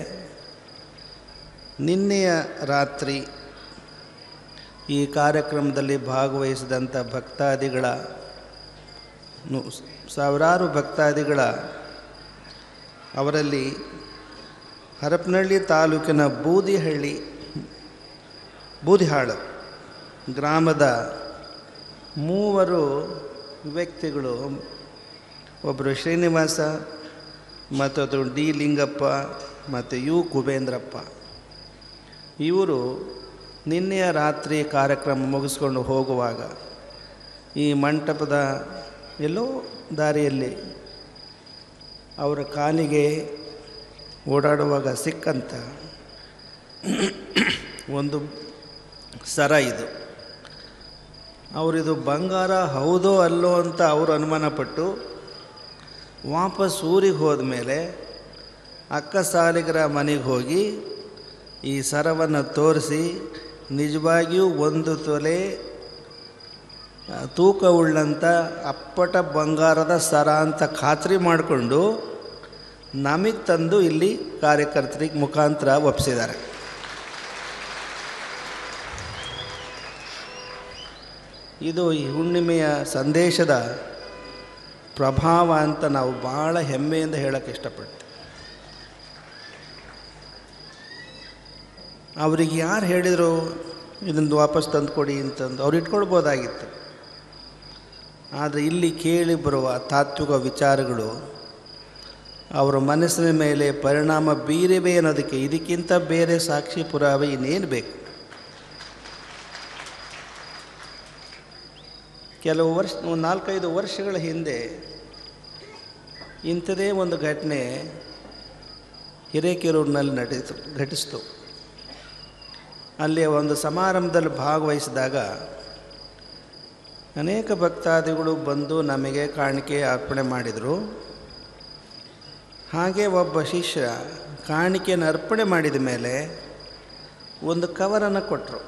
ನಿನ್ನೆಯ ರಾತ್ರಿ ಈ ಕಾರ್ಯಕ್ರಮದಲ್ಲಿ ಭಾಗವಹಿಸಿದಂಥ ಭಕ್ತಾದಿಗಳ ನು- ಸಾವಿರಾರು ಭಕ್ತಾದಿಗಳ ಅವರಲ್ಲಿ ಹರಪನಹಳ್ಳಿ ತಾಲೂಕಿನ ಬೂದಿಹಳ್ಳಿ ಬೂದಿಹಾಳು ಗ್ರಾಮದ ಮೂವರು ವ್ಯಕ್ತಿಗಳು ಒಬ್ಬರು ಶ್ರೀನಿವಾಸ ಮತ್ತೊಬ್ಬರು ಡಿ ಲಿಂಗಪ್ಪ ಮತ್ತು ಯು ಕುಬೇಂದ್ರಪ್ಪ ಇವರು ನಿನ್ನೆಯ ರಾತ್ರಿ ಕಾರ್ಯಕ್ರಮ ಮುಗಿಸ್ಕೊಂಡು ಹೋಗುವಾಗ ಈ ಮಂಟಪದ ಎಲ್ಲೋ ದಾರಿಯಲ್ಲಿ ಅವರ ಕಾಲಿಗೆ ಓಡಾಡುವಾಗ ಸಿಕ್ಕಂಥ ಒಂದು ಸರ ಇದು ಅವರಿದು ಬಂಗಾರ ಹೌದೋ ಅಲ್ಲೋ ಅಂತ ಅವರು ಅನುಮಾನಪಟ್ಟು ವಾಪಸ್ ಊರಿಗೆ ಹೋದ್ಮೇಲೆ ಅಕ್ಕ ಸಾಲಿಗರ ಮನೆಗೆ ಹೋಗಿ ಈ ಸರವನ್ನು ತೋರಿಸಿ ನಿಜವಾಗಿಯೂ ಒಂದು ತೊಲೆ ಆ, ತೂಕ ಉಳ್ಳಂಥ ಅಪ್ಪಟ ಬಂಗಾರದ ಸರ ಅಂತ ಖಾತ್ರಿ ಮಾಡಿಕೊಂಡು ನಮಗೆ ತಂದು ಇಲ್ಲಿ ಕಾರ್ಯಕರ್ತರಿಗೆ ಮುಖಾಂತರ ಒಪ್ಪಿಸಿದ್ದಾರೆ ಇದು ಈ ಹುಣ್ಣಿಮೆಯ ಸಂದೇಶದ ಪ್ರಭಾವ ಅಂತ ನಾವು ಭಾಳ ಹೆಮ್ಮೆಯಿಂದ ಹೇಳೋಕ್ಕೆ ಇಷ್ಟಪಡ್ತೀವಿ ಅವ್ರಿಗೆ ಯಾರು ಹೇಳಿದರು ಇದನ್ನು ವಾಪಸ್ ತಂದು ಕೊಡಿ ಅಂತಂದು ಅವ್ರು ಇಟ್ಕೊಳ್ಬೋದಾಗಿತ್ತು ಆದರೆ ಇಲ್ಲಿ ಕೇಳಿ ಬರುವ ತಾತ್ವಿಕ ವಿಚಾರಗಳು ಅವರ ಮನಸ್ಸಿನ ಮೇಲೆ ಪರಿಣಾಮ ಬೀರಿವೆ ಅನ್ನೋದಕ್ಕೆ ಇದಕ್ಕಿಂತ ಬೇರೆ ಸಾಕ್ಷಿ ಪುರಾವೆ ಇನ್ನೇನು ಬೇಕು ಕೆಲವು ವರ್ಷ ಒಂದು ನಾಲ್ಕೈದು ವರ್ಷಗಳ ಹಿಂದೆ ಇಂಥದೇ ಒಂದು ಘಟನೆ ಹಿರೇಕೆರೂರಿನಲ್ಲಿ ನಡೆಯಿತು ಘಟಿಸಿತು ಅಲ್ಲಿ ಒಂದು ಸಮಾರಂಭದಲ್ಲಿ ಭಾಗವಹಿಸಿದಾಗ ಅನೇಕ ಭಕ್ತಾದಿಗಳು ಬಂದು ನಮಗೆ ಕಾಣಿಕೆ ಅರ್ಪಣೆ ಮಾಡಿದರು ಹಾಗೆ ಒಬ್ಬ ಶಿಷ್ಯ ಕಾಣಿಕೆಯನ್ನು ಅರ್ಪಣೆ ಮಾಡಿದ ಮೇಲೆ ಒಂದು ಕವರನ್ನು ಕೊಟ್ಟರು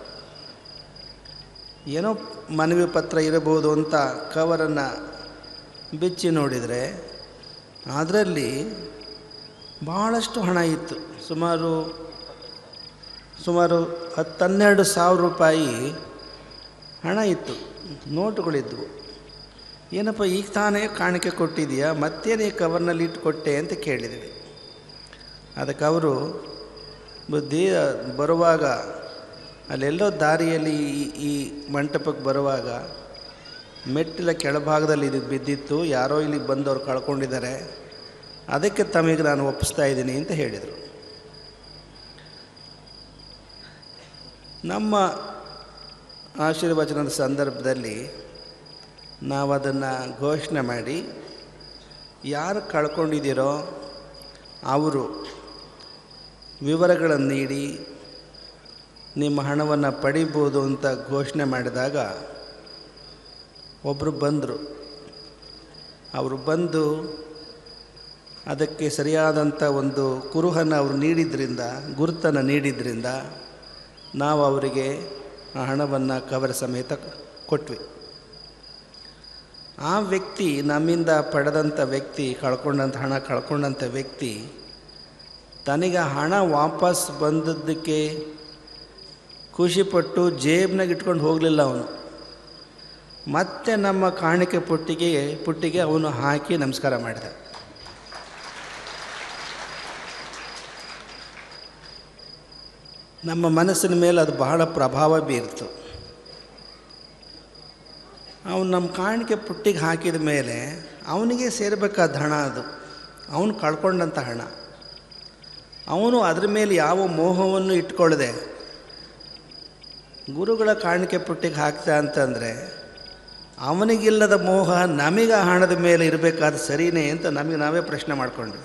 ಏನೋ ಮನವಿ ಪತ್ರ ಇರಬಹುದು ಅಂತ ಕವರನ್ನು ಬಿಚ್ಚಿ ನೋಡಿದರೆ ಅದರಲ್ಲಿ ಭಾಳಷ್ಟು ಹಣ ಇತ್ತು ಸುಮಾರು ಸುಮಾರು ಹತ್ತು ಹನ್ನೆರಡು ಸಾವಿರ ರೂಪಾಯಿ ಹಣ ಇತ್ತು ನೋಟುಗಳಿದ್ವು ಏನಪ್ಪ ಈಗ ತಾನೇ ಕಾಣಿಕೆ ಕೊಟ್ಟಿದೆಯಾ ಮತ್ತೇನು ಈ ಕವರ್ನಲ್ಲಿ ಇಟ್ಟು ಕೊಟ್ಟೆ ಅಂತ ಕೇಳಿದ್ವಿ ಅದಕ್ಕೆ ಅವರು ಬುದ್ಧಿ ಬರುವಾಗ ಅಲ್ಲೆಲ್ಲೋ ದಾರಿಯಲ್ಲಿ ಈ ಈ ಮಂಟಪಕ್ಕೆ ಬರುವಾಗ ಮೆಟ್ಟಿಲ ಕೆಳಭಾಗದಲ್ಲಿ ಇದು ಬಿದ್ದಿತ್ತು ಯಾರೋ ಇಲ್ಲಿಗೆ ಬಂದವರು ಕಳ್ಕೊಂಡಿದ್ದಾರೆ ಅದಕ್ಕೆ ತಮಗೆ ನಾನು ಒಪ್ಪಿಸ್ತಾ ಇದ್ದೀನಿ ಅಂತ ಹೇಳಿದರು ನಮ್ಮ ಆಶೀರ್ವಚನದ ಸಂದರ್ಭದಲ್ಲಿ ನಾವು ಅದನ್ನು ಘೋಷಣೆ ಮಾಡಿ ಯಾರು ಕಳ್ಕೊಂಡಿದ್ದೀರೋ ಅವರು ವಿವರಗಳನ್ನು ನೀಡಿ ನಿಮ್ಮ ಹಣವನ್ನು ಪಡಿಬೋದು ಅಂತ ಘೋಷಣೆ ಮಾಡಿದಾಗ ಒಬ್ಬರು ಬಂದರು ಅವರು ಬಂದು ಅದಕ್ಕೆ ಸರಿಯಾದಂಥ ಒಂದು ಕುರುಹನ್ನು ಅವರು ನೀಡಿದ್ರಿಂದ ಗುರುತನ್ನು ನೀಡಿದ್ರಿಂದ ನಾವು ಅವರಿಗೆ ಆ ಹಣವನ್ನು ಕವರ ಸಮೇತ ಕೊಟ್ವಿ ಆ ವ್ಯಕ್ತಿ ನಮ್ಮಿಂದ ಪಡೆದಂಥ ವ್ಯಕ್ತಿ ಕಳ್ಕೊಂಡಂಥ ಹಣ ಕಳ್ಕೊಂಡಂಥ ವ್ಯಕ್ತಿ ತನಗೆ ಆ ಹಣ ವಾಪಸ್ ಬಂದದ್ದಕ್ಕೆ ಖುಷಿಪಟ್ಟು ಜೇಬ್ನಾಗ ಇಟ್ಕೊಂಡು ಹೋಗಲಿಲ್ಲ ಅವನು ಮತ್ತೆ ನಮ್ಮ ಕಾಣಿಕೆ ಪುಟ್ಟಿಗೆ ಪುಟ್ಟಿಗೆ ಅವನು ಹಾಕಿ ನಮಸ್ಕಾರ ಮಾಡಿದ ನಮ್ಮ ಮನಸ್ಸಿನ ಮೇಲೆ ಅದು ಬಹಳ ಪ್ರಭಾವ ಬೀರ್ತು ಅವನು ನಮ್ಮ ಕಾಣಿಕೆ ಪುಟ್ಟಿಗೆ ಹಾಕಿದ ಮೇಲೆ ಅವನಿಗೆ ಸೇರಬೇಕಾದ ಹಣ ಅದು ಅವನು ಕಳ್ಕೊಂಡಂಥ ಹಣ ಅವನು ಅದ್ರ ಮೇಲೆ ಯಾವ ಮೋಹವನ್ನು ಇಟ್ಕೊಳ್ಳದೆ ಗುರುಗಳ ಕಾಣಿಕೆ ಪುಟ್ಟಿಗೆ ಹಾಕ್ತಾ ಅಂತಂದರೆ ಅವನಿಗಿಲ್ಲದ ಮೋಹ ನಮಗೆ ಆ ಹಣದ ಮೇಲೆ ಇರಬೇಕಾದ ಸರಿನೇ ಅಂತ ನಮಗೆ ನಾವೇ ಪ್ರಶ್ನೆ ಮಾಡಿಕೊಂಡ್ವಿ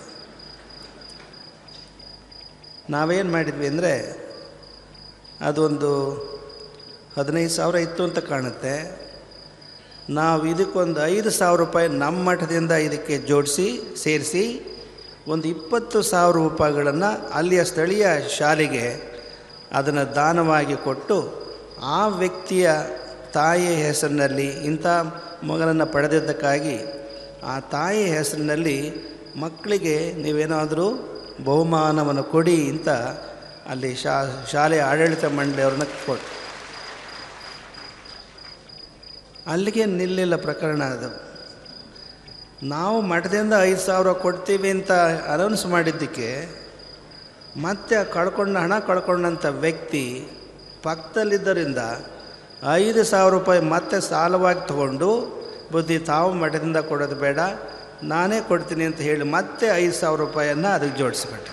ನಾವೇನು ಮಾಡಿದ್ವಿ ಅಂದರೆ ಅದೊಂದು ಹದಿನೈದು ಸಾವಿರ ಇತ್ತು ಅಂತ ಕಾಣುತ್ತೆ ನಾವು ಇದಕ್ಕೊಂದು ಐದು ಸಾವಿರ ರೂಪಾಯಿ ನಮ್ಮ ಮಠದಿಂದ ಇದಕ್ಕೆ ಜೋಡಿಸಿ ಸೇರಿಸಿ ಒಂದು ಇಪ್ಪತ್ತು ಸಾವಿರ ರೂಪಾಯಿಗಳನ್ನು ಅಲ್ಲಿಯ ಸ್ಥಳೀಯ ಶಾಲೆಗೆ ಅದನ್ನು ದಾನವಾಗಿ ಕೊಟ್ಟು ಆ ವ್ಯಕ್ತಿಯ ತಾಯಿಯ ಹೆಸರಿನಲ್ಲಿ ಇಂಥ ಮಗನನ್ನು ಪಡೆದಿದ್ದಕ್ಕಾಗಿ ಆ ತಾಯಿಯ ಹೆಸರಿನಲ್ಲಿ ಮಕ್ಕಳಿಗೆ ನೀವೇನಾದರೂ ಬಹುಮಾನವನ್ನು ಕೊಡಿ ಅಂತ ಅಲ್ಲಿ ಶಾ ಶಾಲೆಯ ಆಡಳಿತ ಮಂಡಳಿಯವ್ರನ್ನ ಕೊಟ್ಟು ಅಲ್ಲಿಗೆ ನಿಲ್ಲಿಲ್ಲ ಪ್ರಕರಣ ಅದು ನಾವು ಮಠದಿಂದ ಐದು ಸಾವಿರ ಕೊಡ್ತೀವಿ ಅಂತ ಅನೌನ್ಸ್ ಮಾಡಿದ್ದಕ್ಕೆ ಮತ್ತೆ ಆ ಕಳ್ಕೊಂಡ ಹಣ ಕಳ್ಕೊಂಡಂಥ ವ್ಯಕ್ತಿ ಪಕ್ಕದಲ್ಲಿದ್ದರಿಂದ ಐದು ಸಾವಿರ ರೂಪಾಯಿ ಮತ್ತೆ ಸಾಲವಾಗಿ ತಗೊಂಡು ಬುದ್ಧಿ ತಾವು ಮಠದಿಂದ ಕೊಡೋದು ಬೇಡ ನಾನೇ ಕೊಡ್ತೀನಿ ಅಂತ ಹೇಳಿ ಮತ್ತೆ ಐದು ಸಾವಿರ ರೂಪಾಯಿಯನ್ನು ಅದಕ್ಕೆ ಜೋಡಿಸ್ಬಿಟ್ಟೆ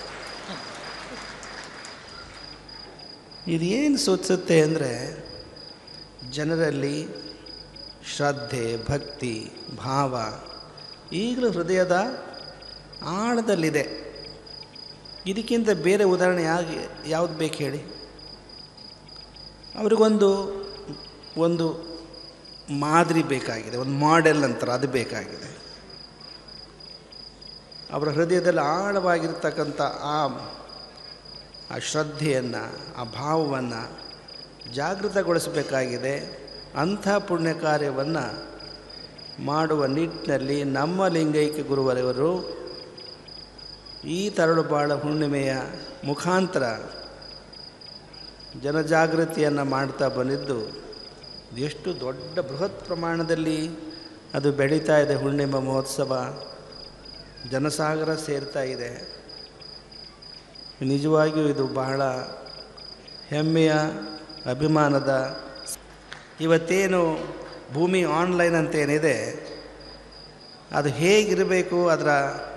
ಇದೇನು ಸೂಚಿಸುತ್ತೆ ಅಂದರೆ ಜನರಲ್ಲಿ ಶ್ರದ್ಧೆ ಭಕ್ತಿ ಭಾವ ಈಗಲೂ ಹೃದಯದ ಆಳದಲ್ಲಿದೆ ಇದಕ್ಕಿಂತ ಬೇರೆ ಉದಾಹರಣೆ ಯಾವುದು ಯಾವ್ದು ಬೇಕು ಹೇಳಿ ಅವ್ರಿಗೊಂದು ಒಂದು ಮಾದರಿ ಬೇಕಾಗಿದೆ ಒಂದು ಮಾಡೆಲ್ ಅಂತಾರೆ ಅದು ಬೇಕಾಗಿದೆ ಅವರ ಹೃದಯದಲ್ಲಿ ಆಳವಾಗಿರ್ತಕ್ಕಂಥ ಆ ಆ ಶ್ರದ್ಧೆಯನ್ನು ಆ ಭಾವವನ್ನು ಜಾಗೃತಗೊಳಿಸಬೇಕಾಗಿದೆ ಅಂಥ ಪುಣ್ಯ ಕಾರ್ಯವನ್ನು ಮಾಡುವ ನಿಟ್ಟಿನಲ್ಲಿ ನಮ್ಮ ಲಿಂಗೈಕ್ಯ ಗುರುವರವರು ಈ ತರಳುಬಾಳ ಹುಣ್ಣಿಮೆಯ ಮುಖಾಂತರ ಜನಜಾಗೃತಿಯನ್ನು ಮಾಡ್ತಾ ಬಂದಿದ್ದು ಎಷ್ಟು ದೊಡ್ಡ ಬೃಹತ್ ಪ್ರಮಾಣದಲ್ಲಿ ಅದು ಬೆಳೀತಾ ಇದೆ ಹುಣ್ಣಿಮೆ ಮಹೋತ್ಸವ ಜನಸಾಗರ ಸೇರ್ತಾ ಇದೆ ನಿಜವಾಗಿಯೂ ಇದು ಬಹಳ ಹೆಮ್ಮೆಯ ಅಭಿಮಾನದ ಇವತ್ತೇನು ಭೂಮಿ ಆನ್ಲೈನ್ ಅಂತ ಏನಿದೆ ಅದು ಹೇಗಿರಬೇಕು ಅದರ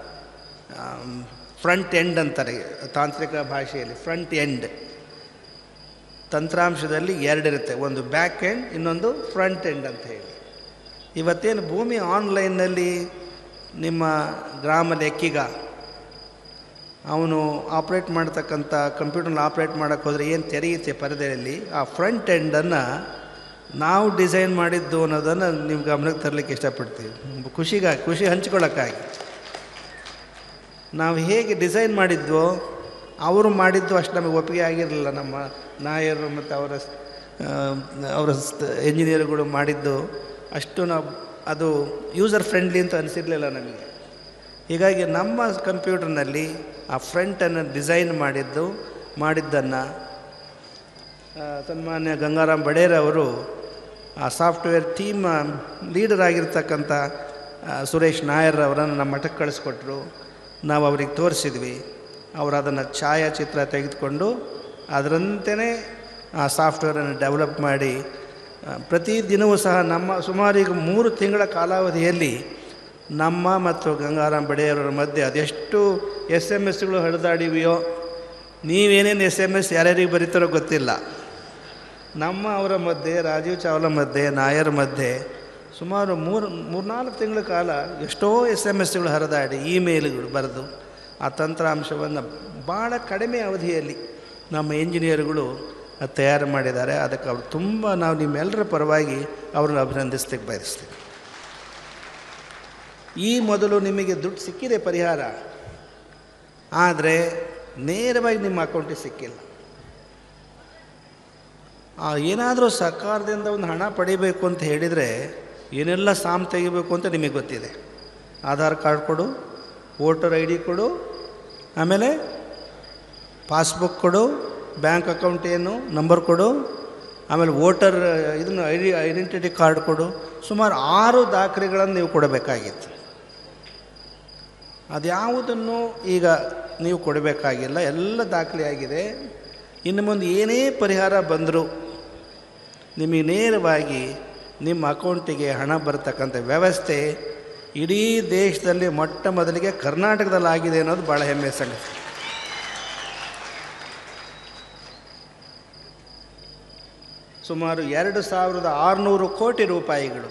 ಫ್ರಂಟ್ ಎಂಡ್ ಅಂತಾರೆ ತಾಂತ್ರಿಕ ಭಾಷೆಯಲ್ಲಿ ಫ್ರಂಟ್ ಎಂಡ್ ತಂತ್ರಾಂಶದಲ್ಲಿ ಎರಡಿರುತ್ತೆ ಒಂದು ಬ್ಯಾಕ್ ಎಂಡ್ ಇನ್ನೊಂದು ಫ್ರಂಟ್ ಎಂಡ್ ಅಂತ ಹೇಳಿ ಇವತ್ತೇನು ಭೂಮಿ ಆನ್ಲೈನ್ನಲ್ಲಿ ನಿಮ್ಮ ಗ್ರಾಮ ಲೆಕ್ಕಿಗ ಅವನು ಆಪ್ರೇಟ್ ಮಾಡ್ತಕ್ಕಂಥ ಕಂಪ್ಯೂಟರ್ನ ಆಪ್ರೇಟ್ ಮಾಡೋಕ್ಕೆ ಹೋದರೆ ಏನು ತೆರೆಯುತ್ತೆ ಪರದೆಯಲ್ಲಿ ಆ ಫ್ರಂಟ್ ಎಂಡನ್ನು ನಾವು ಡಿಸೈನ್ ಮಾಡಿದ್ದು ಅನ್ನೋದನ್ನು ನಿಮ್ಮ ಗಮನಕ್ಕೆ ತರಲಿಕ್ಕೆ ಇಷ್ಟಪಡ್ತೀವಿ ಖುಷಿಗಾಗಿ ಖುಷಿ ಹಂಚ್ಕೊಳ್ಳೋಕ್ಕಾಗಿ ನಾವು ಹೇಗೆ ಡಿಸೈನ್ ಮಾಡಿದ್ವೋ ಅವರು ಮಾಡಿದ್ದು ಅಷ್ಟು ನಮಗೆ ಒಪ್ಪಿಗೆ ಆಗಿರಲಿಲ್ಲ ನಮ್ಮ ನಾಯರು ಮತ್ತು ಅವರ ಆ, ಅವರ ಎಂಜಿನಿಯರ್ಗಳು ಮಾಡಿದ್ದು ಅಷ್ಟು ನಾವು ಅದು ಯೂಸರ್ ಫ್ರೆಂಡ್ಲಿ ಅಂತ ಅನಿಸಿರಲಿಲ್ಲ ನಮಗೆ ಹೀಗಾಗಿ ನಮ್ಮ ಕಂಪ್ಯೂಟರ್ನಲ್ಲಿ ಆ ಫ್ರಂಟನ್ನು ಡಿಸೈನ್ ಮಾಡಿದ್ದು ಮಾಡಿದ್ದನ್ನು ಸನ್ಮಾನ್ಯ ಗಂಗಾರಾಮ್ ಬಡೇರ್ ಅವರು ಆ ಸಾಫ್ಟ್ವೇರ್ ಟೀಮ್ ಲೀಡರ್ ಆಗಿರ್ತಕ್ಕಂಥ ಆ, ಸುರೇಶ್ ನಾಯರ್ ಅವರನ್ನು ನಮ್ಮ ಮಠಕ್ಕೆ ಕಳಿಸ್ಕೊಟ್ರು ನಾವು ಅವ್ರಿಗೆ ತೋರಿಸಿದ್ವಿ ಅವರು ಅದನ್ನು ಛಾಯಾಚಿತ್ರ ತೆಗೆದುಕೊಂಡು ಅದರಂತೆಯೇ ಆ ಸಾಫ್ಟ್ವೇರನ್ನು ಡೆವಲಪ್ ಮಾಡಿ ಆ, ಪ್ರತಿ ದಿನವೂ ಸಹ ನಮ್ಮ ಸುಮಾರು ಈಗ ಮೂರು ತಿಂಗಳ ಕಾಲಾವಧಿಯಲ್ಲಿ ನಮ್ಮ ಮತ್ತು ಗಂಗಾರಾಮ್ ಬಡೆಯವರ ಮಧ್ಯೆ ಅದೆಷ್ಟು ಎಸ್ ಎಮ್ ಎಸ್ಗಳು ಹರಿದಾಡಿವೆಯೋ ನೀವೇನೇನು ಎಸ್ ಎಮ್ ಎಸ್ ಯಾರ್ಯಾರಿಗೆ ಬರೀತಾರೋ ಗೊತ್ತಿಲ್ಲ ನಮ್ಮ ಅವರ ಮಧ್ಯೆ ರಾಜೀವ್ ಚಾವ್ಲಾ ಮಧ್ಯೆ ನಾಯರ್ ಮಧ್ಯೆ ಸುಮಾರು ಮೂರು ಮೂರ್ನಾಲ್ಕು ತಿಂಗಳ ಕಾಲ ಎಷ್ಟೋ ಎಸ್ ಎಮ್ ಎಸ್ಗಳು ಹರಿದಾಡಿ ಇಮೇಲ್ಗಳು ಬರೆದು ಆ ತಂತ್ರಾಂಶವನ್ನು ಭಾಳ ಕಡಿಮೆ ಅವಧಿಯಲ್ಲಿ ನಮ್ಮ ಇಂಜಿನಿಯರ್ಗಳು ಅದು ತಯಾರು ಮಾಡಿದ್ದಾರೆ ಅದಕ್ಕೆ ಅವರು ತುಂಬ ನಾವು ನಿಮ್ಮೆಲ್ಲರ ಪರವಾಗಿ ಅವ್ರನ್ನ ಅಭಿನಂದಿಸ್ಲಿಕ್ಕೆ ಬಯಸ್ತೀವಿ ಈ ಮೊದಲು ನಿಮಗೆ ದುಡ್ಡು ಸಿಕ್ಕಿದೆ ಪರಿಹಾರ ಆದರೆ ನೇರವಾಗಿ ನಿಮ್ಮ ಅಕೌಂಟಿಗೆ ಸಿಕ್ಕಿಲ್ಲ ಆ ಏನಾದರೂ ಸರ್ಕಾರದಿಂದ ಒಂದು ಹಣ ಪಡಿಬೇಕು ಅಂತ ಹೇಳಿದರೆ ಏನೆಲ್ಲ ಸಾಮ್ ತೆಗಿಬೇಕು ಅಂತ ನಿಮಗೆ ಗೊತ್ತಿದೆ ಆಧಾರ್ ಕಾರ್ಡ್ ಕೊಡು ವೋಟರ್ ಐ ಡಿ ಕೊಡು ಆಮೇಲೆ ಪಾಸ್ಬುಕ್ ಕೊಡು ಬ್ಯಾಂಕ್ ಅಕೌಂಟ್ ಏನು ನಂಬರ್ ಕೊಡು ಆಮೇಲೆ ವೋಟರ್ ಇದನ್ನು ಐಡಿ ಐಡೆಂಟಿಟಿ ಕಾರ್ಡ್ ಕೊಡು ಸುಮಾರು ಆರು ದಾಖಲೆಗಳನ್ನು ನೀವು ಕೊಡಬೇಕಾಗಿತ್ತು ಅದ್ಯಾವುದನ್ನು ಈಗ ನೀವು ಕೊಡಬೇಕಾಗಿಲ್ಲ ಎಲ್ಲ ದಾಖಲೆಯಾಗಿದೆ ಇನ್ನು ಮುಂದೆ ಏನೇ ಪರಿಹಾರ ಬಂದರೂ ನಿಮಗೆ ನೇರವಾಗಿ ನಿಮ್ಮ ಅಕೌಂಟಿಗೆ ಹಣ ಬರ್ತಕ್ಕಂಥ ವ್ಯವಸ್ಥೆ ಇಡೀ ದೇಶದಲ್ಲಿ ಮೊಟ್ಟ ಮೊದಲಿಗೆ ಕರ್ನಾಟಕದಲ್ಲಿ ಆಗಿದೆ ಅನ್ನೋದು ಭಾಳ ಹೆಮ್ಮೆ ಸಂಗತಿ ಸುಮಾರು ಎರಡು ಸಾವಿರದ ಆರುನೂರು ಕೋಟಿ ರೂಪಾಯಿಗಳು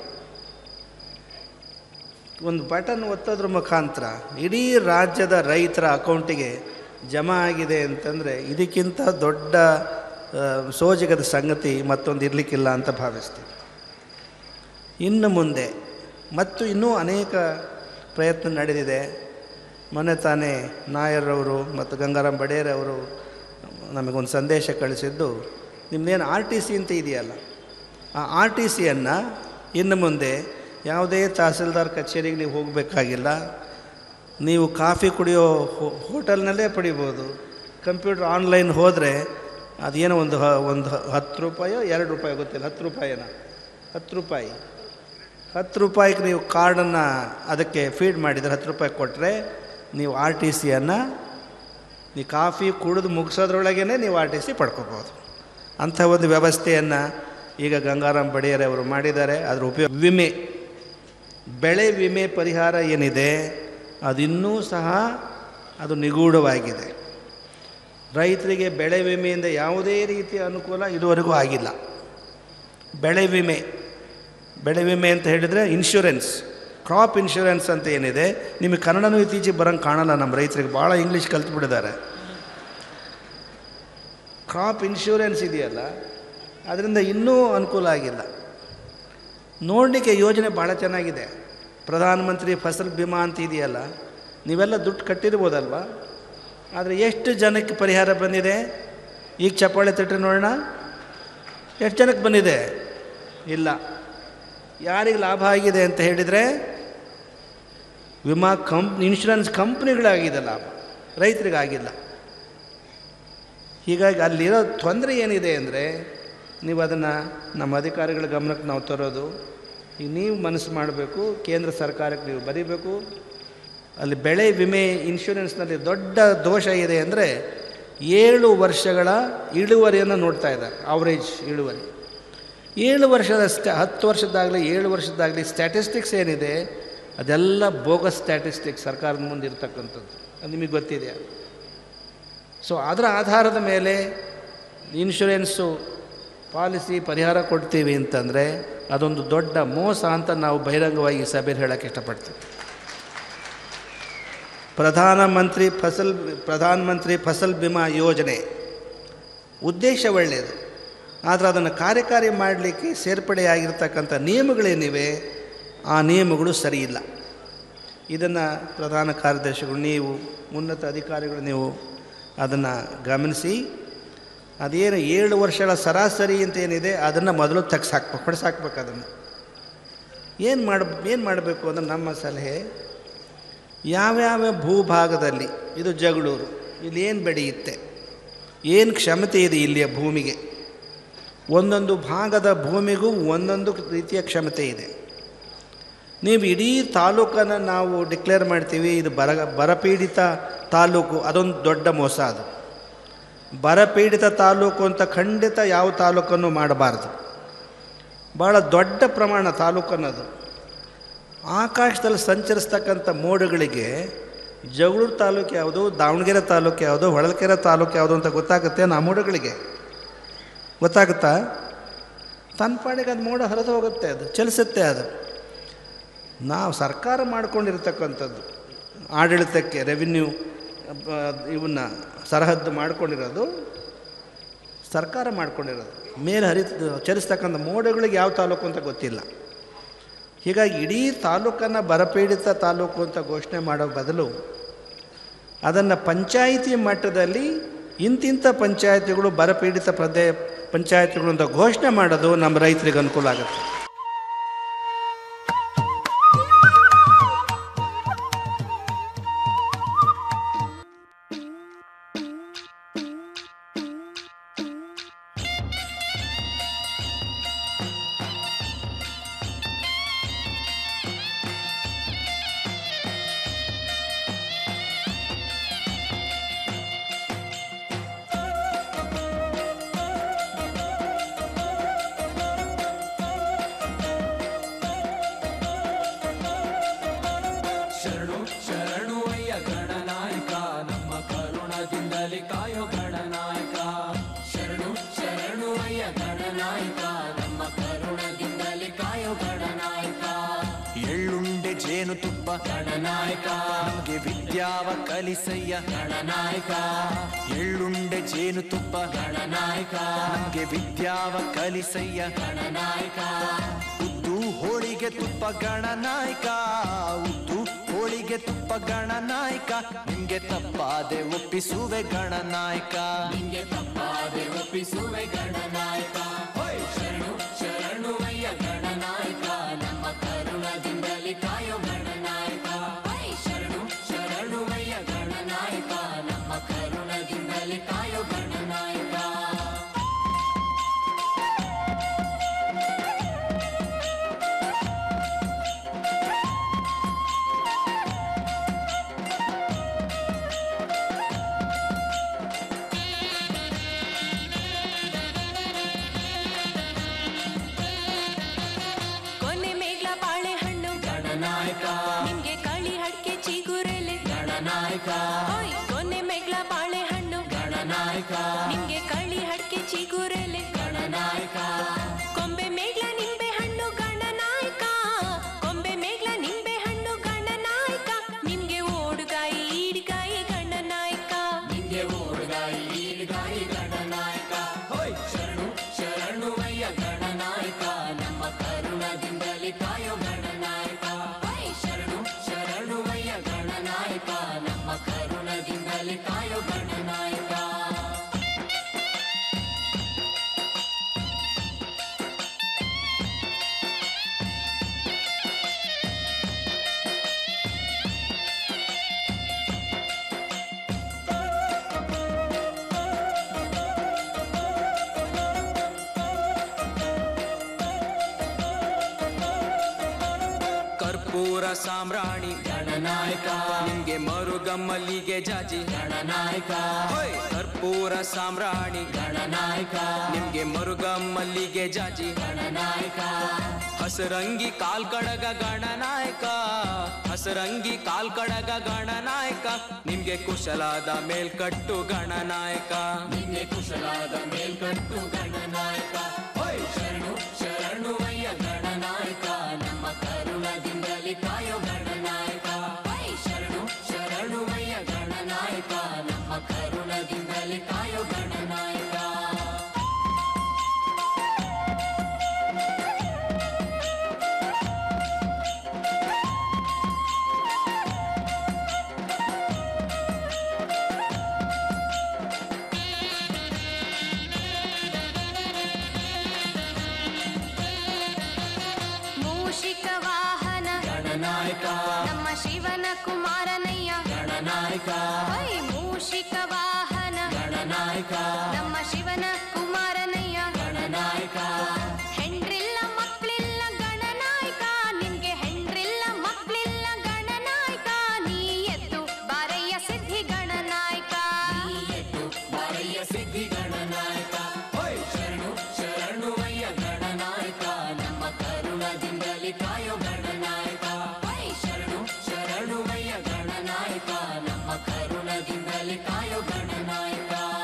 ಒಂದು ಬಟನ್ ಒತ್ತೋದ್ರ ಮುಖಾಂತರ ಇಡೀ ರಾಜ್ಯದ ರೈತರ ಅಕೌಂಟಿಗೆ ಜಮಾ ಆಗಿದೆ ಅಂತಂದರೆ ಇದಕ್ಕಿಂತ ದೊಡ್ಡ ಆ, ಸೋಜಿಗದ ಸಂಗತಿ ಮತ್ತೊಂದು ಇರಲಿಕ್ಕಿಲ್ಲ ಅಂತ ಭಾವಿಸ್ತೀವಿ ಇನ್ನು ಮುಂದೆ ಮತ್ತು ಇನ್ನೂ ಅನೇಕ ಪ್ರಯತ್ನ ನಡೆದಿದೆ ಮೊನ್ನೆ ತಾನೇ ನಾಯರ್ರವರು ಮತ್ತು ಗಂಗಾರಾಮ್ ಬಡೇರ್ ಅವರು ನಮಗೊಂದು ಸಂದೇಶ ಕಳಿಸಿದ್ದು ನಿಮ್ಮದೇನು ಆರ್ ಟಿ ಸಿ ಅಂತ ಇದೆಯಲ್ಲ ಆ ಆರ್ ಟಿ ಸಿಯನ್ನು ಇನ್ನು ಮುಂದೆ ಯಾವುದೇ ತಹಸೀಲ್ದಾರ್ ಕಚೇರಿಗೆ ನೀವು ಹೋಗಬೇಕಾಗಿಲ್ಲ ನೀವು ಕಾಫಿ ಕುಡಿಯೋ ಹೋ ಹೋಟೆಲ್ನಲ್ಲೇ ಪಡಿಬೋದು ಕಂಪ್ಯೂಟರ್ ಆನ್ಲೈನ್ ಹೋದರೆ ಅದೇನೋ ಒಂದು ಹ ಒಂದು ಹ- ಹತ್ತು ರೂಪಾಯೋ ಎರಡು ರೂಪಾಯಿ ಗೊತ್ತಿಲ್ಲ ಹತ್ತು ರೂಪಾಯಿನ ಹತ್ತು ರೂಪಾಯಿ ಹತ್ತು ರೂಪಾಯಿಗೆ ನೀವು ಕಾರ್ಡನ್ನು ಅದಕ್ಕೆ ಫೀಡ್ ಮಾಡಿದರೆ ಹತ್ತು ರೂಪಾಯಿ ಕೊಟ್ಟರೆ ನೀವು ಆರ್ ಟಿ ಸಿಯನ್ನು ನೀವು ಕಾಫಿ ಕುಡಿದು ಮುಗಿಸೋದ್ರೊಳಗೇ ನೀವು ಆರ್ ಟಿ ಸಿ ಪಡ್ಕೋಬೋದು ಅಂಥ ಒಂದು ವ್ಯವಸ್ಥೆಯನ್ನು ಈಗ ಗಂಗಾರಾಮ್ ಬಡಿಯರ್ ಅವರು ಮಾಡಿದ್ದಾರೆ ಅದರ ಉಪಯೋಗ ವಿಮೆ ಬೆಳೆ ವಿಮೆ ಪರಿಹಾರ ಏನಿದೆ ಅದಿನ್ನೂ ಸಹ ಅದು ನಿಗೂಢವಾಗಿದೆ ರೈತರಿಗೆ ಬೆಳೆ ವಿಮೆಯಿಂದ ಯಾವುದೇ ರೀತಿಯ ಅನುಕೂಲ ಇದುವರೆಗೂ ಆಗಿಲ್ಲ ಬೆಳೆ ವಿಮೆ ಬೆಳೆ ವಿಮೆ ಅಂತ ಹೇಳಿದರೆ ಇನ್ಶೂರೆನ್ಸ್ ಕ್ರಾಪ್ ಇನ್ಶೂರೆನ್ಸ್ ಅಂತ ಏನಿದೆ ನಿಮಗೆ ಕನ್ನಡನೂ ಇತ್ತೀಚೆಗೆ ಬರೋಂಗೆ ಕಾಣಲ್ಲ ನಮ್ಮ ರೈತರಿಗೆ ಭಾಳ ಇಂಗ್ಲೀಷ್ ಕಲ್ತ್ಬಿಟ್ಟಿದ್ದಾರೆ ಕ್ರಾಪ್ ಇನ್ಶೂರೆನ್ಸ್ ಇದೆಯಲ್ಲ ಅದರಿಂದ ಇನ್ನೂ ಅನುಕೂಲ ಆಗಿಲ್ಲ ನೋಡಲಿಕ್ಕೆ ಯೋಜನೆ ಭಾಳ ಚೆನ್ನಾಗಿದೆ ಪ್ರಧಾನಮಂತ್ರಿ ಫಸಲ್ ಬಿಮಾ ಅಂತ ಇದೆಯಲ್ಲ ನೀವೆಲ್ಲ ದುಡ್ಡು ಕಟ್ಟಿರ್ಬೋದಲ್ವಾ ಆದರೆ ಎಷ್ಟು ಜನಕ್ಕೆ ಪರಿಹಾರ ಬಂದಿದೆ ಈಗ ಚಪ್ಪಾಳೆ ತಟ್ಟಿ ನೋಡೋಣ ಎಷ್ಟು ಜನಕ್ಕೆ ಬಂದಿದೆ ಇಲ್ಲ ಯಾರಿಗೆ ಲಾಭ ಆಗಿದೆ ಅಂತ ಹೇಳಿದರೆ ವಿಮಾ ಕಂಪ್ ಇನ್ಶೂರೆನ್ಸ್ ಕಂಪ್ನಿಗಳಾಗಿದೆ ಲಾಭ ರೈತರಿಗಾಗಿಲ್ಲ ಹೀಗಾಗಿ ಅಲ್ಲಿರೋ ತೊಂದರೆ ಏನಿದೆ ಅಂದರೆ ನೀವು ಅದನ್ನು ನಮ್ಮ ಅಧಿಕಾರಿಗಳ ಗಮನಕ್ಕೆ ನಾವು ತರೋದು ಈಗ ನೀವು ಮನಸ್ಸು ಮಾಡಬೇಕು ಕೇಂದ್ರ ಸರ್ಕಾರಕ್ಕೆ ನೀವು ಬರೀಬೇಕು ಅಲ್ಲಿ ಬೆಳೆ ವಿಮೆ ಇನ್ಶೂರೆನ್ಸ್ನಲ್ಲಿ ದೊಡ್ಡ ದೋಷ ಇದೆ ಅಂದರೆ ಏಳು ವರ್ಷಗಳ ಇಳುವರಿಯನ್ನು ನೋಡ್ತಾ ಇದ್ದಾರೆ ಅವರೇಜ್ ಇಳುವರಿ ಏಳು ವರ್ಷದ ಸ್ಟ ಹತ್ತು ವರ್ಷದ್ದಾಗಲಿ ಏಳು ವರ್ಷದ್ದಾಗಲಿ ಸ್ಟ್ಯಾಟಿಸ್ಟಿಕ್ಸ್ ಏನಿದೆ ಅದೆಲ್ಲ ಬೋಗಸ್ ಸ್ಟ್ಯಾಟಿಸ್ಟಿಕ್ಸ್ ಸರ್ಕಾರದ ಮುಂದೆ ಇರ್ತಕ್ಕಂಥದ್ದು ಅದು ನಿಮಗೆ ಗೊತ್ತಿದೆಯಾ ಸೊ ಅದರ ಆಧಾರದ ಮೇಲೆ ಇನ್ಶೂರೆನ್ಸು ಪಾಲಿಸಿ ಪರಿಹಾರ ಕೊಡ್ತೀವಿ ಅಂತಂದರೆ ಅದೊಂದು ದೊಡ್ಡ ಮೋಸ ಅಂತ ನಾವು ಬಹಿರಂಗವಾಗಿ ಈ ಸಭೆಯಲ್ಲಿ ಹೇಳೋಕ್ಕೆ ಇಷ್ಟಪಡ್ತೀವಿ ಪ್ರಧಾನಮಂತ್ರಿ ಫಸಲ್ ಪ್ರಧಾನಮಂತ್ರಿ ಫಸಲ್ ಬಿಮಾ ಯೋಜನೆ ಉದ್ದೇಶ ಒಳ್ಳೆಯದು ಆದರೆ ಅದನ್ನು ಕಾರ್ಯಕಾರಿ ಮಾಡಲಿಕ್ಕೆ ಸೇರ್ಪಡೆಯಾಗಿರ್ತಕ್ಕಂಥ ನಿಯಮಗಳೇನಿವೆ ಆ ನಿಯಮಗಳು ಸರಿಯಿಲ್ಲ ಇದನ್ನು ಪ್ರಧಾನ ಕಾರ್ಯದರ್ಶಿಗಳು ನೀವು ಉನ್ನತ ಅಧಿಕಾರಿಗಳು ನೀವು ಅದನ್ನು ಗಮನಿಸಿ ಅದೇನು ಏಳು ವರ್ಷಗಳ ಸರಾಸರಿ ಅಂತ ಏನಿದೆ ಅದನ್ನು ಮೊದಲು ತೆಗ್ಸಾಕ್ಬೇಕು ಹೊಡೆಸಾಕ್ಬೇಕು ಅದನ್ನು ಏನು ಮಾಡ ಏನು ಮಾಡಬೇಕು ಅಂದರೆ ನಮ್ಮ ಸಲಹೆ ಯಾವ್ಯಾವ ಭೂಭಾಗದಲ್ಲಿ ಇದು ಜಗಳೂರು ಇಲ್ಲಿ ಏನು ಬೆಳೆಯುತ್ತೆ ಏನು ಕ್ಷಮತೆ ಇದೆ ಇಲ್ಲಿಯ ಭೂಮಿಗೆ ಒಂದೊಂದು ಭಾಗದ ಭೂಮಿಗೂ ಒಂದೊಂದು ರೀತಿಯ ಕ್ಷಮತೆ ಇದೆ ನೀವು ಇಡೀ ತಾಲೂಕನ್ನು ನಾವು ಡಿಕ್ಲೇರ್ ಮಾಡ್ತೀವಿ ಇದು ಬರ ಬರಪೀಡಿತ ತಾಲೂಕು ಅದೊಂದು ದೊಡ್ಡ ಮೋಸ ಅದು ಬರಪೀಡಿತ ತಾಲೂಕು ಅಂತ ಖಂಡಿತ ಯಾವ ತಾಲೂಕನ್ನು ಮಾಡಬಾರ್ದು ಭಾಳ ದೊಡ್ಡ ಪ್ರಮಾಣ ತಾಲೂಕು ಅನ್ನೋದು ಆಕಾಶದಲ್ಲಿ ಸಂಚರಿಸ್ತಕ್ಕಂಥ ಮೋಡಗಳಿಗೆ ಜಗಳೂರು ತಾಲೂಕು ಯಾವುದು ದಾವಣಗೆರೆ ತಾಲೂಕು ಯಾವುದು ಹೊಳಲ್ಕೆರೆ ತಾಲೂಕು ಯಾವುದು ಅಂತ ಗೊತ್ತಾಗುತ್ತೆ ಆ ಮೋಡಗಳಿಗೆ ಗೊತ್ತಾಗುತ್ತಾ ತನ್ನ ಪಾಡಿಗೆ ಅದು ಮೋಡ ಹರಿದು ಹೋಗುತ್ತೆ ಅದು ಚಲಿಸುತ್ತೆ ಅದು ನಾವು ಸರ್ಕಾರ ಮಾಡ್ಕೊಂಡಿರ್ತಕ್ಕಂಥದ್ದು ಆಡಳಿತಕ್ಕೆ ರೆವಿನ್ಯೂ ಇವನ್ನ ಸರಹದ್ದು ಮಾಡ್ಕೊಂಡಿರೋದು ಸರ್ಕಾರ ಮಾಡ್ಕೊಂಡಿರೋದು ಮೇಲೆ ಹರಿತ ಚಲಿಸ್ತಕ್ಕಂಥ ಮೋಡಗಳಿಗೆ ಯಾವ ತಾಲೂಕು ಅಂತ ಗೊತ್ತಿಲ್ಲ ಹೀಗಾಗಿ ಇಡೀ ತಾಲೂಕನ್ನು ಬರಪೀಡಿತ ತಾಲೂಕು ಅಂತ ಘೋಷಣೆ ಮಾಡೋ ಬದಲು ಅದನ್ನು ಪಂಚಾಯಿತಿ ಮಟ್ಟದಲ್ಲಿ ಇಂತಿಂಥ ಪಂಚಾಯಿತಿಗಳು ಬರಪೀಡಿತ ಪ್ರದೇ ಪಂಚಾಯಿತಿಗಳು ಅಂತ ಘೋಷಣೆ ಮಾಡೋದು ನಮ್ಮ ರೈತರಿಗೆ ಅನುಕೂಲ ಆಗುತ್ತೆ ಶರಣು ಶರಣು ಅಯ್ಯ ಗಣನಾಯಕ ನಮ್ಮ ಕರುಣದಿಂದಲೇ ಕಾಯೋ ಗಣನಾಯಕ ಶರಣು ಶರಣು ಅಯ್ಯ ಗಣನಾಯಕ ನಮ್ಮ ಕರುಣದಿಂದಲೇ ಕಾಯೋ ಗಣನಾಯಕ ಎಳ್ಳುಂಡೆ ಜೇನುತುಪ್ಪ ಗಣನಾಯಕ ನಮ್ಗೆ ವಿದ್ಯಾವ ಕಲಿಸಯ್ಯ ಗಣನಾಯಕ ಎಳ್ಳುಂಡೆ ಜೇನುತುಪ್ಪ ಗಣನಾಯಕ ನಮ್ಗೆ ವಿದ್ಯಾವ ಕಲಿಸಯ್ಯ ಗಣನಾಯಕ ಉದ್ದು ಹೋಳಿಗೆ ತುಪ್ಪ ಗಣನಾಯಕ ಉದ್ದು ಹೋಳಿಗೆ ತುಪ್ಪ ಗಣನಾಯಕ ನಿಮ್ಗೆ ತಪ್ಪಾದೆ ಒಪ್ಪಿಸುವೆ ಗಣನಾಯಕ ನಿಂಗೆ ತಪ್ಪಾದೆ ಒಪ್ಪಿಸುವೆ ಗಣನಾಯಕ ಹೋಯ್ ಶರಣು ಶರಣು ಅಯ್ಯ ಗಣನಾಯಕ ನಮ್ಮ ಕರುಣದಿಂದಲೇ ಕಾಯೋ ಗಣನಾಯಕ ಹೋಯ್ ಶರಣು ಶರಣು ಅಯ್ಯ ಗಣನಾಯಕ ನಮ್ಮ ಕರುಣದಿಂದಲೇ ಕಾಯೋ ಗಣನಾಯಕ ಕೊನೆ ಮೇಗ್ಲ ಬಾಳೆಹಣ್ಣು ಗಣನಾಯಕ ನಿಮ್ಗೆ ಕಳಿ ಹಡ್ಕೆ ಚಿಗುರೆಲೆ ಗಣನಾಯಕ ಓಯ್ ಕೊನೆ ಮೇಗ್ಲ ಬಾಳೆಹಣ್ಣು ಗಣನಾಯಕ ನಿಮ್ಗೆ ಕಳಿ ಹಡ್ಕೆ ಚಿಗುರೆಲೆ ಗಣನಾಯಕ ಕೊಂಬೆ ಮೇಗ್ಲ ನಿಂಬೆ ಹಣ್ಣು ಗಣನಾಯಕ ಕೊಂಬೆ ಮೇಗ್ಲ ನಿಂಬೆ ಓಡ್ಗಾಯಿ ಈಡ್ಗಾಯಿ ಗಣನಾಯಕ ಹೋಯ್ ಶರಣು ಶರಣು ಅಯ್ಯ ಗಣನಾಯಕ ನಮ್ಮ ಕರುಣದಿಂದಲೇ ಕಾಯೋ ಗಣನಾಯಕ ಹೋಯ್ ಶರಣು ಶರಣು ಅಯ್ಯ ಗಣನಾಯಕ ನಮ್ಮ ಕರುಣದಿಂದಲೇ ಕಾಯೋ ಗಣನಾಯಕ ಕರ್ಪೂರ ಸಾಮ್ರಾಣಿ ಗಣನಾಯಕ ನಿಮ್ಗೆ ಮರುಗಮ್ಮಲ್ಲಿಗೆ ಜಾಜಿ ಗಣನಾಯಕ ಹೋಯ್ ಕರ್ಪೂರ ಸಾಮ್ರಾಣಿ ಗಣನಾಯಕ ನಿಮ್ಗೆ ಮರುಗಮ್ಮಲ್ಲಿಗೆ ಜಾಜಿ ಗಣನಾಯಕ ಹಸರಂಗಿ ಕಾಲ್ಕಡಗ ಗಣನಾಯಕ ಹಸರಂಗಿ ಕಾಲ್ಕಡಗ ಗಣನಾಯಕ ನಿಮ್ಗೆ ಕುಶಲಾದ ಮೇಲ್ಕಟ್ಟು ಗಣನಾಯಕ ನಿನ್ನೆ ಕುಶಲಾದ ಮೇಲ್ಕಟ್ಟು ಗಣನಾಯಕ ಹೋಯ್ ಶರಣು ಶರಣು ಅಯ್ಯ ಗಣನಾಯಕ ನಮ್ಮ ಕರುಣದಿಂದಲೇ ಕಾಯೋ ಗಣನಾಯಕ ಹೋಯ್ ಶರಣು ಶರಣು ಅಯ್ಯ ಗಣನಾಯಕ ನಮ್ಮ ಕರುಣದಿಂದಲೇ ಕಾಯೋ ಗಣನಾಯಕ ಮೂಷಿಕ ವಾಹನ ಗಣನಾಯಕ ನಮ್ಮ ಶಿವನ ಕುಮಾರನಯ್ಯ ಗಣನಾಯಕ ವೈ ಮೂಷಿಕ ವಾಹನ ಗಣನಾಯಕ ನಮ್ಮ ಶಿವನ ಕುಮಾರನಯ್ಯ ಗಣನಾಯಕ ಹೆಂಡ್ರಿಲ್ಲ ಮಕ್ಳಿಲ್ಲ ಗಣನಾಯಕ ನಿಮ್ಗೆ ಹೆಂಡ್ರಿಲ್ಲ ಮಕ್ಳಿಲ್ಲ ಗಣನಾಯಕ ನೀ ಎದ್ದು ಬಾರಯ್ಯ ಸಿದ್ಧಿ ಗಣನಾಯಕ ಬಾರಯ್ಯ ಸಿದ್ಧಿ ಗಣನಾಯಕ ಹೋಯ್ ಶರಣು ಶರಣು ಅಯ್ಯ ಗಣನಾಯಕ ನಮ್ಮ ಕರುಣದಿಂದಲೇ ಕಾಯೋ ಗಣನಾಯಕ ಹೋಯ್ ಶರಣು ಶರಣು ಅಯ್ಯ ಗಣನಾಯಕ ನಮ್ಮ ಕರುಣದಿಂದಲೇ ಕಾಯೋ ಗಣನಾಯಕ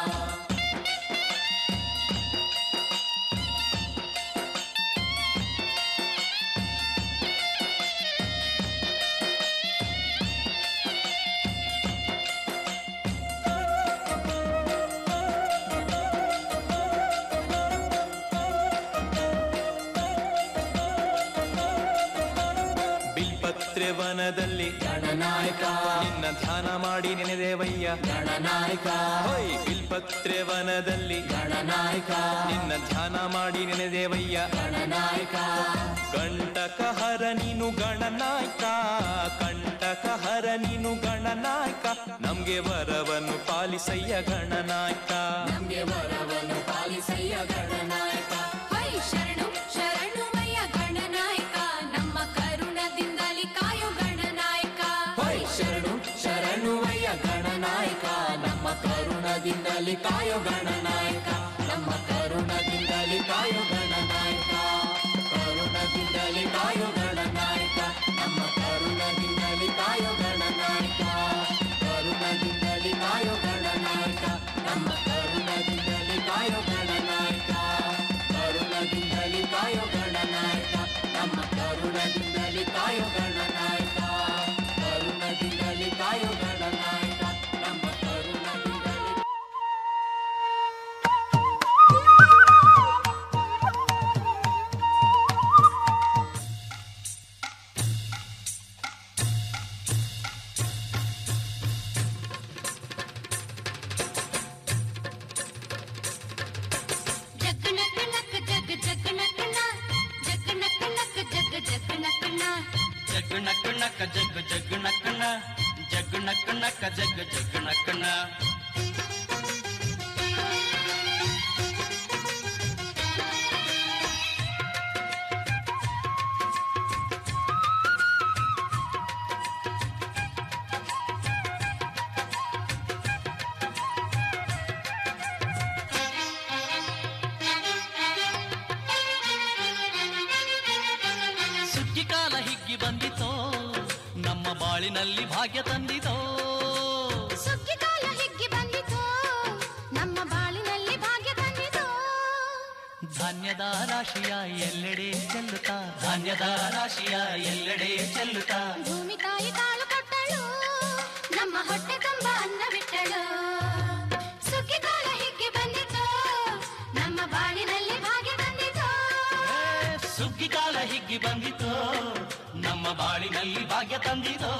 ಬಿಲ್ಪತ್ರೆ ವನದಲ್ಲಿ ಗಣನಾಯಕ ನಿನ್ನ ಧ್ಯಾನ ಮಾಡಿ ನೆನೆದೇವಯ್ಯ ಗಣನಾಯಕ ಹೋಯ್ ಬಿಲ್ಪತ್ರೆ ವನದಲ್ಲಿ ಗಣನಾಯಕ ನಿನ್ನ ಧ್ಯಾನ ಮಾಡಿ ನೆನೆದೇವಯ್ಯ ಗಣನಾಯಕ ಕಂಟಕಹರ ನೀನು ಗಣನಾಯಕ ಕಂಟಕಹರ ನೀನು ಗಣನಾಯಕ ನಮ್ಗೆ ವರವನ್ನು ಪಾಲಿಸಯ್ಯ ಗಣನಾಯಕ ನಮ್ಗೆ ವರವನ್ನು ಪಾಲಿಸಯ್ಯ ಗಣನಾಯಕ ವೈ ಶರಣು ಶರಣು ಮಯ್ಯ ಗಣನಾಯಕ ನಮ್ಮ ಕರುಣದಿಂದಲೇ ಕಾಯೋ ಗಣನಾಯಕ ಹೋಯ್ ಶರಣು ಶರಣು ಅಯ್ಯ ಗಣನಾಯಕ ನಮ್ಮ ಕರುಣದಿಂದಲೇ ಕಾಯೋ ಗಣನಾಯಕ ನಮ್ಮ ಕರುಣದಿಂದಲೇ ಕಾಯೋ ಗಣನಾಯಕ ಕರುಣದಿಂದಲೇ ಕಾಯೋ ಗಣನಾಯಕ ನಮ್ಮ ಕರುಣದಿಂದಲೇ ಕಾಯೋ ಗಣನಾಯಕ ಕರುಣದಿಂದಲೇ ಕಾಯೋ ಗಣನಾಯಕ ನಮ್ಮ ಕರುಣದಿಂದಲೇ ಕಾಯೋ ಗಣನಾಯಕ ಕರುಣದಿಂದಲೇ ಕಾಯೋ ಗಣನಾಯಕ ನಮ್ಮ ಕರುಣದಿಂದಲೇ ಕಾಯೋ ಗಣನಾಯಕ ಕರುಣದಿಂದಲೇ ಕಾಯೋ ಗಣನಾಯಕ ನಮ್ಮ ಕರುಣದಿಂದಲೇ ಜಗ್ ನಕ್ ನಕ್ ಜಗ್ ಜಗ್ ನಕ್ ನ ಜಗ್ ನಕ್ ನಕ್ ಜಗ್ ಜಗ್ ನಕ್ ನ ಜಗ್ ನಕ್ ನಕ ಜಗ್ ಜಗ್ ನಕ್ಕನ ಜಗ್ ನಕ್ ನಕ ಜಗ್ ಜಗ್ ನಕ್ಕನ ಸುಗ್ಗಿ ಕಾಲ ಹಿಗ್ಗಿ ಬಂದಿತೋ ನಮ್ಮ ಬಾಳಿನಲ್ಲಿ ಭಾಗ್ಯ ತಂದಿತೋ ಸುಗ್ಗಿ ಕಾಲ ಹಿಗ್ಗಿ ಬಂದಿತು ನಮ್ಮ ಬಾಳಿನಲ್ಲಿ ಭಾಗ್ಯ ತಂದಿತು ಧಾನ್ಯದ ರಾಶಿಯ ಎಲ್ಲೆಡೆ ಚೆಲ್ಲುತ್ತಾ ಧಾನ್ಯದ ರಾಶಿಯ ಎಲ್ಲೆಡೆ ಚೆಲ್ಲುತ್ತಾ ಭೂಮಿ ತಾಯಿ ಕಾಳು ಕೊಟ್ಟಳು ನಮ್ಮ ಹೊಟ್ಟೆ ತುಂಬ ಅನ್ನ ಬಿಟ್ಟಳು ಹಿಗ್ಗಿ ಬಂದಿತೋ ನಮ್ಮ ಬಾಳಿನಲ್ಲಿ ಭಾಗ್ಯ ತಂದಿತೋ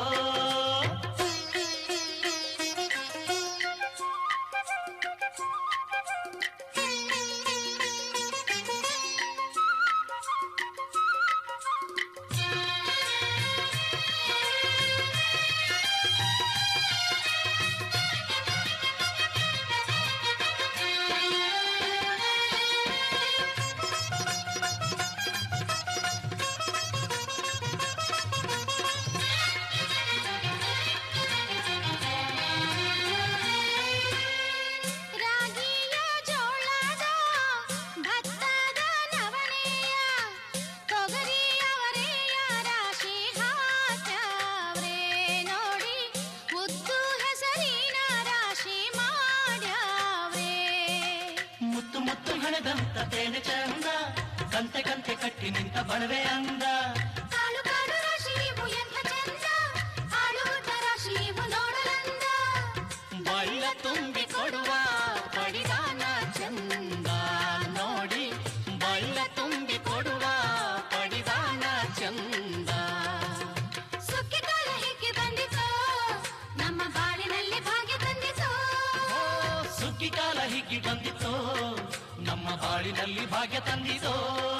ರಾಗಿಯ ಜೋಳದ ಭತ್ತದ ನವಣೆಯ ತೊಗರಿಯವರೆಯ ರಾಶಿ ಹಾಕ್ಯಾವ್ರೆ ನೋಡಿ ಉದ್ದು ಹೆಸರಿನ ರಾಶಿ ಮಾಡ್ಯಾವ್ರೆ ಮುತ್ತು ಮುತ್ತು ಹಣದಂತ ತೇನೆ ಚಂದ ಕಂತೆ ಕಂತೆ ಕಟ್ಟಿ ನಿಂತ ಬಣವೆ ಅಂದ ಕಾಳು ಕಾಳು ರಾಶಿ ಇವು ಎಂಥ ಚಂದ ಆಳುವುದ ರಾಶಿ ಇವು ನೋಡಲಂದ ಬಳ್ಳ ತುಂಬಿ ಕೊಡುವ ಪಡಿದಾನ ಚಂದ ನೋಡಿ ಬಳ್ಳ ತುಂಬಿ ಕೊಡುವ ಪಡಿದಾನ ಚಂದ ಸುಕ್ಕಿ ಕಾಲ ಹಿಕ್ಕಿ ಬಂದಿತೋ ನಮ್ಮ ಬಾಳಿನಲ್ಲಿ ಭಾಗ್ಯ ತಂದಿತೋ ಸುಗ್ಗಿ ಕಾಲ ಹಿಗ್ಗಿ ಬಂದಿತೋ ನಮ್ಮ ಬಾಳಿನಲ್ಲಿ ಭಾಗ್ಯ ತಂದಿತೋ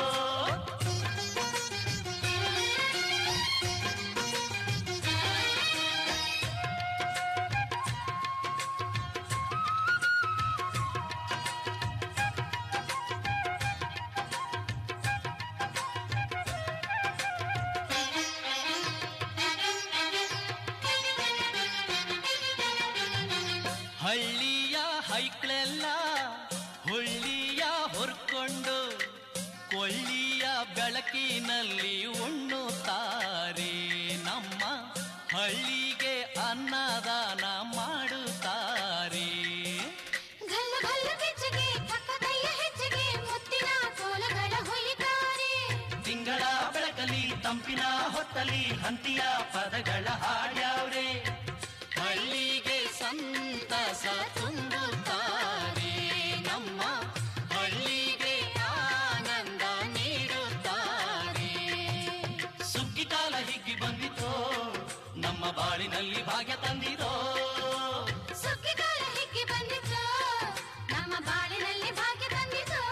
ಹಳ್ಳಿಯ ಹೈಕ್ಳೆಲ್ಲ ಹುಳ್ಳಿಯ ಹೊರ್ಕೊಂಡು ಕೊಳ್ಳಿಯ ಬೆಳಕಿನಲ್ಲಿ ಉಣ್ಣುತ್ತಾರೆ ನಮ್ಮ ಹಳ್ಳಿಗೆ ಅನ್ನದಾನ ಮಾಡುತ್ತಾರೆ ಗಲ್ಲ ಗಲ್ಲ ಬೆಚ್ಚಗೆ ಕಕ್ಕ ಕೈಯ ಹೆಜ್ಜೆಗೆ ಮುತ್ತಿನ ಕೋಲಗಳ ಹೊಯ್ತಾರೆ ತಿಂಗಳ ಬೆಳಕಲಿ ತಂಪಿನ ಹೊತ್ತಲಿ ಹಂತಿಯ ಪದಗಳ ಹಾಡ್ಯಾವ್ರೆ ಹಳ್ಳಿಗೆ ಸಂತಸ ತುಂಬುತ್ತಾರೆ ನಮ್ಮ ಹಳ್ಳಿಗೆ ಆನಂದ ನೀಡುತ್ತಾರೆ ಸುಗ್ಗಿ ಕಾಲ ಹಿಗ್ಗಿ ಬಂದಿತೋ ನಮ್ಮ ಬಾಳಿನಲ್ಲಿ ಭಾಗ್ಯ ತಂದಿತೋ ಸುಗ್ಗಿ ಕಾಲ ಹಿಕ್ಕಿ ಬಂದಿತೋ ನಮ್ಮ ಬಾಳಿನಲ್ಲಿ ಭಾಗ್ಯ ತಂದಿತೋ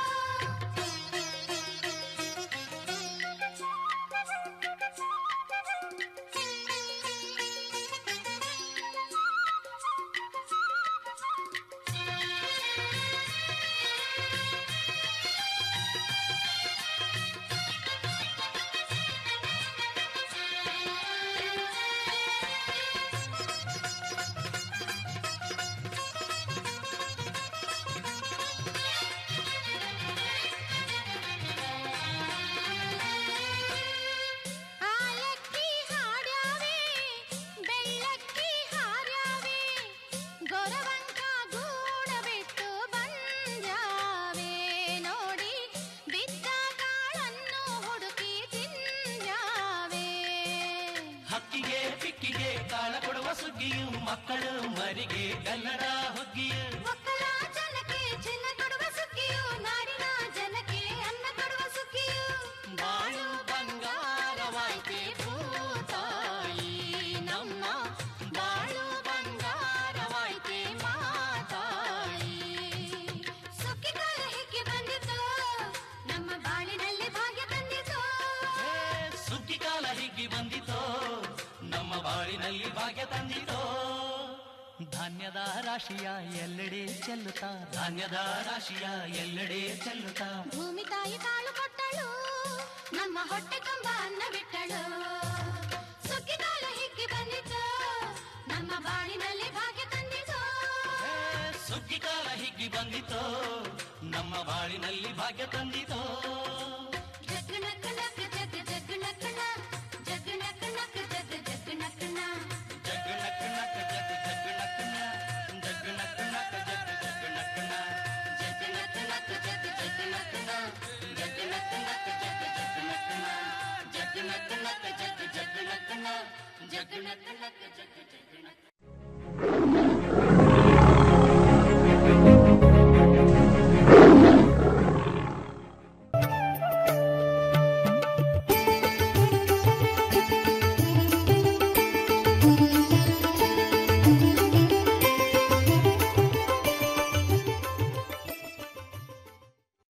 ಆಲಕ್ಕಿ ಹಾಡ್ಯಾವೆ ಬೆಳ್ಳಕ್ಕಿ ಹಾರ್ಯಾವೆ ಗೊರವಂಕ ಗೂಡ ಬಿಟ್ಟು ಬಂದ್ಯಾವೆ ನೋಡಿ ಬಿದ್ದ ಕಾಳನ್ನು ಹುಡುಕಿ ತಿಂದ್ಯಾವೆ ಹಕ್ಕಿಗೆ ಪಿಕ್ಕಿಗೆ ಕಾಳ ಕೊಡುವ ಸುಗ್ಗಿಯು ಮಕ್ಕಳು ಮರಿಗೆ ಕನ್ನಡ ಹುಗ್ಗಿಯು ಒಕ್ಕಲ ಜನಕ್ಕೆ ಚಿನ್ನ ಕೊಡುವ ಸುಗ್ಗಿಯು ನಾಡಿನ ಜನಕ್ಕೆ ಅನ್ನ ಕೊಡುವ ಸುಗ್ಗಿಯು ಬಾಳು ಬಂಗಾರವಾಯ್ತೆ ಭೂತಾಯಿ ನಮ್ಮ ಬಾಳು ಬಂಗಾರವಾಯ್ತೆ ಮಾತಾಯಿ ಸುಗ್ಗಿ ಕಾಲ ಹಿಕ್ಕಿ ಬಂದಿತು ನಮ್ಮ ಬಾಳಿನಲ್ಲಿ ಭಾಗ್ಯ ತಂದಿತು ಸುಗ್ಗಿ ಕಾಲ ಹಿಗ್ಗಿ ಬಂದಿತೋ ನಮ್ಮ ಬಾಳಿನಲ್ಲಿ ಭಾಗ್ಯ ತಂದಿತೋ ಧಾನ್ಯದ ರಾಶಿಯ ಎಲ್ಲೆಡೆ ಚೆಲ್ಲುತ್ತಾ ಧಾನ್ಯದ ರಾಶಿಯ ಎಲ್ಲೆಡೆ ಚೆಲ್ಲುತ್ತಾ ಭೂಮಿ ತಾಯಿ ಕಾಳು ಕೊಟ್ಟಳು ನಮ್ಮ ಹೊಟ್ಟೆ ತುಂಬ ಅನ್ನ ಬಿಟ್ಟಳು ಸುಗ್ಗಿ ಕಾಲ ಹಿಕ್ಕಿ ಬಂದಿತು ನಮ್ಮ ಬಾಳಿನಲ್ಲಿ ಭಾಗ್ಯ ತಂದಿತು ಸುಗ್ಗಿ ಕಾಲ ಹಿಗ್ಗಿ ಬಂದಿತೋ ನಮ್ಮ ಬಾಳಿನಲ್ಲಿ ಭಾಗ್ಯ ತಂದಿತೋ ಜಗ್ ನಕ್ ನಕ್